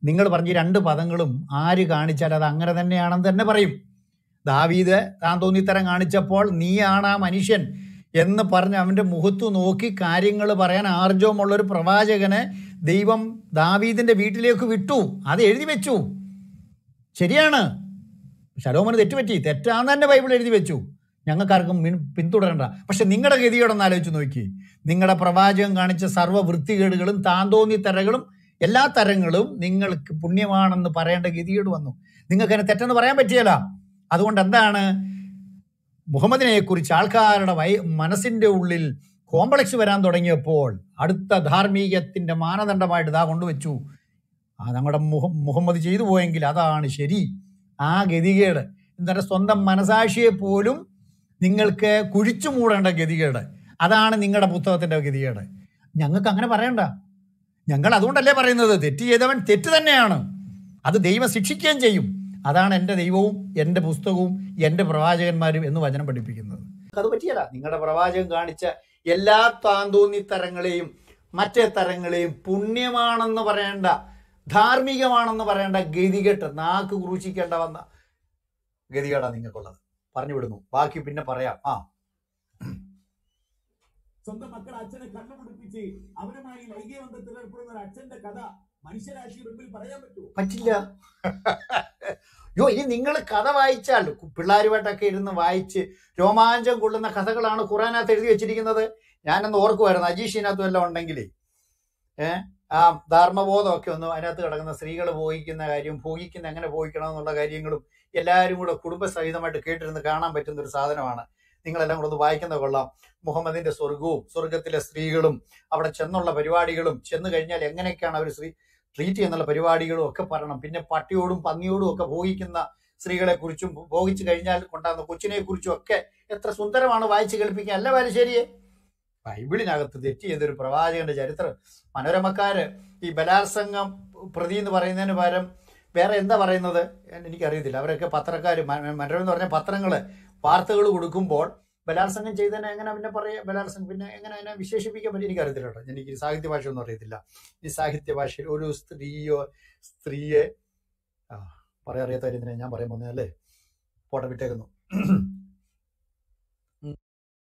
നിങ്ങൾ പറഞ്ഞ ഈ രണ്ട് പദങ്ങളും ആര് കാണിച്ചാൽ അത് അങ്ങനെ തന്നെയാണെന്ന് തന്നെ പറയും ദാവീദ് താൻ തോന്നിത്തരം കാണിച്ചപ്പോൾ നീയാണ് ആ മനുഷ്യൻ എന്ന് പറഞ്ഞ് അവൻ്റെ മുഖത്തു നോക്കി കാര്യങ്ങൾ പറയാൻ ആർജവമുള്ള ഒരു പ്രവാചകനെ ദൈവം ദാവീദിന്റെ വീട്ടിലേക്ക് വിട്ടു അത് എഴുതി വെച്ചു ശരിയാണ് ശലോമന് തെറ്റുപറ്റി തെറ്റാന്ന് തന്നെ ബൈബിൾ എഴുതി വെച്ചു ഞങ്ങൾക്കാർക്കും മിൻ- പിന്തുടരണ്ട പക്ഷെ നിങ്ങളുടെ ഗതിയോടൊന്ന് ആലോചിച്ച് നോക്കി നിങ്ങളുടെ പ്രവാചകൻ കാണിച്ച സർവ്വ വൃത്തികേടുകളും താന്തോന്നി തരകളും എല്ലാ തരങ്ങളും നിങ്ങൾക്ക് പുണ്യമാണെന്ന് പറയേണ്ട ഗതികേട് വന്നു നിങ്ങൾക്ക് അതിനെ തെറ്റെന്ന് പറയാൻ പറ്റിയല്ല അതുകൊണ്ട് എന്താണ് മുഹമ്മദിനെ കുറിച്ച് ആൾക്കാരുടെ വൈ മനസ്സിന്റെ ഉള്ളിൽ കോംപ്ലക്സ് വരാൻ തുടങ്ങിയപ്പോൾ അടുത്ത ധാർമ്മികത്തിന്റെ മാനദണ്ഡമായിട്ട് ഇതാ കൊണ്ടുവച്ചു ആ നമ്മുടെ മുഹ മുഹമ്മദ് ചെയ്തു പോയെങ്കിൽ അതാണ് ശരി ആ ഗതികേട് എന്താ സ്വന്തം മനസാക്ഷിയെ പോലും നിങ്ങൾക്ക് കുഴിച്ചു മൂടേണ്ട ഗതികേട് അതാണ് നിങ്ങളുടെ പുസ്തകത്തിന്റെ ഗതികേട് ഞങ്ങൾക്ക് അങ്ങനെ പറയണ്ട ഞങ്ങൾ അതുകൊണ്ടല്ലേ പറയുന്നത് തെറ്റ് ചെയ്തവൻ തെറ്റ് തന്നെയാണ് അത് ദൈവം ശിക്ഷിക്കുകയും ചെയ്യും അതാണ് എൻ്റെ ദൈവവും എൻ്റെ പുസ്തകവും എൻ്റെ പ്രവാചകന്മാരും എന്ന് വചനം പഠിപ്പിക്കുന്നത് അത് പറ്റിയല്ല നിങ്ങളുടെ പ്രവാചകൻ കാണിച്ച എല്ലാ താന്തോന്നി തരങ്ങളെയും മറ്റേ തരങ്ങളെയും പുണ്യമാണെന്ന് പറയേണ്ട ധാർമ്മികമാണെന്ന് പറയേണ്ട ഗതികെട്ട് നാക്ക് ക്രൂശിക്കേണ്ട വന്ന ഗതികേടാണ് നിങ്ങൾക്കുള്ളത് പറഞ്ഞു വിടുന്നു ബാക്കി പിന്നെ പറയാം ആ സ്വന്തം മക്കൾ അച്ഛനെ കണ്ണുപിടിപ്പിച്ച് അവരുമായി ലൈംഗിക ബന്ധത്തിൽ ഏർപ്പെടുന്ന ഒരു അച്ഛന്റെ കഥ മനുഷ്യരാശിയുടെ മുമ്പിൽ പറയാൻ പറ്റുമോ പറ്റില്ല യോ ഇനി നിങ്ങൾ കഥ വായിച്ചാൽ പിള്ളേരുമായിട്ടൊക്കെ ഇരുന്ന് വായിച്ച് രോമാഞ്ചം കൊള്ളുന്ന കഥകളാണ് ഖുറാനകത്ത് എഴുതി വെച്ചിരിക്കുന്നത് ഞാനൊന്ന് ഓർക്കുമായിരുന്നു അജീഷിനകത്തും എല്ലാം ഉണ്ടെങ്കിലേ ഏഹ് ആ ധർമ്മബോധമൊക്കെ ഒന്ന് അതിനകത്ത് കിടക്കുന്ന സ്ത്രീകൾ ഭോഗിക്കുന്ന കാര്യം ഭോഗിക്കുന്ന എങ്ങനെ ഭോഗിക്കണം എന്നുള്ള കാര്യങ്ങളും എല്ലാവരും കൂടെ കുടുംബസഹിതമായിട്ട് കേട്ടിരുന്ന് കാണാൻ പറ്റുന്ന ഒരു സാധനമാണ് നിങ്ങളെല്ലാം കൂടെ ഒന്ന് വായിക്കുന്നത് കൊള്ളാം മുഹമ്മദിന്റെ സ്വർഗവും സ്വർഗത്തിലെ സ്ത്രീകളും അവിടെ ചെന്നുള്ള പരിപാടികളും ചെന്ന് കഴിഞ്ഞാൽ എങ്ങനെയൊക്കെയാണ് അവർ സ്ത്രീ ട്രീറ്റ് ചെയ്യുന്നുള്ള പരിപാടികളും ഒക്കെ പറയണം പിന്നെ പട്ടിയോടും പന്നിയോടും ഒക്കെ ഭോഗിക്കുന്ന സ്ത്രീകളെ കുറിച്ചും ഭോഗിച്ചു കഴിഞ്ഞാൽ കൊണ്ടാകുന്ന കൊച്ചിനെ കുറിച്ചും ഒക്കെ എത്ര സുന്ദരമാണ് വായിച്ചു കേൾപ്പിക്കുക അല്ല ബാലുശ്ശേരിയെ ബൈബിളിനകത്ത് തെറ്റ് ചെയ്തൊരു പ്രവാചകന്റെ ചരിത്രം മനോരമക്കാര് ഈ ബലാത്സംഗം പ്രതി എന്ന് പറയുന്നതിന് പകരം വേറെ എന്താ പറയുന്നത് എനിക്കറിയത്തില്ല അവരൊക്കെ പത്രക്കാർ മനോരമ എന്ന് പറഞ്ഞ പത്രങ്ങള് വാർത്തകൾ കൊടുക്കുമ്പോൾ ബലാത്സംഗം ചെയ്തതിനെ എങ്ങനെ പിന്നെ പറയാ ബലാത്സംഗം പിന്നെ എങ്ങനെ അതിനെ വിശേഷിപ്പിക്കാൻ പറ്റും എനിക്കറിയത്തില്ല കേട്ടോ എനിക്ക് സാഹിത്യ ഭാഷ ഒന്നും അറിയത്തില്ല ഈ സാഹിത്യ ഭാഷയിൽ ഒരു സ്ത്രീയോ സ്ത്രീയെ ആ പറയാൻ അറിയാത്ത കാര്യം ഞാൻ പറയാൻ പോകുന്നത് അല്ലേ പോട്ടെ വിട്ടേക്കുന്നു ഉം.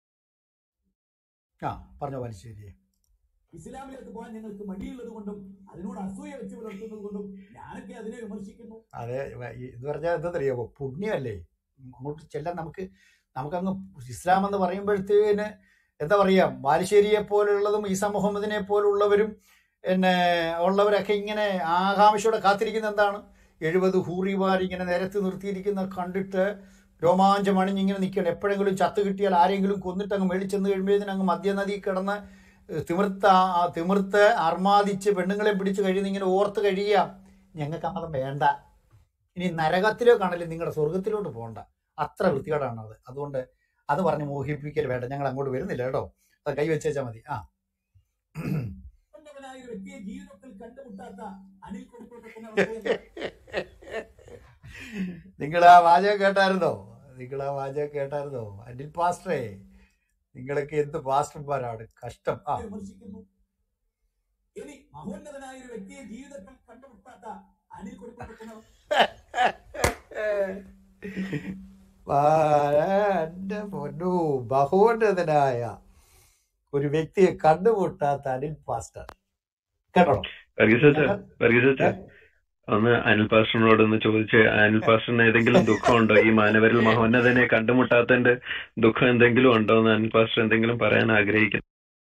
ആ പറഞ്ഞോ ബാലുശ്ശേരിയെ ഇസ്ലാമിലേക്ക് പോകാൻ ഞങ്ങൾക്ക് മടിയുള്ളത് കൊണ്ടും അതിനോട് അസൂയ വെച്ച് പുലർത്തുന്നത് കൊണ്ടും ഞാനൊക്കെ അതിനെ വിമർശിക്കുന്നു അതെ വ- ഈ ഇത് പറഞ്ഞാൽ എന്താണെന്നറിയാമോ പുണ്യമല്ലേ അങ്ങോട്ട് ചെല്ലാൻ നമുക്ക് നമുക്കങ്ങ് ഇസ്ലാം എന്ന് പറയുമ്പോഴത്തേന് എന്താ പറയാ ബാലുശ്ശേരിയെ പോലുള്ളതും ഈസാ മുഹമ്മദിനെ പോലുള്ളവരും പിന്നെ ഉള്ളവരൊക്കെ ഇങ്ങനെ ആകാംക്ഷയോടെ കാത്തിരിക്കുന്ന എന്താണ് എഴുപത് ഹൂറിമാർ ഇങ്ങനെ നിരത്തി നിർത്തിയിരിക്കുന്ന കണ്ടിട്ട് രോമാഞ്ചം അണിഞ്ഞിങ്ങനെ നിൽക്കണം എപ്പോഴെങ്കിലും ചത്ത് കിട്ടിയാൽ ആരെങ്കിലും കൊന്നിട്ട് അങ്ങ് മേളിച്ചെന്ന് കഴിയുമ്പോഴത്തേന് അങ്ങ് മധ്യനദി കിടന്ന് തിമിർത്ത ആ തിമിർത്ത് അർമാദിച്ച് പെണ്ണുങ്ങളെ പിടിച്ച് കഴിയുന്ന ഇങ്ങനെ ഓർത്ത് കഴിയുക ഞങ്ങൾക്ക് അമ്മതം വേണ്ട ഇനി നരകത്തിലേക്കാണല്ലേ നിങ്ങളുടെ സ്വർഗത്തിലോട്ട് പോകണ്ട അത്ര വൃത്തികേടാണ് അത് അതുകൊണ്ട് അത് പറഞ്ഞ് മോഹിപ്പിക്കൽ വേണ്ട ഞങ്ങൾ അങ്ങോട്ട് വരുന്നില്ല കേട്ടോ അത് കൈ വെച്ചേച്ചാൽ മതി ആ ഉന്നതനായ ഒരു വ്യക്തിയെ ജീവിതത്തിൽ കണ്ടുമുട്ടാത്ത അനിൽ കുടുംബത്തിന്റെ അവസ്ഥ നിങ്ങൾ ആ വാചകം കേട്ടായിരുന്നോ നിങ്ങൾ ആ വാചകം കേട്ടായിരുന്നോ അനിൽ പാസ്റ്ററേ നിങ്ങളൊക്കെ എന്ത് പാസ്റ്റർമാരാണ് കഷ്ടം ആ വിമർശിക്കുന്നു ഇനി മഹോന്നതനായ ഒരു വ്യക്തിയെ ജീവിതത്തിൽ കണ്ടുമുട്ടാത്ത അനിൽ കുടുംബത്തിന് എന്റെ പൊന്നു ബഹോന്നതനായ ഒരു വ്യക്തിയെ കണ്ടുമുട്ടാത്ത അനിൽ പാസ്റ്റർ കേട്ടോ വർഗീസ് അച്ഛാ വർഗീസ് അച്ഛാ ഒന്ന് അനിൽ പാസ്റ്ററിനോട് ഒന്ന് ചോദിച്ച് അനിൽ പാസ്റ്ററിന് ഏതെങ്കിലും ദുഃഖമുണ്ടോ ഈ മാനവരിൽ മഹോന്നതനെ കണ്ടുമുട്ടാത്തതിന്റെ ദുഃഖം എന്തെങ്കിലും ഉണ്ടോ എന്ന് അനിൽ പാസ്റ്റർ എന്തെങ്കിലും പറയാൻ ആഗ്രഹിക്കുന്നു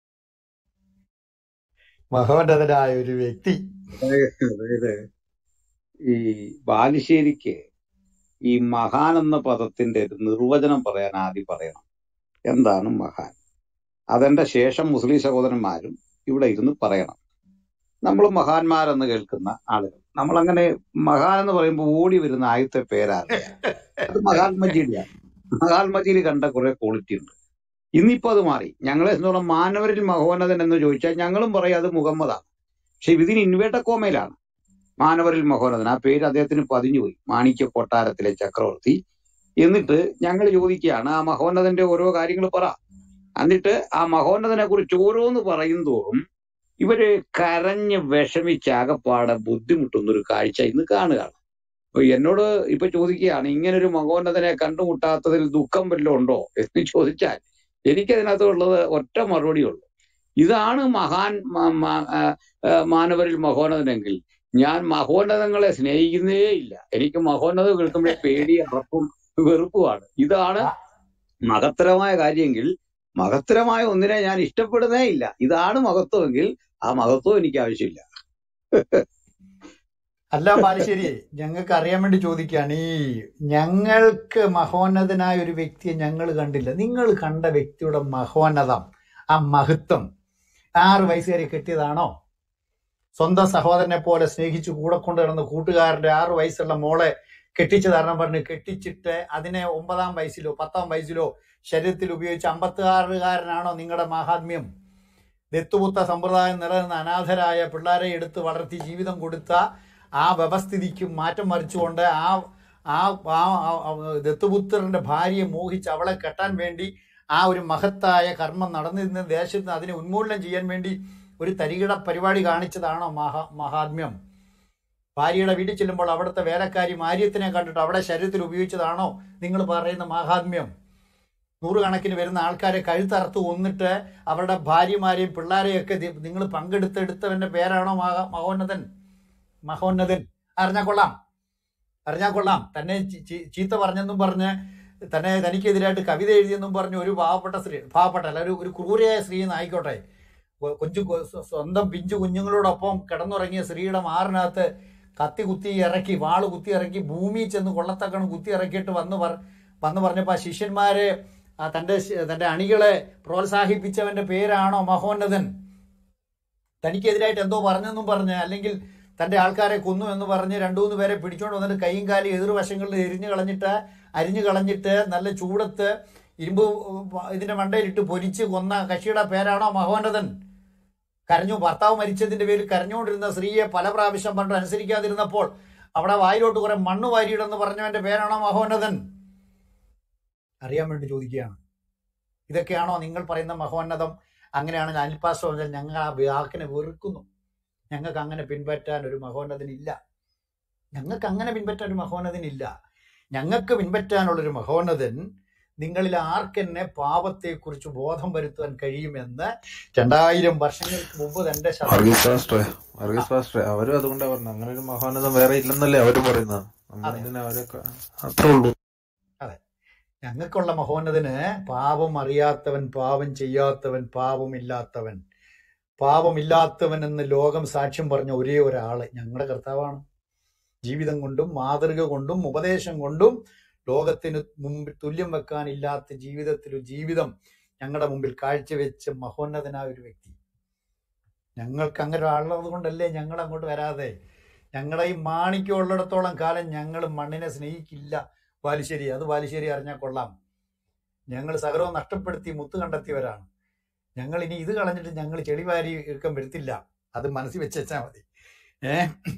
മഹോന്നതനായ ഒരു വ്യക്തി അതായത് ഈ ബാലുശ്ശേരിക്ക് ഈ മഹാൻ എന്ന പദത്തിന്റെ ഒരു നിർവചനം പറയാൻ ആദ്യം പറയണം എന്താണ് മഹാൻ അതെന്റെ ശേഷം മുസ്ലിം സഹോദരന്മാരും ഇവിടെ ഇരുന്ന് പറയണം നമ്മൾ മഹാന്മാരെന്ന് കേൾക്കുന്ന ആളുകൾ നമ്മളങ്ങനെ മഹാൻ എന്ന് പറയുമ്പോൾ ഓടി വരുന്ന ആദ്യത്തെ പേരാണ് അത് മഹാത്മജിയുടെയാണ് മഹാത്മജിയിൽ കണ്ട കുറെ ക്വാളിറ്റി ഉണ്ട് ഇന്നിപ്പോ അത് മാറി ഞങ്ങളെ സംബന്ധിച്ചോളം മാനവരിൽ മഹോന്നതൻ എന്ന് ചോദിച്ചാൽ ഞങ്ങളും പറയും അത് മുഹമ്മദാണ് പക്ഷെ ഇതിന് ഇൻവേർട്ടർ കോമയിലാണ് മാനവരിൽ മഹോന്നതൻ ആ പേര് അദ്ദേഹത്തിന് പതിഞ്ഞുപോയി മാണിക്യ കൊട്ടാരത്തിലെ ചക്രവർത്തി എന്നിട്ട് ഞങ്ങൾ ചോദിക്കുകയാണ് ആ മഹോന്നതന്റെ ഓരോ കാര്യങ്ങൾ പറ എന്നിട്ട് ആ മഹോന്നതനെ കുറിച്ച് ഓരോന്ന് പറയും തോറും ഇവര് കരഞ്ഞ് വിഷമിച്ച് ആകപ്പാടെ ബുദ്ധിമുട്ടുന്ന ഒരു കാഴ്ച ഇന്ന് കാണുകയാണ് അപ്പൊ എന്നോട് ഇപ്പൊ ചോദിക്കുകയാണ് ഇങ്ങനൊരു മകോന്നതനെ കണ്ടുമുട്ടാത്തതിൽ ദുഃഖം വല്ലതും ഉണ്ടോ എന്ന് ചോദിച്ചാൽ എനിക്കതിനകത്ത് ഉള്ളത് ഒറ്റ മറുപടി ഉള്ളൂ ഇതാണ് മഹാൻ മ- മ- ആ, ആ, മാനവരിൽ മഹോന്നതനെങ്കിൽ ഞാൻ മഹോന്നതങ്ങളെ സ്നേഹിക്കുന്നേ ഇല്ല എനിക്ക് മഹോന്നതം കേൾക്കുമ്പോഴേ പേടി അറപ്പും വെറുപ്പുമാണ് ഇതാണ് മഹത്തരമായ കാര്യമെങ്കിൽ മഹത്തരമായ ഒന്നിനെ ഞാൻ ഇഷ്ടപ്പെടുന്നേ ഇല്ല ഇതാണ് മഹത്വമെങ്കിൽ ആ മഹത്വം എനിക്ക് ആവശ്യമില്ല അല്ല ബാലുശ്ശേരി ഞങ്ങൾക്ക് അറിയാൻ വേണ്ടി ചോദിക്കുകയാണ് ഈ ഞങ്ങൾക്ക് മഹോന്നതനായ ഒരു വ്യക്തിയെ ഞങ്ങൾ കണ്ടില്ല നിങ്ങൾ കണ്ട വ്യക്തിയുടെ മഹോന്നതം ആ മഹത്വം ആറ് വയസ്സുകാരെ കെട്ടിയതാണോ സ്വന്തം സഹോദരനെ പോലെ സ്നേഹിച്ച് കൂടെ കൊണ്ട് കിടന്ന കൂട്ടുകാരന്റെ ആറ് വയസ്സുള്ള മോളെ കെട്ടിച്ചു തരണം പറഞ്ഞ് കെട്ടിച്ചിട്ട് അതിനെ ഒമ്പതാം വയസ്സിലോ പത്താം വയസ്സിലോ ശരീരത്തിൽ ഉപയോഗിച്ച് അമ്പത്തിയാറുകാരനാണോ നിങ്ങളുടെ മഹാത്മ്യം ദത്തുപുത്ത സമ്പ്രദായം നിലനിന്ന അനാഥരായ പിള്ളേരെ എടുത്ത് വളർത്തി ജീവിതം കൊടുത്ത ആ വ്യവസ്ഥിതിക്ക് മാറ്റം മറിച്ചുകൊണ്ട് ആ ആ ആ- ആ- ആ ദത്തുപുത്രന്റെ ഭാര്യയെ മോഹിച്ച് അവളെ കെട്ടാൻ വേണ്ടി ആ ഒരു മഹത്തായ കർമ്മം നടന്നിരുന്ന ദേശത്ത് അതിനെ ഉന്മൂലനം ചെയ്യാൻ വേണ്ടി ഒരു തരികിട പരിപാടി കാണിച്ചതാണോ മഹാ മഹാത്മ്യം ഭാര്യയുടെ വീട്ടിൽ ചെല്ലുമ്പോൾ അവിടുത്തെ വേലക്കാരി മാര്യത്തിനെ കണ്ടിട്ട് അവിടെ ശരീരത്തിൽ ഉപയോഗിച്ചതാണോ നിങ്ങൾ പറയുന്ന മഹാത്മ്യം നൂറുകണക്കിന് വരുന്ന ആൾക്കാരെ കഴുത്തറുത്ത് കൊന്നിട്ട് അവരുടെ ഭാര്യമാരെയും പിള്ളേരെയൊക്കെ നിങ്ങൾ പങ്കെടുത്തെടുത്തവന്റെ പേരാണോ മഹ മഹോന്നതൻ മഹോന്നതൻ അറിഞ്ഞാൽ കൊള്ളാം അറിഞ്ഞാൽ കൊള്ളാം തന്നെ ചീ- ചീ- ചീത്ത പറഞ്ഞെന്നും പറഞ്ഞ് തന്നെ തനിക്കെതിരായിട്ട് കവിത എഴുതിയെന്നും പറഞ്ഞ് ഒരു പാവപ്പെട്ട സ്ത്രീ പാവപ്പെട്ട അല്ല ഒരു ഒരു ക്രൂരയായ സ്ത്രീ എന്നായിക്കോട്ടെ കൊ- കൊച്ചു കൊ- സ്വ- സ്വന്തം പിഞ്ചു കുഞ്ഞുങ്ങളോടൊപ്പം കിടന്നുറങ്ങിയ സ്ത്രീയുടെ മാറിനകത്ത് കത്തി കുത്തി ഇറക്കി വാള് കുത്തി ഇറക്കി ഭൂമിയിൽ ചെന്ന് കൊള്ളത്തക്കണം കുത്തി ഇറക്കിയിട്ട് വന്ന് പറ വന്ന് പറഞ്ഞപ്പോൾ ആ ശിഷ്യന്മാരെ ആ തൻ്റെ ശ- തൻ്റെ അണികളെ പ്രോത്സാഹിപ്പിച്ചവന്റെ പേരാണോ മഹോന്നതൻ തനിക്കെതിരായിട്ട് എന്തോ പറഞ്ഞെന്നും പറഞ്ഞ് അല്ലെങ്കിൽ തന്റെ ആൾക്കാരെ കൊന്നു എന്ന് പറഞ്ഞ് രണ്ടു മൂന്ന് പേരെ പിടിച്ചോണ്ട് വന്നിട്ട് കൈയും കാലും എതിർവശങ്ങളിൽ എരിഞ്ഞു കളഞ്ഞിട്ട് അരിഞ്ഞു കളഞ്ഞിട്ട് നല്ല ചൂടത്ത് ഇരുമ്പ് ഇതിന്റെ മണ്ടയിലിട്ട് പൊരിച്ച് കൊന്ന കക്ഷിയുടെ പേരാണോ മഹോന്നതൻ കരഞ്ഞു ഭർത്താവ് മരിച്ചതിന്റെ പേരിൽ കരഞ്ഞുകൊണ്ടിരുന്ന സ്ത്രീയെ പല പ്രാവശ്യം പണ്ട് അനുസരിക്കാതിരുന്നപ്പോൾ അവിടെ വായിലോട്ട് കുറെ മണ്ണ് വാരിയിടെന്ന് പറഞ്ഞവന്റെ പേരാണോ മഹോന്നതൻ അറിയാൻ വേണ്ടി ചോദിക്കുകയാണ് ഇതൊക്കെയാണോ നിങ്ങൾ പറയുന്ന മഹോന്നതം അങ്ങനെയാണെങ്കിൽ അനിൽപാസ് പറഞ്ഞാൽ ഞങ്ങൾ ആ വാക്കിനെ വെറുക്കുന്നു ഞങ്ങൾക്ക് അങ്ങനെ പിൻപറ്റാൻ ഒരു മഹോന്നതനില്ല ഞങ്ങൾക്ക് അങ്ങനെ പിൻപറ്റാൻ ഒരു മഹോന്നതനില്ല ഞങ്ങൾക്ക് പിൻപറ്റാനുള്ളൊരു മഹോന്നതൻ നിങ്ങളിൽ ആർക്കെന്നെ പാപത്തെക്കുറിച്ച് ബോധം വരുത്താൻ കഴിയുമെന്ന് രണ്ടായിരം വർഷങ്ങൾക്ക് മുമ്പ് തന്റെ വർഗീസ് ശത്രു പാസ്റ്ററെ വർഗീസ് പാസ്റ്ററെ അവരും അതുകൊണ്ടാ പറഞ്ഞത് അങ്ങനെ ഒരു മഹാനതം വേറെ ഇല്ലെന്നല്ലേ അവരും പറയുന്നത് നമ്മൾ അതെ എന്തിനാ അവരൊക്കെ അത്രേ ഉള്ളൂ അതെ ഞങ്ങൾക്കുള്ള മഹോന്നതന് പാപം അറിയാത്തവൻ പാപം ചെയ്യാത്തവൻ പാപമില്ലാത്തവൻ പാപമില്ലാത്തവൻ എന്ന് ലോകം സാക്ഷ്യം പറഞ്ഞ ഒരേ ഒരാള് ഞങ്ങളുടെ കർത്താവാണ് ജീവിതം കൊണ്ടും മാതൃക കൊണ്ടും ഉപദേശം കൊണ്ടും ലോകത്തിന് മുമ്പിൽ തുല്യം വെക്കാനില്ലാത്ത ജീവിതത്തിൽ ഒരു ജീവിതം ഞങ്ങളുടെ മുമ്പിൽ കാഴ്ചവെച്ച് മഹോന്നതനായ ഒരു വ്യക്തി ഞങ്ങൾക്ക് അങ്ങനെ ഒരാളുള്ളത് കൊണ്ടല്ലേ ഞങ്ങൾ അങ്ങോട്ട് വരാതെ ഞങ്ങളുടെ ഈ മാണിക്യം ഉള്ളിടത്തോളം കാലം ഞങ്ങൾ മണ്ണിനെ സ്നേഹിക്കില്ല ബാലുശ്ശേരി അത് ബാലുശ്ശേരി അറിഞ്ഞാൽ കൊള്ളാം ഞങ്ങൾ സകലവും നഷ്ടപ്പെടുത്തി മുത്ത് കണ്ടെത്തിയവരാണ് ഞങ്ങൾ ഇനി ഇത് കളഞ്ഞിട്ട് ഞങ്ങൾ ചെളിവാരി ഇറുക്കം വരുത്തില്ല അത് മനസ്സിൽ വെച്ച് വെച്ചാൽ മതി ഏ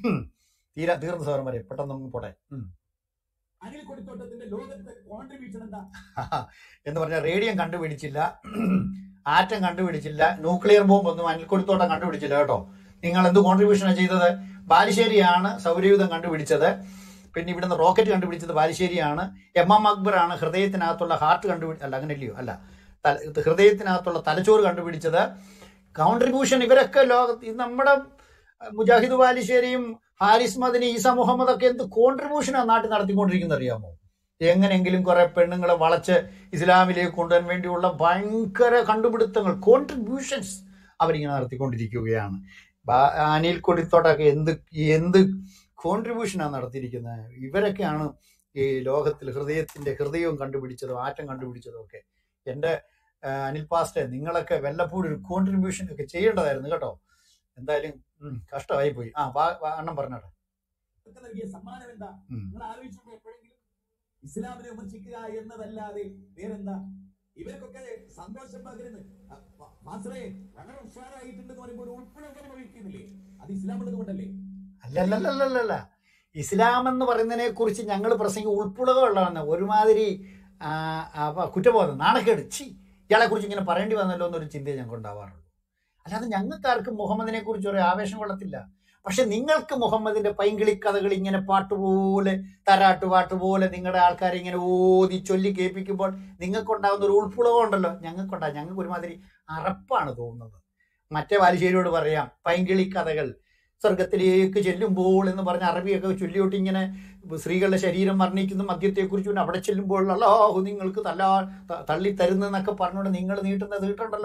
തീരാ തീർന്നു സാറന്മാരെ പെട്ടെന്ന് അങ്ങ് പോട്ടെ ഉം. അനിൽ കൊടിത്തോട്ടത്തിന്റെ ലോകത്തെ കോൺട്രിബ്യൂഷൻ എന്താ എന്ന് പറഞ്ഞാൽ റേഡിയം കണ്ടുപിടിച്ചില്ല ആറ്റം കണ്ടുപിടിച്ചില്ല ന്യൂക്ലിയർ ബോംബ് ഒന്നും അനിൽക്കൊടുത്തോട്ടം കണ്ടുപിടിച്ചില്ല കേട്ടോ നിങ്ങൾ എന്ത് കോൺട്രിബ്യൂഷനാണ് ചെയ്തത് ബാലുശ്ശേരിയാണ് സൗരയൂഥം കണ്ടുപിടിച്ചത് പിന്നെ ഇവിടുന്ന് റോക്കറ്റ് കണ്ടുപിടിച്ചത് ബാലുശ്ശേരിയാണ് എം എം അക്ബർ ആണ് ഹൃദയത്തിനകത്തുള്ള ഹാർട്ട് കണ്ടുപിടി അല്ല അങ്ങനെ ഇല്ലയോ അല്ല തല- ഇത് ഹൃദയത്തിനകത്തുള്ള തലച്ചോറ് കണ്ടുപിടിച്ചത് കോൺട്രിബ്യൂഷൻ ഇവരൊക്കെ ലോകത്ത് ഇത് നമ്മുടെ മുജാഹിദ് ബാലുശ്ശേരിയും ഹാരിസ് മദനി ഈസ മുഹമ്മദ് ഒക്കെ എന്ത് കോൺട്രിബ്യൂഷനാണ് നാട്ടിൽ നടത്തിക്കൊണ്ടിരിക്കുന്നത് അറിയാമോ എങ്ങനെയെങ്കിലും കുറെ പെണ്ണുങ്ങളെ വളച്ച് ഇസ്ലാമിലേക്ക് കൊണ്ടുവരാൻ വേണ്ടിയുള്ള ഭയങ്കര കണ്ടുപിടുത്തങ്ങൾ കോൺട്രിബ്യൂഷൻസ് അവരിങ്ങനെ നടത്തിക്കൊണ്ടിരിക്കുകയാണ് ബാ- അനിൽ കൊടിത്തോട്ടൊക്കെ എന്ത് എന്ത് കോൺട്രിബ്യൂഷനാണ് നടത്തിയിരിക്കുന്നത് ഇവരൊക്കെയാണ് ഈ ലോകത്തിൽ ഹൃദയത്തിന്റെ ഹൃദയവും കണ്ടുപിടിച്ചതും ആറ്റം കണ്ടുപിടിച്ചതും ഒക്കെ എൻ്റെ ആ, അനിൽ പാസ്റ്റേ നിങ്ങളൊക്കെ വല്ലപ്പോഴും ഒരു കോൺട്രിബ്യൂഷൻ ഒക്കെ ചെയ്യേണ്ടതായിരുന്നു കേട്ടോ എന്തായാലും ഉം, കഷ്ടമായി പോയി ആ വാ- വാ, അണ്ണം പറഞ്ഞോട്ടെ ഇവർക്ക് നൽകിയ സമ്മാനം എന്താ ഉം. നിങ്ങൾ ആലോചിച്ചിട്ടുണ്ടോ എപ്പോഴെങ്കിലും ഇസ്ലാമിനെ വിമർശിക്കുക എന്നതല്ലാതെ വേറെന്താ ഇവർക്കൊക്കെ സന്തോഷം പകരുന്നത് മാസ്റ്ററേ വളരെ ഉഷാറായിട്ടുണ്ടെന്ന് പറയുമ്പോൾ ഒരു ഉൾപ്പെടെ അനുഭവിക്കുന്നില്ലേ അത് ഇസ്ലാം ഉള്ളത് കൊണ്ടല്ലേ അല്ലല്ലല്ലല്ല ഇസ്ലാം എന്ന് പറയുന്നതിനെ കുറിച്ച് ഞങ്ങൾ പ്രസംഗി ഉൾപ്പുളകമുള്ളതാണ് ഒരുമാതിരി ആ, ആ, പ- കുറ്റബോധം നാണക്കേട് ചി ഇയാളെ കുറിച്ച് ഇങ്ങനെ പറയേണ്ടി വന്നല്ലോ എന്നൊരു ചിന്തയെ ഞങ്ങൾക്ക് ഉണ്ടാവാറുള്ളൂ അല്ലാതെ ഞങ്ങൾക്കാർക്കും മുഹമ്മദിനെ കുറിച്ച് ഒരു ആവേശം കൊള്ളത്തില്ല പക്ഷെ നിങ്ങൾക്ക് മുഹമ്മദിന്റെ പൈങ്കിളി കഥകൾ ഇങ്ങനെ പാട്ടുപോലെ തരാട്ട് പാട്ടുപോലെ നിങ്ങളുടെ ആൾക്കാരെ ഇങ്ങനെ ഓതി ചൊല്ലി കേൾപ്പിക്കുമ്പോൾ നിങ്ങൾക്കുണ്ടാകുന്ന ഒരു ഉൾപ്പുളകം ഉണ്ടല്ലോ ഞങ്ങൾക്കുണ്ടാകും ഞങ്ങൾക്ക് ഒരുമാതിരി അറപ്പാണ് തോന്നുന്നത് മറ്റേ വാലിശ്ശേരിയോട് പറയാം പൈങ്കിളി കഥകൾ സ്വർഗത്തിലേക്ക് ചെല്ലുമ്പോൾ എന്ന് പറഞ്ഞ അറബിയൊക്കെ ചൊല്ലിയോട്ട് ഇങ്ങനെ സ്ത്രീകളുടെ ശരീരം വർണ്ണിക്കുന്നു മദ്യത്തെക്കുറിച്ച് അവിടെ ചെല്ലുമ്പോൾ അല്ലാഹു നിങ്ങൾക്ക് തല്ലാ ത- തള്ളി തരുന്നെന്നൊക്കെ പറഞ്ഞുകൊണ്ട് നിങ്ങൾ നീട്ടുന്ന നീട്ടുണ്ടല്ലോ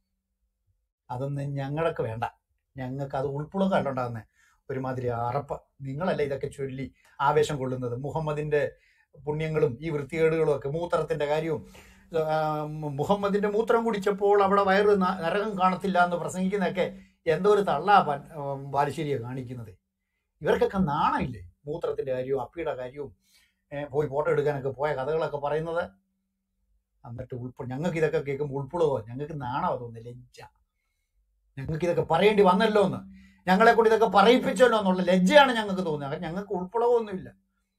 അതൊന്നും ഞങ്ങളൊക്കെ വേണ്ട ഞങ്ങൾക്ക് അത് ഉൾപ്പുളകല്ല ഉണ്ടാകുന്നത് ഒരുമാതിരി അറപ്പ് നിങ്ങളല്ല ഇതൊക്കെ ചൊല്ലി ആവേശം കൊള്ളുന്നത് മുഹമ്മദിന്റെ പുണ്യങ്ങളും ഈ വൃത്തികേടുകളും ഒക്കെ മൂത്രത്തിന്റെ കാര്യവും ആ, മുഹമ്മദിന്റെ മൂത്രം കുടിച്ചപ്പോൾ അവിടെ വയറ് ന- നരകം കാണത്തില്ല എന്ന് പ്രസംഗിക്കുന്നതൊക്കെ എന്തോ ഒരു തള്ളാ പൻ- ഉം, ബാലുശ്ശേരിയെ കാണിക്കുന്നത് ഇവർക്കൊക്കെ നാണമില്ലേ മൂത്രത്തിന്റെ കാര്യവും അപ്പിയുടെ കാര്യവും ഏ, പോയി ഫോട്ടോ എടുക്കാനൊക്കെ പോയ കഥകളൊക്കെ പറയുന്നത് എന്നിട്ട് ഉൾപ്പു ഞങ്ങൾക്ക് ഇതൊക്കെ കേൾക്കുമ്പോൾ ഉൾപ്പുളവോ ഞങ്ങൾക്ക് നാണോ തോന്നുന്നു ലജ്ജ ഞങ്ങൾക്ക് ഇതൊക്കെ പറയേണ്ടി വന്നല്ലോ എന്ന് ഞങ്ങളെ കൊണ്ട് ഇതൊക്കെ പറയിപ്പിച്ചല്ലോ എന്നുള്ള ലജ്ജയാണ് ഞങ്ങൾക്ക് തോന്നുന്നത് കാരണം ഞങ്ങൾക്ക് ഉൾപ്പുളവൊന്നുമില്ല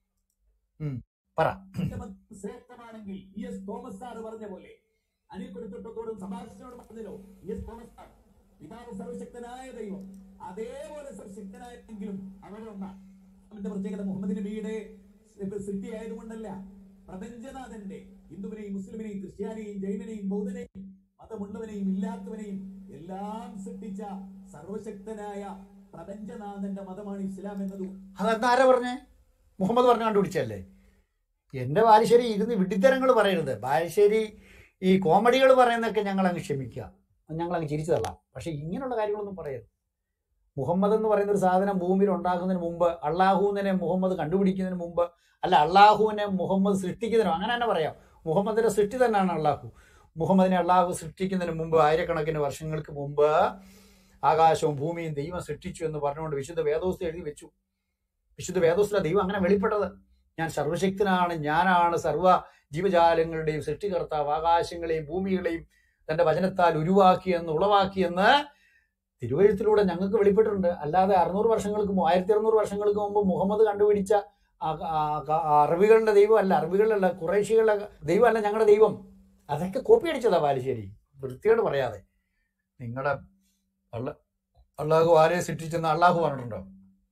ഉം, പറ ശ്രേഷ്ഠമാണെങ്കിൽ ഇ എസ് തോമസ് സാർ പറഞ്ഞ പോലെ അനിൽക്കൊടുത്തോട്ടത്തോടും സംഭാഷണോട് പറഞ്ഞല്ലോ ഇ എസ് തോമസ് സാർ പിതാവ് സർവശക്തനായ ദൈവം അതേപോലെ സർവശക്തനായെങ്കിലും അവരൊന്നാണ് അവന്റെ പ്രത്യേകത മുഹമ്മദ് നബിയുടെ സൃഷ്ടി ആയതുകൊണ്ടല്ല പ്രപഞ്ചനാഥന്റെ ഹിന്ദുവിനെയും മുസ്ലിമിനെയും ക്രിസ്ത്യാനിയെയും ജൈനനെയും ബൗദ്ധനെയും മതമുള്ളവനെയും ഇല്ലാത്തവനെയും എല്ലാം സൃഷ്ടിച്ച സർവശക്തനായ പ്രപഞ്ചനാഥന്റെ മതമാണ് ഇസ്ലാം എന്നത് അതെന്താ ആരാ പറഞ്ഞേ മുഹമ്മദ് പറഞ്ഞു കണ്ടുപിടിച്ചല്ലേ എൻ്റെ ബാലുശ്ശേരി ഇരുന്ന് വിഡിത്തരങ്ങൾ പറയരുത് ബാലുശ്ശേരി ഈ കോമഡികൾ പറയുന്നതൊക്കെ ഞങ്ങൾ അങ്ങ് ക്ഷമിക്കുക ഞങ്ങൾ അങ്ങ് ചിരിച്ചു തള്ളാം പക്ഷെ ഇങ്ങനെയുള്ള കാര്യങ്ങളൊന്നും പറയരുത് മുഹമ്മദ് എന്ന് പറയുന്ന ഒരു സാധനം ഭൂമിയിൽ ഉണ്ടാക്കുന്നതിന് മുമ്പ് അള്ളാഹുവിനെ മുഹമ്മദ് കണ്ടുപിടിക്കുന്നതിന് മുമ്പ് അല്ല അള്ളാഹുവിനെ മുഹമ്മദ് സൃഷ്ടിക്കുന്നതിനും അങ്ങനെ തന്നെ പറയാം മുഹമ്മദിന്റെ സൃഷ്ടി തന്നെയാണ് അള്ളാഹു മുഹമ്മദിനെ അള്ളാഹു സൃഷ്ടിക്കുന്നതിന് മുമ്പ് ആയിരക്കണക്കിന് വർഷങ്ങൾക്ക് മുമ്പ് ആകാശവും ഭൂമിയും ദൈവം സൃഷ്ടിച്ചു എന്ന് പറഞ്ഞുകൊണ്ട് വിശുദ്ധ വേദോസ്തി എഴുതി വെച്ചു വിശുദ്ധ വേദോസ്തിലെ ദൈവം അങ്ങനെ വെളിപ്പെട്ടത് ഞാൻ സർവശക്തനാണ് ഞാനാണ് സർവ്വ ജീവജാലങ്ങളുടെയും സൃഷ്ടികർത്താവ് ആകാശങ്ങളെയും ഭൂമികളെയും തന്റെ വചനത്താൽ ഉരുവാക്കിയെന്ന് ഉളവാക്കിയെന്ന് തിരുവഴുത്തിലൂടെ ഞങ്ങൾക്ക് വെളിപ്പെട്ടിട്ടുണ്ട് അല്ലാതെ അറുന്നൂറ് വർഷങ്ങൾക്ക് മുമ്പ് ആയിരത്തി അറുന്നൂറ് വർഷങ്ങൾക്ക് മുമ്പ് മുഹമ്മദ് കണ്ടുപിടിച്ച ആ- ആ- ആ അറബികളുടെ ദൈവമല്ല അറബികളിലല്ല കുറേശികളുടെ ദൈവമല്ല ഞങ്ങളുടെ ദൈവം അതൊക്കെ കോപ്പി അടിച്ചതാ ബാലുശ്ശേരി വൃത്തിയോട് പറയാതെ നിങ്ങളുടെ അള്ള അള്ളാഹു ആരെ സൃഷ്ടിച്ചെന്ന് അള്ളാഹു പറഞ്ഞിട്ടുണ്ടോ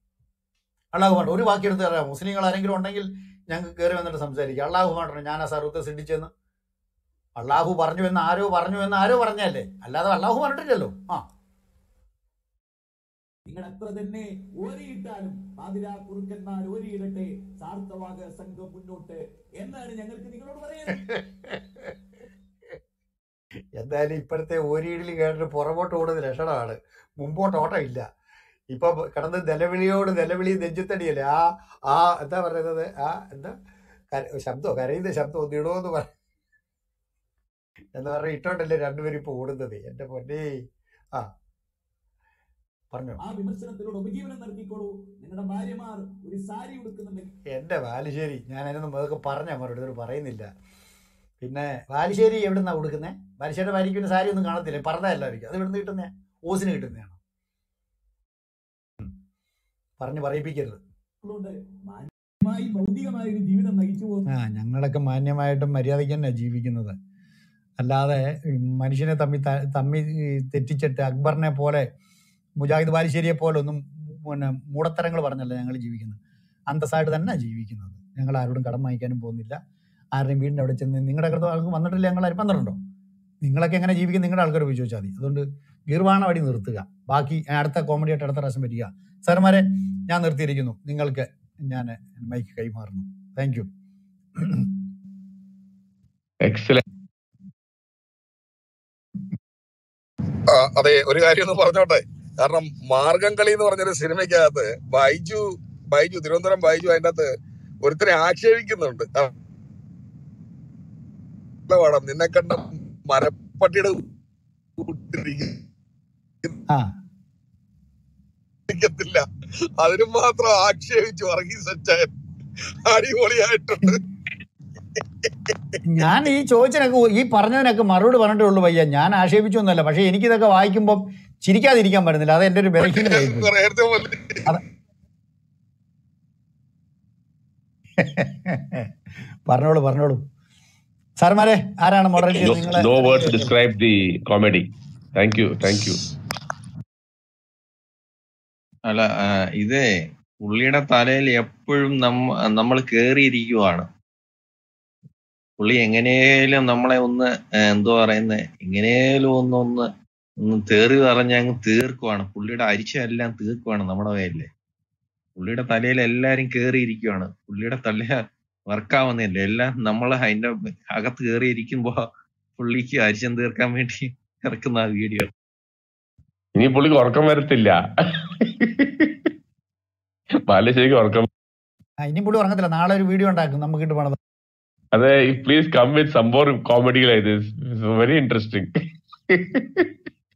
അള്ളാഹു പറഞ്ഞു ഒരു വാക്കിയെടുത്ത് തരാം മുസ്ലിങ്ങൾ ആരെങ്കിലും ഉണ്ടെങ്കിൽ ഞങ്ങൾക്ക് കയറി വന്നിട്ട് സംസാരിക്കുക അള്ളാഹു പറഞ്ഞിട്ടുണ്ട് ഞാൻ ആ സർവത്തെ സൃഷ്ടിച്ചെന്ന് അള്ളാഹു പറഞ്ഞു എന്ന് ആരോ പറഞ്ഞു എന്ന് ആരോ പറഞ്ഞല്ലേ അല്ലാതെ അള്ളാഹു പറഞ്ഞിട്ടില്ലല്ലോ ആ നിങ്ങൾ എത്ര തന്നെ ഓരിയിട്ടാലും പാതിരാ കുറുക്കന്മാർ ഓരിയിടട്ടെ സാർത്ഥവാക സംഘം മുന്നോട്ട് എന്നാണ് ഞങ്ങൾക്ക് നിങ്ങളോട് പറയുന്നത് എന്തായാലും ഇപ്പോഴത്തെ ഓരിയിടിൽ കേട്ടിട്ട് പുറകോട്ട് ഓടുന്ന ലക്ഷണമാണ് മുമ്പോട്ട് ഓട്ടം ഇല്ല ഇപ്പൊ കിടന്ന് നിലവിളിയോട് നിലവിളി നെഞ്ചത്തടിയല്ലേ ആ ആ എന്താ പറയുന്നത് ആ എന്താ കര- ശബ്ദോ കരയുന്ന ശബ്ദം ഒന്ന് ഇടോന്ന് പറ എന്ന് പറഞ്ഞ ഇട്ടോണ്ടല്ലേ രണ്ടുപേരും ഇപ്പൊ ഓടുന്നത് എന്റെ പൊന്നേ ആ പറഞ്ഞോ ആ വിമർശനത്തിലൂടെ ഉപജീവനം നടത്തിക്കോളൂ നിങ്ങളുടെ ഭാര്യമാർ ഒരു സാരി ഉടുക്കുന്നുണ്ടെങ്കിൽ എന്റെ വാലുശ്ശേരി ഞാൻ അതിനൊന്നും അതൊക്കെ പറഞ്ഞ മറുപടി ഇതൊന്നും പറയുന്നില്ല പിന്നെ വാലുശ്ശേരി എവിടുന്നാ കൊടുക്കുന്നത് വാലുശ്ശേരിയുടെ ഭാര്യയ്ക്ക് പിന്നെ സാരി ഒന്നും കാണത്തില്ല പറഞ്ഞതല്ലായിരിക്കും അത് ഇവിടുന്ന് കിട്ടുന്നേ ഓസിന് കിട്ടുന്നതാണ് പറഞ്ഞു പറയിപ്പിക്കരുത് അതുകൊണ്ട് മാന്യമായി ഭൗതികമായ ഒരു ജീവിതം നയിച്ചു പോകുന്ന ആ ഞങ്ങളൊക്കെ മാന്യമായിട്ടും മര്യാദയ്ക്ക് തന്നെ ജീവിക്കുന്നത് അല്ലാതെ ഈ മനുഷ്യനെ തമ്മി ത- തമ്മി ഈ തെറ്റിച്ചിട്ട് അക്ബറിനെ പോലെ മുജാഹിദ് ബാലുശ്ശേരിയെ പോലെ ഒന്നും പിന്നെ മൂടത്തരങ്ങൾ പറഞ്ഞല്ല ഞങ്ങൾ ജീവിക്കുന്നത് അന്തസ്സായിട്ട് തന്നെ ജീവിക്കുന്നത് ഞങ്ങൾ ആരോടും കടം വാങ്ങിക്കാനും പോകുന്നില്ല ആരുടെയും വീടിൻ്റെ അവിടെ ചെന്ന് നിങ്ങളുടെ അടുത്ത് ആൾക്ക് വന്നിട്ടില്ല ഞങ്ങൾ ആരും വന്നിട്ടുണ്ടോ നിങ്ങളൊക്കെ എങ്ങനെ ജീവിക്കും നിങ്ങളുടെ ആൾക്കാർ പോയി ചോദിച്ചാൽ മതി അതുകൊണ്ട് ഗീർവാണം അടി നിർത്തുക ബാക്കി അടുത്ത കോമഡി ആയിട്ട് അടുത്ത പ്രാവശ്യം വരിക സാർമാരെ ഞാൻ നിർത്തിയിരിക്കുന്നു നിങ്ങൾക്ക് ഞാൻ മൈക്ക് കൈമാറുന്നു താങ്ക് യു എക്സലന്റ് ആ, അതെ ഒരു കാര്യം ഒന്ന് പറഞ്ഞോട്ടെ കാരണം മാർഗം കളി എന്ന് പറഞ്ഞൊരു സിനിമയ്ക്കകത്ത് ബൈജു ബൈജു തിരുവനന്തപുരം ബൈജു അതിൻ്റെ അകത്ത് ഒരുത്തരെ ആക്ഷേപിക്കുന്നുണ്ട് ആ, നല്ല പടം നിന്നെ കണ്ട മരപ്പട്ടിയുടെ ആ ഇരിക്കത്തില്ല അതിന് മാത്രം ആക്ഷേപിച്ചു വർഗീസ് അച്ചായൻ അടിപൊളിയായിട്ടുണ്ട് ഞാൻ ഈ ചോദിച്ചതിനൊക്കെ ഈ പറഞ്ഞതിനൊക്കെ മറുപടി പറഞ്ഞിട്ടേ ഉള്ളൂ പയ്യ ഞാൻ ആക്ഷേപിച്ചൊന്നുമല്ല പക്ഷെ എനിക്കിതൊക്കെ വായിക്കുമ്പോൾ ചിരിക്കാതിരിക്കാൻ പറ്റുന്നില്ല അത് എൻ്റെ ഒരു ബലഹീനതയായി പോയി നേരത്തെ പോലെ അത് പറഞ്ഞോളൂ പറഞ്ഞോളൂ സാർമാരെ ആരാണ് മോഡറേറ്റ് no, ചെയ്തത് നിങ്ങളെ no word to describe the comedy thank you thank you അല്ല ആ, ഇതേ പുള്ളിയുടെ തലയിൽ എപ്പോഴും നമ്മ നമ്മൾ കേറിയിരിക്കുവാണ് പുള്ളി എങ്ങനെയും നമ്മളെ ഒന്ന് ആ, എന്തോ പറയുന്നേ എങ്ങനെയും ഒന്ന് ഒന്ന് ഒന്ന് തേറി പറഞ്ഞ് അങ്ങ് തീർക്കുവാണ് പുള്ളിയുടെ അരിശമെല്ലാം തീർക്കുവാണ് നമ്മുടെ കയ്യില് പുള്ളിയുടെ തലയിൽ എല്ലാരും കേറിയിരിക്കുവാണ് പുള്ളിയുടെ തല വർക്കാവുന്നില്ല എല്ലാം നമ്മൾ അതിന്റെ അകത്ത് കേറിയിരിക്കുമ്പോ പുള്ളിക്ക് അരിശം തീർക്കാൻ വേണ്ടി ഇറക്കുന്ന ആ വീഡിയോ ഇനി പുള്ളിക്ക് ഉറക്കം വരത്തില്ല ബാലശ്ശേരിക്ക് ഉറക്കം ആ, ഇനി പുള്ളി ഉറങ്ങത്തില്ല നാളെ ഒരു വീഡിയോ ഉണ്ടാക്കും നമുക്ക് ഇട്ട് പണിത് അതെ please come with some more comedy like this very interesting